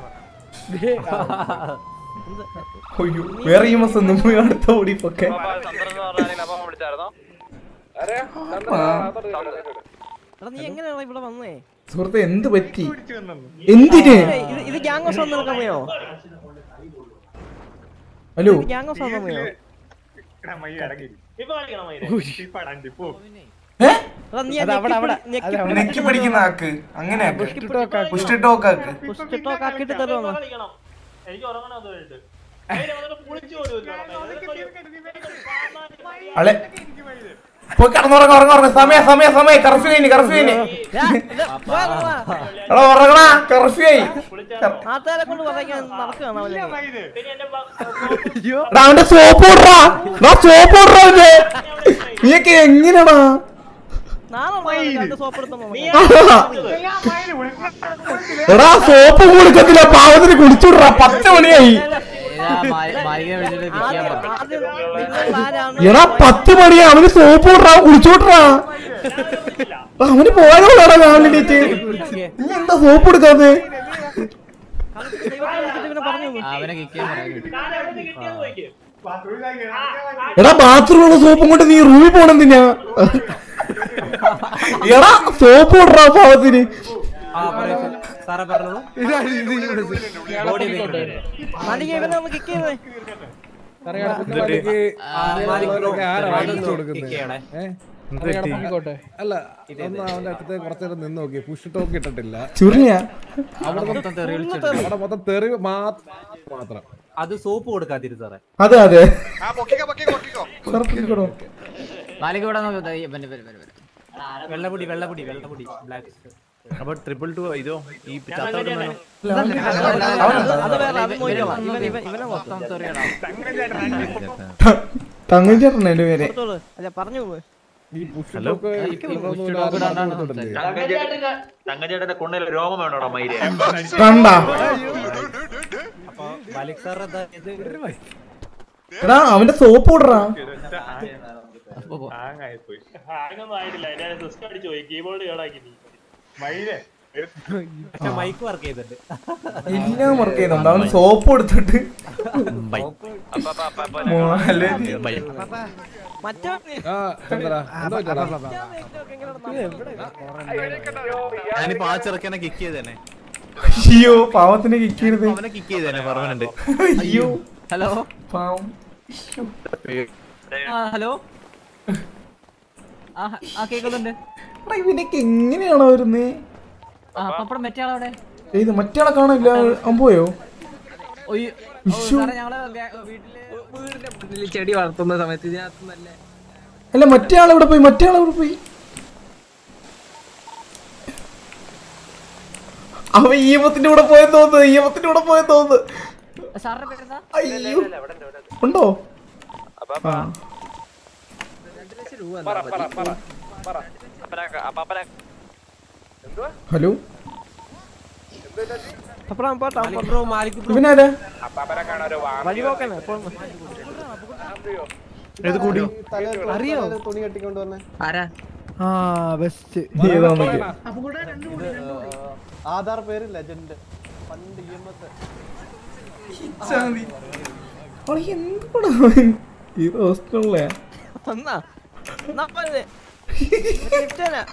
അയ്യോ വേറെ ഈ മാസം ഒന്നും പോയി അടുത്ത ഓടിപ്പൊക്കെ വിളിച്ചായിരുന്നോ എടാ നീ എങ്ങനെയാണ് ഇവിടെ വന്നേ സുഹൃത്തെ എന്ത് പറ്റി എന്തിന് ഇത് ഇത് ഗ്യാങ് ഹൗസ് വന്ന് നിൽക്കാമോ ഹലോ ഗ്യാങ് ഹൗസ് വന്നോ എടാ, മയി അടങ്ങി. ഇപ്പൊ അടങ്ങി, പോ. എടാ നീ അത് അവിടെ, അവിടെ. ഞെക്കി അത് നെക്കി പിടിക്കുന്ന ആക്ക് അങ്ങനെ പുഷ്ടി ടോക്ക് ആക്ക് പുഷ് ടോക്ക് ആക്കിയിട്ട് തരുമോ എനിക്ക് ഉറങ്ങണം അത് കഴിഞ്ഞിട്ട് അളെ പോയി കിടന്നുറങ്ങ ഉറങ്ങ ഉറങ്ങ സമയ സമയ സമയ കർഫ്യൂ കഴിഞ്ഞ് കർഫ്യൂ കഴിഞ്ഞ് എടാ ഉറങ്ങടാ കർഫ്യൂ ആയി നാട്ടുകാരെ കൊണ്ട് പറയാൻ നടക്കുകയാണ് അവന് എടാ അവന്റെ സോപ്പ് ഇടറാ എടാ സോപ്പ് ഇടറാ അവന്റെ നീയൊക്കെ എങ്ങനെയാടാ നാളെ രണ്ട് സോപ്പ് എടുത്തോ എടാ സോപ്പ് കൊടുക്കത്തില്ല പാവത്തിന് കുടിച്ചുവിടറാ പത്ത് മണിയായി എടാ പത്ത് മണിയാ അവന് സോപ്പ് ഇടറാ കുളിച്ചോട്ടറാ അവന് പോയാലോടാ രാവിലെ എണീറ്റ് നീ എന്താ സോപ്പ് എടുക്കാതെ അവനെ കിക്ക് എടാ ബാത്റൂമിലുള്ള സോപ്പും കൊണ്ട് നീ റൂമിൽ പോണെന്തിനാ എടാ സോപ്പ് ഇടറാ പാവത്തിന് സാറേ പറഞ്ഞോളൂ ബോഡി മലിക ഇവനെ ഒന്ന് കിക്ക് ചെയ്യുന്നേ കുഞ്ഞുമാലിക്ക് ആളുകളൊക്കെ ആരാ വാങ്ങിച്ചു കൊടുക്കുന്നത് ഏ? ആയിക്കോട്ടെ. അല്ല ഒന്ന് അവന്റെ അടുത്ത് കുറച്ചു നേരം നിന്ന് നോക്കി പുഷ് ടോക്ക് ഇട്ടിട്ടില്ല ചുരുങ്ങിയാ അവിടെ മൊത്തം തെറി അവിടെ മൊത്തം തെറി മാത്രം അത് സോപ്പ് കൊടുക്കാതിരി സാറേ അതെ അതെ മാലിക ഇവിടെ നോക്ക്. ദേ, ഇവന്റെ പേര്, പേര്, പേര്. വെള്ളമുടി വെള്ളമുടി വെള്ളമുടി ബ്ലാക്ക് അപ്പൊ ട്രിപ്പിൾ ടു ഇതോ ഈ ചത്തോട്ട് വേണം അത് വേറെ അത് നോക്കിക്കോളാം ഇവൻ ഇവൻ ഇവനെ മൊത്തം തെറിയടാ. തങ്ങൻ ചേട്ടൻ എന്റെ പേര് കൊടുത്തോളൂ അല്ല പറഞ്ഞു പോയി ഈ പുഷ് ഹലോ? ടോക്ക് ഇതൊന്നും ആരും കൊടുത്തിട്ടില്ലേ? തങ്കച്ചേട്ടന്റെ കൊണ്ടയിൽ രോമം വേണോടാ മൈരെ കണ്ട അപ്പൊ മാലിക് സാർ എന്താ ഇത് എടാ അവന്റെ സോപ്പ് ഇടറാ ഹാങ്ങായിപ്പോയി. ഹാങ്ങൊന്നും ആയിട്ടില്ല എന്റെ സിസ്റ്റം അടിച്ചു പോയി കീബോർഡ് കേടാക്കി നീ മയിലേ, പക്ഷെ മൈക്ക് വർക്ക് ചെയ്തിട്ടുണ്ട് എല്ലാം വർക്ക് ചെയ്യുന്നുണ്ട് അവൻ സോപ്പ് എടുത്തിട്ട് മറ്റേ ആ ചന്ദ്ര എന്താ പറ്റിയടാ? ഞാനിപ്പോ ആ ചെറുക്കനെ കിക്ക് ചെയ്തേനെ അയ്യോ പാവത്തിനെ കിക്ക് ചെയ്തത് അവനെ കിക്ക് ചെയ്തേനെ പെർമനന്റ് അയ്യോ ഹലോ പാവം ആ ഹലോ ആ ആ കേൾക്കുന്നുണ്ട് എടാ, ഇവനൊക്കെ എങ്ങനെയാണോ വരുന്നേ ആ പപ്പടം മറ്റേ ആളവിടെ ഏത് മറ്റേ ആളെ കാണില്ല അവൻ പോയോ ഒയ്യോ ഓ, ഇശ്ശോ. സാറേ ഞങ്ങള് വ്യ- വീട്ടില് വീടിന്റെ മുന്നിൽ ചെടി വളർത്തുന്ന സമയത്ത് ഇതിനകത്ത് നല്ല അല്ല മറ്റേ ആളെവിടെ പോയി മറ്റേ ആളെവിടെ പോയി അവൻ ഈമത്തിന്റെ കൂടെ പോയെന്ന് തോന്നുന്നു ഈമത്തിന്റെ കൂടെ പോയെന്ന് തോന്നുന്നു സാറിന്റെ പേരെന്താ അയ്യോ ഉണ്ടോ ആ പറ പറ പറ പറ ഹലോ പപ്പടം പോട്ടാ ബ്രോ മാലിക് ബ്രോ ഇവനാരാ അപ്പാപ്പനെ കാണാൻ ഒരു വഴി പോക്കന്നെ എപ്പോഴും ഏത് കൂടി അറിയോ തുണി കെട്ടിക്കൊണ്ട് വന്നേ ആരാ ആ ബെസ്റ്റ് ഏതാന്നൊക്കെ ആധാർ പേര് ലെജൻഡ് പണ്ട് ഇ എം എസ് ചാതി. അവള് എന്തുകൂടാ ഇത് ഹോസ്റ്റലിലെ വന്നാ നമ്മള് ക്രിപ്റ്റനാ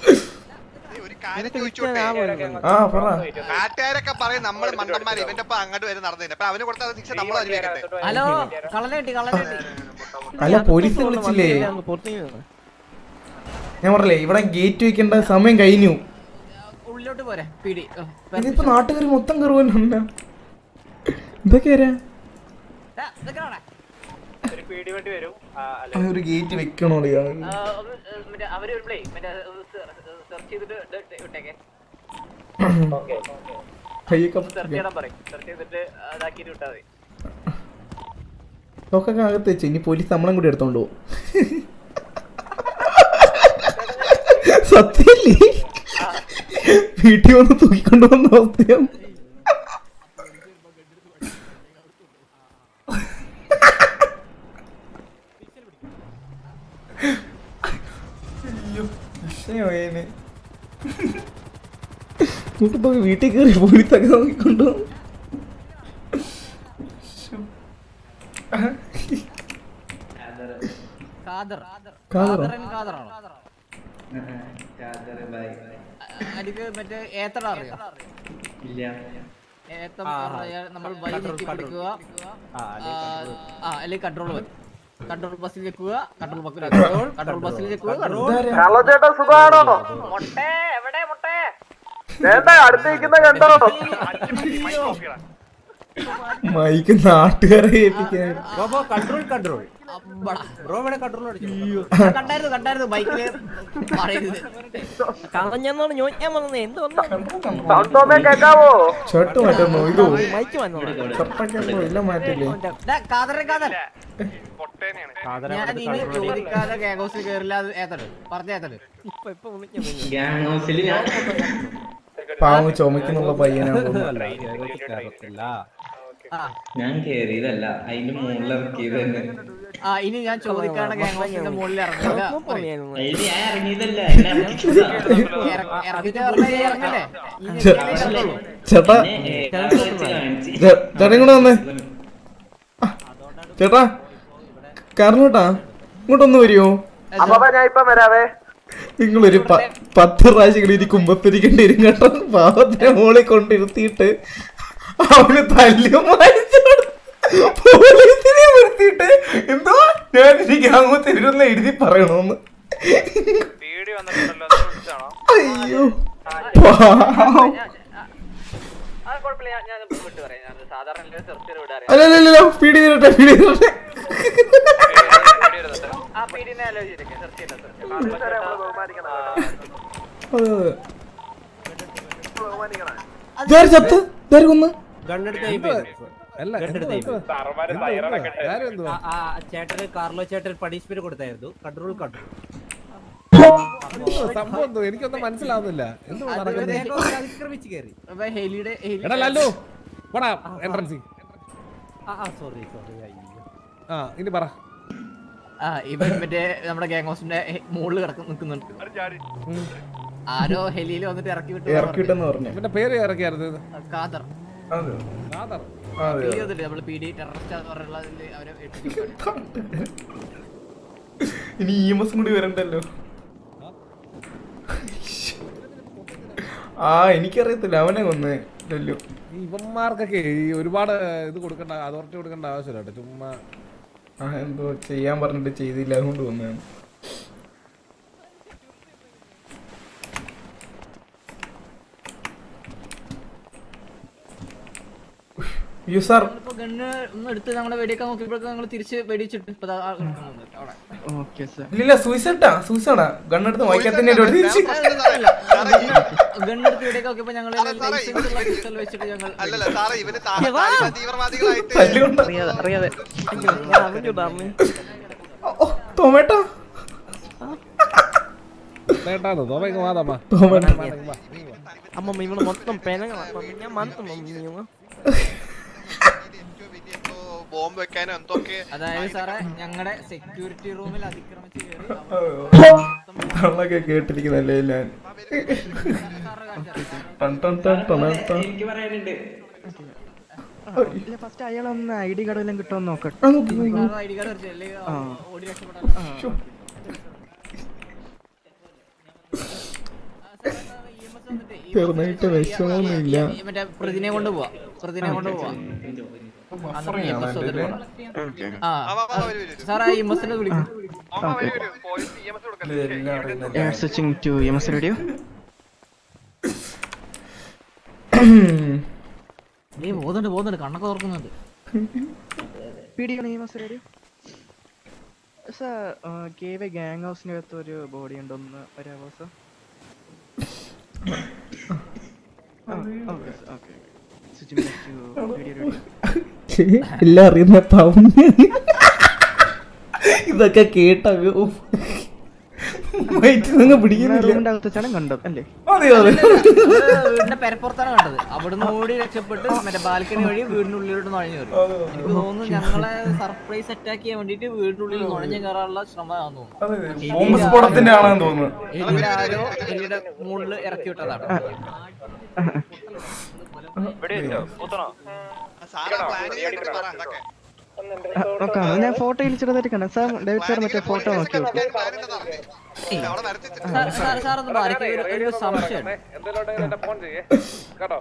ആ പറ നാട്ടുകാരൊക്കെ പറയും നമ്മള് മണ്ടന്മാര് ഇവന്റെ ഒപ്പം അങ്ങോട്ട് വരെ നടന്നില്ല അപ്പൊ അവന് കൊടുത്ത ശിക്ഷ നമ്മൾ അനുഭവിക്കട്ടെ ഹലോ കള്ളനേട്ടി കള്ളനേട്ടി അല്ല പോലീസ് വിളിച്ചില്ലേ ഞാൻ പറഞ്ഞില്ലേ ഇവിടെ ഗേറ്റ് വെക്കേണ്ട സമയം കഴിഞ്ഞു ഉള്ളിലോട്ട് പോരെ പിടി ഇതിപ്പോ നാട്ടുകാർ മൊത്തം കയറുവാനുണ്ട് ഇതൊക്കെ ആരാ ഒരു പീടി വണ്ടി വരും ആ, അല്ല. ആ, ഒരു ഗേറ്റ് വെക്കണോ അളിയാ? മറ്റേ അവര് വരുമ്പളേ മറ്റേ സെർച്ച് ചെയ്തിട്ട് ഇത് ഇട്ടേക്കെ കയ്യൊക്കെ സെർച്ച് ചെയ്യണം പറയും സെർച്ച് ചെയ്തിട്ട് അതാക്കിയിട്ട് വിട്ടാ മതി ലോക്കൊക്കെ അകത്ത് വെച്ച് ഇനി പോലീസ് നമ്മളെ കൂടി എടുത്തോണ്ട് പോകും സത്യല്ലേ വീട്ടിൽ വന്ന് തൂക്കിക്കൊണ്ടു വന്ന അവസ്ഥയാണ് അയ്യോ വിഷയമായേനെ ഇങ്ങോട്ട് വീട്ടിൽ കയറി പോലീസൊക്കെ നോക്കിക്കൊണ്ടു ഖാദർ ഖാദറോ? ഖാദറൻ ഖാദറാണോ അതിക്ക് മറ്റേ ഏത്തട അറിയോ ഇല്ല ഏത്തം ആ, ആ. പറഞ്ഞാൽ നമ്മൾ വൈ കൺട്രോൾ, ഞെക്കി കൺട്രോൾ. പിടിക്കുക ആ, അല്ലെങ്കിൽ കൺട്രോൾ. ആ അല്ലെങ്കിൽ കൺട്രോൾ വരും കൺട്രോൾ ബസ്സിൽ വെക്കുക കൺട്രോൾ ബസ്സിൽ കൺട്രോൾ കൺട്രോൾ ബസ്സിൽ വെക്കുക കള്ളച്ചേട്ടാ സുഖാണോ മുട്ടേ എവിടെ മുട്ടേ വേണ്ട അടുത്ത് നിൽക്കുന്ന കണ്ടോ മൈക്ക് നാട്ടുകാരെ ഏൽപ്പിക്കാൻ റോബോ കൺട്രോൾ കൺട്രോൾ ബ്രോ ഇവിടെ കൺട്രോൾ അടിച്ചു കണ്ടായിരുന്നു കണ്ടായിരുന്നു ബൈക്കില് പറയരുത് കളഞ്ഞെന്നാണ് ചോദിക്കാൻ വന്നത് സൗണ്ടോമേ കേക്കാവോ ഷർട്ട് മാറ്റുന്നു ഇതോ മൈക്ക് വന്നോ ഷർട്ടൊക്കെ ഉണ്ടോ? ഇല്ല മാറ്റില്ലേ കാതറ കാതർ കാതറ ഞാൻ അവിടുത്തെ ഇനി control ചെയ്യും. ചോദിക്കാതെ ഗാങ് ഹൗസിൽ കയറില്ല അത് ഏത്തട് പറഞ്ഞ ഏത്തട് ഇപ്പൊ ഇപ്പൊ വിളിക്കാൻ ഗ്യാങ് ഹൗസിൽ ഞാൻ പാവം ചുമക്കുന്നുള്ള പയ്യനാണ് തോന്നുന്നു. അല്ല, കേരളത്തിൽ കയറത്തില്ല ഞാൻ കേറിയതല്ല അതിന്റെ മുകളിൽ ഇറക്കിയത് തന്നെ ആ ഇനി ഞാൻ ചോദിക്കാണ് ഗാങ് ഹൗസിന്റെ മുകളിൽ ഇറങ്ങില്ല അതിന് ഞാൻ ഇറങ്ങിയതല്ല എന്നെ ഇറക്കിച്ചതാ. ഇറങ്ങിട്ട് പറഞ്ഞാൽ ഇറങ്ങണ്ടേ ഇനി ചെ- എത്തിയാലേ ഇറങ്ങുള്ളൂ. ചേട്ടാ എന്നെ ഏതാണ്ട് വെച്ച് കാണിച്ച്. ചേ- ചേട്ടാ ഇങ്ങോട്ട് വന്നേ ആ, ചേട്ടാ കാരണോട്ടാ ഇങ്ങോട്ടൊന്ന് വരുമോ അപ്പൊ ഞാൻ ഇപ്പൊ വരാവേ നിങ്ങളൊരു പ- പത്ത് പ്രാവശ്യം ഇനി കുമ്പത്തിരിക്കേണ്ടി വരും കേട്ടോ പാവത്തിനെ മോളിൽ കൊണ്ടിരുത്തിയിട്ട് അവന് തല്ലും പോലീസിനെ നിർത്തിയിട്ട് എന്തോ ഞാൻ എനിക്ക് അങ്ങോട്ട് ഇരുന്ന് എഴുതി പറയണോന്ന് അയ്യോ പാവം. അത് കുഴപ്പമില്ല ഞാൻ ഞാൻ വിട്ട് പറയാം ഞാൻ സാധാരണ സെർച്ച് ചെയ്ത് വിടാറ് അല്ല അല്ല അല്ല പീടി തരട്ടെ പീടി തരട്ടെ ആ പീഡിനെ ആലോചിച്ചിരിക്കെ സെർച്ച് ചെയ്ത അതെ അതെ ഇതാര് ചത്ത് ഇതാര് കൊന്ന് ഗണ്ണെടുത്ത് aim ചെയ്തു. അല്ല, ഗണ്ണെടുത്ത് aim ചെയ്തു. എന്തുവാ? എന്തുവാ? കാര്യം എന്തുവാ? ആ, ആ, ചേട്ടന് കാർലോ ചേട്ടൻ പണിഷ്മെന്റ് കൊടുത്തായിരുന്നു കൺട്രോൾ കൺട്രോൾ എന്തുവാ സംഭവം എന്തുവാ? എനിക്കൊന്നും മനസ്സിലാവുന്നില്ല എന്തുവാ നടക്കുന്നത് അതിക്രമിച്ച് കയറി ഹെലിയുടെ എടാ ലല്ലു പോടാ എൻട്രൻസി ആ ആ സോറി സോറി അയ്യോ ആ ഇനി പറ ആ ഇവൻ മറ്റേ നമ്മുടെ ഗാങ് ഹൗസിന്റെ മുകളിൽ കിടക്കും നിൽക്കുന്നുണ്ട് ആരോ ഹെലിയിൽ വന്നിട്ട് ഇറക്കി വിട്ടു ഇറക്കി വിട്ടെന്ന് പറഞ്ഞു ഇവന്റെ പേര് ഇറക്കിയായിരുന്നു ഇത്? ഖാദർ അതെ ഖാദർ. അതെ പീഡി വന്നിട്ട് നമ്മള് പീഡി ടെററിസ്റ്റ് എന്ന് പറയുന്നതില് അവരെ ഏൽപ്പിച്ചു. ഇനി ഇ എം എസും കൂടി വരണ്ടല്ലോ ആ എനിക്കറിയത്തില്ല അവനെ കൊന്ന് ലല്ലു ഈ ഇവന്മാർക്കൊക്കെ ഈ ഒരുപാട് ഇത് കൊടുക്കേണ്ട അതോറിറ്റി കൊടുക്കേണ്ട ആവശ്യമില്ല കേട്ടോ ചുമ്മാ ആ എന്തോ ചെയ്യാൻ പറഞ്ഞിട്ട് ചെയ്തില്ല അതുകൊണ്ട് വന്നതാണ് അയ്യോ സാർ ഇപ്പൊ ഗണ്ണ് ഒന്ന് എടുത്ത് ഞങ്ങളെ വെടിയൊക്കെ നോക്കിയപ്പോഴേക്കും ഞങ്ങൾ തിരിച്ച് വെടിച്ചിട്ട് ഇപ്പൊ ദാ ആ നിൽക്കുന്നുണ്ട് അവിടെ ഓക്കെ സാർ ഇല്ല സൂയിസൈഡാ സൂയിസൈഡാ ഗണ്ണെടുത്ത് വായിക്കാത്തന്നെ തിരിച്ച് ഗണ്ണെടുത്ത് വെടിയൊക്കെ നോക്കിയപ്പോ ഞങ്ങൾ ലൈസൻസുള്ള പിസ്റ്റൾ വെച്ചിട്ട് ഞങ്ങൾ അല്ലല്ല സാറേ ഇവന് താ- താലിബാൻ തീവ്രവാദികളായിട്ട് തല്ലുകൊണ്ട് അറിയാതെ അറിയാതെ അയ്യോ, ഞാൻ അറിഞ്ഞൂടാ അമ്മേ ടൊമാറ്റോ നേട്ടാന്ന് തോമയ്ക്ക് വാദമ്മ ടൊമാറ്റോ അമ്മ ഇവള് മൊത്തം പെനങ്ങളാ അമ്മ, ഞാൻ മറന്നു മമ്മി ബോംബ് വെക്കാനും എന്തൊക്കെ അതായത് സാറേ ഞങ്ങളുടെ സെക്യൂരിറ്റി റൂമിൽ അതിക്രമിച്ച് കയറി കള്ളൊക്കെ കേട്ടിരിക്കുന്നല്ലേ ഞാൻ ton ton ton ton ton. എനിക്ക് പറയാനുണ്ട് ഫസ്റ്റ് അയാളൊന്ന് ഐ ഡി കാർഡ് എല്ലാം കിട്ടുമെന്ന് നോക്കട്ടെ ആ, നോക്ക്, നോക്ക്. ഐ ഡി കാർഡ് വെച്ച് അല്ലെങ്കിൽ ആ. ഓടി രക്ഷപ്പെടാൻ ചെറുതായിട്ട് വിഷമമൊന്നുമില്ല മറ്റേ പ്രതിനെ കൊണ്ട് പോവാ പ്രതിനെ കൊണ്ട് പോവാ അന്ന് ഈ EMS വന്നിട്ട് പോണം. ആ സാറേ ഈ എംഎസിനെ വിളിക്കും switching to M S radio ഏ പോകുന്നുണ്ട് പോകുന്നുണ്ട് കണ്ണൊക്കെ തുറക്കുന്നുണ്ട് പീഡിയാണ് എം എസ് റേഡിയോ സാർ കേവ ഗ്യാങ് ഹൗസിനകത്ത് ഒരു ബോഡി ഉണ്ടോന്ന് വരാമോ sir okay switching to radio ഛേ, എല്ലാം അറിയുന്ന പാവം ഇതൊക്കെ കേട്ടങ്ങ് ഉഫ്. വയറ്റിനങ്ങ് പിടിക്കുന്നില്ല റൂമിന്റെ അകത്ത് വെച്ചാണ് കണ്ടത് അല്ലേ അതെ അതെ വീടിന്റെ പെരപ്പുറത്താണ് കണ്ടത് അവിടുന്ന് ഓടി രക്ഷപ്പെട്ട് മറ്റേ ബാൽക്കണി വഴി വീടിനുള്ളിലോട്ട് നുഴഞ്ഞു കയറി എനിക്ക് തോന്നുന്നു ഞങ്ങളെ സർപ്രൈസ് അറ്റാക്ക് ചെയ്യാൻ വേണ്ടിട്ട് വീടിനുള്ളിൽ നുഴഞ്ഞു കയറാനുള്ള ശ്രമമാണെന്ന് തോന്നുന്നു ബോംബ് സ്ഫോടത്തിന്റെ ആണെന്ന് തോന്നുന്നു എലിയുടെ ആരോ എലിയുടെ മുകളിൽ ഇറക്കി വിട്ടതാണ് സാറാ പ്ലാനിങ് കണ്ടിട്ട് പറ ഇതൊക്കെ ഓക്കെ ഞാൻ ഫോട്ടോയിൽ ചെറുതായിട്ട് കണ്ടു സാർ ഡേവിഡ് സാർ മറ്റേ ഫോട്ടോ നോക്കി നോക്കി അവിടെ വരച്ച് സാർ സാർ സാർ ഒന്ന് മാറിക്ക് ഒരു- ഒരു സംശയം എന്തെങ്കിലും എന്റെ ഫോൺ ചെയ്യേ കേട്ടോ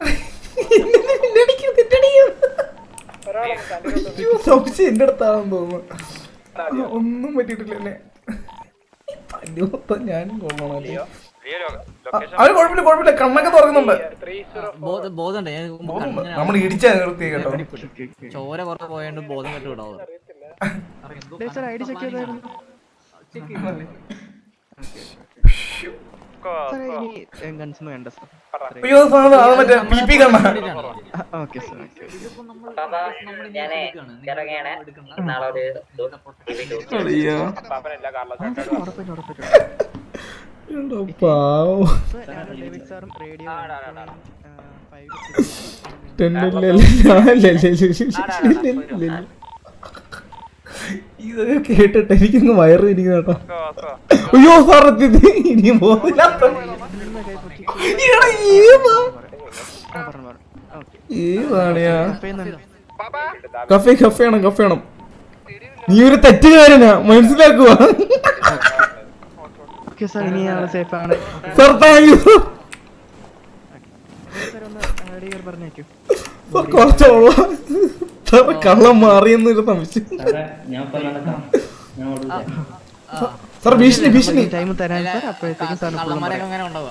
അയ്യോ, സംശയം എന്റെ അടുത്താണെന്ന് തോന്നുന്നു ആ, ഒന്നും പറ്റിയിട്ടില്ല എന്നെ അയ്യോ, ഇപ്പൊ ഞാനും കൊള്ളണമല്ലേ അവര് കുഴപ്പമില്ല കുഴപ്പമില്ല കണ്ണൊക്കെ തുറക്കുന്നുണ്ട് ബോധം ബോധമുണ്ട് ഞാൻ മുമ്പ് കണ്ണിന് നമ്മൾ ഇടിച്ചാ നിർത്തി കേട്ടോ ചോര പുറത്ത് പോയോണ്ട് ബോധം കെട്ട് വിടാവും David sir I D check ചെയ്തായിരുന്നു സാർ ഇനി ഗൺസ് ഒന്നും വേണ്ട സാർ അയ്യോ സാധനം അത് മറ്റേ പി പി കണ്ണ ഓക്കെ സാർ ഓക്കെ പാപ്പാ ഞാനേ ഇറങ്ങിയാണേ നാളെ ഒരു ദിവസം അയ്യോ ഉറപ്പിച്ചു ഉറപ്പിച്ചു എടാ പാവം ഡേവിഡ് സാറും റേഡിയോ ഇതൊക്കെ കേട്ടിട്ട് എനിക്കങ്ങ് വയറ് ഇരിക്കും കേട്ടോ അയ്യോ സാർ എത്തിയത് ഇനിയും പോകുന്നില്ല എടാ, ഏതാ? ഏതാണിയാ കഫേ കഫേ ആണ് കഫേ ആണ് നീ ഒരു തെറ്റുകാരനാ മനസ്സിലാക്കുക ഓക്കെ സാർ ഇനി ആള് സേഫ് ആണ് സാർ താങ്ക് യു സാർ ഒന്ന് ഐ ഡി കാർഡ് പറഞ്ഞേക്കൂ സാർ കുറച്ചോളാം സാർ കള്ളം മാറിയെന്നൊരു സംശയം സാറേ ഞാൻ ഇപ്പൊ നടക്കാം ഞാൻ ഓടില്ല സാർ ഭീഷണി ഭീഷണി ടൈം തരാൻ സാർ അപ്പോഴത്തേക്കും സാർ കള്ളന്മാരൊക്കെ അങ്ങനെ ഉണ്ടാവുക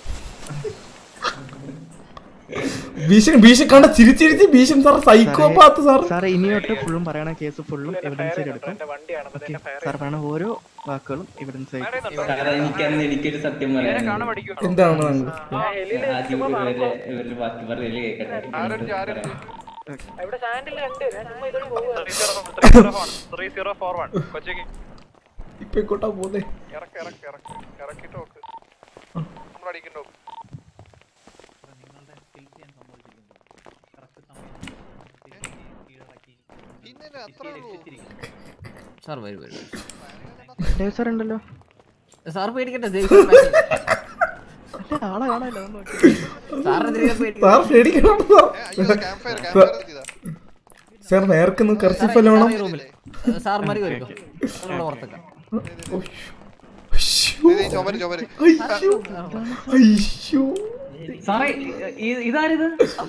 ഭീഷണി ഭീഷണി കണ്ട ചിരിച്ചിരിച്ച് ഭീഷണി സാർ സൈക്കോപാത്ത് സാർ സാർ ഇനി തൊട്ട് ഫുള്ളും പറയണ കേസ് ഫുള്ളും എവിഡൻസ് ആയിട്ട് എടുക്കും Okay. സാർ പറയണ ഓരോ വാക്കുകളും എവിഡൻസ് ആയിട്ട് സാറേ എനിക്കന്ന് എനിക്കൊരു സത്യം പറയാനുണ്ട് എന്താണ് താങ്കൾ ആദ്യം ഇവരുടെ ഇവരുടെ ബാക്കി പറയല് കേക്കട്ടെ എന്നിട്ട് പറയാം. ഇവിടെ സാൻഡിൽ ഉണ്ട് ഞാൻ ചുമ്മാ ഇതോടെ പോകുക ഇപ്പൊ ഇങ്ങോട്ടാ പോന്നെ ഇറക്കി ഇറക്കി ഇറക്കി ഇറക്കിട്ട് നോക്ക് നമ്മൾ അടിക്കണ്ട നോക്ക് സാർ വരും വരും ഡേവിഡ് സാർ ഉണ്ടല്ലോ സാർ പേടിക്കട്ടെ ദൈവം സാർ പേടിക്കട്ടെ. അല്ല, ആളെ കാണാനില്ല ഒന്ന് നോക്കി സാറിനെതിരെ പേടിക്കട്ടെ. സാർ പേടിക്കണം സാർ സാർ നേർക്കുന്നു കർച്ചിപ്പല്ല വേണം സാർ ഈ റൂമിൽ. സാർ മറി വരും നിങ്ങളുടെ പുറത്തേക്ക് ചുമര് ചുമര് അയ്യോ അയ്യോ സാറേ ഇതാരിത്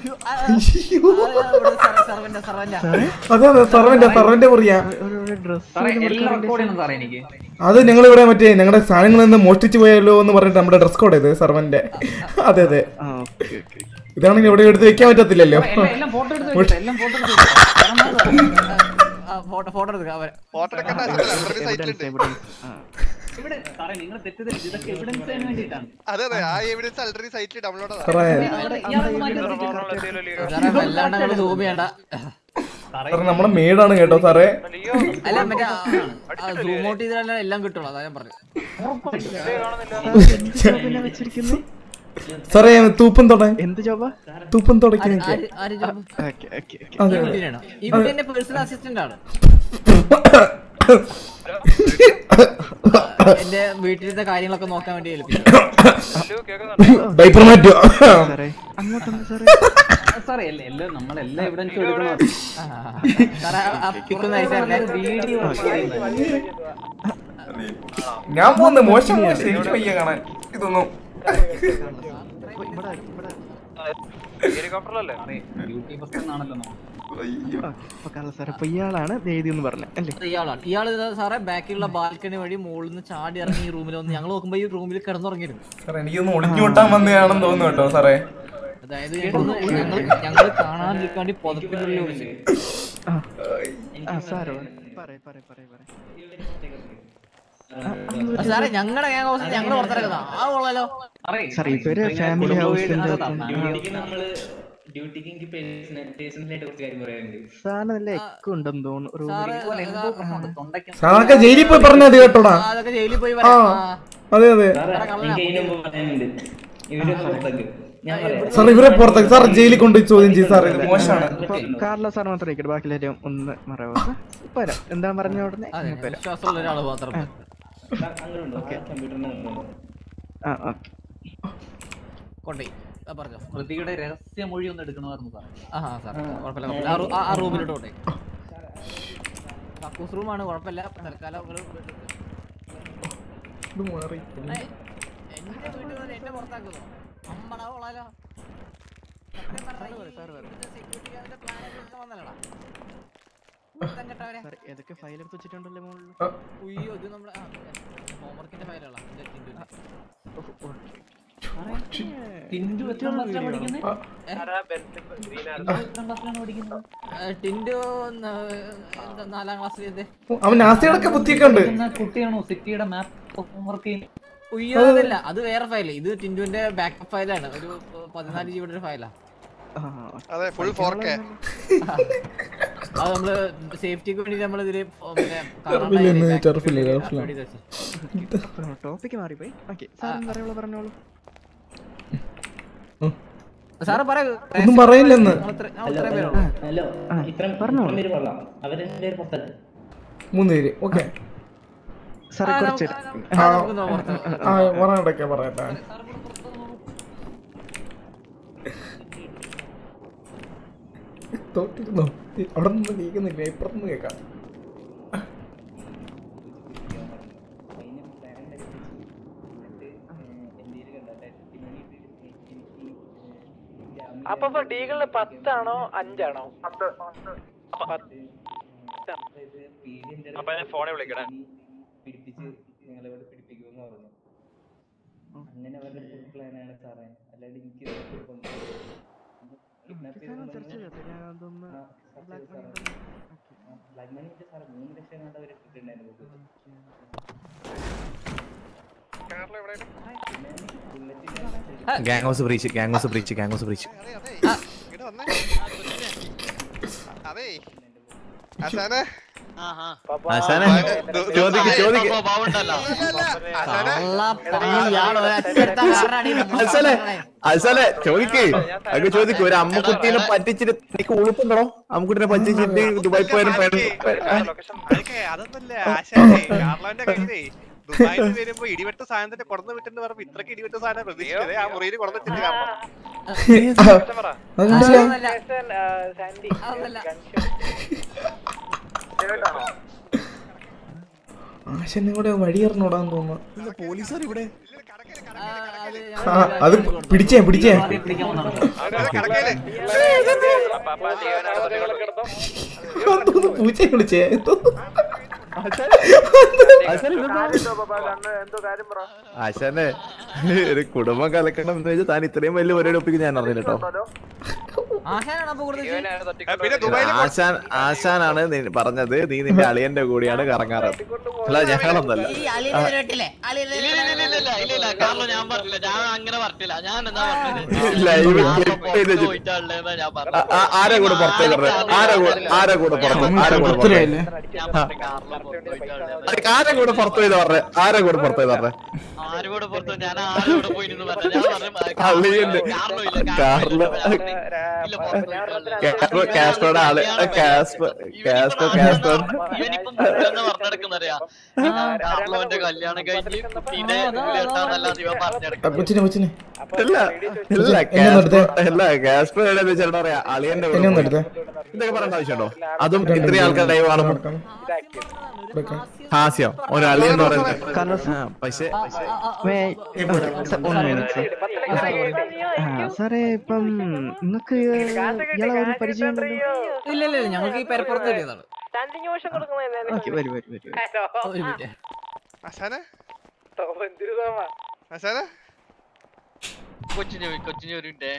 സർവന്റെ സർവന്റെ അതെ അതെ സർവന്റെ സർവന്റെ പറയാ സാറേ എല്ലാം റെക്കോർഡ് ചെയ്യണം സാറേ എനിക്ക് അത് ഞങ്ങൾ ഇവിടെ മറ്റേ ഞങ്ങളുടെ സാധനങ്ങളിൽ നിന്ന് മോഷ്ടിച്ചു പോയല്ലോ എന്ന് പറഞ്ഞിട്ട് നമ്മുടെ ഡ്രസ് കോഡ് ഇത് സർവന്റെ അതെ അതെ ഇതാണെങ്കിൽ ഇവിടെ എടുത്ത് വെക്കാൻ പറ്റത്തില്ലല്ലോ എല്ലാം- എല്ലാം ഫോട്ടോ എടുത്ത് വെക്കട്ടെ, എല്ലാം ഫോട്ടോ എടുത്ത് വെക്കട്ടെ. ഫോട്ടോ ഫോട്ടോ എടുക്കാം അവരെ ഫോട്ടോ എടുക്കണ്ട already സൈറ്റിലുണ്ട് ഇവിടെ സാറേ നിങ്ങൾ തെറ്റിദ്ധരിച്ചു ഇതൊക്കെ എവിഡൻസ് ചെയ്യാൻ വേണ്ടിയിട്ടാണ് അതെ അതെ ആ എവിഡൻസ് ആൾറെഡി സൈറ്റിൽ ഡൗൺലോഡ് സാറേ സാറേ വല്ലാണ്ട് അങ്ങോട്ട് സൂം ചെയ്യണ്ട സാറേ നമ്മുടെ മേടാണ് കേട്ടോ സാറേ അല്ല മറ്റേ സൂം ഔട്ട് ചെയ്താലേ എല്ലാം കിട്ടുള്ളൂ അതാ ഞാൻ പറഞ്ഞു സാറേ തൂപ്പം തൊട എന്ത് ജോബാ തൂപ്പം തുടക്കാൻ ആര്- ആര്- ആര് job? ഓക്കെ ഓക്കെ ഈ അതെ, അതെ. വീട്ടിലാണോ? ഈ വീട്ടിൽ എന്റെ പേഴ്സണൽ അസിസ്റ്റന്റ് ആണ് എന്റെ വീട്ടിലത്തെ കാര്യങ്ങളൊക്കെ നോക്കാൻ വേണ്ടി ഏൽപ്പിച്ചു ഡൈപ്പർ മാറ്റുക സാറേ അങ്ങോട്ടൊന്ന് സാറേ സാറേ എല്ലാം എല്ലാം നമ്മളെല്ലാം എവിഡൻസ് എടുക്കണം സാറേ ആ- ആ പിക്കൊന്ന് അയച്ചായിരുന്നേ വീഡിയോ ഞാൻ പോകുന്നു മോശം മോശം എനിക്ക് വയ്യ കാണാൻ ഇതൊന്നും ഹെലികോപ്റ്ററിലല്ലേ ഡ്യൂട്ടി ഫസ്റ്റ് ആണല്ലോ നമ്മൾ അപ്പൊ കള്ള സാറേ അപ്പൊ ഇയാളാണ് ദേദി എന്ന് പറഞ്ഞത് അല്ലേ ഇയാളാണ് ഇയാൾ ഇതാ സാറേ ബാക്കിലുള്ള ബാൽക്കണി വഴി മുകളിൽ നിന്ന് ചാടി ഇറങ്ങി ഈ റൂമിൽ വന്ന് ഞങ്ങൾ നോക്കുമ്പോ ഈ റൂമിൽ കിടന്നുറങ്ങിയിരുന്നു സാറേ എനിക്കൊന്ന് ഒളിഞ്ഞു കൂട്ടാൻ വന്നതാണെന്ന് തോന്നുന്നു കേട്ടോ സാറേ അതായത് ഞങ്ങളൊന്ന് ഞങ്ങൾ ഞങ്ങൾ കാണാതിരിക്കാൻ വേണ്ടി പുതപ്പിനുള്ളിൽ ഒളിച്ചു ആ സാറോ പറയ പറയ പറയ പറയ സാറേ ഞങ്ങളുടെ ഗ്യാങ് ഹൗസിൽ ഞങ്ങൾ പുറത്തിറക്കുന്ന ആ കൊള്ളാലോ സാറേ ഇവര് ഫാമിലി ഹൗസിന്റെ ഡ്യൂട്ടിക്ക് നമ്മള് ഡ്യൂട്ടിക്ക് എനിക്ക് പേഴ്സണലായിട്ട് കുറച്ച് കാര്യം പറയാനുണ്ട് സാറിന് നല്ല എക്ക് ഉണ്ടെന്ന് തോന്നുന്നു റൂമിൽ സാറൊക്കെ ജയിലിൽ പോയി പറഞ്ഞത് കേട്ടോടാ ആ, അതൊക്കെ ജയിലിൽ പോയി ആ വരാം ആ. അതെ അതെ എനിക്ക് അതിന് മുമ്പ് പറയാനുണ്ട് ഇവര് പുറത്തേക്ക് ഞാൻ പറയാം സാർ ഇവരെ പുറത്തേക്ക് സാർ ജയിലിൽ കൊണ്ടുപോയി ചോദ്യം ചെയ്യും സാർ ഇത് മോശമാണ് അപ്പൊ കാർലോ സാർ മാത്രം ഇരിക്കട്ടെ ബാക്കിയെല്ലാവരും ഒന്ന് മറവോ വരാം എന്താ പറഞ്ഞ ഉടനെ അതെ ഇങ്ങോട്ട് വരാം വിശ്വാസമുള്ള ഒരാൾ മാത്രം അങ്ങനെയുണ്ടോ കമ്പ്യൂട്ടറിന് ആ ഓക്കെ കൊണ്ടേ പറഞ്ഞോ പ്രതിയുടെ രഹസ്യമൊഴി ഒന്ന് എടുക്കണമായിരുന്നു സാർ ആ സാർ കുഴപ്പമില്ല കുഴപ്പമില്ല. ആ റൂ- ആ- ആ റൂമിലോട്ട് കൊണ്ടേ കക്കൂസ് റൂമാണ് കുഴപ്പമില്ല തൽക്കാലം ഒരു ഏയ്, എന്റെ വീട്ടിൽ വന്ന് എന്നെ പുറത്താക്കുന്നോ അമ്മടാ കൊള്ളാലോ സത്യം പറഞ്ഞാ ഈ ഇവിടുത്തെ security guard plan ഒക്കെ എടുക്കാൻ വന്നതാടാ. ഒരുത്തൻ കെട്ടവനെ. സാർ ഏതൊക്കെ ഫയൽ എടുത്ത് വെച്ചിട്ടുണ്ടല്ലോ മുകളിൽ ഉയ്യോ, ഇത് നമ്മുടെ ഹോംവർക്കിന്റെ ഫയലുകളാ എന്റെ ടിൻഡുവിന്റെ. ടിൻഡു എത്രാം ക്ലാസ്സിലാണ് പഠിക്കുന്നത് ഏ, ടിൻഡു ന- എന്താ നാലാം ക്ലാസ്സിൽ അവൻ നാസികളൊക്കെ ബുദ്ധിയൊക്കെ ഉണ്ട് കുട്ടിയാണോ സിറ്റിയുടെ മാപ്പ് ഹോംവർക്ക് ചെയ്യുന്നത് ഉയ്യോ അതല്ല അത് വേറെ ഫയൽ ഇത് ടിൻഡുവിന്റെ ബാക്കപ്പ് ഫയലാണ് ഒരു പതിനാല് ജിബിയുടെ ഒരു ഫയലാ അതെ ഫുൾ ഫോർ കെ അത് നമ്മള് സേഫ്റ്റിക്ക് വേണ്ടി നമ്മൾ ഇതില് ടർഫില്ല, ടർഫില്ല, ടർഫില്ല. ടോപ്പിക്ക് മാറിപ്പോയി ഓക്കെ സാർ പറയുള്ളൂ പറഞ്ഞോളൂ സാറ് പറയൂ ഒന്നും പറയില്ലെന്ന് ഹലോ ഇത്ര പറഞ്ഞോളൂ. പേര് കൊള്ളാം അവരെ പേര് പുറത്തല്ല മൂന്ന് പേര് ഓക്കെ സാറേ ആ, കുറച്ച് നമുക്ക് ആ, നമുക്ക് നോക്കാം. ആ പറയണ്ടൊക്കെ പറയട്ടെ തോറ്റിരുന്നോ അവിടെ നിന്ന് കേൾക്കുന്നില്ല ഇപ്പുറത്തുനിന്ന് കേൾക്കാം അപ്പൊ ഇപ്പൊ ഡീകളില് പത്താണോ അഞ്ചാണോ അപ്പൊ ഞാൻ ഫോണിൽ വിളിക്കണേ പിടിപ്പിച്ച് നിങ്ങളിവിടെ പിടിപ്പിക്കുമെന്ന് പറഞ്ഞു അങ്ങനെ അവരുടെ ഫുൾ പ്ലാനാണ് സാറേ അല്ലാണ്ട് എനിക്ക് ചർച്ച ചെയ്യട്ടെ ഞാൻ അതൊന്ന് ബ്ലാക്ക് മണി ബ്ലാക്ക് മണി ഇട്ട് സാറേ മൂന്ന് ലക്ഷം കണ്ട് അവർ ഇട്ടിട്ടുണ്ടായിരുന്നു gang house breach gang house breach gang house breach ഇങ്ങട് വന്നേ. അതേ ആശാനെ ആശാനെ ചോദിക്ക് ചോദിക്ക് അസലെ അസലെ ചോദിക്ക് അങ്ങ് ചോദിക്ക് ഒരു അമ്മക്കുട്ടീനെ പറ്റിച്ചിട്ട് എനിക്ക് ഉളുപ്പുണ്ടോ അമ്മക്കുട്ടീനെ പറ്റിച്ചിട്ട് ദുബായി പോയാലും അതൊക്കെ അതൊന്നല്ല ആശാനെ കാർലോന്റെ കയ്യിലേ ദുബായിൽ വരുമ്പോ ഇടിവെട്ട് സാധനത്തിന്റെ കൊടന്ന് വിട്ടെന്ന് പറഞ്ഞപ്പോ ഇത്രക്ക് ഇടിവെട്ട് സാധനം പ്രതീക്ഷിച്ചത് ആ മുറിയിൽ കൊടന്നിട്ടുണ്ട് കാരണം ആശാനെ കൂടെ വഴി ഇറങ്ങോടാന്ന് തോന്നുന്നു പോലീസുകാർ ഇവിടെ ആ അത് പിടിച്ചേ പിടിച്ചേ തോന്നുന്നു പൂച്ചയെ വിളിച്ചേ ആശാനെ ഒരു കുടുംബം കലക്കണം എന്ന് വെച്ചാൽ താൻ ഇത്രയും വലിയ പരിപാടി ഒപ്പിക്കും ഞാൻ അറിഞ്ഞില്ല കേട്ടോ ആശാനാണ് അപ്പൊ കൂടുതൽ പിന്നെ ദുബായിൽ ആശാൻ ആശാനാണ് നീ പറഞ്ഞത് നീ നിന്റെ അളിയന്റെ കൂടിയാണ് കറങ്ങാറ് അല്ല ഞങ്ങളൊന്നല്ല ഈ അളിയനെ വരട്ടില്ലേ അളിയനെ ഇല്ല ഇല്ല ഇല്ല ഇല്ല ഇല്ല ഇല്ല കാർലോ ഞാൻ പറഞ്ഞില്ല ഞാൻ അങ്ങനെ പറഞ്ഞില്ല ഞാൻ എന്താ പറഞ്ഞത് ലൈവ് ക്ലിപ്പ് ചെയ്ത് വെച്ചിട്ട് പോയിട്ടാണല്ലേന്നാ ഞാൻ ആ- പറഞ്ഞത് ആ- ആരെ കൂടെ പുറത്തേക്ക് പറഞ്ഞത് ആരെ കൂടെ ആരെ കൂടെ പുറത്ത് ആരെ കൂടെ പുറത്ത് ബർത്ത്ഡേ അല്ലേ ഞാൻ പറഞ്ഞു കാർലോ പോയിട്ടാണല്ലേ അത് ആരെ കൂടെ പുറത്ത് പോയത് പറഞ്ഞേ ആരെ കൂടെ പുറത്ത് പോയത് പറഞ്ഞേ ആരോടെ പുറത്ത് ഞാൻ ആരോടെ പോയിരുന്നു പറഞ്ഞു ഞാൻ പറഞ്ഞു അളിയുണ്ട് കാർലോ ഇല്ല കാർലോ ഇല്ല പുറത്ത് പോയിട്ടാണല്ലേ കാസ്ട്രോ കാസ്ട്രോയുടെ ആള് കാസ്ട്രോ കാസ്ട്രോ കാസ്ട്രോ ഇവനിപ്പം എന്ന് പറഞ്ഞെടുക്കുന്നറിയാ കാർലോന്റെ കല്യാണം കഴിഞ്ഞ് കുട്ടീന്റെ കേട്ടാന്നല്ലാതെ ഇവ പറഞ്ഞെടുക്കും കൊച്ചിനെ കൊച്ചിനെ ഇല്ല ഇല്ല എന്നെ ഒന്ന് എടുത്തേ. കാസ്ട്രോ ഇല്ല കാസ്ട്രോ എവിടെ ചേട്ടാ പറയാ അളിയന്റെ എന്നെ ഒന്ന് എടുത്തേ. ഇതൊക്കെ പറയേണ്ട ആവശ്യമുണ്ടോ അതും ഇത്രയും ആൾക്കാർ ലൈവ് കാണുമ്പോൾ ഹാസ്യം ഒരു അളിയൻ എന്ന് പറയുന്നത് ആ, പക്ഷേ സാറേ ഇപ്പം നിങ്ങക്ക് ഇയാളെ ഒരു പരിചയം ഉണ്ടല്ലോ ഇല്ല ഇല്ല ഇല്ല, ഞങ്ങൾക്ക് ഈ പെരപ്പുറത്ത് കിട്ടിയതാണ് ഓക്കെ വരൂ വരൂ വരൂ ഒരു മിനിറ്റ് ആശാനെ ആശാനെ കൊച്ചിന് കൊച്ചിന് ഒരു മിനിറ്റേ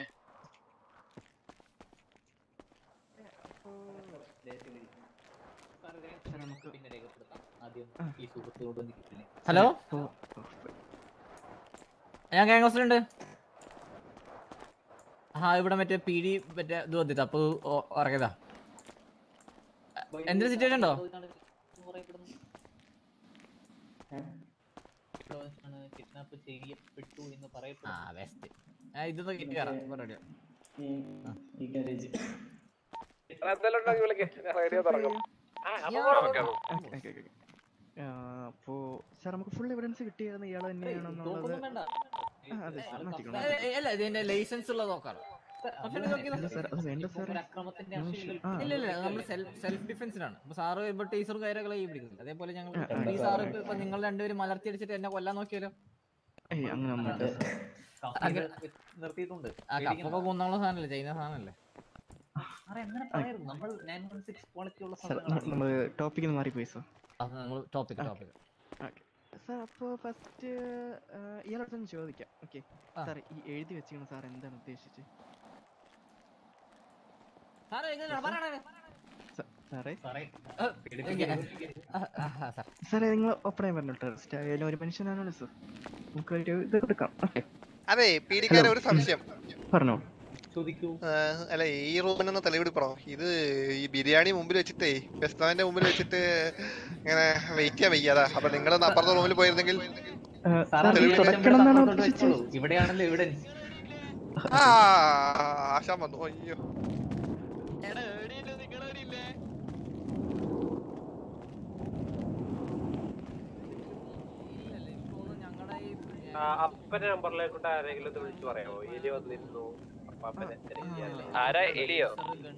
ഹലോ ഞാൻ ഗ്യാങ് ഹൗസിലുണ്ട് ആ ഇവിടെ മറ്റേ പി ഡി മറ്റേ ഇത് വന്നിട്ട് അപ്പൊ ഇറങ്ങിയതാ എന്തൊരു സിറ്റുവേഷൻ ഉണ്ടോ കിഡ്നാപ്പ് ചെയ്യപ്പെട്ടു എന്ന് ആ പറയപ്പെടുന്നു ബെസ്റ്റ് ഇതൊന്ന് കിട്ടി കയറാം റെഡിയോ ഈ ഗാരേജ് അപ്പോ സാർ നമുക്ക് ഫുൾ എവിഡൻസ് കിട്ടിയായിരുന്നു ഇയാൾ തന്നെയാണെന്നുള്ളത് ആ, അതെ സാർ മാറ്റിക്കോളാം അല്ല ഇതിന്റെ ലൈസൻസ് ഉള്ളത് നോക്കാം പക്ഷേ ഇത് നോക്കിയത് ഇല്ല സാർ അത് വേണ്ട സാർ അക്രമത്തിന്റെ ആ, ഇല്ല ഇല്ല നമ്മൾ സെൽഫ് ഡിഫൻസിനാണ് ഇപ്പൊ സാറ് ഇപ്പൊ ടീച്ചറും കാര്യങ്ങളെ ഈ പിടിക്കുന്നത് അതേപോലെ ഞങ്ങൾ ആ, ആ. ഈ സാറ് ഇപ്പൊ- ഇപ്പൊ നിങ്ങൾ രണ്ടുപേരും മലർത്തി അടിച്ചിട്ട് എന്നെ കൊല്ലാൻ നോക്കിയാലോ ഏയ് അങ്ങനെ ഒന്നുമില്ല അങ്ങനെ- നിർത്തിയിട്ടുണ്ട് ആ കപ്പൊക്കെ കൊന്നുള്ള സാധനല്ലേ ചൈന സാധനല്ലേ സാറേ അങ്ങനെ പറയരുത് നമ്മൾ നയൻ വൺ സിക്സ് ക്വാളിറ്റി ഉള്ള സാർ സാധനങ്ങളാണ് നമ്മൾ ടോപ്പിക്കിൽ നിന്ന് മാറിപ്പോയി സാർ അത് നമ്മൾ ടോപ്പിക് ടോപ്പിക് ഓക്കെ സാർ അപ്പോൾ ഫസ്റ്റ് ഇയാളോട് തന്നെ ചോദിക്കാം ഓക്കെ സാർ ഈ എഴുതി വെച്ചിരിക്കുന്ന സാർ എന്താണ് ഉദ്ദേശിച്ചത് സാറേ എങ്ങനെയാണ് പറയണേ സ- സാറേ സാറേ സാറേ നിങ്ങൾ ഒപ്പണേ പറഞ്ഞു ടെററിസ്റ്റ് ആയാലും ഒരു മനുഷ്യനാണല്ലോ സാർ നമുക്ക് ഒരു ഇത് കൊടുക്കാം ഓക്കെ അതെ പീഡിക്കാരെ ഒരു സംശയം പറഞ്ഞോ ചോദിക്കൂ ആ, അല്ല ഈ റൂമിനൊന്ന് തെളിവെടുപ്പണോ ഇത് ഈ ബിരിയാണി മുമ്പിൽ വെച്ചിട്ടേ റെസ്റ്റോറന്റ് മുമ്പിൽ വെച്ചിട്ട് ഇങ്ങനെ വെയിറ്റ് ചെയ്യാൻ വയ്യാതാ അപ്പൊ നിങ്ങൾ അപ്പുറത്തെ റൂമിൽ പോയിരുന്നെങ്കിൽ സാർ ഇത് തെളിവ് തുടക്കണം എന്നാണ് ഉദ്ദേശിച്ചത് ഇവിടെയാണല്ലോ എവിഡൻസ് ആ ആശാൻ വന്നു അയ്യോ അപ്പന്റെ നമ്പറിലേക്കൂട്ട് ആരെങ്കിലും ഒന്ന് വിളിച്ചു പറയാമോ എലി വന്നിരുന്നു അപ്പാപ്പനെ തിരക്കിയാലേ. ആരാ എലിയോ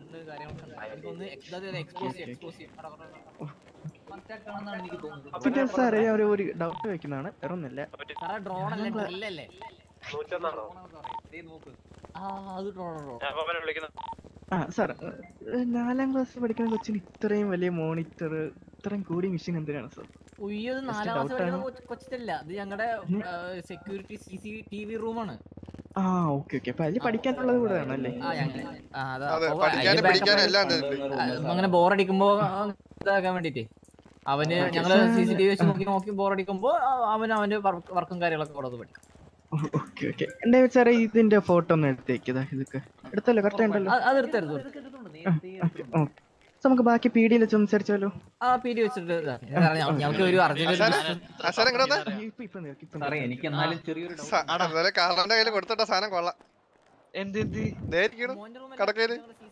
എനിക്ക് തോന്നുന്നത് പിന്നെ സാറേ ഞാൻ ഒരു ഒരു ഡൗട്ട് വെക്കുന്നതാണ് വേറെ ഒന്നുമില്ല സാറേ ഡ്രോൺ അല്ലേ ഡ്രില്ലല്ലേ നൂറ്റൊന്നാണോ ആ അത് ഡ്രോൺ ഡ്രോൺ അപ്പാപ്പനെ വിളിക്കുന്നു ആ സാർ നാലാം ക്ലാസ് പഠിക്കുന്ന കൊച്ചിന് ഇത്രയും വലിയ മോണിറ്റർ ഇത്രയും കൂടി മെഷീൻ എന്തിനാണ് സാർ ഉയ്യോ ഇത് Just നാലാം doubt ക്ലാസ് പഠിക്കുന്ന ആണ്. കൊച്ച്- കൊച്ചിട്ടല്ല ഇത് ഞങ്ങളുടെ security C C T V റൂമാണ് ആ ഓക്കെ ഓക്കെ അപ്പൊ അതിൽ പഠിക്കാനുള്ളത് കൂടെ ആണല്ലേ ആ ഞങ്ങൾ ആ അതാ അതെ, അപ്പൊ പഠിക്കാനും അതിന്റെ പിടിക്കാനും backup എല്ലാം ആയിട്ട് ഉണ്ട് ആ, അങ്ങനെ ബോറടിക്കുമ്പോ ഇതാക്കാൻ വേണ്ടിട്ടേ അവന് Okay, ഞങ്ങള് sir. C C T V വെച്ച് നോക്കി നോക്കി ബോറടിക്കുമ്പോ അവന് അവന്റെ വർക്കും കാര്യങ്ങളൊക്കെ അവിടെ നിന്ന് പഠിക്കും ഓക്കെ ഓക്കെ എന്റെ സാറേ ഇതിന്റെ ഫോട്ടോ ഒന്ന് എടുത്തേക്കതാ ഇതൊക്കെ എടുത്തല്ലോ കറക്റ്റ് ഉണ്ടല്ലോ അത് അത് എടുത്തെടുത്തു ഓക്കെ നമുക്ക് ബാക്കി പി ഡിയിൽ സംസാരിച്ചാലോ ആ പി ഡി വെച്ചിട്ട് ഇതാ. കാരണം ഞ- ഞങ്ങൾക്ക് ഒരു അർജന്റ് ആശാൻ എങ്ങനെ വന്നേ? ഇപ്പൊ ഇപ്പൊ നിൽക്ക്, ഇപ്പൊ സാറേ നിൽക്ക്. എനിക്ക് എന്നാലും ചെറിയൊരു doubt. സ- അതുപോലെ കാറിന്റെ കയ്യിൽ കൊടുത്തിട്ട സാധനം കൊള്ളാം എന്ത് എന്ത് ദേ ഇരിക്കണു കടക്കയില്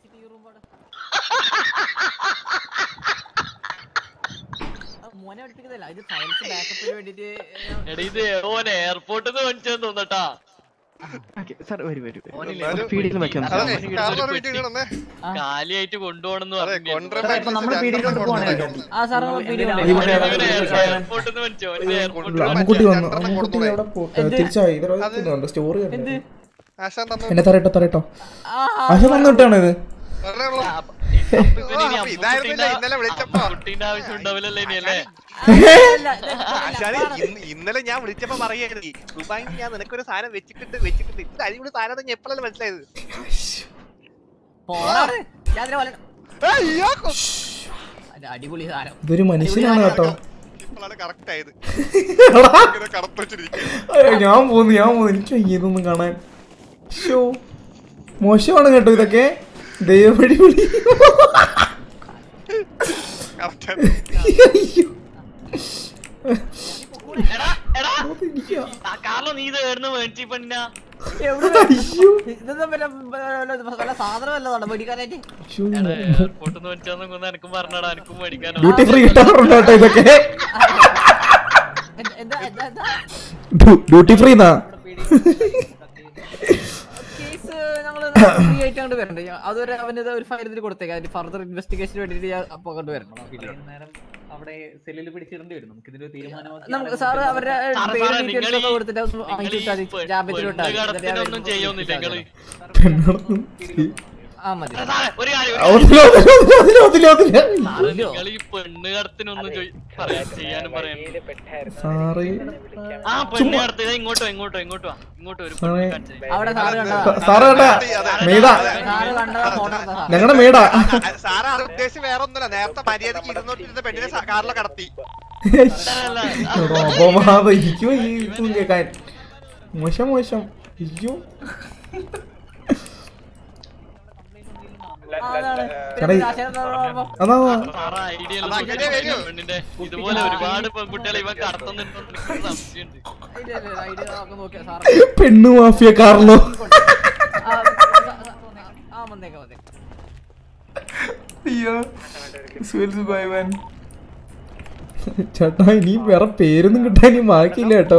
മോനെ പഠിപ്പിക്കുന്നില്ല ഇത് ഫയൽസ് ബാക്കപ്പിന് വേണ്ടിട്ട് എടാ ഇത് ഓൻ എയർപോർട്ടിൽ നിന്ന് മേടിച്ചെന്ന് തോന്നട്ടാ ഓക്കെ സാർ വരൂ വരൂ എന്നാലും- പി ഡിയിൽ വെക്കാം അതെ, കാറിന്റെ ഒരു വീട്ടിൽ ഇടണേ. കാലിയായിട്ട് കൊണ്ടുപോകണമെന്ന് അതെ, പറഞ്ഞു കൊണ്ടുവരാൻ ഇപ്പൊ നമ്മള് പി ഡിയിൽ പോകണല്ലോ ആ സാർ പി ഡി എയർപോർട്ടിൽ നിന്ന് മേടിച്ചോ ഓനിത് എയർപോർട്ടിൽ അമ്മുക്കുട്ടി വന്നു അമ്മുക്കുട്ടി അവിടെ പോ- തിരിച്ചായി ഇവർ സ്റ്റോറി ആശാൻ തന്നു എന്നെ തറയട്ടോ തറയട്ടോ ആശ വന്നിട്ടാണ് ഇത് പറഞ്ഞേ ഉള്ളൂ. ഇവന് ഇനി ഓ, അപ്പൊ ഇതായിരുന്നില്ലേ ഇന്നലെ വിളിച്ചപ്പോ കുട്ടീന്റെ ആവശ്യം ഉണ്ടാവില്ലല്ലോ ഇനി അല്ലേ ആശാനെ ഇന്ന് ഇന്നലെ ഞാൻ വിളിച്ചപ്പോ പറയായിരുന്നു ദുബായിൽ ഞാൻ നിനക്കൊരു സാധനം വെച്ചിട്ടുണ്ട് വെച്ചിട്ടുണ്ട് ഇത് അടിപൊളി സാധനം ഞാൻ എപ്പോഴല്ലേ മനസ്സിലായത് പോടാണ്. ഞാൻ അതിനെ വല- അത് അടിപൊളി സാധനം ഇതൊരു മനുഷ്യനാണ് കേട്ടോ ഇപ്പോഴാണ് കറക്റ്റ് ആയത് എടാ. ഇങ്ങനെ കടത്ത് വെച്ചിരിക്കുകയാണ്. അയ്യോ, ഞാൻ പോന്നു ഞാൻ പോന്നു എനിക്ക് വയ്യ ഇതൊന്നും കാണാൻ ഷോ മോശമാണ് കേട്ടോ ഇതൊക്കെ ദൈവവഴി വിളി Correct ആണ്. അയ്യോ. കാർലോ നീ ഇത് എവിടുന്ന് മേടിച്ചു പെണ്ണ എവിടെ? അയ്യോ. ഇതൊന്നും വല്ല- വല്ല- വല്ല സാധനം വല്ലതാണോ മേടിക്കാനായിട്ട് ശ്ശോ. എയർപോർട്ടിൽ നിന്ന് മേടിച്ചാന്ന് എനക്കും പറഞ്ഞടാ എനക്കും മേടിക്കാനോ ഡ്യൂട്ടി ഫ്രീ കിട്ടാറുണ്ട് കേട്ടോ ഇതൊക്കെ എന്താ- എന്താ എന്താ എന്താ ഡ്യൂ- ഡ്യൂട്ടി ഫ്രീ എന്നാ കേസ് ഞങ്ങള് ഫ്രീ ആയിട്ട് അങ്ങോട്ട് വരണ്ടേ അതുവരെ അവന് ഒരു ഫയൽ ഇതിൽ കൊടുത്തേക്കാം അതിന് ഫർദർ ഇൻവെസ്റ്റിഗേഷന് വേണ്ടിട്ട് ഞാൻ അപ്പൊ കൊണ്ട് വരണം നേരം അവിടെ സെല്ലിൽ പിടിച്ചിടേണ്ടി വരും നമുക്ക് ഇതിന്റെ തീരുമാനമാക്കി നമുക്ക് സാറ് അവരുടെ സാറ് പേര് സാറേ, ഡീറ്റെയിൽസ് നിങ്ങളീ- ഒക്കെ കൊടുത്തിട്ട് അതൊന്ന് വാങ്ങിച്ചു വിട്ടാൽ മതി പെ- ജാമ്യത്തിൽ വിട്ടാൽ മതി. എന്നിട്ട് ഞാൻ പെണ്ണുകടത്തിനൊന്നും ചെയ്യൊന്നുമില്ല നിങ്ങള് പെണ്ണടക്കും ആ മതി സാറേ, ഒരു കാര്യം ഒരു അതിലോ, അതിലോ, അതിലോ, അതിലോ, അതിലോ. സാറേ നിങ്ങൾ ഈ പെണ്ണ് കടത്തിനൊന്നും ചോയ്- പറയാൻ ചെയ്യാനും പറയാൻ സാറേ ആ പെണ്ണ് കടത്തി ഇങ്ങോട്ടോ ഇങ്ങോട്ടോ ഇങ്ങോട്ടോ വാ. ഇങ്ങോട്ടോ ഒരു പെണ്ണ് സാറേ. കാണിച്ചേ. അവിടെ സാറ് കണ്ടതാ സാറ് കണ്ടാ മേടാ സാറ് കണ്ടതാ ഫോട്ടോ എടുത്ത സാറ് ഞങ്ങളുടെ മേടാ സാറ് അത് ഉദ്ദേശിച്ച് വേറെ ഒന്നുമില്ല നേരത്തെ മര്യാദക്ക് ഇരുന്നോട്ടിരുന്ന പെണ്ണിനെ സ- കാറിലെ കടത്തി അപമാനം ഇരിക്കും ഈ ഇതും കേൾക്കാൻ മോശം മോശം അയ്യോ ആ, അതാണ്. ചേട്ടാ, പിന്നെ ഈ- രാശേഖരൻ സാറ് പറയുമ്പോ അതാ സാറേ, idea അത് ഒന്നും അങ്ങനെ വരൂ. പെണ്ണിന്റെ ഇതുപോലെ ഒരുപാട് പെൺകുട്ടികളെ ഇവ കടത്തുന്നുണ്ടോ എന്ന് എനിക്ക് സംശയമുണ്ട് ഇല്ല, ഇല്ല, ഇല്ല, ഐഡിയ ഒക്കെ നോക്കിയാ സാറ് പെണ്ണു മാഫിയ കാർലോ ആ, ആ വന്നേക്കാം വന്നേക്കാം അയ്യോ സുഖൽ സുഖമായി മാൻ ചേട്ടാ ഇനി വേറെ പേരൊന്നും കിട്ടാൻ ഇനി ബാക്കിയില്ല കേട്ടോ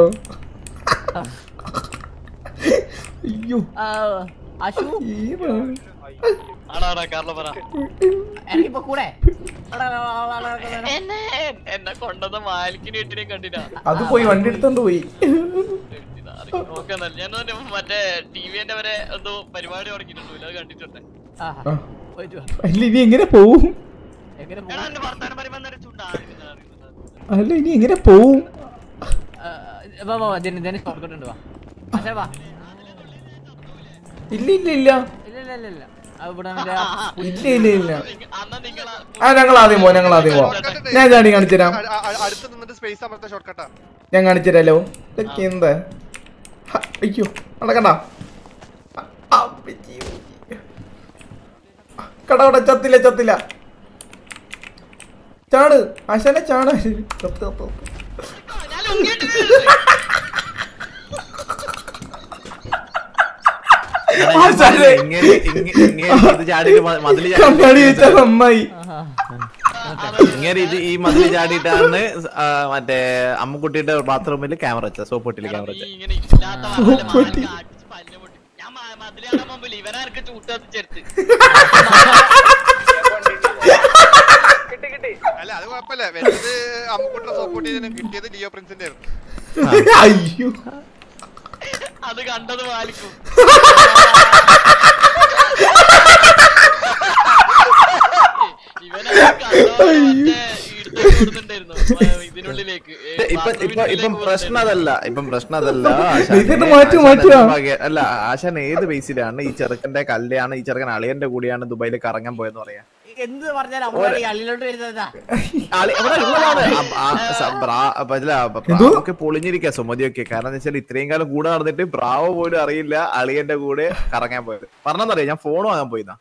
അയ്യോ ആ, അശു ഏതാ? ആടാടാ കാർലോ പറ എനിക്കിപ്പോ കൂടെ അവിടെ, അവിടെ, അവിടെ, അവിടെ, അവിടെ. എന്നെ എന്നെ കൊണ്ടുവന്ന മാലിക്കിനെ എട്ടിനെ കണ്ടില്ല അത് പോയി വണ്ടി എടുത്തോണ്ട് പോയി നോക്കുന്നല്ല ഞാൻ ഒരു മറ്റേ ടി വിന്റെ വരെ എന്തോ പരിപാടി തുടങ്ങിയിട്ടുണ്ടോ അത് കണ്ടിട്ടുണ്ട് ആഹാ. ആ. പോയിട്ട് വാ. അല്ല ഇനി എങ്ങനെ പോവും എങ്ങനെ എടാ പോകും? എന്റെ വർത്താനം പറയുമ്പോ നേരെ ചൂണ്ടാ അല്ല ഇനി എങ്ങനെ പോവും ആ, വാ, വാ, വാ, ജെന്നി, ജെന്നി shortcut ഉണ്ട്, വാ. ആശാ, വാ. ഇല്ല ഇല്ല ഇല്ല ഇല്ല, ഇല്ല, ഇല്ല, ഇല്ല. ആ, ഇവിടെ മറ്റേ ആ ഇല്ല ഇല്ല ഇല്ല അന്നാ നിങ്ങളാ ആ ഞങ്ങൾ ആദ്യം പോവാം ഞങ്ങൾ ആദ്യം പോവാം ഞാൻ ചാടി കാണിച്ചു തരാം അ- അ- അടുത്ത് നിന്നിട്ട് സ്പേസ് അമർത്ത ഷോർട്ട് കട്ടാ ഞാൻ കാണിച്ചു തരാലോ ഇതൊക്കെ എന്താ ഹ, അയ്യോ നടക്കണ്ട കടവിടെ ചത്തില്ല ചത്തില്ല ചാട് ആശാനെ ചാട് ചത്ത് ചത്ത് ചത്ത്. ആശാനെ ഇങ്ങനെ ഇങ്ങനെ ഇങ്ങനെ ഇത് ചാടിയിട്ട് മ- മതില് ചാടി- കണ്ണാടി വെച്ചാ നന്നായി ഇങ്ങനെ ഇത് ഈ മതില് ചാടിയിട്ടാണ് സ്- ആ, മറ്റേ അമ്മുക്കുട്ടിയുടെ ബാത്റൂമിൽ ക്യാമറ വെച്ചത് സോപ്പൊട്ടിൽ ക്യാമറ വെച്ചത് ഇങ്ങനെ ഇല്ലാത്ത സോപ്പൊട്ടി. പല്ല് പൊട്ടി ഞാൻ മ- മതില് കാണാൻ മുമ്പിൽ ഇവനെ എനിക്ക് ചൂട്ടത്തിച്ചെടുത്ത് അല്ല അത് കുഴപ്പമില്ല വെച്ചത് അമ്മുക്കുട്ടിനെ സപ്പോർട്ട് ചെയ്തതിന് കിട്ടിയത് ലിയോ പ്രിൻസിന്റെ ആയിരുന്നു അയ്യോ അത് കണ്ടത് മാലിക്കും ഇവനെ കൊടുത്തിട്ടുണ്ടായിരുന്നു ഇതിനുള്ളിലേക്ക് ഏ, ഇപ്പൊ ഇപ്പൊ ഇപ്പം ബാത്റൂമിനുള്ളിലേക്ക് പ്രശ്നം അതല്ല ഇപ്പം പ്രശ്നം അതല്ല ഇത് മാറ്റു, മാറ്റുക. അല്ല ആശാൻ ഏത് ബേസിലാണ് ഈ ചെറുക്കന്റെ കല്യാണം ഈ ചെറുക്കൻ അളിയന്റെ കൂടിയാണ് ദുബായിൽ കറങ്ങാൻ പോയെന്ന് പറയാ എന്ത് പറഞ്ഞാലും അവിടെ ഈ അള്ളിലോട്ട് വരുന്നതാ ആളി- ഇവിടെ ഉള്ളതാണ്. അപ്പ- ആ സ- ബ്രാ- അപ്പ ഇല്ല, അപ്പ പ്രാവൊക്കെ പൊളിഞ്ഞിരിക്കുക സുമതിയൊക്കെ കാരണം എന്ന് വെച്ചാൽ ഇത്രയും കാലം കൂടെ നടന്നിട്ട് ബ്രാവോ പോലും അറിയില്ല അളിയന്റെ കൂടെ കറങ്ങാൻ പോയത് പറഞ്ഞറിയാം ഞാൻ ഫോൺ വാങ്ങാൻ പോയിന്നാ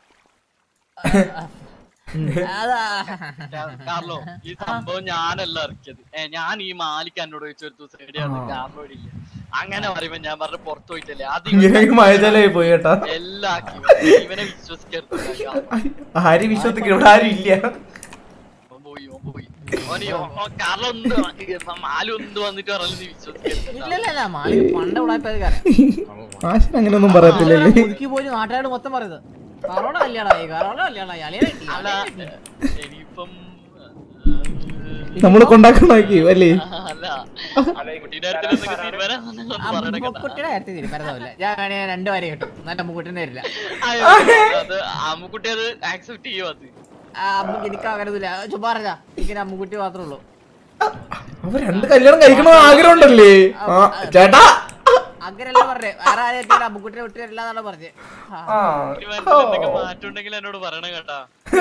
അതാ കാർലോ ഈ സംഭവം ഞാനല്ല ഇറക്കിയത് ഏ, ഞാൻ ഈ മാലിക്ക് എന്നോട് ചോദിച്ച ഒരു ദിവസം എവിടെയാണ് കാർലോ ഇല്ല അങ്ങനെ പറയുമ്പോ ഞാൻ പറഞ്ഞു പുറത്തു പോയിട്ടല്ലേ അത് ഇങ്ങനെ മഴജലായി പോയി കേട്ടാ എല്ലാം ആക്കി ഇവനെ വിശ്വസിക്കരുത് ആരും വിശ്വസിക്കും ഇവിടെ ആരും ഇല്ല ഓൻ പോയി ഓൻ പോയി ഓന് ഓ- ഓ കാർലോ ഒന്ന് വ- മാലു ഒന്ന് വന്നിട്ട് പറഞ്ഞു നീ വിശ്വസിക്കരുത് ഇല്ല ഇല്ല ഇല്ല മാളി പണ്ട് ഉടായ്പത് ആശൻ അങ്ങനെയൊന്നും പറയത്തില്ലല്ലേ ഒതുക്കി പോയി നാട്ടുകാരോട് മൊത്തം പറയുന്നത് കറോണ കല്യാണമായി കറോണ കല്യാണമായി അളിയനെ കിട്ടി, അല്ല അളിയനെ കിട്ടി. ഇനിയിപ്പം നമ്മള് കൊണ്ടാക്കണാക്കി അല്ലേ അല്ല കുട്ടീന്റെ കാര്യത്തിൽ എന്തെങ്കിലും തീരുമാനം ഒന്ന് പറയണ കേട്ടാ. അമ്മുക്കുട്ടിയുടെ കാര്യത്തിൽ തീരുമാനമില്ല ഞാൻ വേണേ രണ്ട് വരെ കിട്ടും എന്നിട്ട് അമ്മുക്കുട്ടിനെ തരില്ല അയ്യോ, അത് അമ്മുക്കുട്ടി അത് ആക്സെപ്റ്റ് ചെയ്യും അത് ആ, അമ്മുക്ക് എനിക്ക് അങ്ങനെ ഒന്നുമില്ല ചുമ്മാ പറഞ്ഞാ ഇങ്ങനെ അമ്മുക്കുട്ടി മാത്രമേ ഉള്ളൂ അവ രണ്ട് കല്യാണം കഴിക്കണമെന്ന് ആഗ്രഹം ഉണ്ടല്ലേ ആ ചേട്ടാ അങ്ങനെയല്ല പറഞ്ഞേ വേറെ ആരെയും അബുക്കുട്ടിനെ വിട്ടില്ല എന്നാണ് പറഞ്ഞത് ആ. എന്തെങ്കിലും മാറ്റം ഉണ്ടെങ്കിൽ എന്നോട് പറയണം കേട്ടാ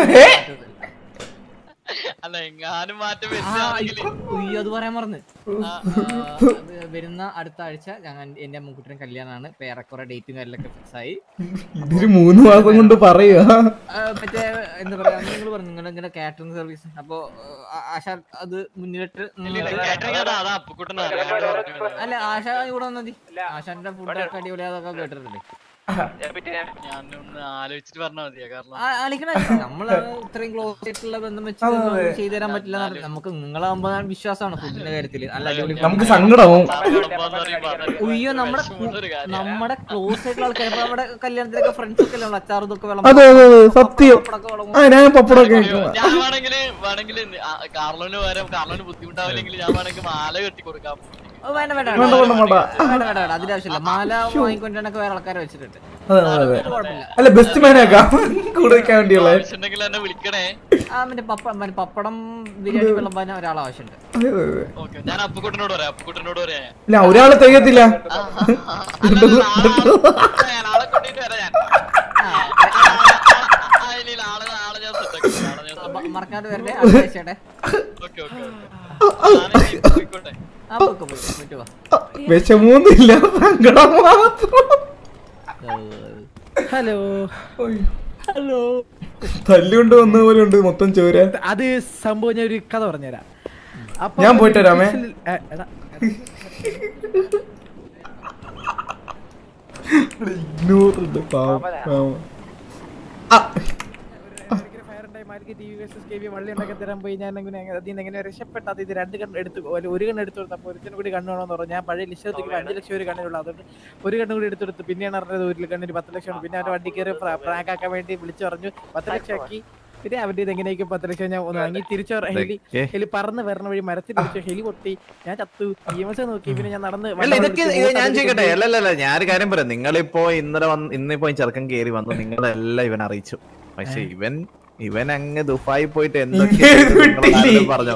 അല്ല എങ്ങാനും മാറ്റം വെച്ചാണെങ്കിൽ ഉയ്യോ അത് പറയാൻ മറന്ന് ആ, ആ, അത് വരുന്ന അടുത്ത ആഴ്ച ഞങ്ങൾ എന്റെ അമ്മുക്കുട്ടിയുടെ കല്യാണമാണ് ഇപ്പൊ ഏറെക്കുറെ ഡേറ്റും കാര്യങ്ങളൊക്കെ ഫിക്സ് ആയി ഇതൊരു മൂന്ന് മാസം കൊണ്ട് പറയുക ആ, മറ്റേ എന്താ പറയാ നിങ്ങൾ പറഞ്ഞു നിങ്ങൾ ഇങ്ങനെ കാറ്ററിംഗ് സർവീസ് അപ്പൊ ആ, ആശ അത് മുന്നിലിട്ട് നിന്നിട്ട് catering അതാ, അതാ അപ്പുക്കുട്ടനാ. അല്ല ആശ കൂടെ വന്നത് മതി ആശാന്റെ ഫുഡൊക്കെ അടിപൊളിയാതൊക്കെ കേട്ടിട്ടുണ്ട് ഞാനൊന്ന് ആലോചിച്ചിട്ട് പറഞ്ഞാ മതിയാ കാരണം ആ, ആലിക്കണ നമ്മള് ഇത്രയും ക്ലോസ് ആയിട്ടുള്ള ബന്ധം വെച്ച് നമുക്ക് ചെയ്തു തരാൻ പറ്റില്ല എന്ന് പറഞ്ഞാ നമുക്ക് നിങ്ങളാകുമ്പോ വിശ്വാസമാണ് ഫുഡിന്റെ കാര്യത്തില് നല്ല അടിപൊളി നമുക്ക് സങ്കടാവും. ഉയ്യോ നമ്മുടെ നമ്മുടെ ക്ലോസ് ആയിട്ടുള്ള ആൾക്കാർ ഇപ്പൊ നമ്മുടെ കല്യാണത്തിലൊക്കെ ഫ്രണ്ട്സ് ഒക്കെ അല്ലേ അച്ചാർ ഇതൊക്കെ വിളമ്പും. അതെ അതെ അതെ സത്യം ആ ഞാൻ പപ്പടമൊക്കെ കഴിക്കും ഞാൻ വേണമെങ്കിൽ വേണമെങ്കിൽ കാർലോന് പകരം കാർലോന് ബുദ്ധിമുട്ടാവില്ലെങ്കിൽ ഞാൻ വേണമെങ്കിൽ മാല കെട്ടി കൊടുക്കാം ഓ, വേണ്ട വേണ്ട വേണ്ട, വേണ്ട, വേണ്ട. വേണ്ട വേണ്ട വേണ്ട അതിന്റെ ആവശ്യമില്ല മാല വാങ്ങിക്കൊണ്ടിരുന്നൊക്കെ വേറെ ആൾക്കാരെ വെച്ചിട്ടുണ്ട് അതെ അതെ അതെ അത് കുഴപ്പമില്ല അല്ല ബെസ്റ്റ് മാനാക്കാം കൂടെ വെക്കാൻ വേണ്ടിയുള്ള ആവശ്യമുണ്ടെങ്കിൽ എന്നെ വിളിക്കണേ ആ മറ്റേ പപ്പ മറ്റേ പപ്പടം ബിരിയാണി വിളമ്പാൻ ഒരാൾ ആവശ്യമുണ്ട് അതെ അതെ അതെ ഓക്കെ ഞാൻ അപ്പുക്കുട്ടനോട് പറയാം അപ്പുക്കുട്ടനോട് പറയാം ഞാൻ. ഇല്ല ഒരാള് തികയത്തില്ല നാളെ കൊണ്ടിട്ട് വരാം ഞാൻ ആ, ഇല്ല, ഇല്ല, ആളെ നാളെ ഞാൻ set ആക്കാം. നാളെ ഞാൻ set ആക്കാം. മറക്കാണ്ട് വരട്ടെ അടുത്ത ആഴ്ചയുടെ ഓക്കെ ഓക്കെ ഓക്കെ പോയിക്കോട്ടെ ആ പോക്ക് പോയി പോയിട്ട് വാ വിഷമൊന്നുമില്ല സങ്കടം മാത്രം ഹലോ ഹലോ തല്ലുകൊണ്ട് വന്ന പോലെ ഉണ്ട് മൊത്തം ചോര അത് സംഭവം ഞാൻ ഒരു കഥ പറഞ്ഞുതരാം അപ്പൊ ഞാൻ പോയിട്ട് വരാമേ. ഏ, എടാ, ഇഗ്നോറുണ്ട് പാവം പാവം mark T V versus K V വള്ളി ഉണ്ടാക്കി തരാൻ പോയി ഞാൻ അങ്ങനെ അതിൽ നിന്ന് എങ്ങനെ രക്ഷപ്പെട്ട അത് ഇത് രണ്ട് കണ്ണ് എടുത്ത് ഒരു- ഒരു കണ്ണ് എടുത്തു കൊടുത്തപ്പോൾ ഒരുത്തിനും കൂടി കണ്ണ് വേണമെന്ന് പറഞ്ഞു ഞാൻ പഴയ ലിസ്റ്റത്തേക്ക് അഞ്ച് ലക്ഷം ഒരു കണ്ണിലുള്ള അതുകൊണ്ട് ഒരു കണ്ണ് കൂടി എടുത്തെടുത്ത് പിന്നെയാണ് അറിഞ്ഞത് ഒരു കണ്ണിന് പത്ത് ലക്ഷം പിന്നെ അവരുടെ വണ്ടി കയറി പ്രാങ്ക് ആക്കാൻ വേണ്ടി വിളിച്ചു പറഞ്ഞു പത്ത് ലക്ഷം ആക്കി പിന്നെ അവന്റെ ഇത് എങ്ങനെയൊക്കെ പത്ത് ലക്ഷം ഞാൻ ഒന്ന് വാങ്ങി തിരിച്ചു ഹെലി ഹെലി പറന്ന് വരണ വഴി മരത്തിൽ ഇടിച്ചു ഹെലി പൊട്ടി ഞാൻ ചത്തു ഇ എം എസ് നോക്കി പിന്നെ ഞാൻ നടന്ന് അല്ല ഇതൊക്കെ ഇത് ഞാൻ ചോദിക്കട്ടെ അല്ല അല്ല, അല്ല ഞാനൊരു കാര്യം പറയാം നിങ്ങളിപ്പോ ഇന്നലെ വന്ന് ഇന്നിപ്പോ ഈ ചെറുക്കൻ കേറി വന്നു നിങ്ങളെല്ലാം ഇവൻ അറിയിച്ചു പക്ഷെ ഇവൻ ഇവൻ അങ്ങ് ദുബായി പോയിട്ട് എന്തൊക്കെ ചെയ്തു നിങ്ങൾ ആരോടും പറഞ്ഞോ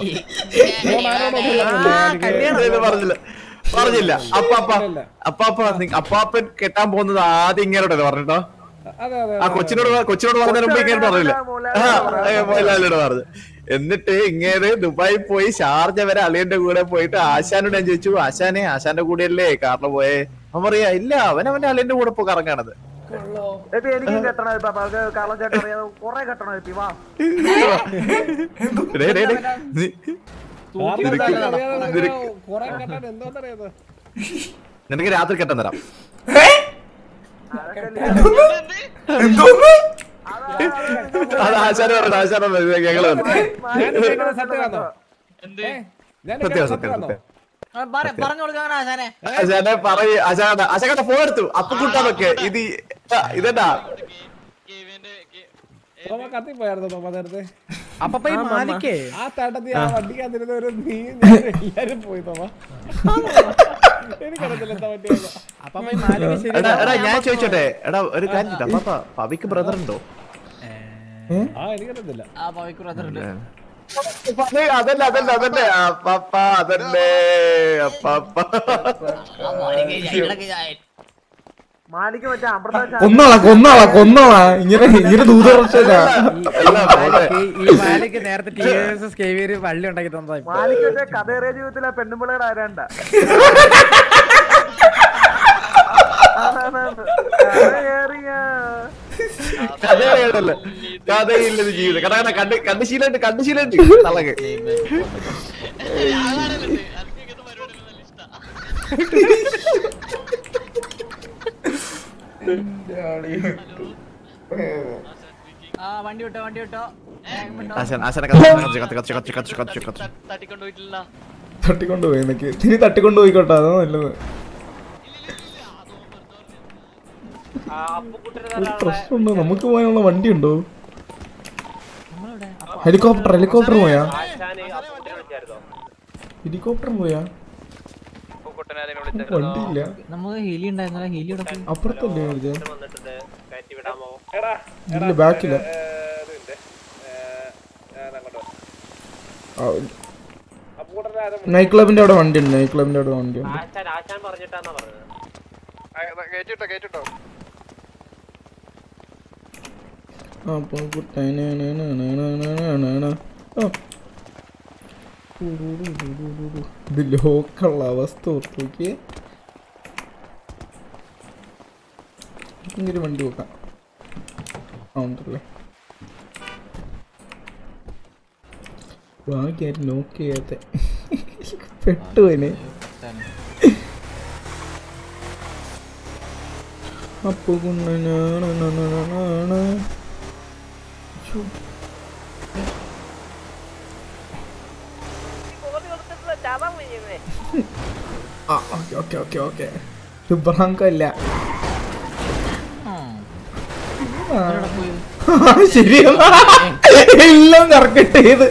ഇതൊന്നും പറഞ്ഞില്ല പറഞ്ഞില്ല അപ്പാപ്പ അപ്പാപ്പ നി- അപ്പാപ്പൻ കെട്ടാൻ പോകുന്നത് ആദ്യം ഇങ്ങനോടല്ലേ പറഞ്ഞിട്ടോ അതെ അതെ ആ കൊച്ചിനോട് പ- കൊച്ചിനോട് പറഞ്ഞതിന് മുമ്പ് ഇങ്ങനെ പറഞ്ഞില്ല ആ, ഏ, മോഹൻലാലിനോട് പറഞ്ഞു എന്നിട്ട് ഇങ്ങനെ ദുബായി പോയി ഷാർജ വരെ അളിയന്റെ കൂടെ പോയിട്ട് ആശാനോട് ഞാൻ ചോദിച്ചു ആശാനെ ആശാന്റെ കൂടെയല്ലേ കാറിൽ പോയേ അവൻ പറയാ ഇല്ല അവൻ അവന്റെ അളിയന്റെ കൂടെ പോ കറങ്ങാണത് എനിക്കും കെട്ടണം ഇപ്പൊ കാളം ചേട്ടൻ അറിയാതെ കൊറേ കെട്ടണം ഇപ്പൊ വാ ഡേ, ഡേ, ഡേ, നീ- നിനക്ക് നിനക്ക് കൊറേ കണ്ടാണ് എന്തോന്നറിയത് നിനക്ക് രാത്രി കെട്ടാൻ തരാം അത് ആശാന പറഞ്ഞു ആശാന ഞങ്ങള് ഞാൻ കേൾക്കുന്ന സത്യമാണോ സത്യം സത്യം സത്യം പറഞ്ഞു കൊടുക്കാൻ ആശാനെ ആശാനെ പറയ ആശാന ആശാന്റെ ഫോൺ എടുത്തു അപ്പൊ കൂട്ടാനൊക്കെ ഇത് ഇതെന്നാ തോമ കത്തിപ്പോയായിരുന്നു തോമ നേരത്തെ അപ്പൊ ഈ മാലിക്കേ ആ തട്ടത്തി ആ വണ്ടിക്കകത്തിരുന്ന ഒരു നീ ഞാൻ എല്ലാരും പോയി തോമ എനിക്കറിയത്തില്ല എന്താ പറ്റിയത് അപ്പൊ ഈ മാലിക ശരി എടാ എടാ ഞാൻ ചോദിച്ചോട്ടെ എടാ ഒരു കാര്യം ചോദിച്ചാ പാപ്പ പവിക്ക് ബ്രദർ ഉണ്ടോ ആ എനിക്കറിയത്തില്ല ആ പവിക്ക് ബ്രദർ ഉണ്ട് അതെ, അതല്ല അതല്ല അതല്ലേ അപ്പാപ്പ അതല്ലേ അപ്പാപ്പ മാലിക്ക് മറ്റേ അമൃത കൊന്നാളാ കൊന്നാളാ കൊന്നാളാ ഇങ്ങനെ ഇങ്ങനെ ദൂരദർശന ഈ മാലിക്ക് നേരത്തെ T V versus K V ഒരു വള്ളി ഉണ്ടാക്കി തന്നതായി മാലിക്ക് മറ്റേ കഥേറിയ ജീവിതത്തിലെ പെണ്ണുമ്പിള്ളയുടെ ആരാണ്ട കഥയല്ല കഥയില്ലത് ജീവിതം കാരണം കണ്ട് കണ്ട് ശീലമുണ്ട് കണ്ട് ശീലമുണ്ട് തള്ളക്ക് ആ വണ്ടി വിട്ടോ വണ്ടി വിട്ടോ വേഗം വിട്ടോ. ആശാൻ ആശാനെ കത്തി കത്തി കത്തി കത്തി കത്തി കത്തി കത്തി തട്ടിക്കൊണ്ടുപോയിട്ടില്ല തട്ടിക്കൊണ്ടുപോയി എനിക്ക് ഇനി തട്ടിക്കൊണ്ടുപോയിക്കോട്ടെ അതാ നല്ലത് ഒരു പ്രശ്നമുണ്ടോ നമുക്ക് പോകാനുള്ള വണ്ടി ഉണ്ടോ ഹെലികോപ്റ്റർ ഹെലികോപ്റ്റർ പോയാ ഹെലികോപ്റ്റർ പോയാ വണ്ടിയില്ല നമുക്ക് ഹെലി ഉണ്ടായിരുന്നല്ലോ ഹെലി ഇവിടെ പോയി. അപ്പുറത്തല്ലേ വിളിച്ചേ എടാ ഇല്ല ബാക്കില്ല നൈറ്റ് ക്ലബിന്റെ അവിടെ വണ്ടി ഉണ്ട് നൈറ്റ് ക്ലബിന്റെ അവിടെ വണ്ടി ഉണ്ട് ആശാൻ ആശാൻ പറഞ്ഞിട്ടാന്നാ പറഞ്ഞത് കേറ്റിട്ടോ കേറ്റിട്ടോ അപ്പോൾ കുട്ടനാനാനാനാനാനാനാ. ആ. ഉടുടുടുടുടുടു. ഇത് ലോക്കുള്ള അവസ്ഥ ഓർത്തുനോക്കിയേ ഇങ്ങനെ വണ്ടി നോക്കാം ആ ഉണ്ടല്ലേ ഭാഗ്യായിട്ട് നോക്ക് ചെയ്യാത്ത പെട്ടുപോയിനെ അപ്പൊ കുണ്ണനാണ് ആ ഓക്കെ ഓക്കെ ഓക്കെ ഓക്കെ ഇത് ബ്രാങ്കോ അല്ല ആ. ശരിയാ എല്ലാം കറക്റ്റ് ചെയ്ത്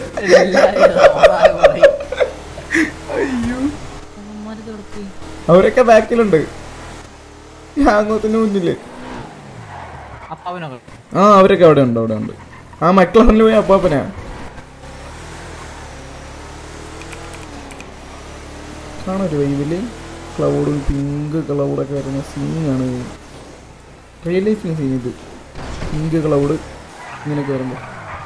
അയ്യോ അവരൊക്കെ ബാക്കിലുണ്ട് ഹാങ്ങോത്തിന്റെ മുന്നില് അപ്പാവനൊക്കെ ആ അവരൊക്കെ അവിടെ ഉണ്ട് അവിടെ ഉണ്ട് ആ മക്കളറിൽ പോയി അപ്പാപ്പനാ കാണൊരു വൈവില് ക്ലൗഡ് പിങ്ക് ക്ലൗഡൊക്കെ വരുന്ന സീനാണ് റിയൽ ലൈഫിന് സീൻ ഇത് പിങ്ക് ക്ലൗഡ് ഇങ്ങനെയൊക്കെ വരുമ്പോൾ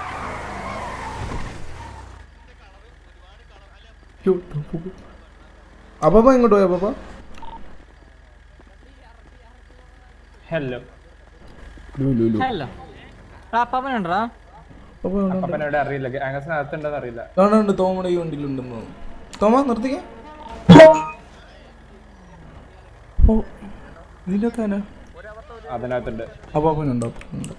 അപ്പാപ്പ എങ്ങോട്ട് പോയി അപ്പാപ്പ ഹലോ ലു, ലു, ലു. ഹലോ അപ്പാവനുണ്ടോ അപ്പൊ ഉണ്ട്, ഉണ്ട്. അപ്പനോട് അറിയില്ല ആംഗസിനകത്തുണ്ടെന്ന് അറിയില്ല കാണാനുണ്ട് തോമയുടെ ഈ വണ്ടിയിലുണ്ടെന്ന് തോന്നുന്നു. തോമ നിർത്തിക്കേ ഓ ഇതിൻ്റെ അകത്താനാ അതിനകത്തുണ്ട് അപ്പാപ്പനുണ്ടോ ഉണ്ട്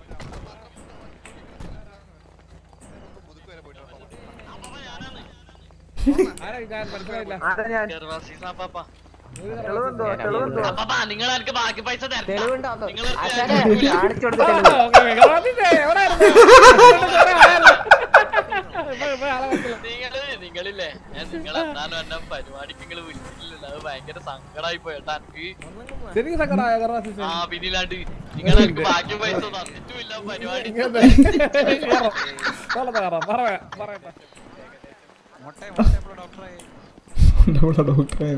നിങ്ങൾ എനിക്ക് ബാക്കി പൈസ നിങ്ങള് നിങ്ങളില്ലേ ഞാൻ നിങ്ങൾ എന്നാലും എന്നെ പരിപാടിക്ക് നിങ്ങൾ വിളിച്ചിട്ടില്ലല്ലോ അത് ഭയങ്കര സങ്കടമായി പോയിട്ടാ എനിക്ക് ശരിക്കും സങ്കടമായ കർവാസി ആ പിന്നിലാണ്ട് നിങ്ങൾ എനിക്ക് ബാക്കി പൈസ തന്നിട്ടുമില്ല പരിപാടി ഡോക്ടറെ ഡോക്ടറെ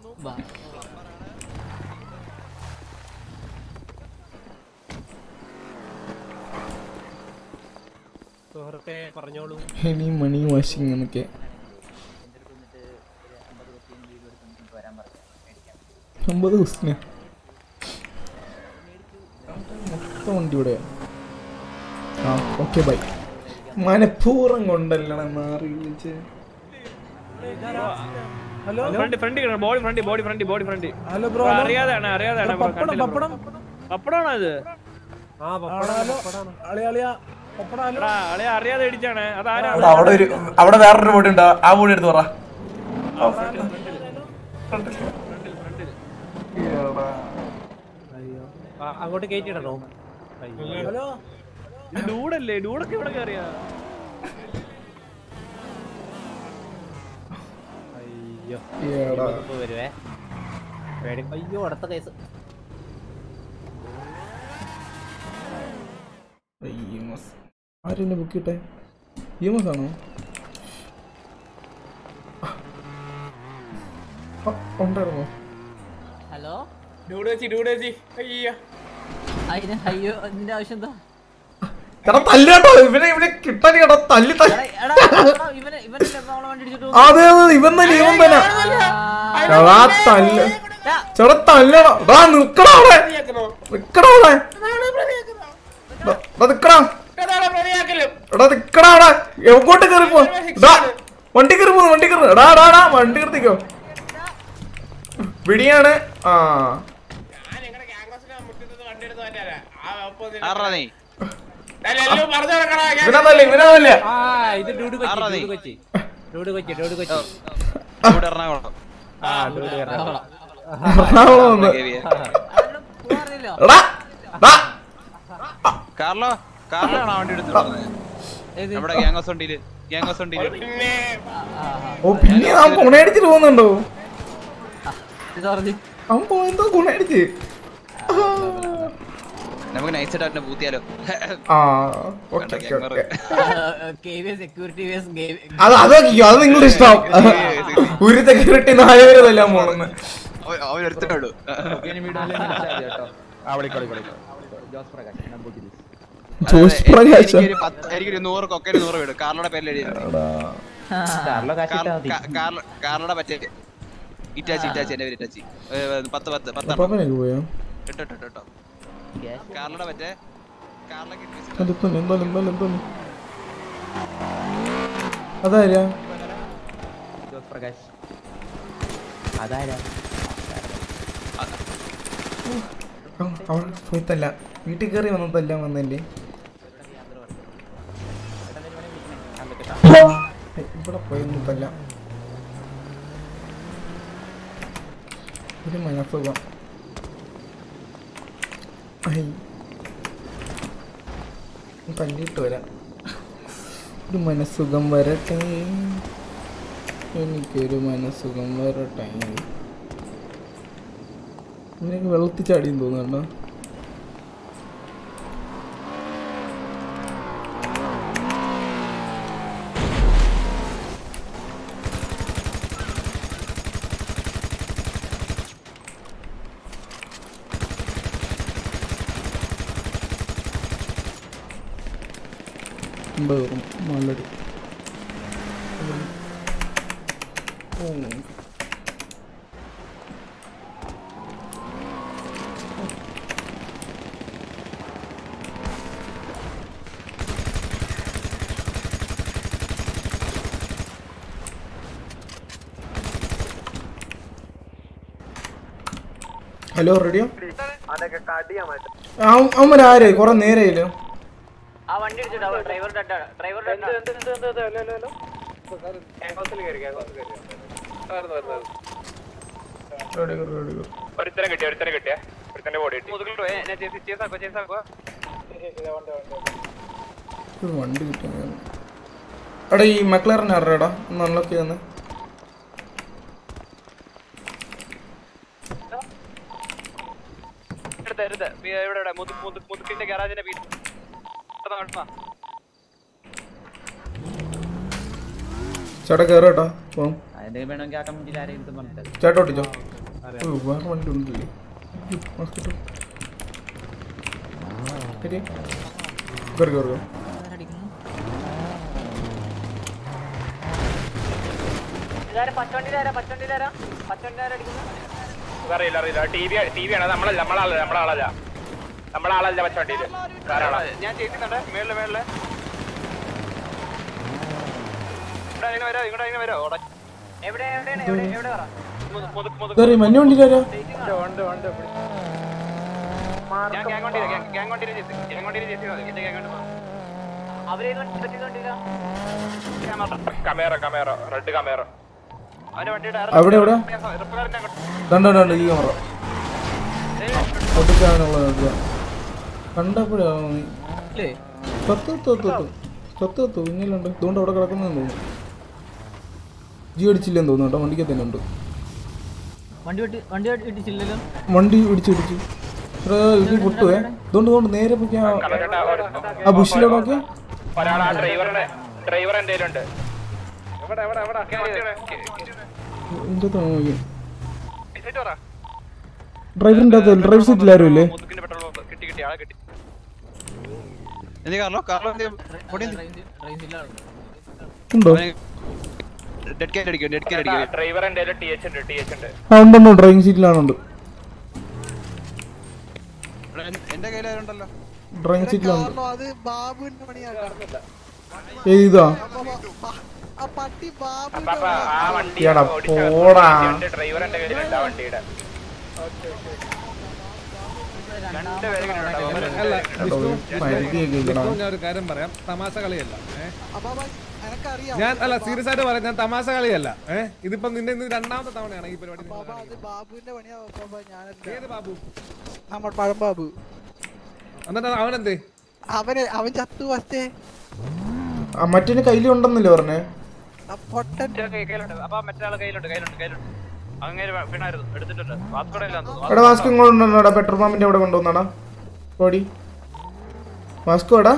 സുഹൃത്തെ പറഞ്ഞോളൂ ഹെനി മണി വാഷിംഗ് എന്നൊക്കെ അമ്പത് ദിവസത്തിന് മൊത്തം വണ്ടി ഇവിടെ ആ ഓക്കെ ബൈ മനഃപൂർവ്വം കൊണ്ടല്ലണ മാറി വിളിച്ച് hello friend friend body friend body friend body friend hello bro അറിയാതാണ് അറിയാതാണ് എടാ, പപ്പടം, പപ്പടം. പപ്പടമാണോ ഇത് ആ പപ്പടാലോ അളിയാളിയാ പപ്പടാലോ അളിയ അറിയാതെ ഇടിച്ചാണ് അതാരാ അവിടെ അവിടെ ഒരു അവിടെ വേറൊരു ബോഡി ഉണ്ട് ആ ബോഡി എടുത്ത് പറ ആ, അങ്ങോട്ട് കയറ്റിടണോ ഹലോ ഡൂഡല്ലേ ഡൂഡൊക്കെ ഇവിടെ കയറിയാ അയ്യോ എടാ. ഇപ്പൊ വരുവേ പേടി അയ്യോ അടുത്ത കേസ് ഇഎംഎസ് ആരെന്നെ ബുക്ക് കിട്ടെ ഇഎംഎസ് ആണോ ആ, ഉണ്ടായിരുന്നോ ഹലോ ഡൂഡ് വെച്ചി ഡൂഡ് വെച്ചി അയ്യോ അതിന് അയ്യോ അതിന്റെ ആവശ്യം എന്താ എടാ തല്ല് കേട്ടോ ഇവനെ ഇവനെ കിട്ടാൻ കേട്ടോ തല്ലി തല്ലി എടാ, എടാ, ഇവനെ ഇവനല്ലേ നമ്മളെ വണ്ടി ഇടിച്ചിട്ട് അതെ അതെ ഇവൻ തന്നെ ഇവൻ തന്നെ എടാ തല്ല് ചേട്ടാ തല്ലടാ എടാ നിക്കടാ അവിടെ നിക്കടാ അവിടെ എടാ, എടാ നിക്കടാ എടാ നിക്കടാ അവിടെ എങ്ങോട്ട് കയറി പോ എടാ വണ്ടി കയറി പോകുന്നു വണ്ടി കയറി എടാ എടാ എടാ വണ്ടി കയറിക്കോ പിടിയാണ് ആ ആരാ നീ ഇവനതല്ല ഇവനതല്ല ആ ഇത് ഡൂഡ് കൊച്ചി ആരാ നീ? Dude Kochi dude Kochi dude Kochi ഇവിടെ എറണാകുളം ആ ഡൂഡ് എറണാകുളം എറണാകുളം ഒന്ന്. എടാ എടാ കാർലോ കാർലോ ആണോ വണ്ടി എടുത്ത് പറഞ്ഞത് നമ്മുടെ ഗ്യാങ്സ് വണ്ടിയില് ഗ്യാങ്സ് വണ്ടിയില് ഓ പിന്നെ അവൻ ഗുണയടിച്ചിട്ട് പോകുന്നുണ്ടോ ഇത് പറഞ്ഞു അവൻ പോയെന്തോ ഗുണയടിച്ച് നമുക്ക് നൈസായിട്ട് അവനെ പൂത്തിയാലോ ആ ഓക്കെ ഓക്കെ ഓക്കെ സെക്യൂരിറ്റി അത് അത് നോക്കിക്കോ അത് നിങ്ങളുടെ ഇഷ്ടം ഒരു സെക്യൂരിറ്റി നാലുപേരതെല്ലാം പോണെന്ന് അവരൊരുത്തരേ ഉള്ളൂ ആ വിളിക്കോ വിളിക്കോ വിളിക്കോ ജോസ് പ്രകാശ് ജോസ് പ്രകാശ് എനിക്കൊരു പത്ത്- എനിക്കൊരു നൂറ് കൊക്കന് നൂറ് വീട് കാർലോടെ പേരിൽ എഴുതിയിട്ടുണ്ട് കാർലോ കാശ് ഇട്ടാ മതി. കാർ- കാർലോ- കാർലോടെ മറ്റേ ഇറ്റാച്ചി ഇറ്റാച്ചി എന്റെ പേര് ഇറ്റാച്ചി ഏ, പത്ത് പത്ത് പത്തെണ്ണം അപ്പാപ്പനൊക്കെ പോയോ ഇട്ടോ ഇട്ടോ ഇട്ടോ കാർലോടെ മറ്റേ കാർലോക്ക് ഇട്ടിച്ച് അതെന്തോന്ന് എന്തോന്ന് എന്തോന്ന് എന്തോന്ന് അതാരാ ജോസ് പ്രകാശ് അതാരാ ആ, അവൻ പോയിത്തല്ല വീട്ടിൽ കയറി വന്നതല്ല വന്നല്ലേ ഇവിടെ പോയൊന്നതല്ല ഒരു മനസ്സുഖം ഐ തല്ലിയിട്ട് വരാം ഒരു മനസ്സുഖം വരട്ടെ എനിക്കൊരു മനസ്സുഖം വരട്ടെ ഇവനൊക്കെ വെള്ളത്തിൽ ചാടിയെന്ന് തോന്നുന്നുണ്ടോ വേറും നല്ലൊരു ഓ ഹലോ റെഡിയോ അതൊക്കെ കടിയാ മാറ്റം അവന്മാർ ആരെ കുറെ നേരമായില്ലോ ആ വണ്ടി ഇടിച്ചിട്ട് ഡ്രൈവർ ഡ്രൈവർ ഒരുത്തരം കിട്ടിയ ഒരുത്തരം കിട്ടിയ ഒരുത്തന്റെ ബോഡി കിട്ടി ഒരു വണ്ടി കിട്ടുന്ന എടാ ഈ മക്ലറിന് ആരുടെടാ ഒന്ന് അൺലോക്ക് ചെയ്യുന്ന എടുത്ത് എടുത്ത് ഇവിടെ ഇവിടെ മുതുക്ക് മുതുക്ക് മുതുക്കിന്റെ ഗാരാജിന്റെ വീട് ചേട്ടാ കയറേട്ടാ പോം അതിന്റെ വേണമെങ്കിൽ ആ കമ്മിറ്റിയിൽ ആരെയും എടുത്ത് പറഞ്ഞിട്ട് ചേട്ടാ ഓട്ടിച്ചോ ഓ, വേറെ വണ്ടി ഉണ്ടല്ലേ അയ്യോ, mask ഇട്ടോ. ശരി കയറി കയറി കയറി. ഇതാരാ പച്ചവണ്ടിയിലാരാ പച്ചവണ്ടിയിലാരാ പച്ചവണ്ടിയിലാരാ അടിക്കുന്നത് അറിയില്ല അറിയില്ല ടി വി ടി വി ആണ് നമ്മളല്ല നമ്മളാളല്ല നമ്മളാളല്ല നമ്മളാളല്ല പച്ച വണ്ടിയില് ധാരാളം ഞാൻ ചെയ്യുന്നുണ്ട് മേളില് മേളില് ഇവിടെ ഇങ്ങനെ വരോ ഇങ്ങോട്ട് ഇങ്ങനെ വരോ ഓടാ എവിടെ എവിടെയാണ് എവിടെ എവിടെ പറ മുതുക്ക് മുതുക്ക് ഇതാരെ മഞ്ഞ വണ്ടിയിലാരാ ഉണ്ട് ഉണ്ട് ഞാൻ ഗ്യാങ് വണ്ടിയില്ല ഗ്യാങ് വണ്ടിയിലെ ചേച്ചി ഗ്യാങ് വണ്ടിയിലെ ചേച്ചി മതി എന്റെ ഗ്യാങ് വണ്ടി അവരേത് പറ്റിക്കൊണ്ടില്ല കമേറ കമേറ റെഡ് കമേറ അവന്റെ വണ്ടിയുടെ അവിടെ എവിടെ റിപ്പയറിന്റെ അങ്ങോട്ട് കണ്ടോ ഈ ക്യാമറ പൊട്ടിക്കാനുള്ള കണ്ടപ്പോഴാ നീ സത്ത് സത്ത് സത്ത് സത്ത് ഇങ്ങനെയുണ്ട് ഇതുകൊണ്ട് അവിടെ കിടക്കുന്നതെന്ന് തോന്നുന്നു ജി അടിച്ചില്ലെന്ന് തോന്നുന്നു കേട്ടോ വണ്ടിക്ക് തന്നെ ഉണ്ട് വണ്ടി വെട്ടി വണ്ടി ഇടിച്ചില്ലല്ലോ വണ്ടി ഇടിച്ച് ഇടിച്ച് ഇത്ര ഇടി പൊട്ടുവേ ഇതുകൊണ്ട് ഇതുകൊണ്ട് നേരെ പോയി ആ ബുഷിലോട്ട് നോക്കിയാ ഒരാൾ ആ ഡ്രൈവറുടെ ഡ്രൈവർ എന്തേലും ഉണ്ട് എവിടെ എവിടെ എവിടെ ഇതിൻ്റെ നോക്കി ഡ്രൈവറിൻ്റെ അകത്ത് ഡ്രൈവർ സീറ്റിൽ ആരും ഇല്ലേ മുതുക്കിന്റെ പെട്രോൾ കിട്ടി കിട്ടി ആളെ കിട്ടി എന്ത് കാർലോ കാർലോ ഉണ്ടോ ഡെഡ് ക്യാറ്റ് അടിക്കും ഡെഡ് ക്യാറ്റ് അടിക്കും ഡ്രൈവർ എന്തേലും ടി എച്ച് ഉണ്ട് ടി എച്ച് ഉണ്ട് ആ ഉണ്ടോ ഡ്രൈവിംഗ് സീറ്റിലാണുണ്ട് എന്റെ കയ്യിൽ ആരുണ്ടല്ലോ ഡ്രൈവിംഗ് സീറ്റിലാണ് അത് ബാബുവിന്റെ പണിയാ ഏത് ഇതാ ആ പട്ടി ബാബു അപ്പൊ ആ വണ്ടി എടാ, ഓടിച്ച പോടാ. ഡ്രൈവർ എന്റെ കയ്യിലുണ്ട് ആ വണ്ടിയുടെ അല്ല വിഷ്ണു പരിധിയൊക്കെ ഇല്ലടാ. വിഷ്ണു, ഞാൻ ഒരു കാര്യം പറയാം തമാശ കളിയല്ല ഏ? അപ്പൊ എനക്കറിയാം ഞാൻ അല്ല സീരിയസ് ആയിട്ട് പറയാം ഞാൻ തമാശ കളിയല്ല ഏഹ് ഇതിപ്പം നിന്റെ ഇന്ന് രണ്ടാമത്തെ തവണയാണ് ഈ പരിപാടി നിങ്ങൾ ബാബ അത് ബാബുവിന്റെ പണിയാ ബാബ ഞാനല്ല ഏത് ബാബു നമ്മുടെ പഴം ബാബു എന്നിട്ട് അവനെന്തേ അവന് അവൻ ചത്തു ഫസ്റ്റേ ആ മറ്റേ കയ്യിലുണ്ടെന്നല്ലേ പറഞ്ഞേ പൊട്ടൻ കയ്യിലുണ്ട് അപ്പൊ മറ്റേ ആളെ കയ്യിലുണ്ട് കയ്യിലുണ്ട് കയ്യിലുണ്ട് അങ്ങനെ വീണായിരുന്നു എടുത്തിട്ടുണ്ട് വാസ്കോടെ എടാ വാസ്കോ ഇങ്ങോട്ടുണ്ടോടാ പെട്രോൾ പമ്പിന്റെ അവിടെ കൊണ്ടുവന്നാടാ ഓടി വാസ്കോ എടാ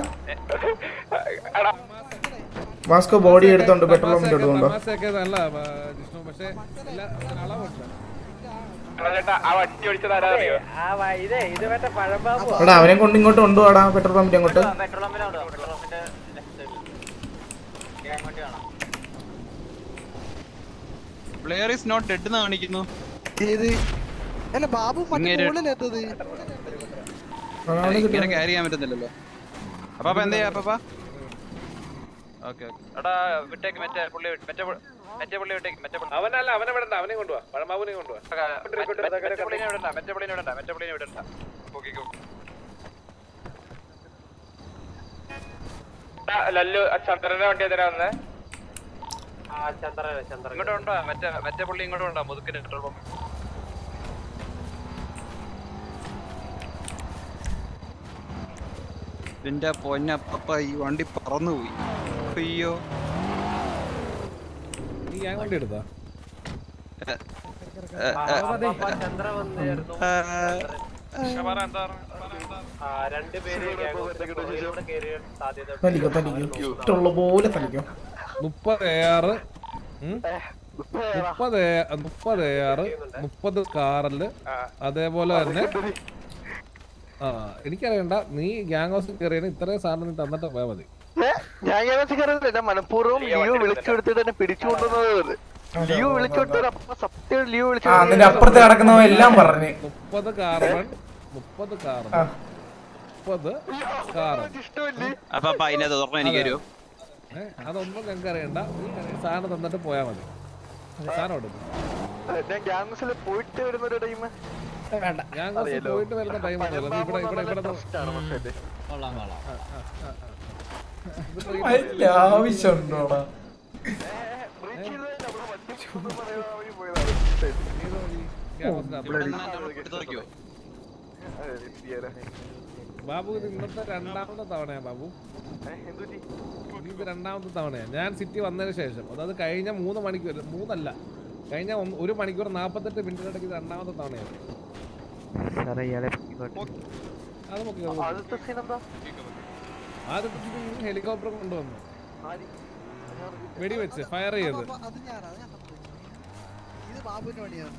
വാസ്കോ ബോഡി എടുത്തോണ്ട് പെട്രോൾ പമ്പിന്റെ അവിടെ കൊണ്ടോ തമാശയൊക്കെ നല്ല ആ, ജിഷ്ണു പക്ഷേ എല്ലാ അളവുണ്ട് ചേട്ടാ ആ വണ്ടി ഓടിച്ചത് ആരാ അറിയോ ആ വ- ഇതേ ഇത് മറ്റേ പഴംപാമ്പോ എടാ അവനെ കൊണ്ട് ഇങ്ങോട്ട് കൊണ്ടുപോടാ പെട്രോൾ പമ്പിന്റെ അങ്ങോട്ട് പെട്രോൾ പമ്പിലാണ് പെട്രോൾ പമ്പിന്റെ ലെഫ്റ്റ് സൈഡിൽ ഗ്യാങ് വണ്ടി കാണാം പ്ലെയർ ഇസ് നോട്ട് ഡെഡ് എന്ന് കാണിക്കുന്നു ഏത് അല്ല ബാബു മറ്റേ ഇങ്ങേര് മുകളിലെത്തത് ഇങ്ങനെ ക്യാരി ചെയ്യാൻ പറ്റുന്നില്ലല്ലോ അപ്പാപ്പ എന്ത് ചെയ്യാ അപ്പാപ്പ ഓക്കെ ഓക്കെ എടാ വിട്ടേക്ക് മറ്റേ പുള്ളി വിട്ട്- മറ്റേ പുള്ളി- മറ്റേ പുള്ളി വിട്ടേക്ക് മറ്റേ പുള്ളി അവനല്ല അവനെ വിടണ്ട അവനെ കൊണ്ടുപോവാ പഴമാബുനെ കൊണ്ടുപോവാ മറ്റേ പുള്ളിനെ വിടണ്ട മറ്റേ പുള്ളിനെ വിടണ്ട മറ്റേ പുള്ളിനെ വിടണ്ട പൊക്കിക്കോ ലല്ലു ചന്ദ്രന്റെ വണ്ടി എതിരാ വന്നേ ഇങ്ങോട്ട് കൊണ്ടോ മറ്റേ മറ്റേ പുള്ളി ഇങ്ങോട്ട് കൊണ്ടോ മുതുക്കിന്റെ പെട്രോൾ പമ്പ് എന്റെ പൊന്നപ്പ ഈ വണ്ടി പറന്നുപോയി അയ്യോ നീ ഞാൻ വണ്ടി എടുത്താ തലിക്കോ തലിക്കോ ഇഷ്ടമുള്ള പോലെ തലിക്കോ മുപ്പത് ഏറ് മുപ്പത് ഏ- മുപ്പത് ഏറ് മുപ്പത് കാറില് അതേപോലെ തന്നെ ആ എനിക്കറിയണ്ട നീ ഗ്യാങ് ഹൗസിൽ കയറിയാണ് ഇത്രയും സാധനം നീ തന്നിട്ട് പോയാൽ മതി ഞാൻ ഞാൻ മനഃപൂർവ്വം ലിയോ വിളിച്ചു കൊടുത്തിട്ട് എന്നെ പിടിച്ചുകൊണ്ടുവന്നത് ലിയോ വിളിച്ചു കൊടുത്തത് അപ്പൊ സത്യം ലിയോ വിളിച്ചു ആ നിന്റെ അപ്പുറത്ത് കിടക്കുന്നവൻ എല്ലാം പറഞ്ഞ് മുപ്പത് കാർബൺ മുപ്പത് കാർബൺ മുപ്പത് കാർബൺ അപ്പാപ്പ അതിനകത്ത് തുറന്ന് എനിക്ക് തരുമോ ഏ, അതൊന്നും ഞങ്ങൾക്ക് അറിയണ്ട നീ സാധനം തന്നിട്ട് പോയാൽ മതി സാധനം എടുക്കും ഞാൻ ഗ്യാങ്സിൽ പോയിട്ട് വരുന്ന ഒരു ടൈം ഗ്യാങ് ഹൗസിൽ പോയിട്ട് വരുന്ന ടൈം ഇവിടെ ഇവിടെ ഇവിടെ ഇവിടെ കൊള്ളാം കൊള്ളാം അതിന്റെ ആവശ്യമുണ്ടോടാ ബാബു ഇത് ഇന്നത്തെ രണ്ടാമത്തെ തവണയാ ബാബു ഇത് രണ്ടാമത്തെ തവണയാ ഞാൻ സിറ്റി വന്നതിന് ശേഷം അതായത് കഴിഞ്ഞ മൂന്ന് മണിക്കൂർ മൂന്നല്ല കഴിഞ്ഞ ഒന്ന് ഒരു മണിക്കൂർ നാപ്പത്തെട്ട് മിനിറ്റിനിടയ്ക്ക് ഇത് രണ്ടാമത്തെ തവണയാണ് സാറേ ഇയാളെ അത് നോക്കി ആദ്യത്തെ സീൻ എന്താ ആദ്യത്തെ ഹെലികോപ്റ്റർ കൊണ്ടുവന്നു വെടിവെച്ച് ഫയർ ചെയ്ത് അത് ഞാനാ അത് ഞാൻ സംഭവിച്ചു. ഇത് ബാബുവിന്റെ പണിയാണ്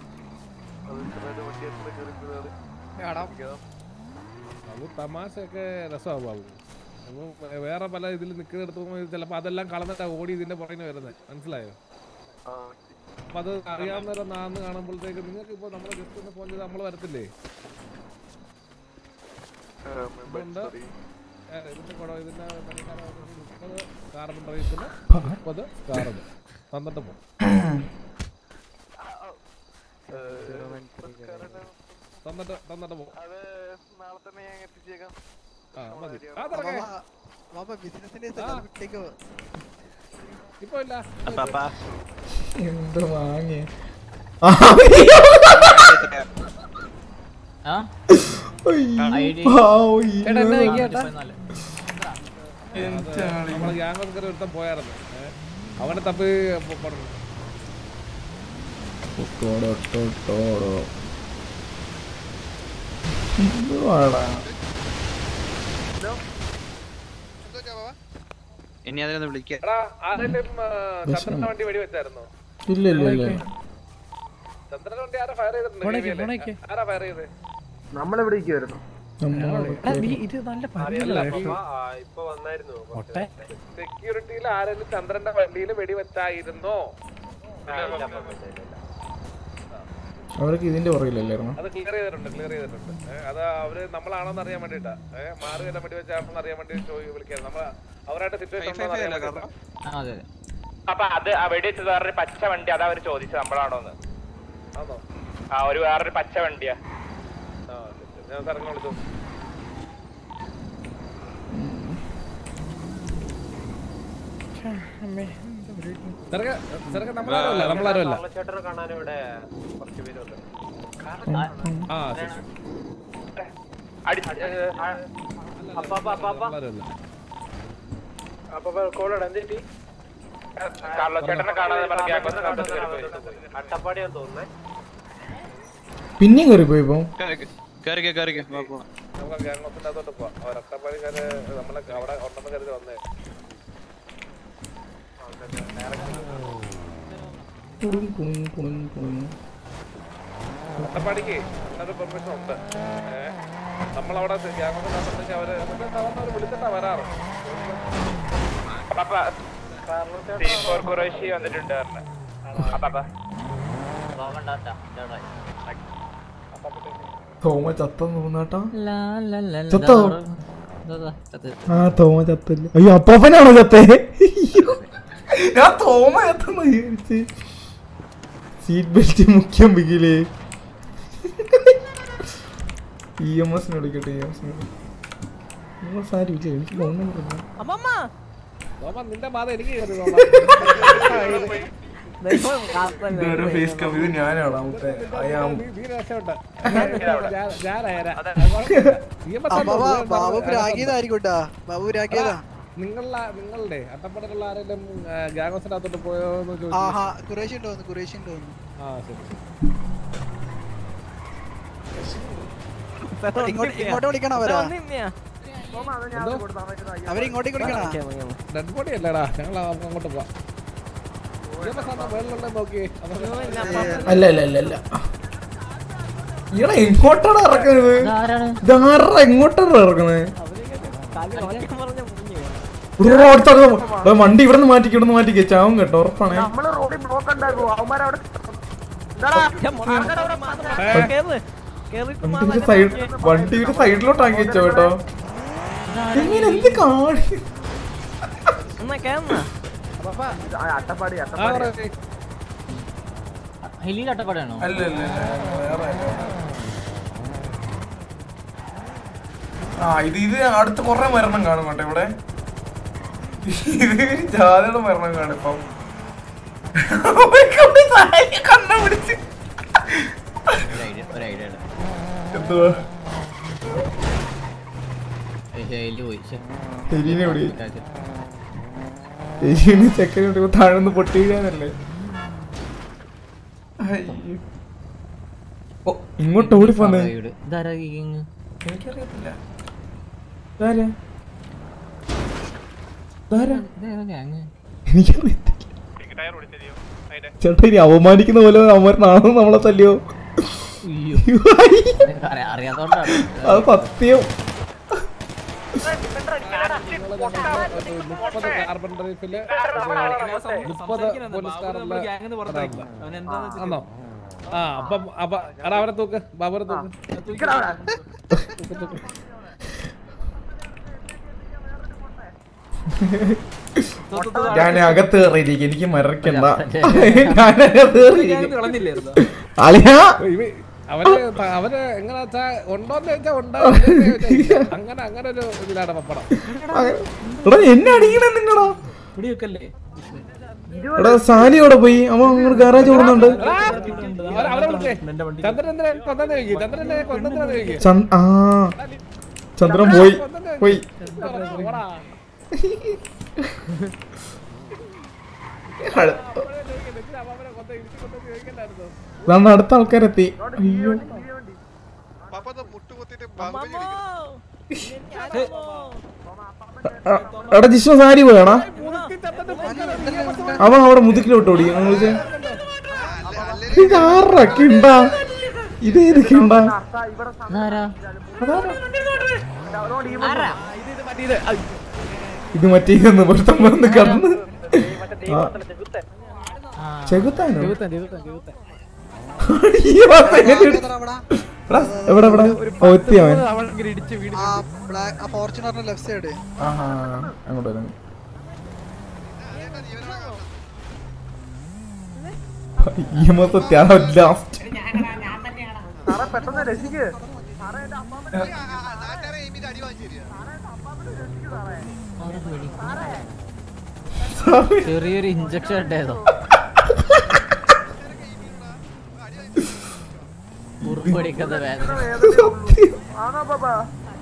ബാബു തമാശയൊക്കെ രസമാണ് ബാബു അപ്പൊ വേറെ പല ഇതിൽ നിൽക്കുന്നിടത്ത് ചിലപ്പോൾ അതെല്ലാം കളന്നിട്ടാ ഓടി ഇതിന്റെ പുറകിന് വരുന്നത് മനസ്സിലായോ അപ്പൊ അത് അറിയാവുന്നവരെ നാന്ന് കാണുമ്പോഴത്തേക്ക് നിങ്ങൾക്ക് ഇപ്പൊ നമ്മൾ ജസ്റ്റ് ഒന്ന് ഫോൺ ചെയ്ത് നമ്മൾ വരത്തില്ലേ അതുകൊണ്ട് ഏ, ഇതിന്റെ കുടം ഇതിന്റെ പണിക്കാരെ മുപ്പത് കാർബൺ റൈസിന് മുപ്പത് കാർബൺ തന്നിട്ട് പോകും തന്നിട്ട് തന്നിട്ട് പോകും അത് നാളെ തന്നെ ഞാൻ എത്തിച്ചേക്കാം ആ മതി ആ തുറക്കേ ബാബ ബിസിനസിന്റെ വിട്ടേക്കോ ഇപ്പൊ ഇല്ല എന്ത് വാങ്ങിയ ആ നമ്മള് ഗ്യാങ് കയറി ഒരുത്തൻ പോയായിരുന്നു ഏ, അവനെ തപ്പി പ- പറഞ്ഞു ഇനി അതിനൊന്ന് വിളിക്കാം എടാ ആരെങ്കിലും ആ, ചന്ദ്രന്റെ വണ്ടി വെടി വെച്ചായിരുന്നോ ഇല്ല ഇല്ല ഇല്ല ചന്ദ്രന്റെ വണ്ടി ആരാ ഫയർ ചെയ്തിട്ടുണ്ട് ഫോണേക്ക്, KVL? ഫോണേക്ക്. ആരാ ഫയർ ചെയ്തത് നമ്മളിവിടെ ഇരിക്കുവായിരുന്നു എടാ, നീ ഇത് നല്ല പരിചയമുള്ള വേഷം. ഇപ്പൊ വന്നായിരുന്നു ഒട്ടെ. സെക്യൂരിറ്റിയിൽ ആരെങ്കിലും ചന്ദ്രന്റെ വണ്ടിയിൽ വെടി വെച്ചായിരുന്നോ അവർക്ക് ഇതിന്റെ പുറകിലല്ലായിരുന്നു അത് ക്ലിയർ ചെയ്തിട്ടുണ്ട് ക്ലിയർ ചെയ്തിട്ടുണ്ട് ഏ, അത് അവര് നമ്മളാണോന്ന് അറിയാൻ വേണ്ടിട്ടാ ഏഹ് മാറി വല്ല വെടി വെച്ചാണെന്ന് അറിയാൻ വേണ്ടി വിളിക്കാൻ നമ്മൾ അവരായിട്ട് സിറ്റുവേഷൻ ഉണ്ടോ എന്ന് അറിയാൻ വേണ്ടിട്ടാ അതെ അപ്പൊ അത് ആ വെടി വെച്ചത് വേറൊരു പച്ച വണ്ടി അതാ അവര് ചോദിച്ചത് നമ്മളാണോന്ന് ആണോ ആ ഒരു വേറൊരു പച്ച വണ്ടിയാ ആ ശരി, ശരി. ഞാൻ സാറിനെ വിളിച്ചു അമ്മേ, എന്താ പരിപാടി? ചെറുക്ക ചെറുക്ക നമ്മളാരുമല്ല നമ്മളാരുമല്ല ചേട്ടനെ കാണാൻ ഇവിടെ കുറച്ച് പേര് വന്നു ആ ശരി, ശരി. അപ്പാപ്പ അപ്പാപ്പ നമ്മളാരുമല്ല അപ്പാപ്പ കോളോട് എന്തിട്ടി കാർലോ ചേട്ടനെ കാണാതെ പറഞ്ഞ ഗ്യാങ് അട്ടപ്പാടിയാന്ന് തോന്നുന്നേ പിന്നെയും കയറി പോയി ഇപ്പം കയറിക്കോ കയറിക്കോ വാ, പോവാം. നമുക്ക് ഗ്യാങ് ഹൗസിന്റെ അകത്തോട്ട് പോവാം അവർ അട്ടപ്പാടിക്കാര് നമ്മളെ അവിടെ ഉണ്ടെന്ന് കരുതി വന്നേ കുടും കുടും കുടും കുടും അട്ടപ്പാടിക്ക് അതിനൊരു പെർമിഷൻ ഉണ്ട് ഏഹ് നമ്മളവിടെ ഗ്യാങ്ങുണ്ടെങ്കിൽ അവര് എന്നിട്ട് അവര് വിളിച്ചിട്ടാ വരാറ് കുറേശ്ശി വന്നിട്ടുണ്ട് അപ്പാ തോമ ചത്തെന്ന് തോന്നാട്ടാ ലാ, ലാ, ലാ, ലാ, ചത്തോ ദാ, ദാ, ദാ, ചത്ത്. ആ തോമ ചത്തല്ല അയ്യോ അപ്പാപ്പനാണോ ചത്തേ അയ്യോ. ഞാൻ തോമ ചത്തെന്ന് വിചാരിച്ച് സീറ്റ് ബെൽറ്റ് മുഖ്യം ബിഗിലേ ഇ എം എസിന് വിളിക്കട്ടെ ഇ എം എസിന് ഇ എം എസ് ആരും ഇല്ല എനിക്ക് ലോൺ അമ്മമ്മ തോമ നിന്റെ ബാധ എനിക്ക് കേറി തോമ ദൈവം കാത്തല്ലേ. ഇതൊരു ഫേസ് കം ഇത് ഞാനാണ് മുത്തേ അയാം നീ- നീ രക്ഷപ്പെട്ട ഞാൻ- ഞാനായരാ അമ്മമ്മ ബാബു പ്രാഗിയതായിരിക്കോട്ടാ ബാബു പ്രാഗിയതാ നിങ്ങളെ നിങ്ങളുടെ അട്ടപ്പടലുള്ള ആരെങ്കിലും ഗ്യാങ് ഹൗസിനകത്തോട്ട് പോയോ എന്ന് ചോദിച്ചു ആഹാ കുറേശ്ശി ഉണ്ടോന്ന് കുറേശ്ശി ഉണ്ടോന്ന് ആ ശരി ഇങ്ങോട്ട് ഇങ്ങോട്ട് വിളിക്കണ അവരാ ഒന്ന് ഇന്നെയാ. അവരിങ്ങോട്ടേക്ക് വിളിക്കണ ഡെഡ് ബോഡി അല്ലടാ ഞങ്ങൾ അങ്ങോട്ട് പോവാം വെള്ളം നോക്കിയേ അല്ല അല്ല അല്ല അല്ല ഇയാളെ എങ്ങോട്ടാണ് ഇറക്കുന്നത് ഇതാരാ എങ്ങോട്ടാണ് ഇറക്കുന്നത് കാല് മാറ്റാൻ പറഞ്ഞ മുങ്ങിയോ? ഇവിടെ അടുത്താണ് ദാ വണ്ടി ഇവിടെ നിന്ന് മാറ്റിക്ക് ഇവിടെ നിന്ന് മാറ്റിക്ക് ചാവും കേട്ടോ ഉറപ്പാണേ നമ്മള് റോഡിൽ ബ്ലോക്ക് ഉണ്ടാക്കുവോ അവന്മാരവിടെ കേറ്. കേറിയിട്ട് വണ്ടിയുടെ സൈഡ് വണ്ടിയുടെ സൈഡിലോട്ടാക്കി വെച്ചോ കേട്ടോ ഇങ്ങനെ എന്ത് കാണി എന്നാ കേറുന്നാ? അട്ടപ്പാടി അട്ടപ്പാടി. ഹെലിയിൽ അട്ടപ്പാടാണോ അല്ല അല്ല ആ ഇത് ഇത് അടുത്ത് കൊറേ മരണം കാണും കേട്ടോ ഇവിടെ ഇത് ജാതിയുടെ മരണം കാണും ഇപ്പം കണ്ണ പിടിച്ച് ഒരു ഐഡിയ ഒരു ഐഡിയ എന്തുവാ ഹെലി പോയി ശ്ശെ. ഹെലിനെ എവിടെ? എരിയാണ് ചെക്കൻ താഴ്ന്ന് പൊട്ടി വീഴാനല്ലേ അയ്യോ. ഓ ഇങ്ങോട്ട് ഓടി പോന്നെ വീട്. ഇതാരാ ഈ gang? എനിക്കറിയത്തില്ല ഇതാരാ? ഇതാരാ? ഇതേതാ gang? എനിക്കറിയത്തില്ല ചേട്ടാ ഇനി അവമാനിക്കുന്ന പോലെ അവന്മാരനാണോ നമ്മളെ തല്ലിയോ അറിയ- അറിയാത്തോണ്ടാണ് അത് സത്യം മുപ്പത് കാർബൺ ഡ്രൈഫില് മുപ്പത് പോലീസുകാരുടെ ആണോ ആ അപ്പം അപ്പൊ എടാ അവരെ തൂക്ക് ബാബുരെ തൂക്ക് തൂക്ക്, തൂക്ക്. ഞാൻ അകത്ത് കയറിയിരിക്കും എനിക്ക് മറക്കണ്ട ഞാൻ അകത്ത് കയറിയിരിക്കും അളിയാ ഇവ- അവര് ത- അവര് എങ്ങനെ വെച്ചാ ഉണ്ടോന്ന് ചോദിച്ചാ ഉണ്ടാവും അങ്ങനെ അങ്ങനെ ഒരു ഇതിലാണ് പപ്പടം എടാ എന്നെ അടിക്കണേ നിന്നടാ പിടിവെക്കല്ലേ എടാ സാലി അവിടെ പോയി അവൻ അങ്ങോട്ട് ഗാരാജ് ഓടുന്നുണ്ട് അവരെ അവരെ വിളിച്ചേ ചന്ദ്രൻ എന്തിനാ കൊന്നെന്ന് ചോദിക്കും ചന്ദ്രൻ എന്തിനാ കൊന്നെന്ന് ചോദിക്കും ചന്ദ് ആ ചന്ദ്രൻ പോയി പോയി അതാണ് അടുത്ത ആൾക്കാരെത്തി അയ്യോ ആ, എടാ ജിഷ്ണു സാരി പോയാടാ അവൻ അവിടെ മുതുക്കിലോട്ട് ഓടി ഞങ്ങൾ വിളിച്ചേ ഇത് ആറാ കിണ്ടാ ഇത് ഏത് കിണ്ടാ ഇതാരാ? ഇത് മറ്റേ ഇതെന്ന് ഒരുത്തം വന്ന് കടന്ന് ആ. ചെകുത്താനോ ഈ വാർത്ത എങ്ങനെ എടുത്ത്? എടാ, എവിടെ എവിടെ ഓ, എത്തി അവൻ ആ ബ്ലാക്ക് ആ ഫോർച്യൂണറിന്റെ ലെഫ്റ്റ് സൈഡ് ആഹാ അങ്ങോട്ട് വരാം ഈ മൊത്തത്തിൽ ആ ലാസ്റ്റ് സാറേ പെട്ടെന്ന് രക്ഷിക്ക് ചെറിയൊരു ഇഞ്ചക്ഷൻ ഇട്ടേതോ മുറിപ്പടിക്കുന്ന വേദന ആണോ പാപ്പാ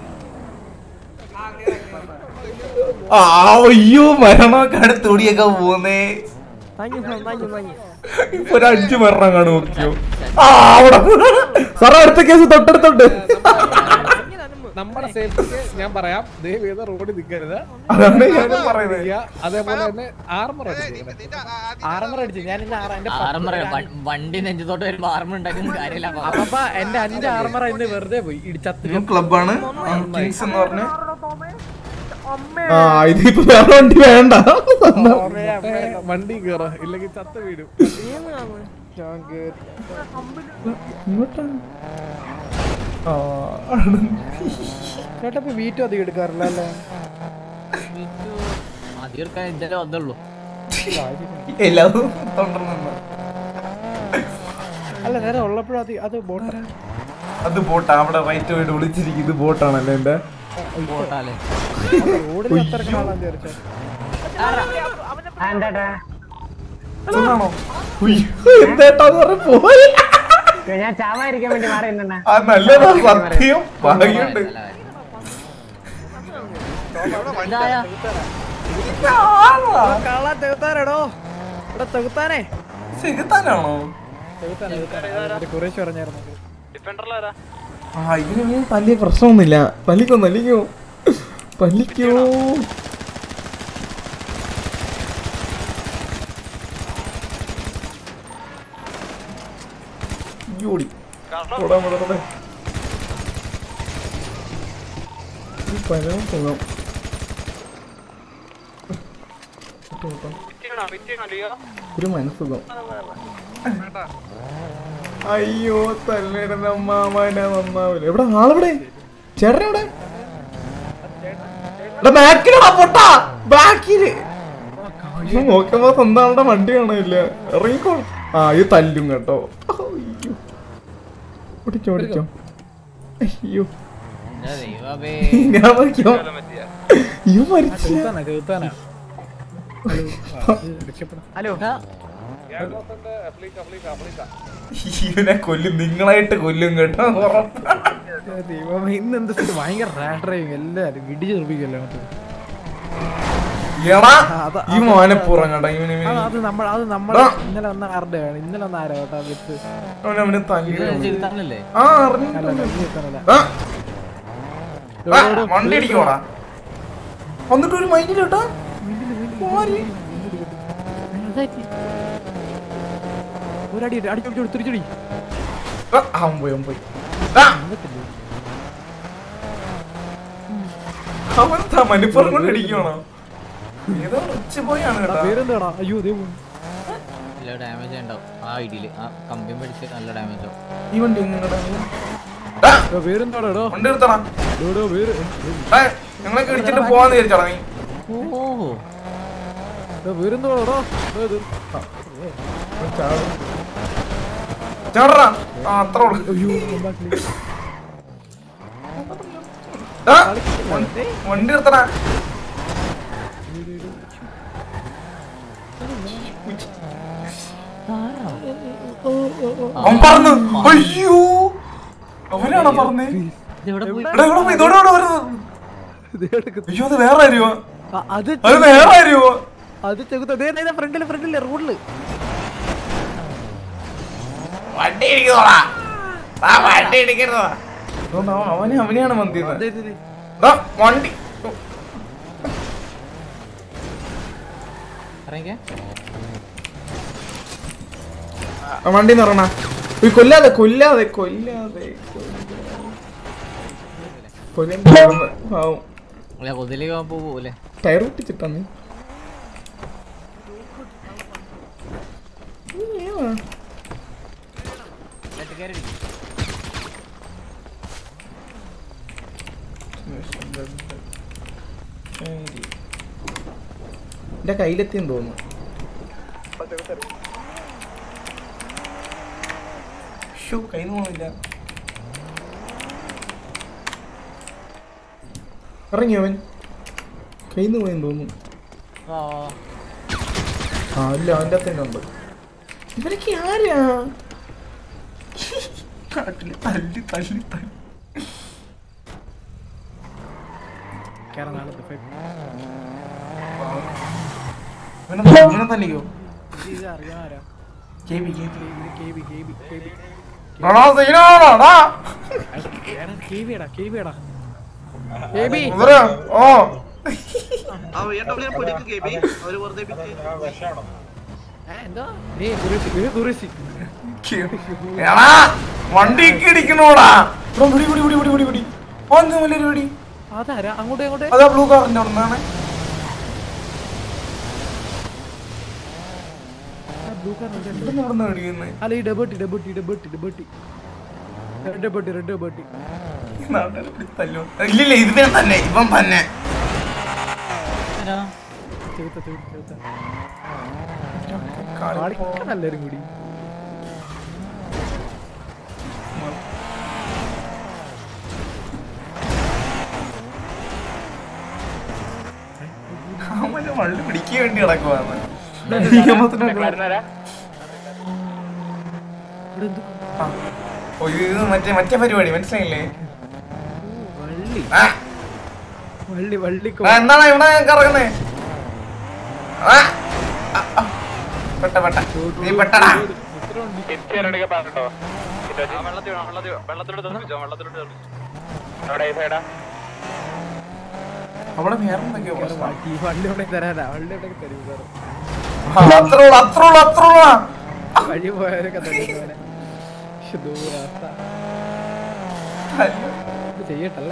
ആ അയ്യോ മരണമൊക്കെ അടുത്തോടിയൊക്കെ പോന്നേ thank you thank you thank you ഇപ്പൊ ഒരു അഞ്ചു മരണം കാണും നോക്കിയോ ആ അവിടെ സാറേ അടുത്ത കേസ് തൊട്ടടുത്തുണ്ട് നമ്മുടെ സേഫ്റ്റിക്ക് ഞാൻ പറയാം ദയവ് ചെയ്ത് റോഡിൽ നിൽക്കരുത് അതാണ് ഞാനും പറയുന്നത്. അതേപോലെ തന്നെ ആർമർ അടിച്ചേക്കണം ആറമറ അടിച്ചു ഞാൻ ഇന്ന് ആറ എന്റെ ആറമറ വണ്ടി നെഞ്ചത്തോട്ട് വരുമ്പോ ആർമ ഉണ്ടാക്കുന്ന കാര്യമില്ല അപ്പ എന്റെ അഞ്ച് ആറമറ ഇന്ന് വെറുതെ പോയി ഇടിച്ചത്ത് ക്ലബാണ് കിങ്സ് എന്ന് പറഞ്ഞ ആ ഇതിപ്പോ വേറെ വണ്ടി വേണ്ട മൊട്ടേ, വണ്ടി കയറ ഇല്ലെങ്കിൽ ചത്ത വീടും ഞാൻ കേറി. ഇങ്ങോട്ടാണ് ആ ചേട്ടാ ഇപ്പൊ വീറ്റും അധികം എടുക്കാറില്ല അല്ലേ അധികം എടുക്കാൻ ഇന്നലെ വന്നുള്ളൂ എല്ലാവരും തൊണ്ടർന്നു അല്ല നേരെ ഉള്ളപ്പോഴും അത് അത് ബോട്ട് അത് ബോട്ടാ അവിടെ റൈറ്റ് വീട് വിളിച്ചിരിക്കും ഇത് ബോട്ടാണല്ലേ എന്റെ ബോട്ടാലേ റോഡിൽ അത്രയ്ക്ക് ആളാൻ വിചാരിച്ചത് സുഖാണോ? ഉയ്യോ, എന്തേട്ടാന്ന് പറഞ്ഞ് പോയി ഞാൻ ചാവാതിരിക്കാൻ വേണ്ടി മാറി നിന്നാ ആ നല്ലതാ സത്യം ഭാഗ്യമുണ്ട് കളാ തെകുത്താനെടോ ഇവിടെ തെകുത്താനേ ചെകുത്താനാണോ കുറേശ്ശെ പറഞ്ഞായിരുന്നു ആ ഇതിന് ഇനി തല്ലിയ പ്രശ്നമൊന്നുമില്ല തല്ലിക്കോ തല്ലിക്കോ തല്ലിക്കോ ഓടി ഓടാൻ വിടണേ ഈ പരമ സുഖം ഒരു മനസ്സുഖം അയ്യോ തല്ലിടുന്ന അമ്മാമനെ നന്നാവില്ല എവിടെ ആളെവിടെ ചേട്ടൻ എവിടെ എടാ ബാക്കിലാ പൊട്ടാ ബാക്കില് അയ്യോ, നോക്കുമ്പോ സ്വന്തം ആളുടെ വണ്ടി കാണില്ല ഇറങ്ങിക്കോ ആ ഇത് തല്ലും കേട്ടോ അയ്യോ ഓടിച്ചോ ഓടിച്ചോ അയ്യോ ദൈവമേ ഞാൻ നോക്കിയോ അയ്യോ മരിച്ചു തെകുത്താനാ തെകുത്താനാ ഹലോ ഇവനെ കൊല്ലും നിങ്ങളായിട്ട് കൊല്ലും കേട്ടോ ഉറപ്പാ. ദൈവമേ ഇന്ന് എന്ത് സ്ഥിതി ഭയങ്കര റാഷ് ഡ്രൈവിംഗ് എല്ലാരും ഇടിച്ച് നിർമ്മിക്കല്ലോ അങ്ങോട്ട് എടാ അത- ഈ മോനെ പുറങ്ങടാ ഇവന് ഇവന് അത് അത് നമ്മൾ അത് നമ്മൾ എടാ. ഇന്നലെ വന്ന ആരുടെ ആണ് ഇന്നലെ വന്ന ആരാ കേട്ടോ വിത്ത് അവന് അവന് തല്ലി ചെകുത്താനല്ലേ ആ അറിഞ്ഞു അല്ല അല്ല, ഈ ചെകുത്താനല്ല. ആ. ആ, വണ്ടി അടിക്കോടാ വന്നിട്ട് ഒരു മൈൻഡിൽ കേട്ടോ ഒരടി അടി അടി തിരിച്ചടി അവൻ പോയി അവൻ പോയി ആ. അവൻ ത- മണിപ്പുറം കൊണ്ട് അടിക്കണോ ഏതോ റിച്ച് പോയാണ് കേട്ടോ പേരെന്താടാ അയ്യോ ദേ പോയി. നല്ല ഡാമേജ് ഉണ്ടാവും ആ ഇടിയില് ആ കമ്പി പിടിച്ച് നല്ല ഡാമേജ് ആവും ഈ വണ്ടി എങ്ങനെടാ എടാ, പേരെന്താടാ എടോ വണ്ടി എടുത്തടാ എടോ പേര് ഏ, ഞങ്ങളൊക്കെ ഇടിച്ചിട്ട് പോവാന്ന് വിചാരിച്ചോടാ നീ ഓ എടാ, പേരെന്താടാ എടോ എടോ, ഇത്. ചാടറാ ആ അത്ര ഉള്ളു അയ്യോ എന്താ ആ, വണ്ടി വണ്ടി എടുത്തടാ അവൻ പറഞ്ഞു അയ്യോ അവനാണോ പറഞ്ഞേ ഇതെവിടെ പോയി എടാ, ഇവിടെ പോയി, ഇതോടെ ഇവിടെ വരുന്നത്. അയ്യോ അത് വേറെ ആരുവോ ആ, അത് അത് വേറെ ആരുവോ അത് ചെകുത്ത ഫ്രണ്ടില് ഫ്രണ്ടില് റോഡില് വണ്ടി ഇടിക്കുന്നോടാ ആ വണ്ടി ഇടിക്കുന്നോടാ അവനെ അവനെയാണ് മന്തിയത് വണ്ടി ഇറങ്ങിക്കേ ആ, വണ്ടി നിറണ കൊല്ലാതെ കൊല്ലാതെ കൊല്ലാതെ കൊല്ലാൻ പാവം അല്ല കൊതിലേക്ക് പോകാൻ പോകൂലേ ടയർ പൊട്ടിച്ചിട്ടാ നീ എന്റെ കയ്യിലെത്തിയെന്ന് തോന്നുന്നു ഷോ കയ്യിൽ നിന്ന് പോണില്ല ഇറങ്ങിയോ അവൻ കയ്യിൽ നിന്ന് പോയെന്ന് തോന്നുന്നു ആ ആ ഇല്ല അവൻ്റെ അകത്ത് തന്നെ ഉണ്ട് ഇവരൊക്കെ ആരാ കാട്ടില് തല്ലി തല്ലി തല്ലി കേറാൻ നാളത്തെ ഫൈവ് ഇവനെ ഇവനെ തല്ലിക്കോ ഇത് അറിയാൻ ആരാ കെ ബി കെ ബി ഇത് K B K B K B എടാ സീനാടാ കെ ബിടാ കെ ബിടാ ബേബി ഇവരാ ഓ എന്തോ ഏ കുറേശ്ശി ഏ കുറേശ്ശി എടാ വണ്ടിക്ക് ഇടിക്കണോടാ ഇവിടെ വിടി വിടി വിടി വിടി വിടി വിടി ഒന്ന് വലിയൊരു വിടി അതാരാ അങ്ങോട്ട് അങ്ങോട്ട് അതാ ബ്ലൂ കാറിന്റെ അവിടെ നിന്നാണ് ഇവിടുന്ന് ഇവിടുന്ന് ഇടിക്കുന്നത് അല്ല ഈ ഡബട്ടി ഡബട്ടി ഡബട്ടി ഡബട്ടി റെഡ് ഡബട്ടി റെഡ് ഡബട്ടി തല്ലോ ഇല്ലില്ല ഇത് തന്നെ ഇവൻ തന്നെ ചെറുത്ത ചെറുത്ത ചെറുത്ത കളിക്കാൻ എല്ലാരും കൂടി അവന് വള്ളി പിടിക്കാൻ വേണ്ടി കിടക്കുവാണ് ഓ ഇത് മറ്റേ മറ്റേ പരിപാടി മനസ്സിലായില്ലേ വള്ളി ആ, വള്ളി വള്ളി ആ, എന്താണ് ഇവിടെ കറങ്ങുന്നേ ആ, ആ, ആ. പെട്ട പെട്ട നീ പെട്ടടാ അവിടെ വേറെ എന്തൊക്കെയോ പ്രശ്നം. ഈ വള്ളി ഇവിടെ തരാനാ വള്ളി ഇവിടെ തരും സാറ് ആ, അത്രേ ഉള്ളൂ അത്രേ ഉള്ളൂ അത്രേ ഉള്ളൂ വഴി പോയവരൊക്കെ തരുന്നവനെ ശ്ശെ, ദൂരാത്ത. ഇത് ചെയ്യട്ടല്ലേ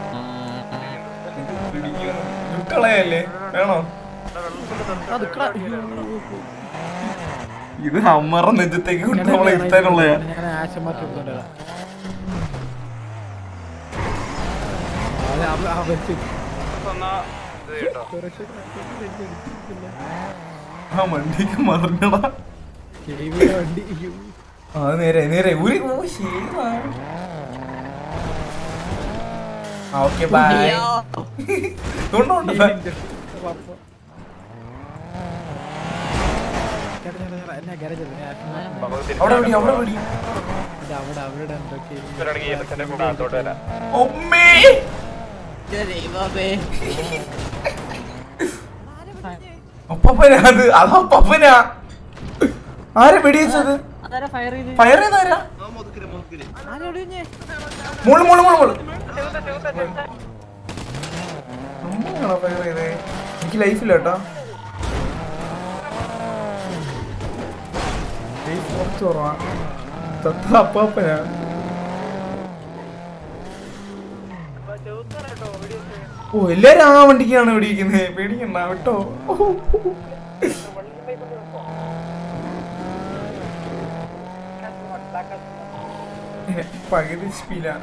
വിട്ടളയല്ലേ വേണോ അത് ക്ര- ഇത് അമ്മറ നെഞ്ചത്തേക്ക് കൊണ്ട് നമ്മളെ ഇരുത്താനുള്ളയാ ഞാൻ ആശം മാറ്റി എടുത്തോണ്ടരാ അത് അവ- അവർക്ക് കുറച്ച് ആ വണ്ടിക്ക് മറിഞ്ഞടാ കേവിയുടെ വണ്ടി അയ്യോ. ആ നേരെ നേരെ ഊരി ഓ ശരി ആ ഓക്കെ ബൈ കൊണ്ടോണ്ട് പപ്പ. ചേട്ടാ, ചേട്ടാ, ചേട്ടാ, എന്നാ garage അല്ലേ? ഞാൻ ആശം മാറ്റി അവിടെ വിടി അവിടെ വിടി ഇത് അവിടെ അവരുടെ എന്തൊക്കെ ഒമ്മേ അപ്പപ്പനാ അത് അത് അപ്പപ്പനാ ആരാ വെടിവെച്ചത് അതാരാ ഫയർ ചെയ്ത് ഫയർ ചെയ്താരാ ആരാ ഒടിഞ്ഞേ മോള് മോള് മോള് മോള് നമ്മളാണോ ഫയർ ചെയ്തേ എനിക്ക് ലൈഫില്ല കേട്ടോ ലൈഫ് കുറച്ച് കുറവാ തത്ത അപ്പാപ്പനാ ഓ എല്ലാരും ആ വണ്ടിക്കാണ് വെടിവെക്കുന്നത് പേടിക്കണ്ട വിട്ടോ ഏ, പകുതി സ്പീഡാണ്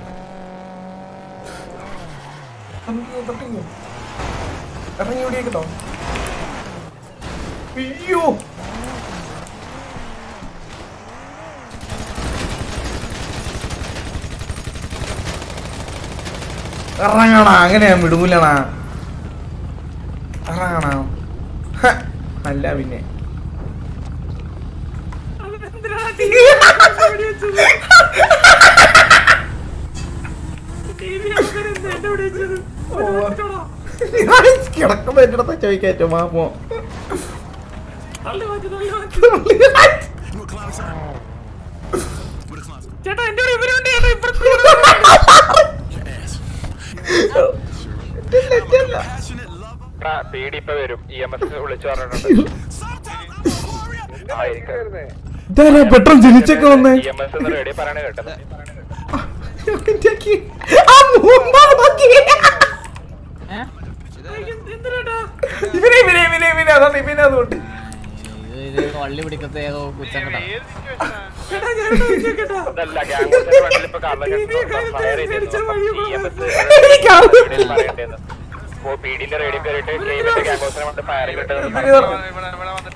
ഇറങ്ങി ഓടിയേക്കട്ടോ അയ്യോ ഇറങ്ങണ അങ്ങനെ ഞാൻ വിടൂലണ ഇറങ്ങണ ഹ, അല്ല പിന്നെ കിടക്കുമ്പോ എന്റെ അടുത്ത് ചോദിക്കാറ്റോ മാമോ ചേട്ടാ എന്റെ ഒരു ഇവരുണ്ട് ചേട്ടാ ഇപ്പുറത്ത് പേടി ഇപ്പൊ വരും ഇ എം എസ് വിളിച്ചു പറഞ്ഞിട്ടുണ്ട് ഇതാരാ പെട്രോൾ ജനിച്ചൊക്കെ വന്നേ ഇ എം എസ് റെഡി പറയണ കേട്ടത് ആ മൂന്നാ നോക്കി. ഇവനെ ഇവനെ ഇവനെ ഇവനെ അതാണ് ഇവനെ അതുകൊണ്ട് ഇത് ഇത് വള്ളി പിടിക്കത്തെ ഏതോ കുച്ചങ്ങട്ടാ അതല്ല ഗ്യാങ്സിന്റെ വണ്ടിയിൽ ഇപ്പൊ കള്ളൻ ഫയർ ചെയ്തിരുന്നു ഇ എം എസ് പറയണ്ടേന്ന് അപ്പോ പീഡിന്റെ റേഡിയോ കയറിയിട്ട് ഗെയിമിന്റെ ഗ്യാങ്സിനെ കൊണ്ട് ഫയർ ചെയ്തിട്ട്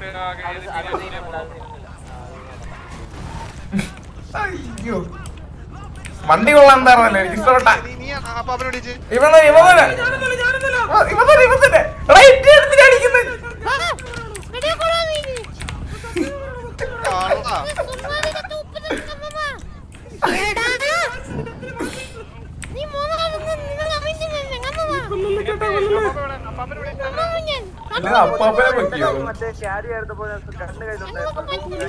അയ്യോ വണ്ടി കൊള്ളാൻ എന്താണല്ലേ എനിക്ക് ഇഷ്ടപ്പെട്ട ഇവൻ തന്നെ, ഇവൻ തന്നെ. ആ, ഇവൻ തന്നെ, ഇവൻ തന്നെ. എടാ, ഇന്റെ അടുത്തിനാ അടിക്കുന്നെ. ഇത് അപ്പാപ്പനെ പറ്റിയോ മറ്റേ ക്യാരി ആയിരുന്നപ്പോ കണ്ണ്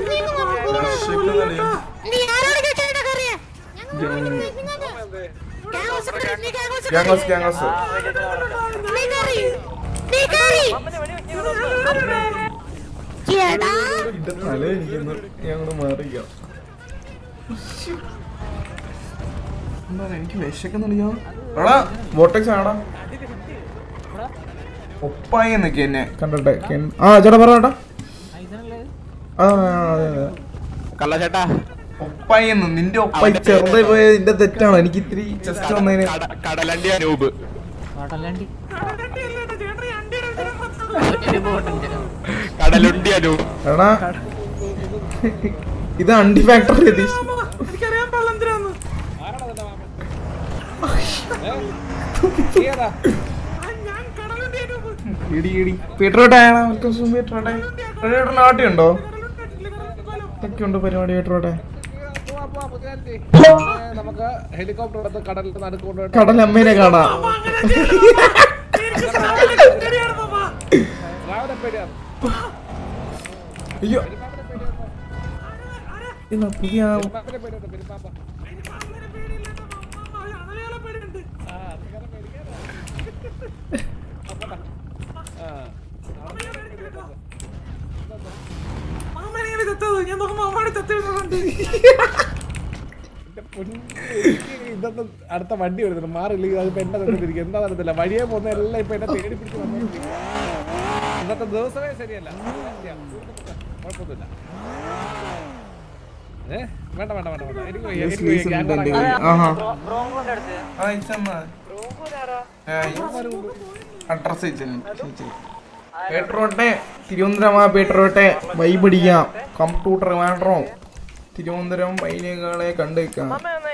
രക്ഷിക്കുന്നതല്ലേ? ഗ്യാങ്സ് ഗ്യാങ്സ് എന്റെ തല ഇരിക്കുന്നു ഞാൻ അങ്ങോട്ട് മാറിക്കാം എന്താ എനിക്ക് വിശക്കുന്നുണ്ടോ എടാ വോട്ടെക്സ് ആടാ ഒപ്പായി എന്നൊക്കെ എന്നെ കണ്ടട്ടെ കെൻ- ആ ചേട്ടാ പറ ചേട്ടാ ആ അതെ അതെ കള്ളച്ചേട്ടാ ഒപ്പായി എന്ന് നിന്റെ ഒപ്പായി ചെറുതായി പോയ നിന്റെ തെറ്റാണ് എനിക്ക് ഇത്തിരി ചെസ്റ്റ് വന്നതിന് കടലണ്ടി അനൂപ് കടലണ്ടി കടലുണ്ടി അനൂപ് എടാ ഇത് അണ്ടി ഫാക്ടറി രതീഷ് ഇടി ഇടി പീറ്ററോട്ടയാണ് വെൽക്കം സൂം പീറ്ററോട്ടെ പീറ്ററോട്ടെ നാട്ടിയുണ്ടോ ഒക്കെ ഉണ്ട് പരിപാടി പീറ്ററോട്ടെ നമുക്ക് ഹെലികോപ്റ്റർ എടുത്ത് കടലിൽ നടുക്കൊണ്ടുപോയിട്ട് കടലമ്മേനെ കാണാം രാവിലെ പേടിയാണ് അയ്യോ ഇല്ല പുതിയ പെരുമ്പാമ്പിനെ പേടിയുണ്ട് പെരുമ്പാമ്പ ഞാൻ നോക്കുമ്പോ അമ്മാടെ ചത്തിരുന്നുണ്ട് ഇതൊന്നും അടുത്ത വണ്ടി വരുന്നുണ്ട് മാറില്ലെങ്കിൽ അത് ഇപ്പൊ എന്നെ തന്നിരിക്കും എന്താ നടത്തില്ല വഴിയെ പോകുന്ന എല്ലാം ഇപ്പൊ എന്നെ തേടി പിടിച്ച് വന്നോണ്ടിരിക്കും ഇന്നത്തെ ദിവസമേ ശരിയല്ല കുഴപ്പമൊന്നുമില്ല ഏ വേണ്ട വേണ്ട വേണ്ട വേണ്ട എനിക്ക് വയ്യ, Yes, എനിക്ക് വയ്യ. listen Gang to war the- ആണ്. ആഹാ. ബ്രോങ്കോന്റെ അടുത്ത് ആ, ഇച്ചെന്നാ. ആ, അഡ്രസ് പേട്രോട്ടെ തിരുവനന്തപുരം പേട്രോട്ടെ വൈബടിക്കാം കമ്പ്യൂട്ടർ വേണ്ടോ തിരുവനന്തപുരം വൈനുകളെ കണ്ടേക്കാം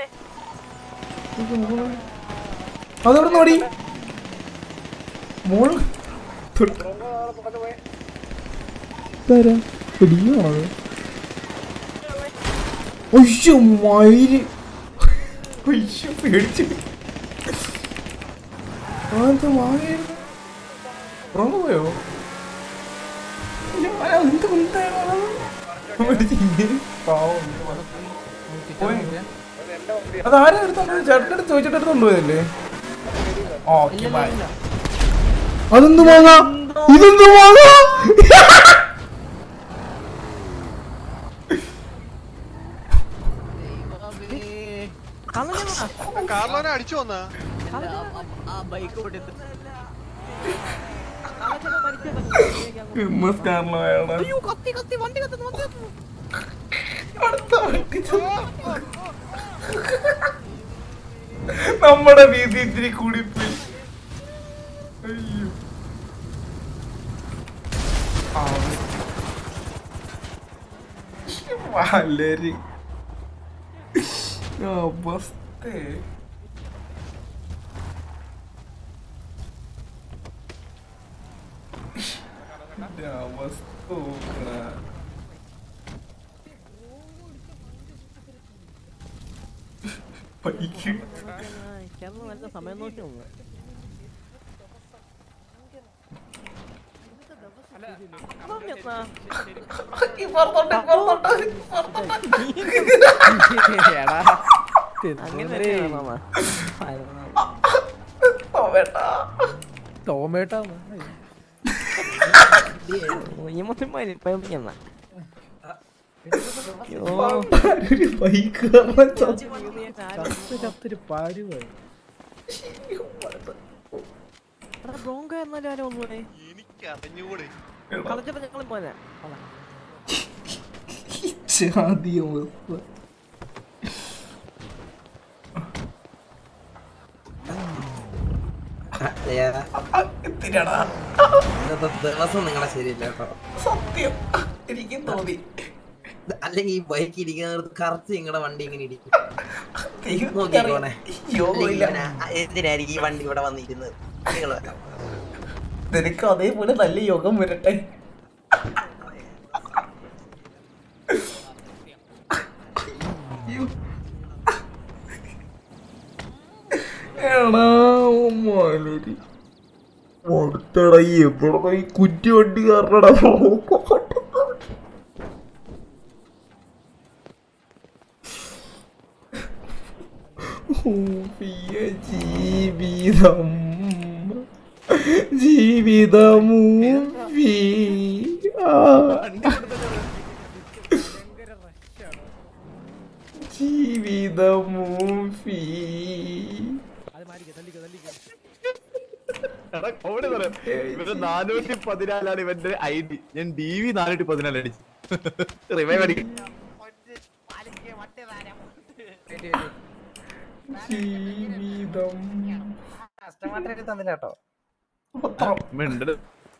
അതെവിടെ നോടി മോൾ പിടിയാണത് ഒയ്യോ മയില് ഒയ്യോ പേടിച്ചു ആദ്യത്തെ വാങ്ങായിരുന്നു ഉറങ്ങ പോയോ ഇല്ല, ആ, എന്ത് കുന്തായിരുന്നു അത്? പേടിച്ച് ഇങ്ങനെ പാവം. പോയി. അതാരാ എടുത്തോണ്ട് ചേട്ടൻ്റെ അടുത്ത് ചോദിച്ചിട്ട് എടുത്തോണ്ട് പോയതല്ലേ ഓക്കെ ബൈ അതെന്ത് വാങ്ങാ ഇതെന്ത് വാങ്ങാ കാർലോനെ അടിച്ചു വന്നാ എം എസ് കാരണമായാണ് അടുത്ത വണ്ടി ചെന്ന്. നമ്മുടെ വീതി ഇത്തിരി കൂടിപ്പോയി അയ്യോ ആ. വളരെ അവസ്ഥ അവസ്ഥ നോക്കണ പൈക്ക് സമയം നോക്കി ഒന്ന് ടോമേട്ടാ ബൈക്ക് ചത്തൊരു പാടുവായി ബ്രോങ്ക എന്നാലും ആരോ ഒന്നുകൂടെ എനിക്ക് അറിഞ്ഞൂടെ കളച്ചപ്പോ ഞങ്ങളും പോരാ ജാതി അവസ്ഥ എന്തിനാടാ ഇന്നത്തെ ദിവസം നിങ്ങളെ ശരിയില്ല കേട്ടോ സത്യം എനിക്കും തോന്നി അല്ലെങ്കിൽ ഈ ബൈക്ക് ഇരിക്കുന്ന കറച്ച് നിങ്ങളുടെ വണ്ടി ഇങ്ങനെ ഇടിക്കും ദൈവം നോക്കിക്കോണേ അയ്യോ, അല്ലെങ്കിൽ ഇല്ല. ഇവനാ, എന്തിനായിരിക്കും ഈ വണ്ടി ഇവിടെ വന്നിരുന്നത് നിങ്ങൾ നിനക്ക് അതേപോലെ നല്ല യോഗം വരട്ടെ അയ്യോ. എടാ മാലരി അടുത്തടാ ഈ എവിടെ ഈ കുറ്റി വണ്ടി കാരണടാ ഊപ്പിയ ജീവിതം ജീവിതമൂപ്പി ആ. ജീവിതമൂപ്പി എടാ, കോമഡി പറയാം. ഇവന്റെ നാനൂറ്റി പതിനാലാണ് ഇവന്റെ ഐ ഡി ഞാൻ ഡി വി നാനൂറ്റി പതിനാല് അടിച്ചു റിവൈവ് അടിക്കും ജീവിതം കസ്റ്റമർ തന്നില്ല കേട്ടോ മിണ്ടട്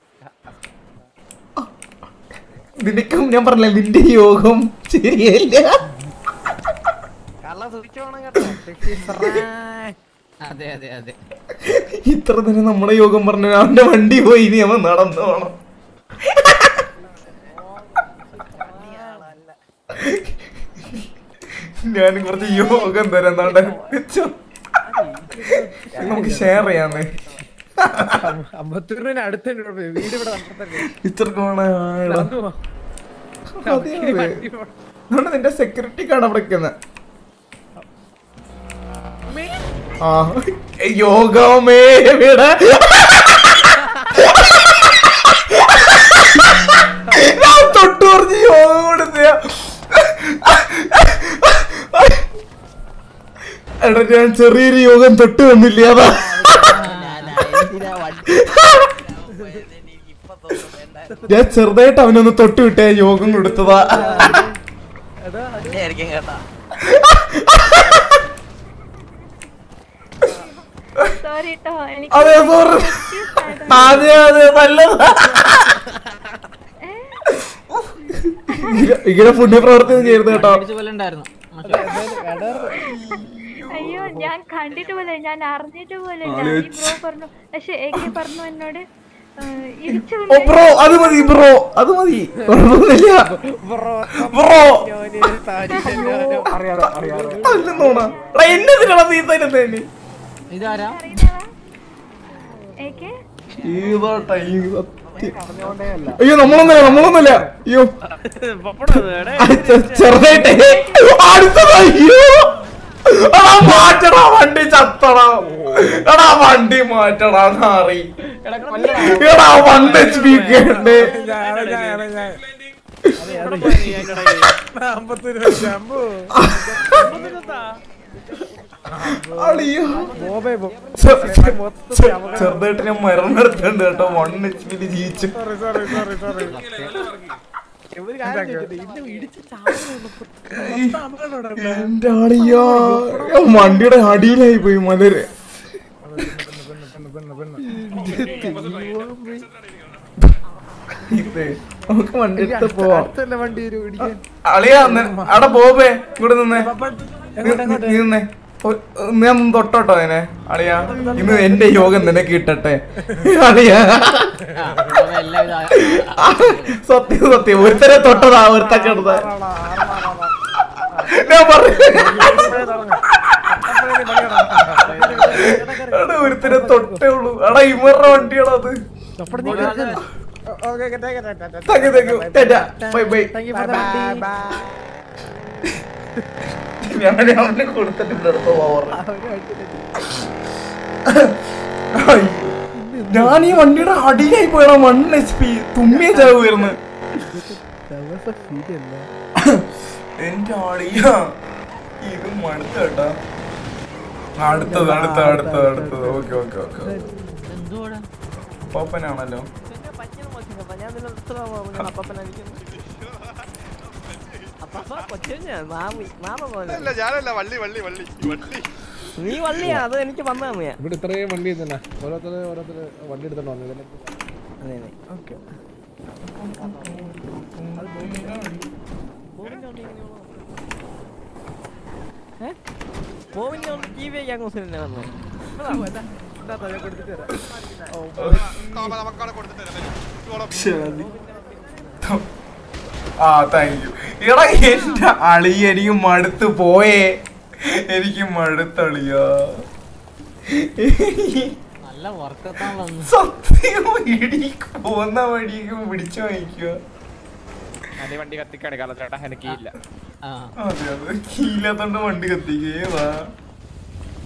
നിനക്കും ഞാൻ പറഞ്ഞില്ല നിന്റെ യോഗം ശരിയല്ല കള്ള സൂക്ഷിച്ചോണം കേട്ടോ അതെ അതെ അതെ ഇത്ര തന്നെ നമ്മുടെ യോഗം പറഞ്ഞു അവന്റെ വണ്ടി പോയി ഇനി അവൻ നടന്നു പോണം ഞാൻ കുറച്ച് യോഗം തരാം നാട്ടെ നമുക്ക് ഷെയർ ചെയ്യാന്നേ അമ്പത്തൂരിന് അടുത്ത വീട് ഇവിടെ നടത്തല്ലേ ഇത്രക്ക് നടന്നു പോ. നമുക്കിനി വണ്ടി പോണം. അതുകൊണ്ട് നിന്റെ സെക്യൂരിറ്റി കാർഡ് അവിടെ വെക്കുന്ന ആ യോഗമേ ഇവിടെ ഞാൻ തൊട്ട് പറഞ്ഞ് യോഗം കൊടുത്ത എടാ ഞാൻ ചെറിയൊരു യോഗം തൊട്ട് വന്നില്ല അതാ ഞാൻ ചെറുതായിട്ട് അവനൊന്ന് തൊട്ട് വിട്ടേ യോഗം കൊടുത്തതാ ആയിരിക്കും കേട്ടാ സോറി കേട്ടോ അതെ സോറി അതെ അതെ നല്ലതാ ഇങ്ങനെ- ഇങ്ങനെ പുണ്യപ്രവർത്തനം ചെയ്യരുത് കേട്ടോ ഉണ്ടായിരുന്നു അയ്യോ ഞാൻ കണ്ടിട്ട് പോലെ ഞാൻ അറിഞ്ഞിട്ട് പോലെ ആള് ഈ ബ്രോ പറഞ്ഞു പക്ഷെ എക്കെ പറഞ്ഞു എന്നോട് ആ, ഇടിച്ചു ഓ ബ്രോ അത് മതി ബ്രോ അത് മതി കുഴപ്പമൊന്നുമില്ല ബ്രോ അല്ലെന്നോണ എന്നെ തിരണം നീ തരുന്നേന് ഇതാരാ എക്കെ ഏതാ ടൈം സത്യം അയ്യോ നമ്മളൊന്നല്ല നമ്മളൊന്നല്ല അയ്യോ ചെ- ചെറുതായിട്ട് അടുത്തതാ അയ്യോ എടാ മാറ്റടാ വണ്ടി ചത്തടാ എടാ വണ്ടി മാറ്റടാ നാറി എടാ വണ്ടി സ്പീക്കണ്ട് അളിയോ ചെ- ചെ- ചെറുതായിട്ട് ഞാൻ മരണം എടുത്തുണ്ട് കേട്ടോ വൺ എച്ച് പിയിൽ ജീവിച്ചു എന്റെ ആളിയോ വണ്ടിയുടെ അടിയിലായി പോയി മലര് ഇത് നമുക്ക് വണ്ടി എടുത്ത് പോവാം വണ്ടി വരും ഇടിക്കാൻ അളിയാ നി- അവിടെ പോവേ ഇങ്ങോട്ട് നിന്നേ നി- നി- നീ നിന്നേ ഒ- ഞാൻ ഒന്ന് തൊട്ടോട്ടോ അതിനെ അളിയാ ഇന്ന് എന്റെ യോഗം നിനക്ക് കിട്ടട്ടെ അളിയാ സത്യം സത്യം ഒരുത്തരെ തൊട്ടതാ ഒരുത്തൊക്കെ എടുത്ത ഞാൻ പറഞ്ഞു എടാ, ഒരുത്തരെ തൊട്ടേ ഉള്ളൂ എടാ ഇമറുടെ വണ്ടിയാണോ അത് thank you thank you tata bye bye ഞാൻ അവനെ കൊടുത്തിട്ടുണ്ട് അടുത്ത ഓവർ ഞാൻ ഈ വണ്ടിയുടെ അടിയിലായി പോയടാ വൺ എച്ച് പി തുമ്മിയ ചാവുമായിരുന്നു എന്റെ ആളിയ ഇത് മടുത്ത കേട്ടാ അടുത്തത് അടുത്ത അടുത്തത് അടുത്തത് ഓക്കെ ഓക്കെ ഓക്കെ പോപ്പനാണല്ലോ ഞാൻ നിന്നെ എത്ര പറഞ്ഞു അപ്പപ്പനായിരിക്കുന്നു അപ്പപ്പ കൊച്ചുകുഞ്ഞ് മാമി മാമ പോലെ അല്ല ഞാനല്ല വള്ളി വള്ളി വള്ളി വള്ളി നീ വള്ളിയാ അത് എനിക്ക് വന്നു തന്നെയാ ഇവിടെ ഇത്രയും വണ്ടി തന്നെ ഓരോരുത്തര് ഓരോരുത്തര് വണ്ടി എടുത്തോണ്ട് വന്നു ഇതിലെ അതെ അതെ ഓക്കെ പോവിന്റെ ടി വി ഞാൻ കൊസിനെ വന്നു ശരി. ആ താങ്ക് യു എടാ എന്റെ അളി എനിക്ക് മടുത്ത് പോയേ എനിക്ക് മടുത്തളിയാ നല്ല വർക്കെത്താൻ വന്നു സത്യം ഇടി പോകുന്ന വഴിക്ക് പിടിച്ചു വാങ്ങിക്കുക ഞാൻ ഈ വണ്ടി കത്തിക്കാണ് കാരണം ചേട്ടാ എനിക്ക് ഇല്ല അതെ അതെ കീയില്ലാത്തോണ്ട് വണ്ടി കത്തിക്കേവാ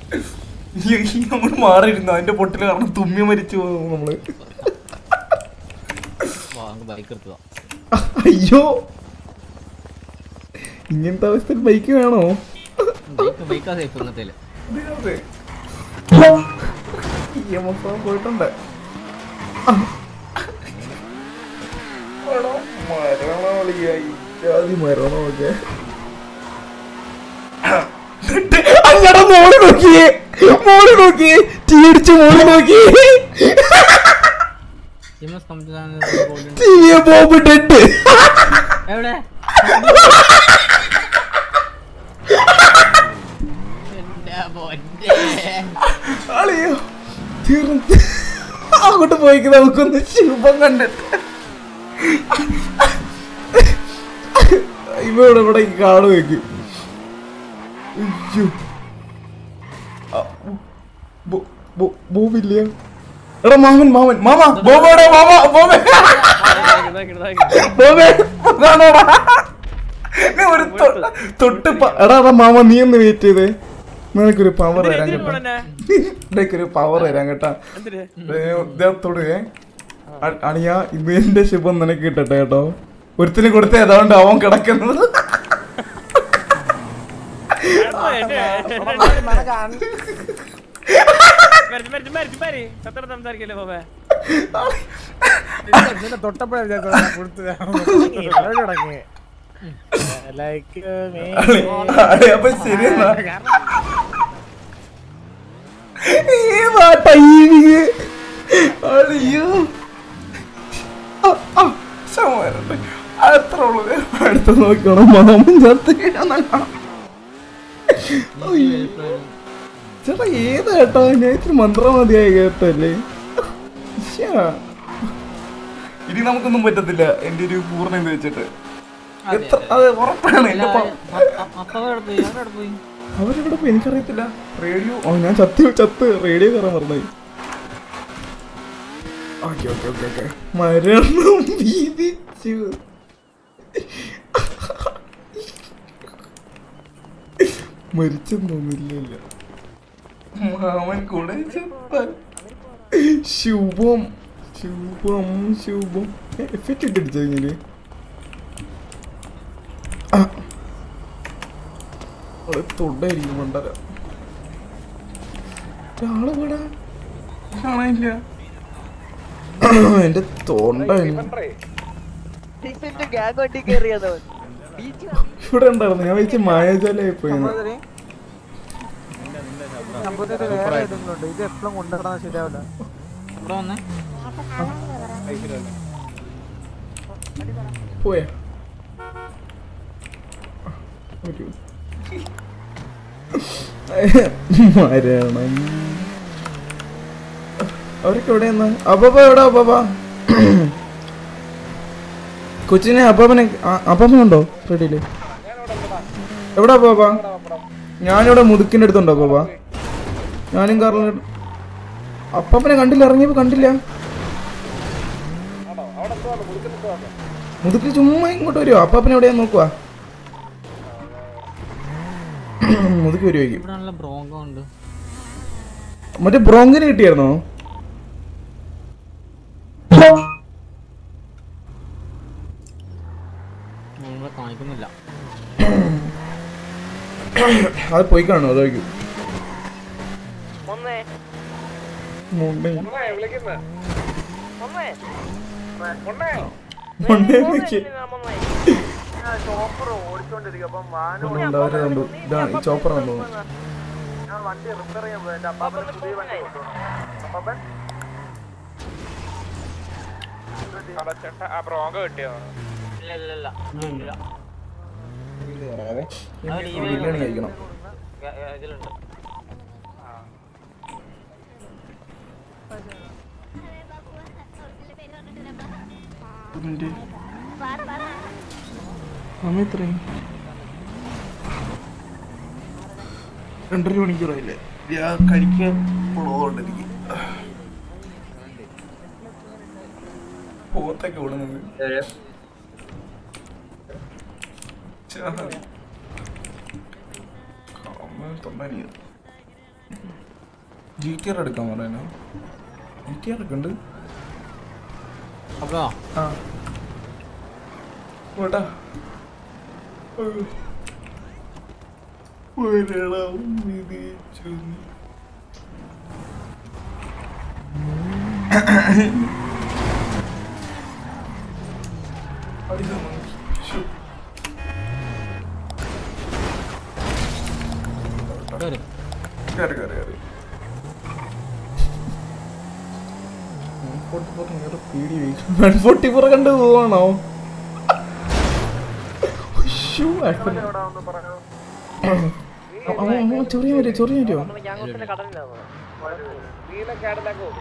ഈ ഈ അങ്ങോട്ട് മാറിയിരുന്നു അതിന്റെ പൊട്ടില് കാരണം തുമ്മി മരിച്ചു പോകും നമ്മള് ബൈക്ക് എടുത്തതാ അയ്യോ ഇങ്ങനത്തെ അവസ്ഥയിൽ ബൈക്ക് വേണോ ബൈക്ക് ബൈക്കാ സേഫ് ഇന്നത്തേല് ഈ മൊത്തം പോയിട്ടുണ്ട് മരണമൊക്കെ അങ്ങടെ മോള് നോക്കിയേ മോള് നോക്കിയേ ടീ അടിച്ച് മോള് നോക്കിയേ ഇമസ് കമ്പനി ടീയെ ബോബ് ഡെഡ് എവിടെ അളിയോ തീർന്നു അങ്ങോട്ട് പോയിക്ക് നമുക്കൊന്ന് ശുഭം കണ്ടിട്ട് ഇവ ഇവിടെ ഇവിടെ കാണു വെക്കും അയ്യോ ആ, ബോ- ബോ- ബോബില്ല എടാ മാമൻ മാമൻ മാമ ബോബോടെ മാമ ബോബേ ബോബേ അതാണോടാ നീ ഒരു തൊ- തൊട്ട് പ- എടാ എടാ മാമ നീ ഒന്ന് വെയിറ്റ് ചെയ്തേ നിനക്കൊരു പവർ തരാൻ കേട്ടോ നിനക്കൊരു പവർ തരാൻ കേട്ടാ തൊടുകേ അണിയ ഇത് എന്റെ ശുഭം നിനക്ക് കിട്ടട്ടെ കേട്ടോ ഒരുത്തിന് കൊടുത്ത ഏതാണ്ട് അവൻ കിടക്കുന്നത് സംസാരിക്കല്ലേ പോവേ തൊട്ടപ്പോഴേ ലൈക്ക് അളി, അപ്പൊ ശരിയെന്നാ ഏതാ ടൈമിങ് അയ്യോ ആ, ആ, ശവമാരുണ്ട്. അത്ര ഉള്ളത് അടുത്ത് നോക്കണം മാമൻ ചത്ത് വീഴാന്നല്ല. അയ്യോ. ചേട്ടാ ഏതാ കേട്ടോ ഞാൻ ഇത്തിരി മന്ത്രമതിയായി കേട്ടല്ലേ ശ്ശാ. ഇനി നമുക്കൊന്നും പറ്റത്തില്ല എന്റെ ഒരു പൂർണ്ണ ഇത് വെച്ചിട്ട് എത്ര അത് ഉറപ്പാണ് എന്റെ പ- അവരെവിടെ പോയി എനിക്കറിയത്തില്ല റേഡിയോ ഓ ഞാൻ ചത്ത് ചത്ത് റേഡിയോ കയറാൻ പറഞ്ഞായി ഓക്കെ ഓക്കെ ഓക്കെ ഓക്കെ മരണം വീതിച്ചു മരിച്ചെന്ന് തോന്നില്ല മാമൻ കൂടെ ചത്താൽ ശുഭം ശുഭം ശുഭം എഫക്റ്റ് ഇട്ടിടിച്ചോ ഇങ്ങനെ ആ അവിടെ തൊണ്ടായിരിക്കും മണ്ടര ആള് ഇവിടെ കാണാനില്ല എന്റെ തൊണ്ട ഗ്യാങ് വണ്ടി കയറിയതവൻ ഇവിടെ ഉണ്ടായിരുന്നു ഞാൻ വെച്ച് മായാജാലായി പോയെന്ന് സംഭവത്തിൽ വേറെ ഏതെങ്കിലും ഉണ്ട് ഇത് എപ്പോഴും കൊണ്ടുവരണം ശരിയാവില്ല ഇവിടെ വന്നേ പോയാ ഒരു മരണം അവരൊക്കെ എവിടെയെന്നാ അപ്പാപ്പ എവിടെ അപ്പാപ്പ കൊച്ചിനെ അപ്പാപ്പനെ അപ്പാപ്പനുണ്ടോ റെഡിയില് എവിടെ അപ്പാപ്പ ഞാനിവിടെ മുതുക്കിന്റെ അടുത്തുണ്ടോ അപ്പാപ്പ ഞാനും കാരണം അപ്പാപ്പനെ കണ്ടില്ല ഇറങ്ങിയപ്പോ കണ്ടില്ല മുതുക്കിൽ ചുമ്മാ ഇങ്ങോട്ട് വരുമോ അപ്പാപ്പനെ എവിടെയാ നോക്കുവാ മുതുക്കി വരുമായിരിക്കും ഇവിടെ നല്ല ബ്രോങ്കോ ഉണ്ട് മറ്റേ ബ്രോങ്കിന് കിട്ടിയായിരുന്നോ നമ്മളെ കാണിക്കുന്നില്ല അത് പോയി കാണോ അതായിരിക്കും ഒന്നേ മുണ്ടേ വിളിക്കുന്നേ ഒന്നേ മുണ്ടേ വിളിക്ക് ചോപ്പർ ഓടിച്ചോണ്ടിരിക്കും അപ്പം മാനു ഉണ്ട്, അവരെ കണ്ടു ഇതാണ് ഈ ചോപ്പറാണെന്ന് തോന്നുന്നു ഞാൻ വണ്ടി റിപ്പയർ ചെയ്യാൻ പോയി എന്റെ അപ്പാപ്പന് പുതിയ വണ്ടി കൊണ്ടുപോകണം അപ്പാപ്പൻ ആ ബ്രോങ്ക കിട്ടിയോ ഇല്ല ഇല്ല ഇല്ല ഇല്ല ബിരിയാണി കഴിക്കണം ഇതിലുണ്ട് ഒരു സമയം എത്രയും രണ്ടര മണിക്കൂറായില്ലേ ഞാൻ കഴിക്കാൻ ഉള്ളതുകൊണ്ട് എനിക്ക് പോത്തൊക്കെ ഓടുന്നത് തൊണ്ടനിയത് ജി ടി ആർ എടുക്കാൻ പറയാനോ ജി ടി ആർ ഒക്കെ ഉണ്ട് അപ്പൊ ആ പോട്ടാ ഒരിടം വിധിച്ചു നീ. അടിച്ചോ, ശ്ശോ. കേറ്. കേറി കേറി കേറി ഫോർട്ടി ഫോർ നിങ്ങളുടെ പീടി വൺ ഫോർട്ടി ഫോർ കണ്ട് പോവാണോ ശ്ശോ, ആക്ച്വലി. അവൻ അവൻ ചൊറിയാൻ വരുമോ ചൊറിയാൻ വരുമോ നീല കാടിലാക്ക് പോകും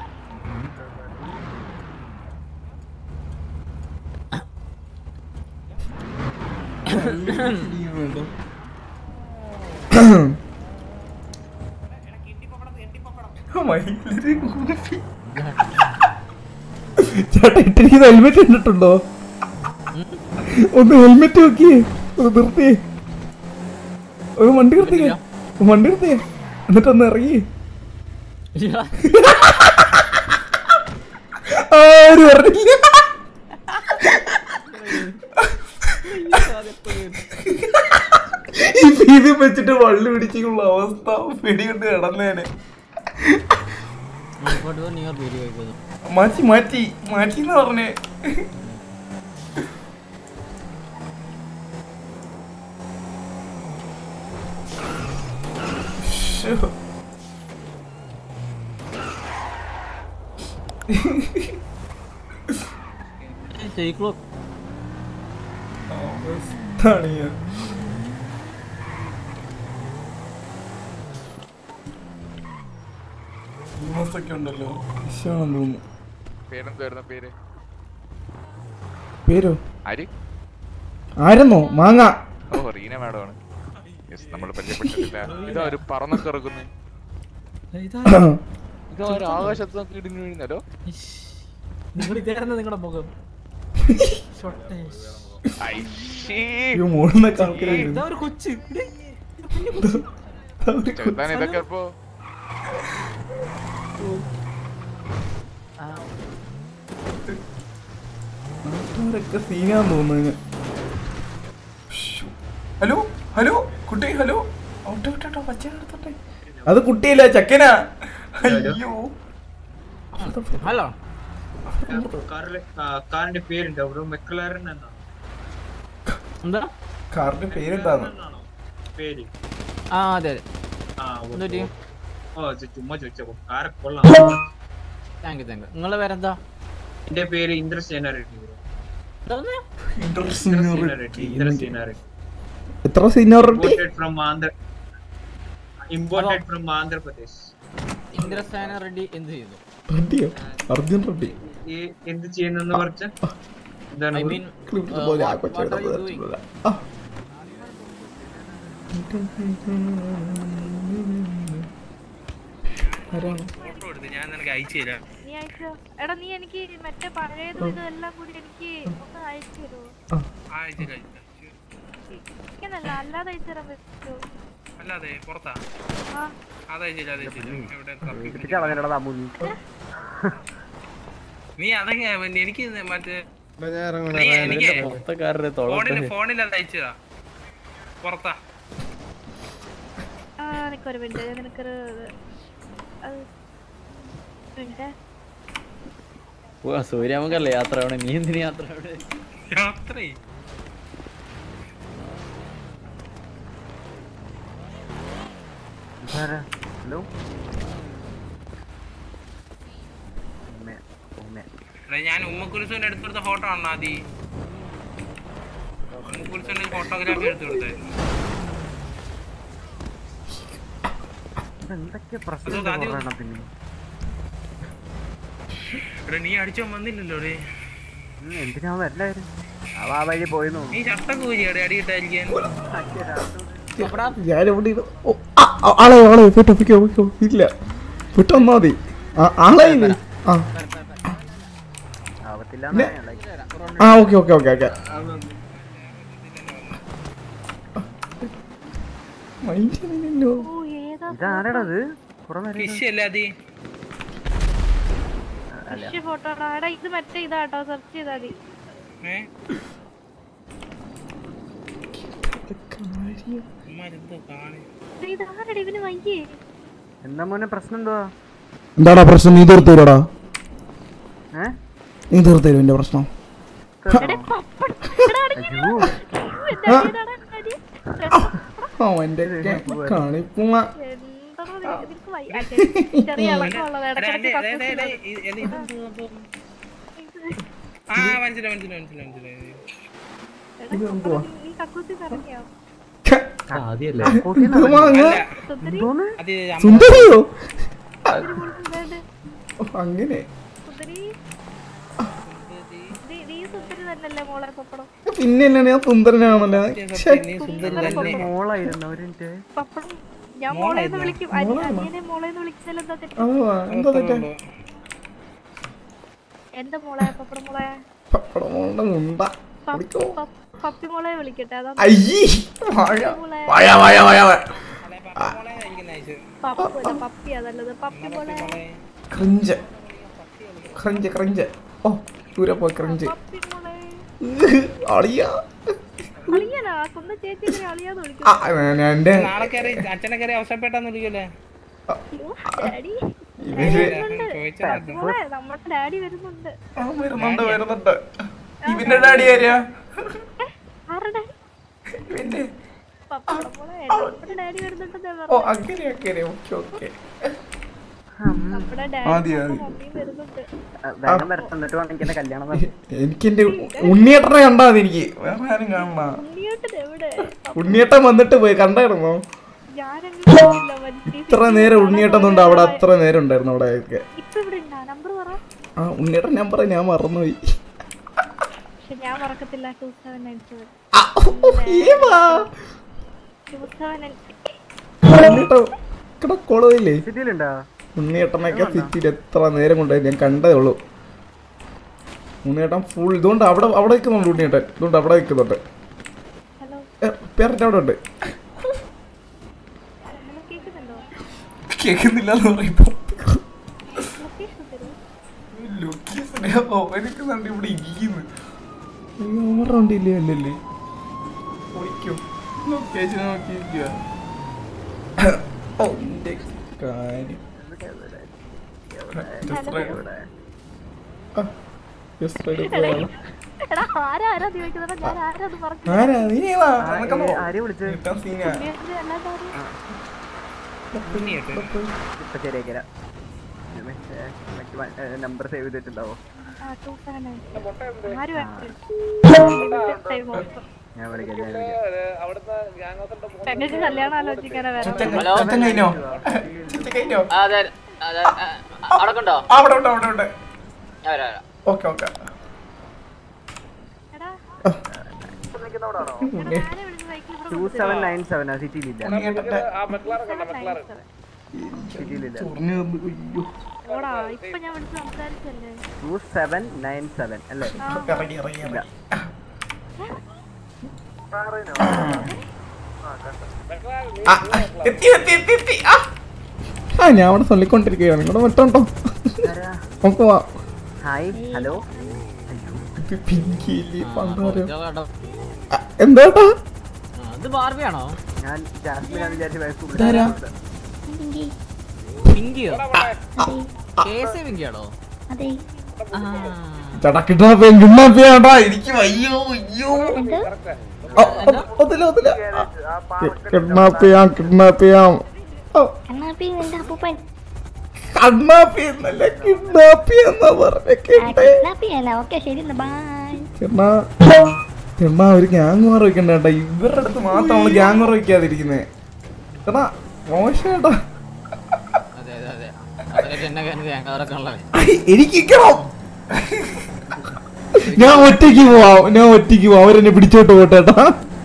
മയിലൊരു ഗൂഫി. ചേട്ടാ ഇട്ടിരിക്കുന്ന ഹെൽമെറ്റ് കണ്ടിട്ടുണ്ടോ ഒന്ന് ഹെൽമെറ്റ് നോക്കിയേ ഒന്ന് നിർത്തിയേ ഒരു വണ്ടി നിർത്തിയേ വണ്ടി നിർത്തിയേ എന്നിട്ടൊന്ന് ഇറങ്ങി ആരും അറിഞ്ഞില്ല ഈ ഭീതി വെച്ചിട്ട് വള്ളി പിടിച്ചുള്ള അവസ്ഥ പിടികൊണ്ട് കിടന്നേനെ മാറ്റി മാറ്റി മാറ്റി എന്ന് പറഞ്ഞേ ശ്ശോ. അവസ്ഥാണ് ഞാൻ. ഒക്കെ ഉണ്ടല്ലോ വിഷയാണെന്ന് തോന്നുന്നു പേരെന്തായിരുന്നു പേര് പേരോ ആര് ആരെന്നോ മാങ്ങ ഓ റീന മാഡമാണ് യെസ് നമ്മൾ പരിചയപ്പെട്ടിട്ടില്ല ഇതാ ഒരു പറന്നൊക്കെ ഇറക്കുന്നത് ഇതാ ഒരു ആകാശത്ത് നോക്കി ഇടിഞ്ഞു വീഴുന്നല്ലോ നിങ്ങൾ ഇതായിരുന്നു നിങ്ങളുടെ മുഖം അയ്യോ മോളിന്നൊക്കെ ആൾക്കാര് വരുന്നു. ഇതാ ഒരു കൊച്ച് ഇവിടെ. ചെറുതാൻ ഇതൊക്കെ ഇപ്പോ നാട്ടുകാരൊക്കെ സീനാന്ന് തോന്നുന്നു ഹലോ ഹലോ കുട്ടി ഹലോ ഔട്ട് ഔട്ട് ഔട്ട് പച്ച എടുത്തോട്ടെ അത് കുട്ടിയല്ല ചക്കനാ അയ്യോ ഹലോ കാറിലെ കാറിന്റെ പേരുണ്ട് അവിടെ മെക്ലാരൻ എന്നാണ് എന്താ കാറിന്റെ പേരെന്താന്ന് പേര് ആ അതെ അതെ ആ എന്ത് പറ്റി? ഓ ഇത് ചുമ്മാ ചോദിച്ചോ കാറ് കൊള്ളാം താങ്ക് യു താങ്ക് യു നിങ്ങളുടെ പേരെന്താ എന്റെ പേര് ഇന്ദ്രസേന റെഡ്ഡി Inter-seniority. ഇന്ദ്രസേന റെഡ്ഡി എത്ര seniority imported from Andhra imported from Andhra Pradesh Indrasena Reddy എന്ത് ചെയ്യുന്നു റെഡ്ഡിയോ അർജുൻ റെഡ്ഡി ഈ എന്ത് ചെയ്യുന്നെന്ന് പറഞ്ഞ എന്താണ് I mean, ക്ലിപ്പ് uh, പോലെ ആ what- കൊച്ചു what are you കിടന്ന് doing? വെച്ചിട്ടുള്ള. ആ. ആരാണ് ഫോട്ടോ എടുത്ത് ഞാൻ നിനക്ക് അയച്ചു തരാം നീ അയച്ചോ എടാ നീ എനിക്ക് മറ്റേ പഴയതും ഇതെല്ലാം കൂടി എനിക്ക് ഒന്ന് അയച്ചു തരുമോ അയച്ചു തരാം ഇങ്ങനല്ല അല്ലാതെ അയച്ചു തരാൻ പറ്റുമോ അല്ലാതെ പുറത്താ ആ അതയച്ചു തരാം അതയച്ചു തരാം എവിടെ തപ്പി പിടിച്ച്. കളഞ്ഞിടടാ മുങ്ങി നീ അതൊക്കെ പിന്നെ എനിക്ക് മറ്റേ ഞാൻ ഇറങ്ങണ നീ എനിക്ക് പുറത്തക്കാരുടെ ഫോണിൽ ഫോണിൽ അത് അയച്ചതാ പുറത്താ ആ നിനക്കൊരു മിനിറ്റ് ഞാൻ നിനക്കൊരു അത് മിനിറ്റ് ഓ സൂര്യാമുഖല്ലേ യാത്ര അവിടെ നീ എന്തിനു യാത്ര അവിടെ യാത്രേ ഹലോ എടാ, ഞാൻ ഉമ്മക്കുരിസുവിന്റെ എടുത്തെടുത്ത ഫോട്ടോ ആണോ ആദി ഉമ്മക്കുരിസുവിന്റെ ഫോട്ടോഗ്രാഫി എടുത്തു കൊടുത്തായിരുന്നു എന്തൊക്കെ അതോ പ്രശ്നം ആദ്യം- ഒരെണ്ണത്തിന് എടാ നീ അടിച്ചോ വന്നില്ലല്ലോ ഡേ എന്തിനാ എല്ലാവരും അവ ആ വഴി പോയി നീ ചട്ടം കൂലിയാടെ അടിയിട്ടായിരിക്കാൻ ഞാൻ എവിടെ ഇരുന്നു? ഓ, ആ, ആ, ആളെ ആളെ വിട്ടോ വിട്ടോ വിട്ടോ ഇല്ല വിട്ടോ വന്നാ മതി ആ, ആളെ ഇല്ലേ? ആ ആവത്തില്ല ഇല്ല. ആ okay okay okay okay mind ഓ ഏതാ ഇതാരടത് ഫിഷ് അല്ലേ അതി ഫിഷ് ഫോട്ടോ എടാ ഇത് മറ്റേ ഇതാട്ടോ സെർച്ച് ചെയ്താൽ മതി ഏ ഇമ്മാരെന്തോ കാണി ഇത് ഇതാരടി ഇവന് വയ്യേ എന്താ മോനെ പ്രശ്നം എന്തുവാ എന്താടാ പ്രശ്നം നീ തീർത്തു തരുടാ ഏ? നീ തീർത്തു തരും എന്റെ പ്രശ്നം ഓ എന്റെ കാണിപ്പുമ്മ ചെറിയ ഇളക്കമുള്ളത് എടാ, ഇടയ്ക്കിടയ്ക്ക് എടേ, എടേ, എടേ, കക്കൂസ് ഇത് ഇത് ഇതെന്തോ സംഭവം? ആ മനസ്സിലായി മനസ്സിലായി മനസ്സിലായി മനസ്സിലായി ഇതെന്തുവാ ഈ കക്കൂസിൽ ഇറങ്ങിയോ ആദ്യല്ലേ ഇതുമ്മ അങ്ങ് സുന്ദരി അത് അമ്മ- സുന്ദരിയോ ഓ, അങ്ങനെ സുന്ദരി നീ നീ സുന്ദരി തന്നെയല്ലേ മോളെ പപ്പടം പിന്നെ എന്നാണ് ഞാൻ സുന്ദരനാണല്ലോ ശ്ശെ. നീ സുന്ദരി തന്നെ മോളായിരുന്നു ഒരു മിനിറ്റ് പപ്പടം ഞാൻ മോളേന്ന് വിളിക്കും അനി- അനിയനെ മോളേന്ന് വിളിച്ചാൽ എന്താ തെറ്റ് അതാ എന്താ തെറ്റാ എന്റെ മോളെ പപ്പടം മോളെ പപ്പടം കൊണ്ട് മുണ്ട പപ്പ- പപ്പ- പപ്പി മോളെ വിളിക്കട്ടെ അതാ അയ്യേ വാഴ മോളെ. വാഴ വാഴ വാഴ വാഴ പപ്പു അല്ല പപ്പിയാ നല്ലത് പപ്പി മോളെ ക്രിഞ്ച് ക്രിഞ്ച് ക്രിഞ്ച് ഓ ദൂരെ പോയി ക്രിഞ്ച് പപ്പി മോളെ അളിയാ അളിയനാ സ്വന്തം ചേച്ചി ഇങ്ങനെ അളിയാന്ന് വിളിക്കും ആ, ഞാൻ- ഞാൻ എന്റെ നാളെ കയറി അച്ഛനെ കയറി അവസരപ്പെട്ടാന്ന് വിളിക്കല്ലേ അയ്യോ, ഡാഡി ഇവര് വരുന്നുണ്ട്. മോളെ നമ്മുടെ ഡാഡി വരുന്നുണ്ട് ആ, വരുന്നുണ്ട് വരുന്നുണ്ട് ഇവന്റെ ഡാഡി ആരാ ആരുടെ ഇവന്റെ പപ്പടം മോളെ നമ്മുടെ ഡാഡി വരുന്നുണ്ടെന്ന് ഓ പറഞ്ഞു അങ്ങനെ അങ്ങനെ ഓക്കെ ഓക്കെ നമ്മുടെ ആദ്യം, ഡാഡി ആദ്യം. മമ്മിയും വരുന്നുണ്ട് വേഗം വരട്ടെ എന്നിട്ട് വേണം എനിക്ക് എന്റെ കല്യാണം നടത്താൻ. എനിക്ക് എന്റെ ഉണ്ണിയേട്ടനെ കണ്ടാ മതി എനിക്ക് വേറെ ആരും കാണണ ഉണ്ണിയേട്ടൻ എവിടെ ഉണ്ണിയേട്ടൻ വന്നിട്ട് പോയി കണ്ടായിരുന്നോ ഞാനങ്ങ് പോയില്ല വണ്ടി ഇത്ര നേരം ഉണ്ണിയേട്ടൻ ഉണ്ട് അവിടെ അത്ര നേരം ഉണ്ടായിരുന്നു അവിടെ ഒക്കെ ഇപ്പൊ ഇവിടെ ഉണ്ടാ നമ്പർ പറ ആ ഉണ്ണിയേട്ടൻ നമ്പർ ഞാൻ മറന്നുപോയി പക്ഷെ ഞാൻ മറക്കത്തില്ല ടൂ സെവൻ നയൻ സെവൻ ഏവാ. ടൂ സെവൻ ഉണ്ണിയേട്ടൻ ഇവിടെ കോളേജില്ലേ സിറ്റിയിലുണ്ടോ ഉണ്ണിയേട്ടനൊക്കെ സിറ്റിയിൽ എത്ര നേരം കൊണ്ടുപോയി ഞാൻ കണ്ടതേ ഉള്ളൂ ഉണ്ണിയേട്ടൻ ഫുൾ ഇതുകൊണ്ട് അവിടെ അവിടെ നിൽക്കുന്നുണ്ട് ഉണ്ണിയേട്ടൻ ഇതുകൊണ്ട് അവിടെ നിൽക്കുന്നുണ്ട് ഹലോ പേരറ്റ് അവിടെ ഉണ്ട് ഹലോ കേൾക്കുന്നുണ്ടോ കേൾക്കുന്നില്ല എന്ന് പറയുമ്പോ ലൊക്കേഷൻ തരൂ ലൊക്കേഷനെ അവനക്കുന്നുണ്ട് ഇവിടെ ഇരിക്കുന്നു അയ്യോ അവരുടെ വണ്ടിയില്ലേ അല്ലല്ലേ ഓടിക്കും ലൊക്കേഷൻ നോക്കിയിരിക്കുക ഓ എന്റെ കാര്യം Just right. ആ, just right പോവാണ്. എടാ ആരാ ആരാ നീ ചോദിക്കുന്നത് ഞാൻ ആരാന്ന് പറഞ്ഞു ആരാ നീ ഏതാ നിനക്കെന്തോ? ആരെയാ വിളിച്ചത് കിട്ടാൻ സീനാ. അല്ലാതെ ഇപ്പൊ ശരിയാക്കിരാ നമ്പർ സേവ് ചെയ്തിട്ടുണ്ടാവോ ആ ടൂ സെവൻ നയൻ ആരും ടൈം ഓഫ് ഞാൻ വിളിക്കാം ഞാൻ വിളിക്കാം അവിടുത്തെ ഗ്യാങ് ഹൗസിന്റെ പെങ്ങൾക്ക് കല്യാണം ആലോചിക്കാനാ ചെക്കൻ- വരാം ചെക്കൻ കഴിഞ്ഞോ? ചെക്കൻ കഴിഞ്ഞോ? അതെ അതെ അവിടെ ഉണ്ടോ ആ, അവിടെ ഉണ്ട് അവിടെ ഉണ്ട് ഞാൻ വരാം വരാം okay okay two seven nine seven ആ സിറ്റിയിലില്ല ആ മെക്ലാറൻ കണ്ട മെക്ലാറൻ സിറ്റിയിലില്ല ചൊറിഞ്ഞു വന്നു. അയ്യോ. ഓടാ ഇപ്പൊ ഞാൻ വിളിച്ച് സംസാരിച്ചല്ലേ ടൂ സെവൻ നയൻ സെവൻ അല്ലേ ഇറങ്ങി ഇറങ്ങി ഇല്ല ആ, എത്തി എത്തി എത്തി എത്തി ആ. ആ ഞാൻ അവിടെ തള്ളിക്കൊണ്ടിരിക്കുകയാണ് ഇവിടെ വിട്ടോട്ടോ നമുക്ക് പോവാം ഹായ് ഹലോ ഇത് പിങ്കിയില്ലേ പണ്ടാരം എന്താട്ടാ ഇത് ബാർബിയാണോ ഞാൻ ജാസ്മിൻ ആണ് വിചാരിച്ച ഇതാരാ? പിങ്കിയോ കേസ് പിങ്കിയാണോ അതെ ചേട്ടാ കിഡ്നാപ്പ് കിഡ്നാപ്പ് ചെയ്യണ്ടാ എനിക്ക് വയ്യോ അയ്യോ ആ, അത് അതില അതില കിഡ്നാപ്പ് ചെയ്യാം കിഡ്നാപ്പ് ചെയ്യാം ഓ, എന്റെ അപ്പൂപ്പൻ കഡ്നാപ്പ് ചെയ്യുന്നല്ല കിഡ്നാപ്പ് ചെയ്യുന്ന പറഞ്ഞ കേട്ടെ ഓക്കെ ശരി ബൈ കിണ്ണാ കിണ്ണാ ഒരു ഗ്യാങ് വാർ വെക്കണ്ട കേട്ടാ ഇവരുടെ അടുത്ത് മാത്രം നമ്മള് ഗ്യാങ് വാർ വെക്കാതിരിക്കുന്നേ കിണ്ണാ മോശം അതെ അതെ അതെ അവരൊക്കെ എന്നെ ഞങ്ങളൊക്കെ ഉള്ളത് എനിക്ക് നിക്കണം. ഞാൻ ഒറ്റയ്ക്ക് പോവാം ഞാൻ ഒറ്റയ്ക്ക് പോവാം അവരെന്നെ പിടിച്ചോട്ട് പോട്ടെ ഏട്ടാ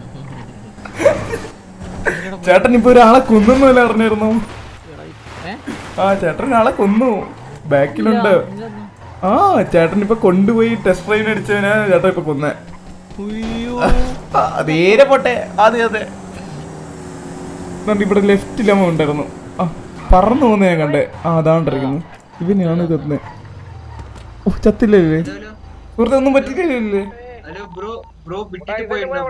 ചേട്ടൻ ഇപ്പൊ ഒരാളെ കൊന്നല്ല അറിഞ്ഞിരുന്നു ആ ചേട്ടൻ ഒരാളെ കൊന്നു ബാക്കിലുണ്ട് ആ ചേട്ടൻ ഇപ്പൊ കൊണ്ടുപോയി ടെസ്റ്റ് ഡ്രൈവിന് അടിച്ചവനാ ചേട്ടൻ ഇപ്പൊ കൊന്നേ ആ, നേരെ പോട്ടെ അതെ അതെ ദാണ്ട് ഇവിടെ ലെഫ്റ്റിലമ്മ ഉണ്ടായിരുന്നു ആ പറന്നു പോകുന്ന ഞാൻ കണ്ടേ ആ അതാണ്ടിരിക്കുന്നു ഇവനെയാണ് ഇതെന്ന് ഓ ചത്തില്ലല്ലേ സുഹൃത്തെ ഒന്നും പറ്റിയില്ലേ ഹലോ ബ്രോ ബ്രോ വിട്ടിട്ട് പോയിട്ടുണ്ടോ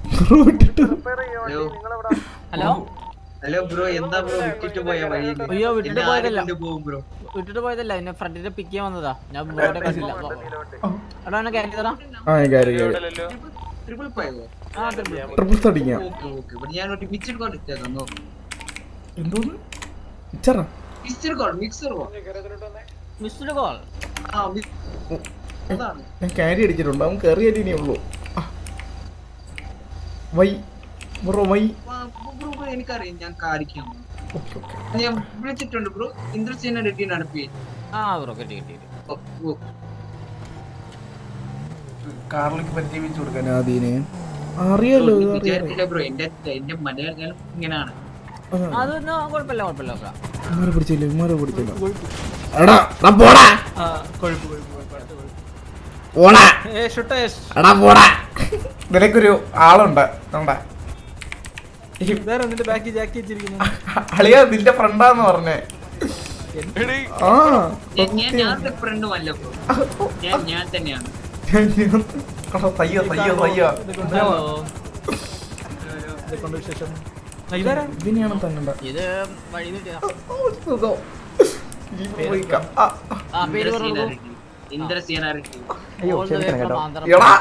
ഹലോ ഹലോ ബ്രോ എന്താ ബ്രോ വിട്ടിട്ട് പോയ വഴിയിൽ അയ്യോ വിട്ടിട്ട് എന്നെ ആര് പോയതല്ല കൊണ്ടുപോകും ബ്രോ വിട്ടിട്ട് പോയതല്ല എന്നെ ഫ്രണ്ടിൽ പിക്ക് ചെയ്യാൻ വന്നതാ ഞാൻ ബ്രോയുടെ കണ്ടില്ല എടാ എന്നെ കയറ്റി തരാം ആ കയറി കയറി ട്രിപ്പിൾ ഫൈവ് ആ triple. ട്രിപ്പിൾസ് അടിക്കാം ഓക്കെ ഓക്കെ ഇവിടെ ഞാൻ ഒരു മിക്സഡ് കോൾ ഇട്ടേക്കാം നോ എന്തോന്ന് ഇച്ചറാ mixed call mixer call missed call ആ mi- അതാണ് ഞാൻ കാരി അടിച്ചിട്ടുണ്ട് അവൻ കയറിയാലേ ഇനി ഉള്ളൂ ആ. Why bro why bro bro എനിക്കറിയാം ഞാൻ കാണിക്കാം ഞാൻ വിളിച്ചിട്ടുണ്ട് ബ്രോ ഇന്ദ്രസേന റെഡ്ഡിനെ അനുപ്പി ആ ബ്രോ കിട്ടി കിട്ടി കാറിലേക്ക് പരിചയിച്ചു കൊടുക്കാൻ ആദ്യനെ അറിയാലോ ഇത് അറിയാലോ വിചാരിച്ചില്ല ബ്രോ എന്റെ എന്റെ മലയാളം ഇങ്ങനെയാണ് അതൊന്നും കുഴപ്പമില്ല കുഴപ്പമില്ല കുഴപ്പമില്ല ഇമാരെ പിടിച്ചില്ല ഇമാരെ പിടിച്ചില്ല എടാ എടാ പോടാ ആ കുഴപ്പം കുഴപ്പം പോടാ ഏ ഷുട്ടേഷ് എടാ പോടാ നിനക്കൊരു ആളുണ്ട് കണ്ടാ വേറെ എന്നിട്ട് ബാക്കി ജാക്കി വെച്ചിരിക്കുന്നു അളിയ നിന്റെ ഫ്രണ്ടാന്ന് പറഞ്ഞേ ആ ഞാൻ- ഞാൻ ഞാൻ ഫ്രണ്ടും അല്ല ബ്രോ ഞാൻ ഞാൻ തന്നെയാണ് എടാ, സയ്യോ സയ്യോ സയ്യോ ഇതൊക്കെ വിശേഷം ഇതിനെയാണ് തന്നണ്ട ഇത് വഴി കിട്ടിയ പോയിക്കാം. ആ, ആ പേര് പറഞ്ഞു ഇന്ദ്രസേന റെഡ്ഡി അയ്യോ, All the way ക്ഷമിക്കണം from കേട്ടോ. Andhra എടാ.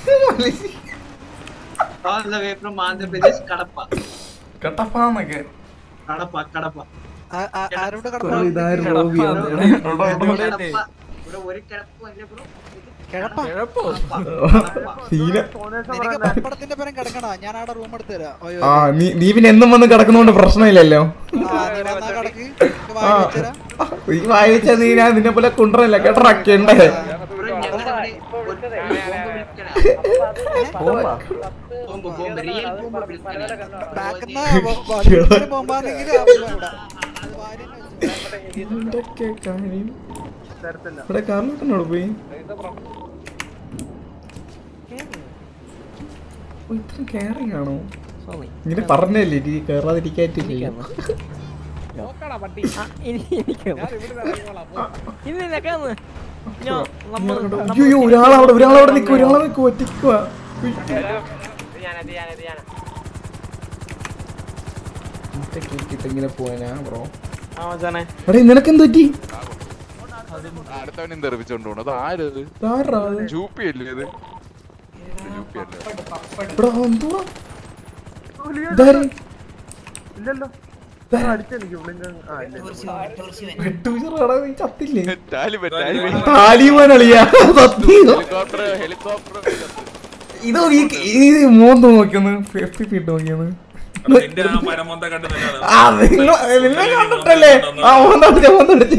All the way from Andhra Pradesh Kadapa കട്ടപ്പാന്നൊക്കെ Kadapa Kadapa ആരോട് ഓ, ഇതായിരുന്നു റോബി ആണ്. എടാ, എടാ, എടാ. കടപ്പ ഇവിടെ ഒരു കിടപ്പും അല്ല ബ്രോ സീന. നിനക്ക് പപ്പടത്തിന്റെ പരം കിടക്കണോ ഞാൻ അവിടെ റൂം എടുത്ത് തരാം അയ്യോ, ആ നീ നീ പിന്നെ എന്നും വന്ന് കിടക്കുന്നോണ്ട് പ്രശ്നമില്ലല്ലോ ആ, നീ വന്നാ കിടക്ക് നിനക്ക് വാരി വെച്ചുതരാം. നീ വായിച്ച നീ ഞാൻ നിന്നെ പോലെ കൊണ്ടുവരല്ല കേട്ടോ കേണ്ടേ ബോംബ് ബോംബ് റിയൽ ബോംബ് വിളിക്കണേ ബാക്കിന്ന് വ- വടിയെടുത്തൊരു ബോംബാണെങ്കിൽ അവിടെ. എന്തൊക്കെ കാര്യം ഇവിടെ കാറിലോട്ടനോട് പോയി ഓ, ഇത്രയും കെയറിങ് ആണോ ഇങ്ങനെ പറഞ്ഞല്ലേ നീ കേറാതിരിക്കാറ്റില്ലേ നോക്കടാ പട്ടി ഇനി എനിക്ക് ഞാൻ ഇവിടുന്ന് ഇറങ്ങിക്കോളാം പോ. ഇനി നിനക്കാന്ന് ഞാൻ നമ്മൾ അയ്യോ ഒരാളവിടെ ഒരാളവിടെ നിൽക്കുക ഒരാളെ നിൽക്കുക ഒറ്റയ്ക്കുക ഇങ്ങനെ പോവാനാ ബ്രോ എടാ നിനക്ക് എന്ത് പറ്റി അടുത്തവനെ തെറിപ്പിച്ചോണ്ട് പോണു അത് ആരത് ആരാ അത്? ജൂപ്പി അല്ലേ ഇത് ജൂപ്പി അല്ലേ എടാ എന്തുവാ ഇതാര്? ഇല്ലല്ലോ ഇതാര്? അടിച്ചെനിക്ക് പുള്ളിന്റെ ആ ഇല്ല വെട്ടൂച്ചറാടാ, നീ ചത്തില്ലേ ടാലിബൻ ടാലിബൻ താലിബാൻ അളിയാ സത്യം ഹെലികോപ്റ്റർ ഹെലികോപ്റ്റർ ഇത് നീ ഇത് മോന്ത് നോക്കിയൊന്ന് എഫ് പി ഇട്ട് നോക്കിയൊന്ന് നിന്റെ ആ പരമൊന്ത കണ്ട് നിന്നതാണ്. ആ നിങ്ങൾ നിന്നെ കണ്ടിട്ടല്ലേ ആ മോന്തടിച്ച മോന്തടിച്ച്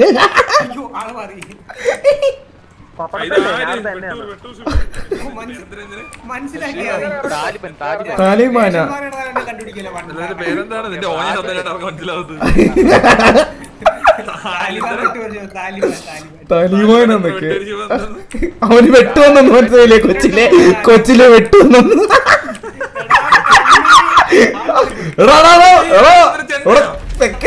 താലിബൻ, താലിബൻ. താലിബാനാ ഇതിന്റെ പേരെന്താണ് നിന്റെ ഓന ശബ്ദം കേട്ട് അവർക്ക് മനസ്സിലാവത്ത് താലിബാൻ എന്നൊക്കെ അവന് വെട്ടുവന്നു മനസ്സിലായില്ലേ കൊച്ചിലെ കൊച്ചിലെ വെട്ടുവന്നു എടാ എടാ, എടാ, എടാ, എടാ, തെക്കേ.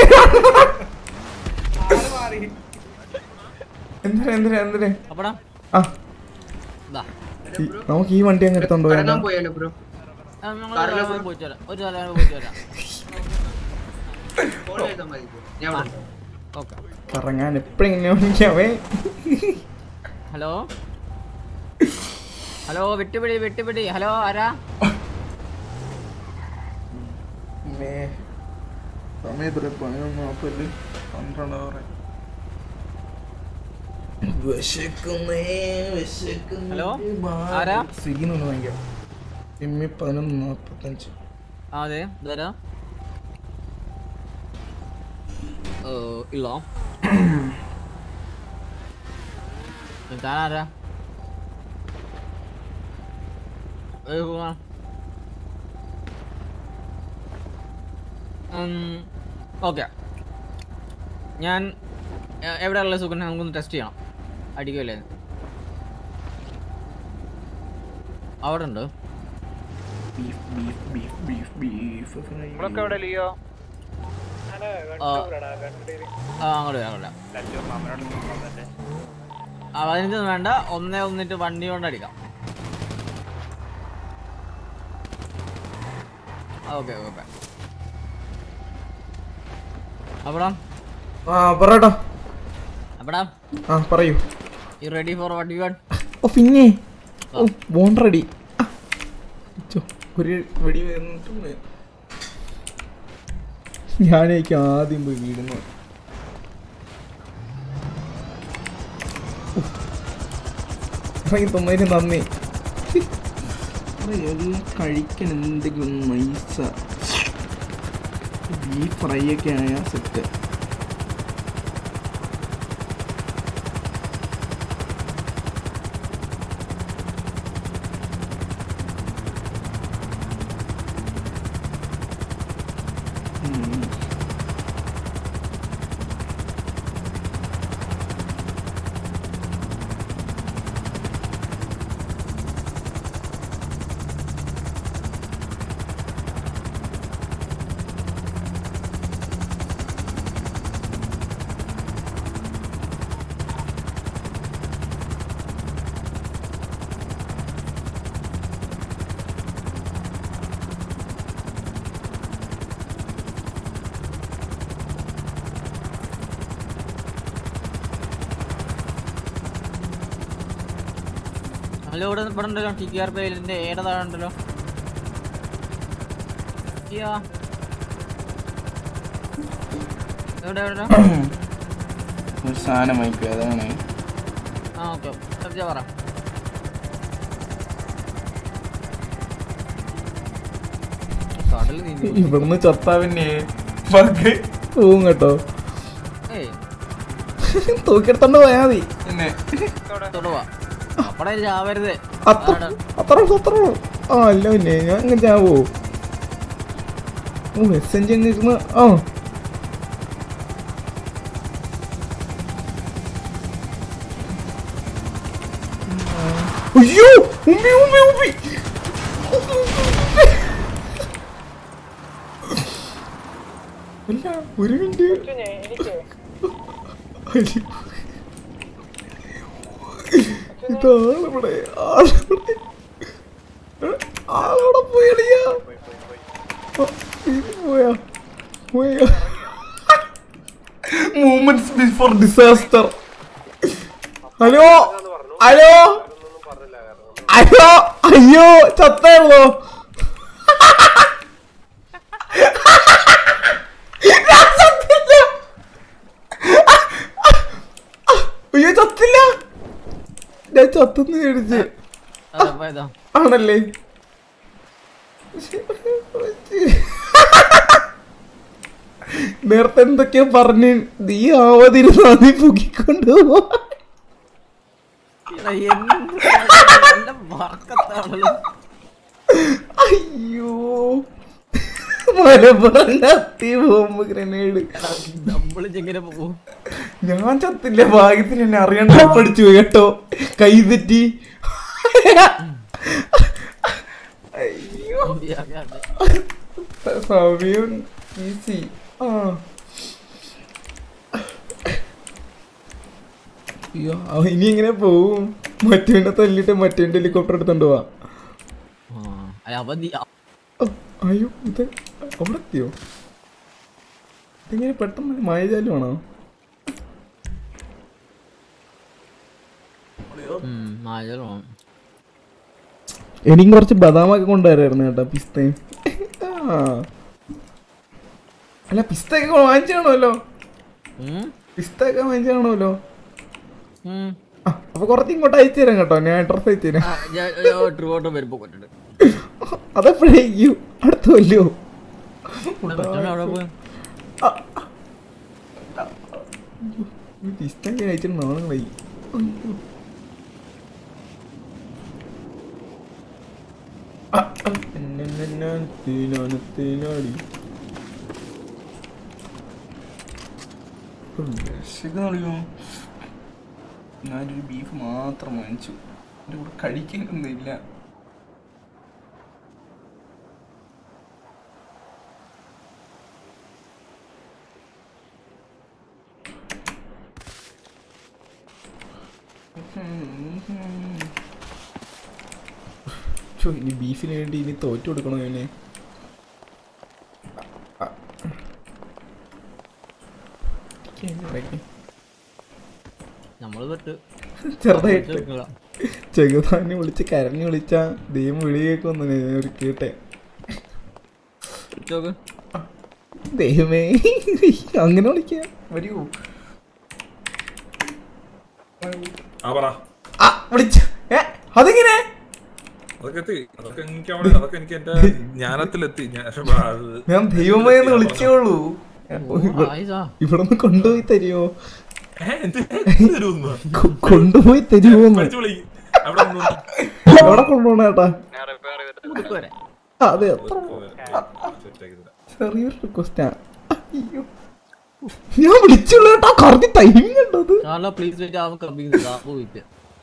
എന്തിനാ എന്തിനാ എന്തിനാ അപ്പടാ ആ ദാ. ഈ- നമുക്ക് ഈ വണ്ടി അങ്ങ് എടുത്തോണ്ട് പോയാലോ കറങ്ങാൻ പോയാലോ ബ്രോ ആ, ഞങ്ങള് ഒരു തലവരെ പോയിട്ട് വരാം ഒരു തലവരെ പോയിട്ട് വരാം കോൾ ചെയ്താൽ മതി bro. ഞാൻ വിളിക്കാം. ഓക്കെ കറങ്ങാൻ എപ്പോഴെങ്ങനെ വിളിക്കാവേ ഹലോ ഹലോ വെട്ടുപിടി വെട്ടുപിടി ഹലോ ആരാ സമയത്ത് പതിനൊന്ന് നാപ്പല് പന്ത്രണ്ട് ആറ് വിശക്കുന്നേ വിശക്കുന്നേ ഹലോ? ആരാ? സ്വിഗ്ഗിന്ന് ഒന്ന് വാങ്ങിക്കാം ഇമ്മി പതിനൊന്ന് നാപ്പത്തഞ്ച് ആ അതെ ഇതാരാ ഓ ഇല്ല താനാരാ ഏ, പോവാ. ഉം, ഓക്കെ ഞാൻ എ- എവിടെയുള്ള സുഖം നമുക്കൊന്ന് ടെസ്റ്റ് ചെയ്യണം അടിക്കുമല്ലേ അവിടെ ഉണ്ട് beef beef beef beef beef നമ്മളൊക്കെ എവിടെ ലിയോ ആ അങ്ങോട്ട് വരാം അങ്ങോട്ട് വരാം ആ പതിനഞ്ചൊന്നും വേണ്ട ഒന്നേ ഒന്നിട്ട് വണ്ടി കൊണ്ട് അടിക്കാം ഓക്കെ ഓക്കെ അപ്പടാ ആ പറയട്ടോ അപ്പടാ ആ പറയൂ you ready for what you want ഓ പിന്നെ ഓ ബോൺ റെഡി ഒരു വെടി വന്നിട്ടുണ്ട് ഞാനേക്ക് ആദ്യം പോയി വീടുന്നു ഇറങ്ങി തന്നതിന് നന്ദി എല്ലാം കഴിക്കാൻ എന്തെങ്കിലും നൈസ ബീഫ് ഫ്രൈ ഒക്കെ ആയ സെറ്റ് ഹലോ ഇവിടെ ഇവിടെ ഉണ്ടല്ലോ ടി കെ ആർ പേരിന്റെ ഏടെ താഴെ ഉണ്ടല്ലോ യാ. എവിടെ എവിടെ ഒരു സാധനം വാങ്ങിക്കും അതാണ് ആ ഓക്കെ സത്യ പറ കടൽ നീന്തി ഇവിടുന്ന് ചത്താ പിന്നെ ബഗ് പോവും കേട്ടോ ഏയ് തൂക്കിയെടുത്തോണ്ട് പോയാ മതി പിന്നെ തൊടുവാ അപ്പടെ ചാവരുത് അത്ര അത്ര ഉള്ളൂ, അത്ര ഉള്ളൂ. ആ അല്ല പിന്നെ ഞാൻ ഇങ്ങനെ ചാവോ ഓ എസ് എൻ ജി ഇരുന്ന് ആ അയ്യോ ഉമ്മി ഉമ്മി ഉമ്മി അല്ല ഒരു മിനിറ്റ് അയ്യോ. ഇതാളിവിടെ ആളിവിടെ ആളവിടെ പോയടിയാ പോയാ പോയാ moments before disaster hello hello അയ്യോ അയ്യോ ചത്തായിരുന്നോ ഞാൻ ചത്തില്ല. അയ്യോ ചത്തില്ല ഞാൻ ചത്തെന്ന് മേടിച്ച് അതെ ഇതാ ആണല്ലേ നേരത്തെ എന്തൊക്കെയോ പറഞ്ഞ് നീ ആവാതിരുന്നാ നീ പൊക്കിക്കൊണ്ടു എടാ, എന്ത് നല്ല വർക്കത്താണല്ലോ അയ്യോ മലപ്പുറം കത്തി ബോംബ് ഗ്രനേഡ് നമ്മള് എങ്ങനെ പോകും ഞാൻ ചത്തില്ല ഭാഗ്യത്തിന് എന്നെ അറിയണ്ട പഠിച്ചു പോയി കേട്ടോ കൈ തെറ്റി അയ്യോ സമയം ഈസി ആ അയ്യോ അവൻ ഇനി എങ്ങനെ പോവും മറ്റവനെ തല്ലിട്ട് മറ്റവന്റെ ഹെലികോപ്റ്റർ എടുത്തോണ്ട് പോവാ അല്ല അവ നീ ഓ, അയ്യോ ഇത് അവിടെ എത്തിയോ ഇതെങ്ങനെ പെട്ടെന്ന് മായജാലമാണോ മാജലോ എനിക്കും കുറച്ച് ബദാമൊക്കെ കൊണ്ടുവരായിരുന്നു കേട്ടോ പിസ്തയും ആ. അല്ല പിസ്തയൊക്കെ വാങ്ങിച്ചാണല്ലോ പിസ്തയൊക്കെ വാങ്ങിച്ചാണല്ലോ ആ അപ്പൊ കുറച്ച് ഇങ്ങോട്ട് അയച്ചു തരാം കേട്ടോ ഞാൻ അഡ്രസ് അയച്ചു തരാം ട്രിവോട്ടോ വരുമ്പോ കൊണ്ടിട്ട് അതെപ്പോഴേക്കും അടുത്ത കൊല്ലോ അവിടെ പോയി പിസ്തയൊക്കെ അയച്ചിട്ട് നാളുകളായി അയ്യോ. ആ, ആ, നന്നന്നാൻ തേനാണ് തേനാടി. ഉം, രസികമാണിയോ? ഞാനൊരു ബീഫ് മാത്രം വാങ്ങിച്ചു എൻ്റെ കൂടെ കഴിക്കാനൊന്നുമില്ല ഛോ, ഇനി ബീഫിന് വേണ്ടി ഇനി തോറ്റു കൊടുക്കണോ ഇവനെ ആ. ഇരിക്ക് അതിന്റെ ഇടയ്ക്ക്. നമ്മള് തൊട്ട് ചെറുതായിട്ട് ചെകുതാനെ വിളിച്ച് കരഞ്ഞു വിളിച്ച ദൈവം വിളി കേൾക്കൊന്നു ഒരു കേട്ടെ ചോക്ക് ദൈവമേ അങ്ങനെ വിളിക്ക വരൂ ആ പറ ആ വിളിച്ച ഏ അതെങ്ങനെ അതൊക്കെ എത്തി അതൊക്കെ എനിക്ക് അവിടെ അതൊക്കെ എനിക്ക് എന്റെ ജ്ഞാനത്തിലെത്തി ഞാൻ അത് ഞാൻ ദൈവമേ എന്ന് വിളിച്ചോളൂ ഇവിടെ നിന്ന് കൊണ്ടുപോയി തരുമോ കൊ- കൊണ്ടുപോയി തരുമോന്ന് പഠിച്ച് വിളി. അവിടെ നിന്ന് എവിടെ കൊണ്ടുപോണ ചേട്ടാ ആ, അതെ അത്ര ചെറിയൊരു റിക്വസ്റ്റാ അയ്യോ ഞാൻ വിളിച്ചുള്ളൂ കേട്ടോ കറക്റ്റ് ടൈമിംഗ് ഉണ്ടത് കാർലോ പ്ലീസ് വെയിറ്റ് ആവും കമ്പിങ് ദാബു വെയിറ്റ്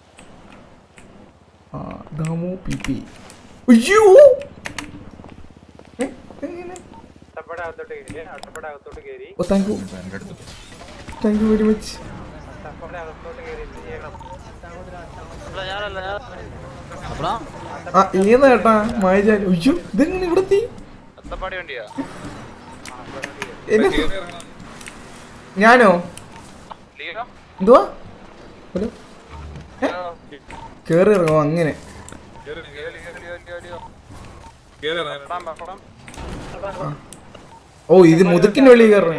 ആ ദാമു പി പി അയ്യോ ഓ thank you thank you very much ആ ഏതാ ചേട്ടാ മായജാലി അയ്യോ ഇതെങ്ങനെ ഇവിടെ എത്തി അത്തപ്പാടി വണ്ടിയാ എന്നെ- ഞാനോ ലീഗോ എന്തുവാ ഹലോ കേറി ഇറങ്ങോ അങ്ങനെ ഓ ഇത് മുതുക്കിന്റെ വെളി കയറണേ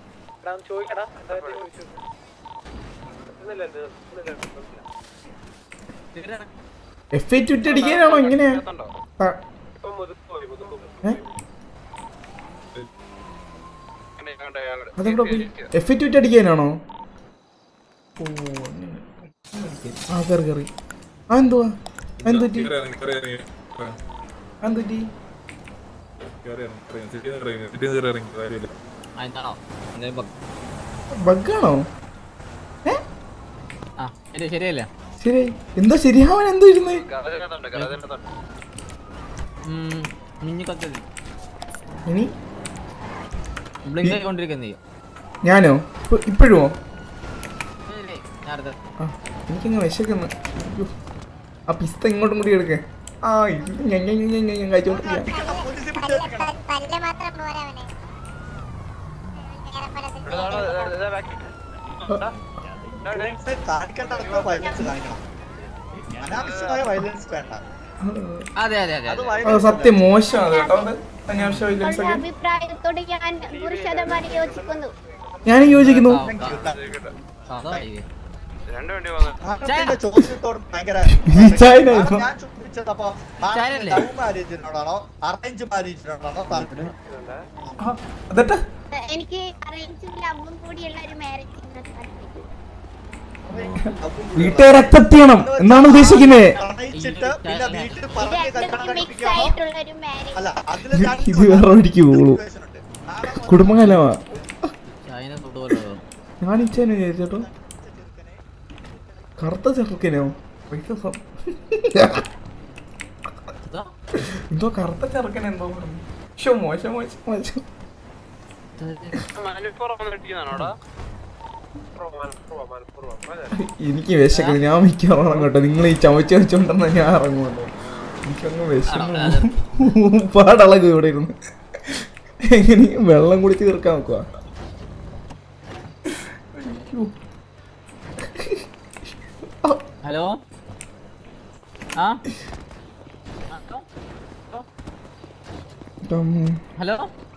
എഫ് ഐ ട്വിറ്റ് അടിക്കാനാണോ ഇങ്ങനെയാ ആ, ഏ? അതെവിടെ പോയി എഫ് ഐ ട്വിറ്റ് അടിക്കാനാണോ ഓ അങ്ങനെ ആ കയറി കയറി ആ എന്തുവാ ആ എന്ത് പറ്റി കേറി ഇറങ്ങി, കേറി ഇറങ്ങി. ആ എന്ത് പറ്റി കേറി ഇറങ്ങി, കേറി ഇറങ്ങി. സിറ്റിയിൽ നിന്ന് കേറി ഇറങ്ങി, സിറ്റിയിൽ നിന്ന് കേറി ഇറങ്ങി, കാര്യമില്ല. എന്താണോ എന്തേലും ബഗ് ബഗ്ഗാണോ ആ ശരി ശരിയല്ലേ ശരി എന്തോ ശരിയാവാൻ എന്തോ ഇരുന്നേ മിഞ്ഞു കത്തത് ഇനി ബ്ലിങ്ക് ആയിക്കൊണ്ടിരിക്കുന്ന നീ ഞാനോ ഇപ്പൊ- ഇപ്പോഴുമോ ഞാനത് ആ എനിക്കങ്ങ് വിശക്കുന്നു അയ്യോ. ആ പിസ്ത ഇങ്ങോട്ടും കൂടി എടുക്കേ ആ ഇത് ഞാൻ ഞാൻ ഞാൻ ഞാൻ ഞാൻ കഴിച്ചോണ്ടിരിക്കാം തല്ല് മാത്രം പോരാ അവനെ അനാവശ്യമായ വയലൻസ് വേണ്ട അതെ അതെ അതെ അതെ അത് സത്യം മോശമാണ് കേട്ടോ അത് അനാവശ്യ violence അവളുടെ ഒക്കെ അഭിപ്രായത്തോട് ഞാൻ നൂറ് ശതമാനം യോജിക്കുന്നു ഞാനും യോജിക്കുന്നു സാധാ രണ്ട് വണ്ടി വന്നു ആരുടെ ചോദ്യത്തോട് ഭയങ്കര ഈ ചൈന ആയിരുന്നോ? ഞാൻ ചോദിച്ചത് അപ്പൊ ചൈനയല്ലേ? ലവ് മാരേജിനോടാണോ അറേഞ്ച് മാരേജിനോടാണോ താല്പര്യം എന്നിട്ട് എനിക്ക് അറേഞ്ചും ലവും കൂടിയുള്ള ഒരു മാരേജ് വീട്ടുകാർ accept ചെയ്യണം എന്നാണ് ഉദ്ദേശിക്കുന്നത് പ്രണയിച്ചിട്ട് പിന്നെ വീട്ടിൽ പറഞ്ഞ് കല്യാണം മിക്സ് കഴിപ്പിക്കാമോ ആയിട്ടുള്ള ഒരു മാരേജ് അല്ല അതിൽ ഇത് വേറെ വഴിക്ക് പോളൂ കുടുംബകാലമാ ചൈന തൊട്ടുപോലെ ഞാൻ ഇച്ഛനെ ചോദിച്ചോട്ടോ കറുത്ത ചെറുക്കനോ പൈസ സം- എന്തോ കറുത്ത ചെറുക്കൻ എന്തോ പറഞ്ഞു ശോ, മോശം മോശം മോശം മലപ്പുറം വന്നിട്ടിരിക്കുന്നതാണോടാ എനിക്ക് വിശക്കുന്നു ഞാൻ മിക്കവാറും കേട്ടോ നിങ്ങൾ ഈ ചവച്ച് വെച്ചോണ്ടെന്നാ ഞാൻ ഇറങ്ങുമല്ലോ എനിക്കങ്ങ് വിശന്നു പാടളകും ഇവിടെ ഇരുന്ന് എങ്ങനെയും വെള്ളം കുടിച്ച് തീർക്കാൻ നോക്കുക ഹലോ ആ ഹലോ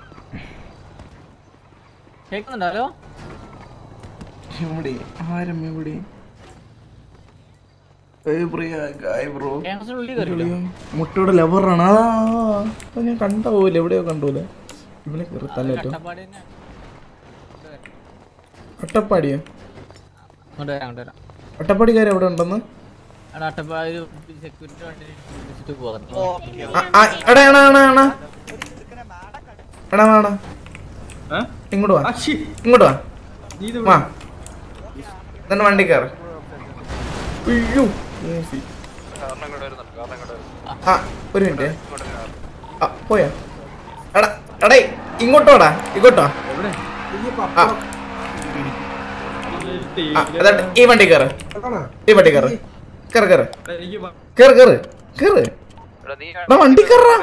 കേൾക്കുന്നുണ്ടോ ഹലോ എവിടെ ആരും എവിടെ ബ്രോ കേരളത്തിന് ഉള്ളിൽ കയറിയോ മുട്ടയുടെ ലവറാണ് ആ അത് ഞാൻ കണ്ട പോലെ എവിടെയോ കണ്ടൂലെ ഇവനെ കയറി തല്ലോ കട്ടപ്പാടി തന്നെ അട്ടപ്പാടിയോ അങ്ങോട്ട് വരാം അങ്ങോട്ട് വരാം അട്ടപ്പാടിക്കാർ എവിടെ ഉണ്ടെന്ന് അവിടെ അട്ടപ്പാടി സെക്യൂരിറ്റി വണ്ടി വിളിച്ചിട്ട് പോകാം ആ, ആ, എടാ എടാ എടാ എടാ എടാ വാടാ ഇങ്ങോട്ട് വാ ഇങ്ങോട്ട് വാ വാ തന്നെ വണ്ടി കയറി അയ്യോ മൂസി. കാരണം ഇങ്ങോട്ട് വരുന്നുണ്ട് കാരണം ഇങ്ങോട്ട് വരുന്നുണ്ട് ആ ഒരു മിനിറ്റ് ആ പോയാ എടാ എടേ ഇങ്ങോട്ടോടാ ഇങ്ങോട്ടോ ആ. ആ, അതാ ഈ വണ്ടി കയറ് ഈ വണ്ടി കയറ് കേറ് കേറ് കേറ് കേറ് കേറ് എടാ വണ്ടി കയറാ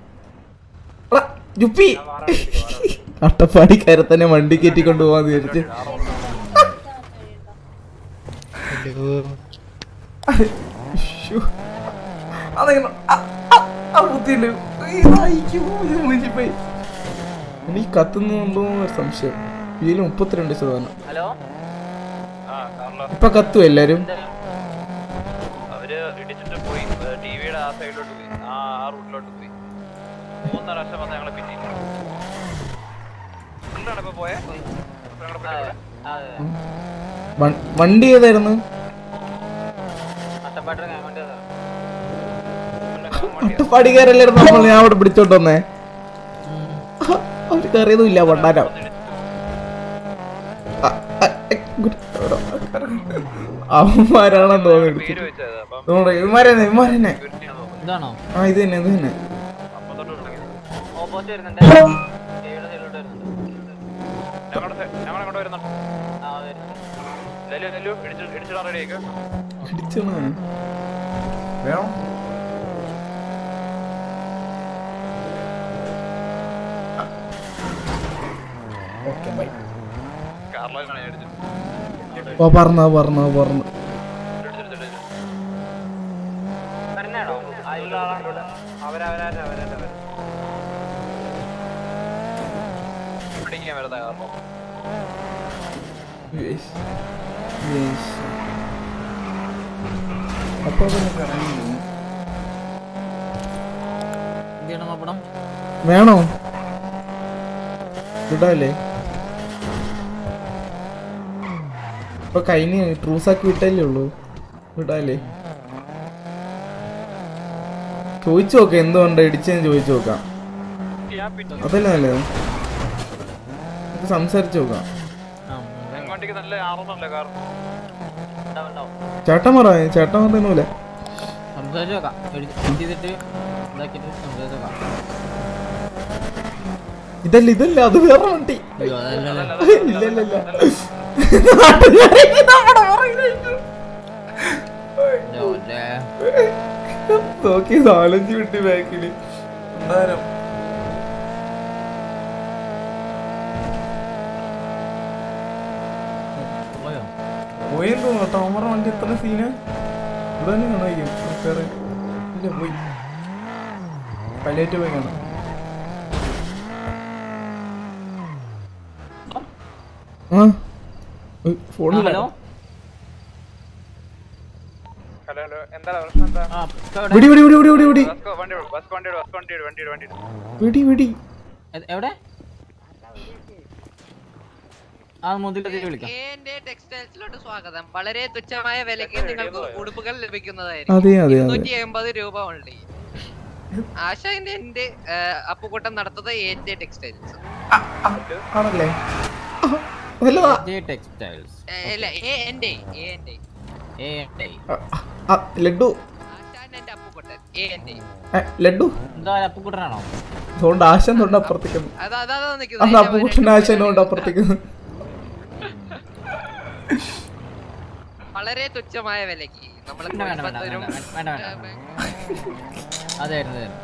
ജുപ്പി അട്ടപ്പാടിക്കാരെ തന്നെ വണ്ടി കയറ്റി കൊണ്ടുപോകാന്ന് വിചാരിച്ച് ശ്ശോ. അതെങ്ങനെ ആ, ആ, ആ ബുദ്ധിയില്ല ഇതായിരിക്കും, ഇത് മുഞ്ചിപ്പോയി. എനിക്ക് കത്തുന്നുണ്ടോ ഒരു സംശയം ഇതിൽ മുപ്പത്തിരണ്ട് ശതമാനം ഹലോ ഇപ്പൊ കത്തുവോ എല്ലാരും അവര് ഇടിച്ചിട്ട് പോയി ടിവിയുടെ ആ സൈഡിലോട്ട് പോയി ആ ആ റൂട്ടിലോട്ട് പോയി മൂന്ന് പ്രാവശ്യം വന്ന് ഞങ്ങളെ പിറ്റി എന്താണ് ഇപ്പൊ പോയെ ഞങ്ങളെ പിറ്റി പോയെ? വൺ- വണ്ടി ഏതായിരുന്നു അട്ടപ്പാടിക്കാരല്ലായിരുന്നു നമ്മൾ ഞാൻ അവിടെ പിടിച്ചോണ്ട് വന്നേ അവർക്ക് അറിയതും ഇല്ല പണ്ടാരം അവന്മാരാണെന്ന് തോന്നുന്നു ഇവന്മാരെന്നെ ഇവന്മാരെന്നെ ഇതാണോ ആ ഇത് തന്നെ ഇത് തന്നെ ഓപ്പോസിറ്റ് വരുന്നുണ്ട് ടിവിയുടെ സൈഡിലോട്ട് വരുന്നുണ്ട് ഞങ്ങളുടെ സൈ- ഞങ്ങളങ്ങോട്ട് വരുന്നുണ്ട് ലെല്ലു ലെല്ലു ഇടിച്ച് ഇടിച്ചിടാൻ റെഡി ആയിക്കോ ഇടിച്ചണോ വേണം ഓക്കെ ബൈ കാറിലാണ് ഇടിച്ചത് ഓ പറഞ്ഞോ പറഞ്ഞോ പറഞ്ഞു വരുന്നതാണോ അതിലുള്ള ആളാണ് ഇവിടെ അവരവരാ അവരവരാ പിടിക്കാൻ വരുന്ന കാരണം Yes. Yes. അപ്പൊ പിന്നെ കറങ്ങിയില്ല. എന്ത് ചെയ്യണം നോക്കണം വേണോ വിടാല്ലേ ഇപ്പൊ കഴിഞ്ഞ് ട്രൂസാക്കി വിട്ടല്ലേ ഉള്ളൂ വിടാല്ലേ ചോദിച്ചു നോക്കാം എന്തുകൊണ്ട് ഇടിച്ചെന്ന് ചോദിച്ചു നോക്കാം അതല്ല നല്ലത് നമുക്ക് സംസാരിച്ചു നോക്കാം വണ്ടിക്ക് നല്ല ആറുന്നല്ലേ കാർ ചേട്ടൻ പറ ചേട്ടൻ പറയുന്നില്ല സംസാരിച്ച് നോക്കാം എഴുതി ചെയ്തിട്ട് ഇതാക്കിയിട്ട് സംസാരിച്ച് നോക്കാം ഇതല്ല ഇതല്ല അത് വേറെ വണ്ടി അയ്യോ, അതല്ല, ഇല്ല ഇല്ല ഇല്ല നാട്ടുകാരെ നമ്മുടെ പുറകിലേക്ക്. ജോലേ. നോക്കി നാലഞ്ച് വിട്ട് ബാക്കില് ഉണ്ടാരം പോയോ പോയെന്ന് തോന്നുന്നു കേട്ടോ അവന്മാരുടെ വണ്ടി എത്ര സീന് ഇവിടെ തന്നെ കാണായിരിക്കും വേറെ ഇല്ല പോയി പലേറ്റ് പോയി കാണാം ആ ഫോണിൽ ഹലോ ഹലോ ഹലോ എന്താണ് പ്രശ്നം എന്താ വിടി വിടി വിടി വിടി വിടി വിടി ബസ് വണ്ടി വിട്, ബസ് വണ്ടി വിട്, ബസ് വണ്ടി വിട്, വണ്ടി വിട്, വണ്ടി വിട്. വിടി വിടി എ- എവിടെ ആ മുതിൽ വിളിക്കാം എന്റെ ടെക്സ്റ്റൈൽസിലോട്ട് സ്വാഗതം വളരെ തുച്ഛമായ വിലയ്ക്ക് നിങ്ങൾക്ക് ഉടുപ്പുകൾ അതെ, ലഭിക്കുന്നതായിരിക്കും അതെ, അതെ. ഇരുന്നൂറ്റി എൺപത് രൂപ ഓൺലി ആശാന്റെ എന്റെ അപ്പുകൂട്ടം നടത്തുന്നത് എന്റെ ടെക്സ്റ്റൈൽസ് ആണല്ലേ നല്ലതാ ടെക്സ്റ്റൈൽസ് അല്ല എ എന്റെ എ എന്റെ ഏ ആ, ലഡു ആശാന്റെ എന്റെ അപ്പുകൂട്ടൻ എ എന്റെ ഏ, ലഡു എന്താ അപ്പുക്കുട്ടനാണോ അതുകൊണ്ട് ആശാൻ തൊണ്ട് അപ്പുറത്തേക്ക് അതാ അതാ അതാ അന്ന് നിൽക്കുന്നത് അപ്പുകുട്ടൻ ആശാൻ കൊണ്ട് അപ്പുറത്തേക്ക് വളരെ തുച്ഛമായ വിലയ്ക്ക് നമ്മൾ വേണ്ട, വേണ്ട, വേണ്ട, വേണ്ട, വേണ്ട, വേണ്ട, അതായിരുന്നു അതായിരുന്നു.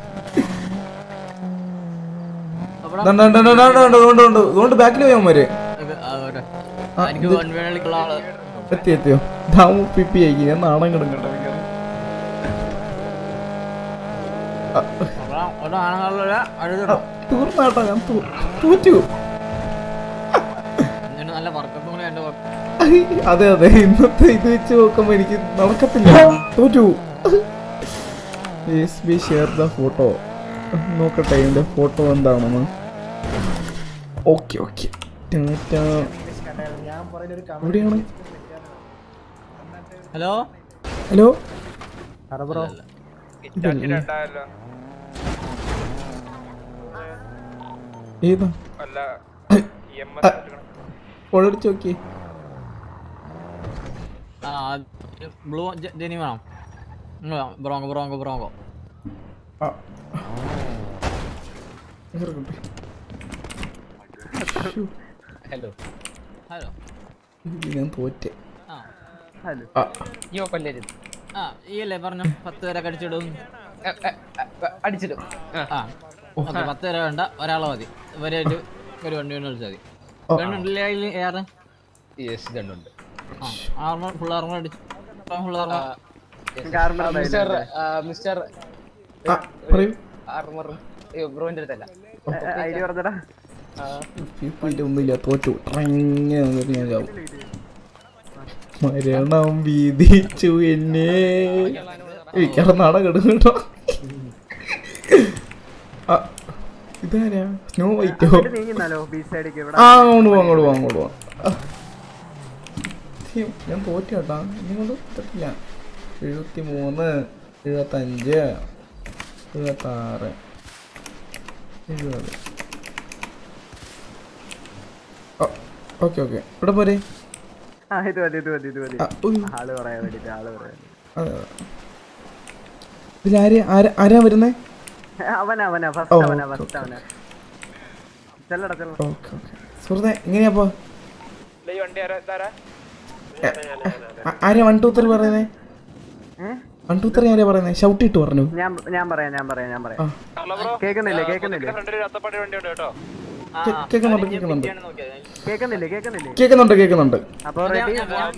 അവിടെ ദാ, ദാ, ദാ, ദാ, ദാ, ദാ, ദാ, ദാ, ദാ, അതുകൊണ്ട് ബാക്കിൽ പോയാൽ മരെ ഇത് അവിടെ. ആ, എനിക്ക് ഇത് വൺ വേളിക്കുള്ള ആള് എത്തി എത്തിയോ ദാമു പിപ്പി ആയി ഞാൻ നാണം കിടങ്ങട്ടെ അവിടെ ഒരു ആണുങ്ങളുടെ അഴുതോ തീർന്നാട്ടോ ഞാൻ തൂ- തോറ്റു എന്നിട്ട് നല്ല വർക്കൊക്കെ കൂടി എന്റെ work. അതെ അതെ ഇന്നത്തെ ഇത് വെച്ച് നോക്കുമ്പോ എനിക്ക് നടക്കത്തില്ല തോറ്റു S B share the photo നോക്കട്ടെ ഇതിന്റെ ഫോട്ടോ എന്താണെന്ന് ഓക്കെ ഓക്കെ എവിടെയാണ് ഹലോ ഹലോ ബ്രോ ഇറ്റാച്ചി രണ്ടായല്ലോ ഏതാ അല്ല എം ആ, ഫോളടിച്ച് നോക്കിയേ ആ ബ്ലൂ ജെനി വേണം ബ്രോങ്കോ ബ്രോങ്കോ ബ്രോങ്കോ ഹലോ ഹലോ ഞാൻ തോറ്റേ ആ ആ, യോ കൊല്ലരുത് ആ ആ ഈ അല്ലേ പറഞ്ഞു പത്ത് പേരെ കടിച്ചിടും അടിച്ചിടും ആ ഓക്കെ പത്ത് പേരെ വേണ്ട ഒരാളെ മതി ഇവരെ ഒരു ഒരു വണ്ടി കൊണ്ട് വിളിച്ചാൽ മതി ഓ. ഗണ്ണുണ്ടല്ലേ അതിൽ ഏറെ യെസ് ഗണ്ണുണ്ട് ആർമർ ഫുൾ ആർമർ അടിച്ചു ഫുൾ ആർമർ മിസ്റ്റർ മിസ്റ്റർ ആ, പറയൂ ആർമറും ബ്രോന്റെ അടുത്തല്ല ഐഡിയ പറഞ്ഞടാ ഇല്ല ഒന്നുമില്ല തോറ്റു ഇങ്ങനെ വന്നിട്ട് ഞാൻ ചാവും മരണം വിധിച്ചു എന്നെ എനിക്കവിടെ നാടകം കേട്ടോ ആ, ഇതാരാ സ്നോ വൈറ്റോ അങ്ങോട്ട് നീങ്ങിന്നാലോ ബീച്ച് സൈഡിലേക്ക് ഇവിടെ ആ അങ്ങോട്ട് പോവാം അങ്ങോട്ട് പോവാം അങ്ങോട്ട് പോവാം ആ. ഛെ, ഞാൻ തോറ്റു കേട്ടാ ഇനി കൊണ്ട് പറ്റില്ല എഴുപത്തി മൂന്ന് എഴുപത്തഞ്ച് എഴുപത്താറ് എഴുപത് ഓക്കെ ഓക്കെ ഇവിടെ പോരെ ആ ഇത് മതി ഇത് മതി ഇത് മതി ആ, ഉയ്യോ. ആള് പറയാൻ വേണ്ടിട്ട് ആള് പറയാൻ അതെ അതെ. ഇതിലാര് ആരാ ആരാ വരുന്നേ അവനാ അവനാ ഓ, ഫസ്റ്റ് അവനാ ഓക്കെ, ഫസ്റ്റ് അവനാ ചെല്ലടാ ചെല്ലടാ ഓക്കെ ഓക്കെ സുഹൃത്തെ എങ്ങനെയാപ്പോ ഈ വണ്ടി ആരാ ഇതാരാ ആ- ആരാ വൺ ടു ത്രീ പറയുന്നേ വൺ ടു ത്രീ ആരാ പറയുന്നേ ഷൗട്ട് ഇട്ട് പറഞ്ഞു ഞാൻ ഞാൻ പറയാം ഞാൻ പറയാം ഞാൻ പറയാം ഹലോ ബ്രോ കേക്കുന്നില്ലേ കേക്കുന്നില്ലേ ഫ്രണ്ടിൽ ഒരു അത്തപ്പാടി വണ്ടി ഉണ്ട് കേട്ടോ കേ- കേക്കുന്നുണ്ട് കേക്കുന്നുണ്ട് കേക്കുന്നില്ലേ കേക്കുന്നില്ലേ കേക്കുന്നുണ്ട് കേക്കുന്നുണ്ട് അപ്പൊ റെഡി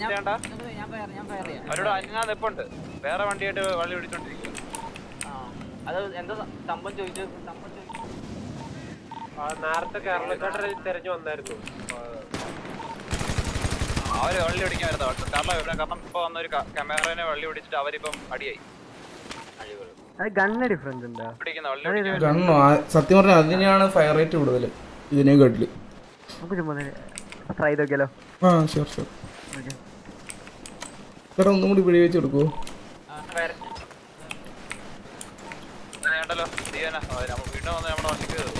അവരോട് അനങ്ങാൻ നിപ്പുണ്ട് വേറെ വണ്ടിയായിട്ട് വള്ളി പിടിച്ചോണ്ടിരിക്കുക അത് എന്താ സംഭവം ചോദിച്ചു സംഭവം ചോദിച്ചു നേരത്തെ കേരളക്കാരുടെ തെരഞ്ഞു വന്നായിരുന്നു അവര് വള്ളി പിടിക്കാൻ വരുന്നത് കാരണം ഇവിടെ കാരണം ഇപ്പൊ വന്ന ഒരു ക്യാമറനെ വള്ളി പിടിച്ചിട്ട് അവരിപ്പം അടിയായി അത് ഗണ്ണ് ഡിഫറൻസ് ഉണ്ടോ പിടിക്കുന്ന വള്ളി പിടിക്കാൻ ഗണ്ണോ ആ- സത്യം പറഞ്ഞാൽ അതിനെയാണ് ഫയർ റേറ്റ് കൂടുതൽ ഇതിനെ കേട്ടില് നമുക്ക് ചുമ്മാ ട്രൈ ചെയ്ത് നോക്കിയാലോ ആ ഷുവർ ഷുവർ ചേട്ടാ ഒന്നും കൂടി പിടി വെച്ച് കൊടുക്കുവോ ഉണ്ടല്ലോ ചെയ്യാനാ നമ്മൾ വീണ്ടും വന്ന് നമ്മുടെ വണ്ടിക്ക് കയറും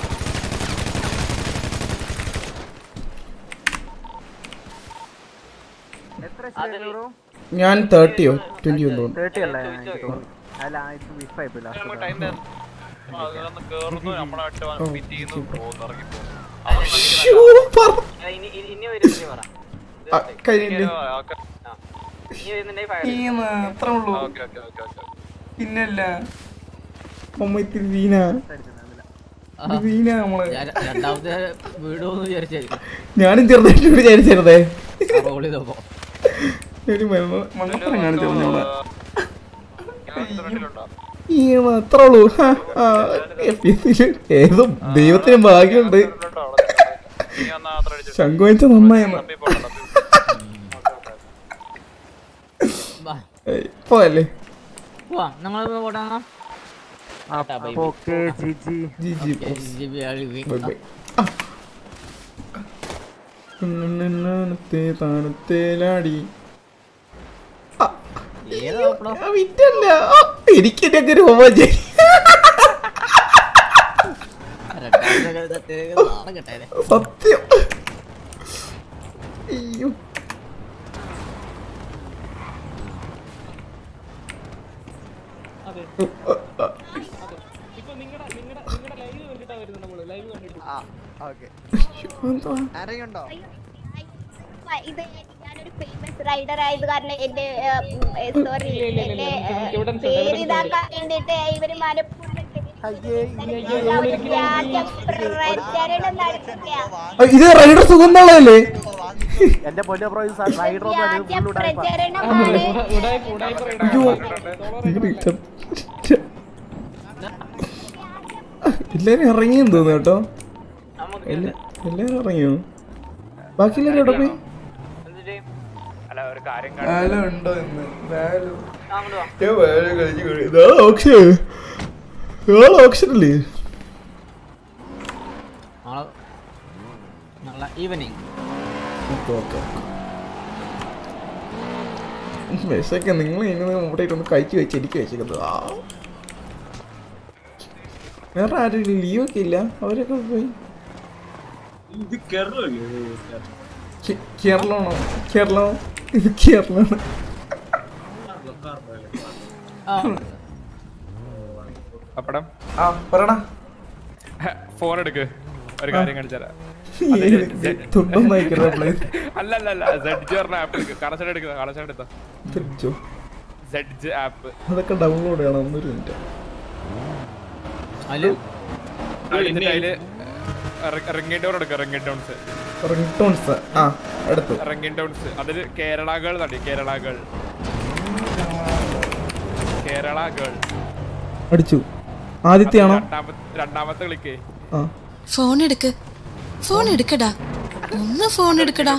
എത്ര എച്ച് ബ്രോ ഞാൻ തേർട്ടിയോ ട്വന്റിയോ തോന്നുന്നു തേർട്ടി അല്ലേ എനിക്ക് തോന്നുന്നു അല്ല ഇത് മിസ്സായി പോയി നമുക്ക് ടൈം ലാസ്റ്റ് അതൊന്ന് കേറുന്നു നമ്മളായിട്ട് ഫിറ്റ് ചെയ്യുന്നു പോകുന്നു ഇറങ്ങി പോകുന്നു സൂപ്പർ ഇനി ഇനി- ഇനി വരുന്നില്ലേ പറ ആ, കഴിഞ്ഞില്ലേ ഇനി വരുന്നുണ്ടെങ്കിൽ ഫയർ ഈ മാത്രമേ ഉള്ളൂ ഓക്കെ ഓക്കെ ഓക്കെ ഓക്കെ പിന്നല്ല അമ്മ ഇത്തിരി വീണ ഇത് വീണ നമ്മള് ഞാൻ രണ്ടാമത്തെ വീടോന്ന് വിചാരിച്ചായിരുന്നു ഞാനും ചെറുതായിട്ട് വിചാരിച്ചേ റോൾ ചെയ്തപ്പോ ഒരു മണ്ണപ്പുറം കാണിച്ചു നമ്മളെ ഫ്രണ്ടിലുണ്ടോ ഈ മാത്രേ ഉള്ളൂ ഹാ, ആ, FPC ല് ഏതോ ദൈവത്തിന് ഭാഗ്യമുണ്ട് ഇനി വന്നാ മാത്രം അടിച്ചു ശങ്കുവച്ച നന്നായെന്ന് ഏയ്, പോയല്ലേ പോവാ ഞങ്ങൾ പോട്ടാ okay G G G G bye bye താനത്തേലാടി വിറ്റല്ല എനിക്ക് എന്റെ രോമാഞ്ചി സത്യം അയ്യോ ഇപ്പൊ നിങ്ങളുടെ നിങ്ങളുടെ നിങ്ങളുടെ ലൈവ് കണ്ടിട്ടാ വരുന്നത് നമ്മള് ലൈവ് കണ്ടിട്ട് ആരെയുണ്ടോ ഇത് ഞാനൊരു ഫേമസ് റൈഡർ ആയത് കാരണം എന്റെ സോറി ഇല്ല, ഇല്ല, എന്റെ നമുക്ക് നമുക്ക് ഇവിടെ ഏ, ഉണ്ട്, പേര് ഇവിടെ ഉണ്ട്. ഇതാക്കാൻ വേണ്ടിട്ട് ഇവര് മനഃപൂർവ്വം പ്രചരണം നടത്തില്ല ആ, ഇത് റൈഡർ സുഗന്ധമുള്ളതല്ലേ എന്റെ പൊന്നോ ബ്രോ ഇത് റൈഡർ ഒന്നും അല്ല ഇത് ഫുൾ ഉടായ്പ പ്രചരണമാണ് അയ്യോ ഇങ്ങട് ച- ച- എല്ലാരും ഇറങ്ങിയെന്ന് തോന്നുന്നു കേട്ടോ എല്ലാ- എല്ലാരും ഇറങ്ങിയോ ബാക്കി എല്ലാരും എവിടെ പോയി അല്ല ഒരു കാര്യം വാല ഉണ്ടോ ഇന്ന് വാല അങ്ങോട്ട് വാ ഞാൻ വാല കളിച്ച് കളി ഇതാണ് ഓപ്ഷൻ ഇതാണ് ഓപ്ഷൻ അല്ലേ നാളെ നാളെ ഈവനിങ് ഓക്കെ ഓക്കെ വിശക്കെ നിങ്ങൾ ഇങ്ങനെ ഇവിടെ ഒന്ന് കഴിച്ചു വെച്ച് എനിക്ക് വെച്ചേക്കുന്നത് ആ വേറെ ആരും ലീവ് ഒക്കെ ഇല്ല അവരൊക്കെ പോയി ഇത് കേരളമല്ലേ കേ- കേരളമാണോ കേരളം ഇത് കേരളമാണ് അപ്പടം ആ പറടാ ഫോൺ എടുക്ക് ഒരു കാര്യം കാണിച്ചാരാ തുണ്ടൊന്നും അയക്കരുത് പ്ലീസ് അല്ല അല്ല അല്ല സെഡ് പറഞ്ഞ ആപ്പ് എടുക്ക് കണക്ഷൻ എടുക്കുന്ന കണക്ഷൻ എടുത്ത തിരിച്ചോ സെഡ്ജ് ആപ്പ് അതൊക്കെ ഡൗൺലോഡ് ചെയ്യണം ഒന്നൊരു മിനിറ്റ് അതില് എന്നിട്ട് അതില് റിംഗിങ് ടൗൺ എടുക്കുക റിംഗിങ് ടൗൺസ് റിംഗ് ടോൺസ് ആ എടുത്തു റിംഗിങ് ടൗൺസ് അതിൽ കേരള ഗേൾ നടി കേരള ഗേൾ കേരള ഗേൾ അടിച്ചു ആദിത്യയാണോ രണ്ടാമത്തെ രണ്ടാമത്തെ ക്ലിക്ക് ആ ഫോൺ എടുക്ക് ഫോൺ എടുക്കടാ ഒന്ന് ഫോൺ എടുക്കടാ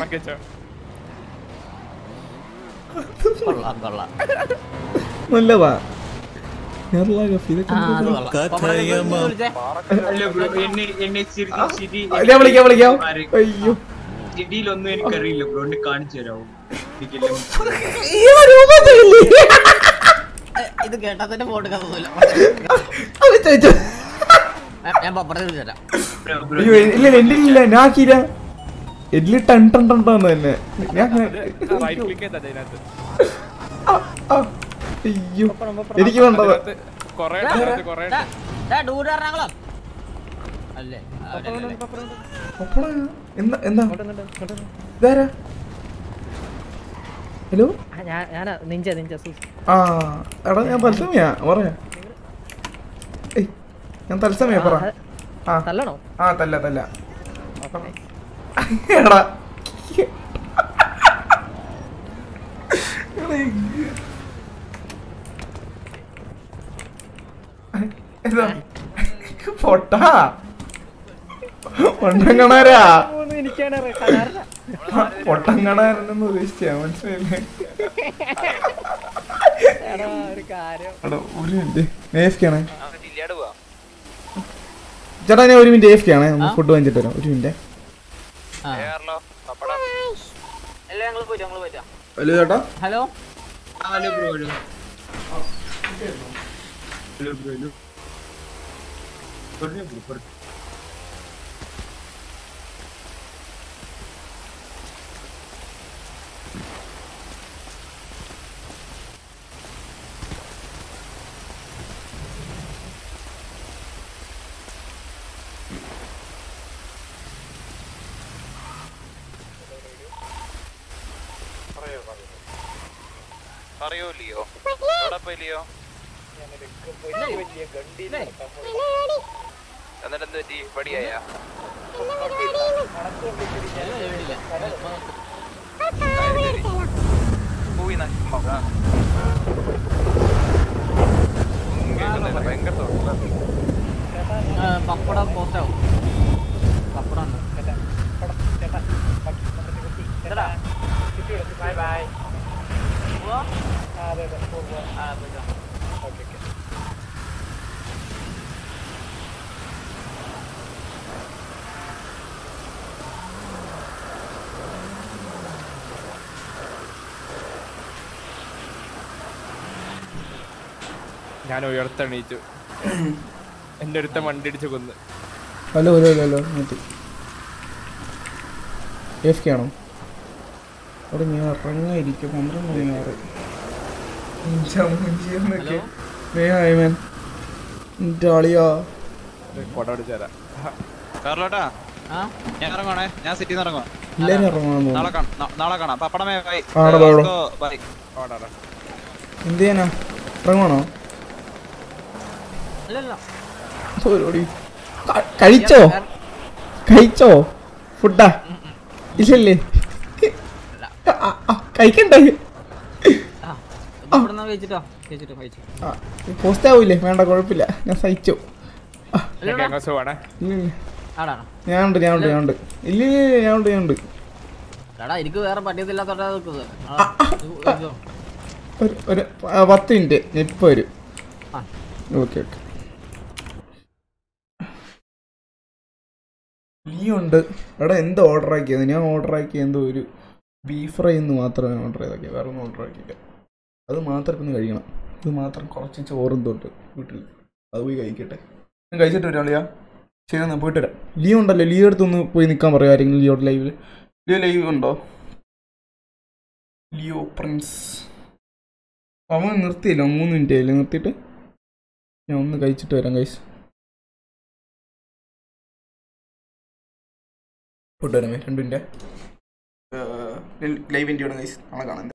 കൊള്ളാം കൊള്ളാം നല്ലതാ കേരള ഗഫ് ഇതൊക്കെ ആ, അത് എന്ത് കൊള്ളാം. പപ്പടം വിളിച്ചേ. അല്ല ബ്രോ എന്നെ എന്നെ ചിരി ചിരി ആ, ഞാൻ വിളിക്കാം വിളിക്കാം അയ്യോ ചിരിയിലൊന്നും എനിക്കറിയില്ല ബ്രോ എന്നെ കാണിച്ചു തരാമോ എനിക്കെല്ലാം അയ്യോ, രൂപത്തില്ലേ? ഇത് കേട്ടാ തന്നെ ഫോട്ടോ കഥന്നില്ല അത് ചോദിച്ചോ. ഞാൻ പപ്പടത്തെ വിളിച്ചു തരാം അയ്യോ ഇല്ല ഇല്ല ഇല്ല ഞാൻ ആക്കിയില്ല എല്ല് ടൺ ടൺ ടൺ ടൺ തന്നെ ഞാൻ അങ്ങനെ- റൈറ്റ് ക്ലിക്ക് ചെയ്താ അതിനകത്ത് അയ്യോ എനിക്ക് വേണ്ടത് അതിനകത്ത് കൊറേ ഉണ്ട്, അതിനകത്ത് കൊറേ ഉണ്ട്. ഡൂഡ് എറണാകുളം അല്ലേ അവരല്ലേ. അപ്പോഴാ എന്താ എന്താ ഇതാരാ ഹലോ ഞാനാ നിഞ്ച നിഞ്ച സൂസ് ആ എടാ ഞാൻ തത്സമയാ പറയാ ഏയ് ഞാൻ തത്സമയാ പറ ആ തല്ലണോ ആ തല്ല തല്ല എടാ എന്താ പൊട്ടാ പൊട്ടങ്കണാരാ എനിക്കാണ് പൊട്ടങ്കണാരെന്ന് ഉദ്ദേശിച്ചാ മനസ്സിലായില്ലേ ഒരു കാര്യം എടാ ഒരു മിനിറ്റ് എഫ് ആണേ ജില്ലയോട് പോവാം ചേട്ടാ ഞാൻ ഒരു മിനിറ്റ് എഫ് ആണേ ഒന്ന് ഫുഡ് വാങ്ങിച്ചിട്ട് വരാം ഒരു മിനിറ്റ് കേരളോ പപ്പടം അല്ല ഞങ്ങൾ പോയിട്ട് ഞങ്ങൾ പോയിട്ടാ ഹലോ ചേട്ടാ hello hello bro hello hello bro hello പറഞ്ഞു ബ്രോ പറഞ്ഞു പറയൂ ലിയോ എവിടെ പോയി ലിയോ എന്നിട്ട് എന്ത് പറ്റി പടിയായ പോയി ഭയങ്കര തൊഴിലാ. പപ്പടം പോസ്റ്റാവും പപ്പടം ഉണ്ട് ബൈ ബൈ ഞാൻ ഉയർത്തെണീറ്റു എന്റെ അടുത്ത വണ്ടി ഇടിച്ച് കൊന്ന് ഹലോ ഹലോ ഹലോ ഹലോ നിർത്തി എഫ് കെ ആണോ അവിടെ ഞാൻ ഇറങ്ങിയിരിക്കും പന്ത്രണ്ട് മണിയാറ് മാൻ എൻ്റെ ആളിയാ കൊട അടിച്ചു തരാം കാർലോട്ടാ ഞാൻ ഇറങ്ങണേ ഞാൻ സിറ്റിന്ന് ഇറങ്ങുവാ എല്ലാരും ഇറങ്ങാൻ നാളെ തോന്നുന്നു കാണാം നാ- നാളെ കാണാം പപ്പടമേ ബൈ ആടെ ബൈ ബ്രോ. ബൈ എന്ത് ചെയ്യാനാ ഇറങ്ങണോ അല്ലല്ല പരിപാടി ക- കഴിച്ചോ കഴിച്ചോ ഫുഡാ ഇല്ലല്ലേ ആ, ആ, കഴിക്കണ്ടേ ഇവിടുന്ന് കഴിച്ചിട്ടോ കഴിച്ചിട്ടോ കഴിച്ചു പോസ്റ്റ് ആവൂലേ വേണ്ട കുഴപ്പമില്ല ഞാൻ സഹിച്ചു ഞാൻ ഗംഗസ് പോവാണേ ഇല്ല, ഇല്ല. ആടാണോ ഞാനുണ്ട് ഞാനുണ്ട് ഞാനുണ്ട് ഇല്ല ഇല്ല, ഇല്ല, ഞാനുണ്ട് ഞാനുണ്ട് എടാ എനിക്ക് വേറെ പട്ടിയത്തില്ലാത്തോട്ടാ നിൽക്കുന്നത് ആ, ഇത് ഇതോ. ഒരു ഒരു ആ, പത്ത് മിനിറ്റ് ഇപ്പൊ വരും ആ. ഓക്കെ ഓക്കെ നീ ഉണ്ട് എടാ എന്ത് ഓർഡർ ആക്കിയത് ഞാൻ ഓർഡർ ആക്കിയ എന്തോ ഒരു ബീഫ് ഫ്രൈ എന്ന് മാത്രമേ ഓർഡർ ചെയ്തൊക്കെ വേറെ ഒന്നും ഓർഡർ ആക്കിയില്ല അത് മാത്രം ഇപ്പം കഴിക്കണം ഇത് മാത്രം കുറച്ച് ചോറും തൊട്ട് വീട്ടിൽ അത് പോയി കഴിക്കട്ടെ ഞാൻ കഴിച്ചിട്ട് വരാം ലിയ ശരി എന്നാ പോയിട്ട് വരാം ലിയോ ഉണ്ടല്ലോ ലിയോ അടുത്തൊന്ന് പോയി നിൽക്കാൻ പറയാം ആരെങ്കിലും ലിയോയുടെ ലൈവിൽ ലിയോ ലൈവ് ഉണ്ടോ ലിയോ പ്രിൻസ് അവൻ നിർത്തിയില്ല മൂന്ന് മിനിറ്റ് ആയില്ലേ നിർത്തിയിട്ട് ഞാൻ ഒന്ന് കഴിച്ചിട്ട് വരാം കഴിച്ച് ഫുഡ് വരാമേ രണ്ട് മിനിറ്റ് ലൈവ് എൻ്റെ കഴിച്ച് നാളെ കാണാം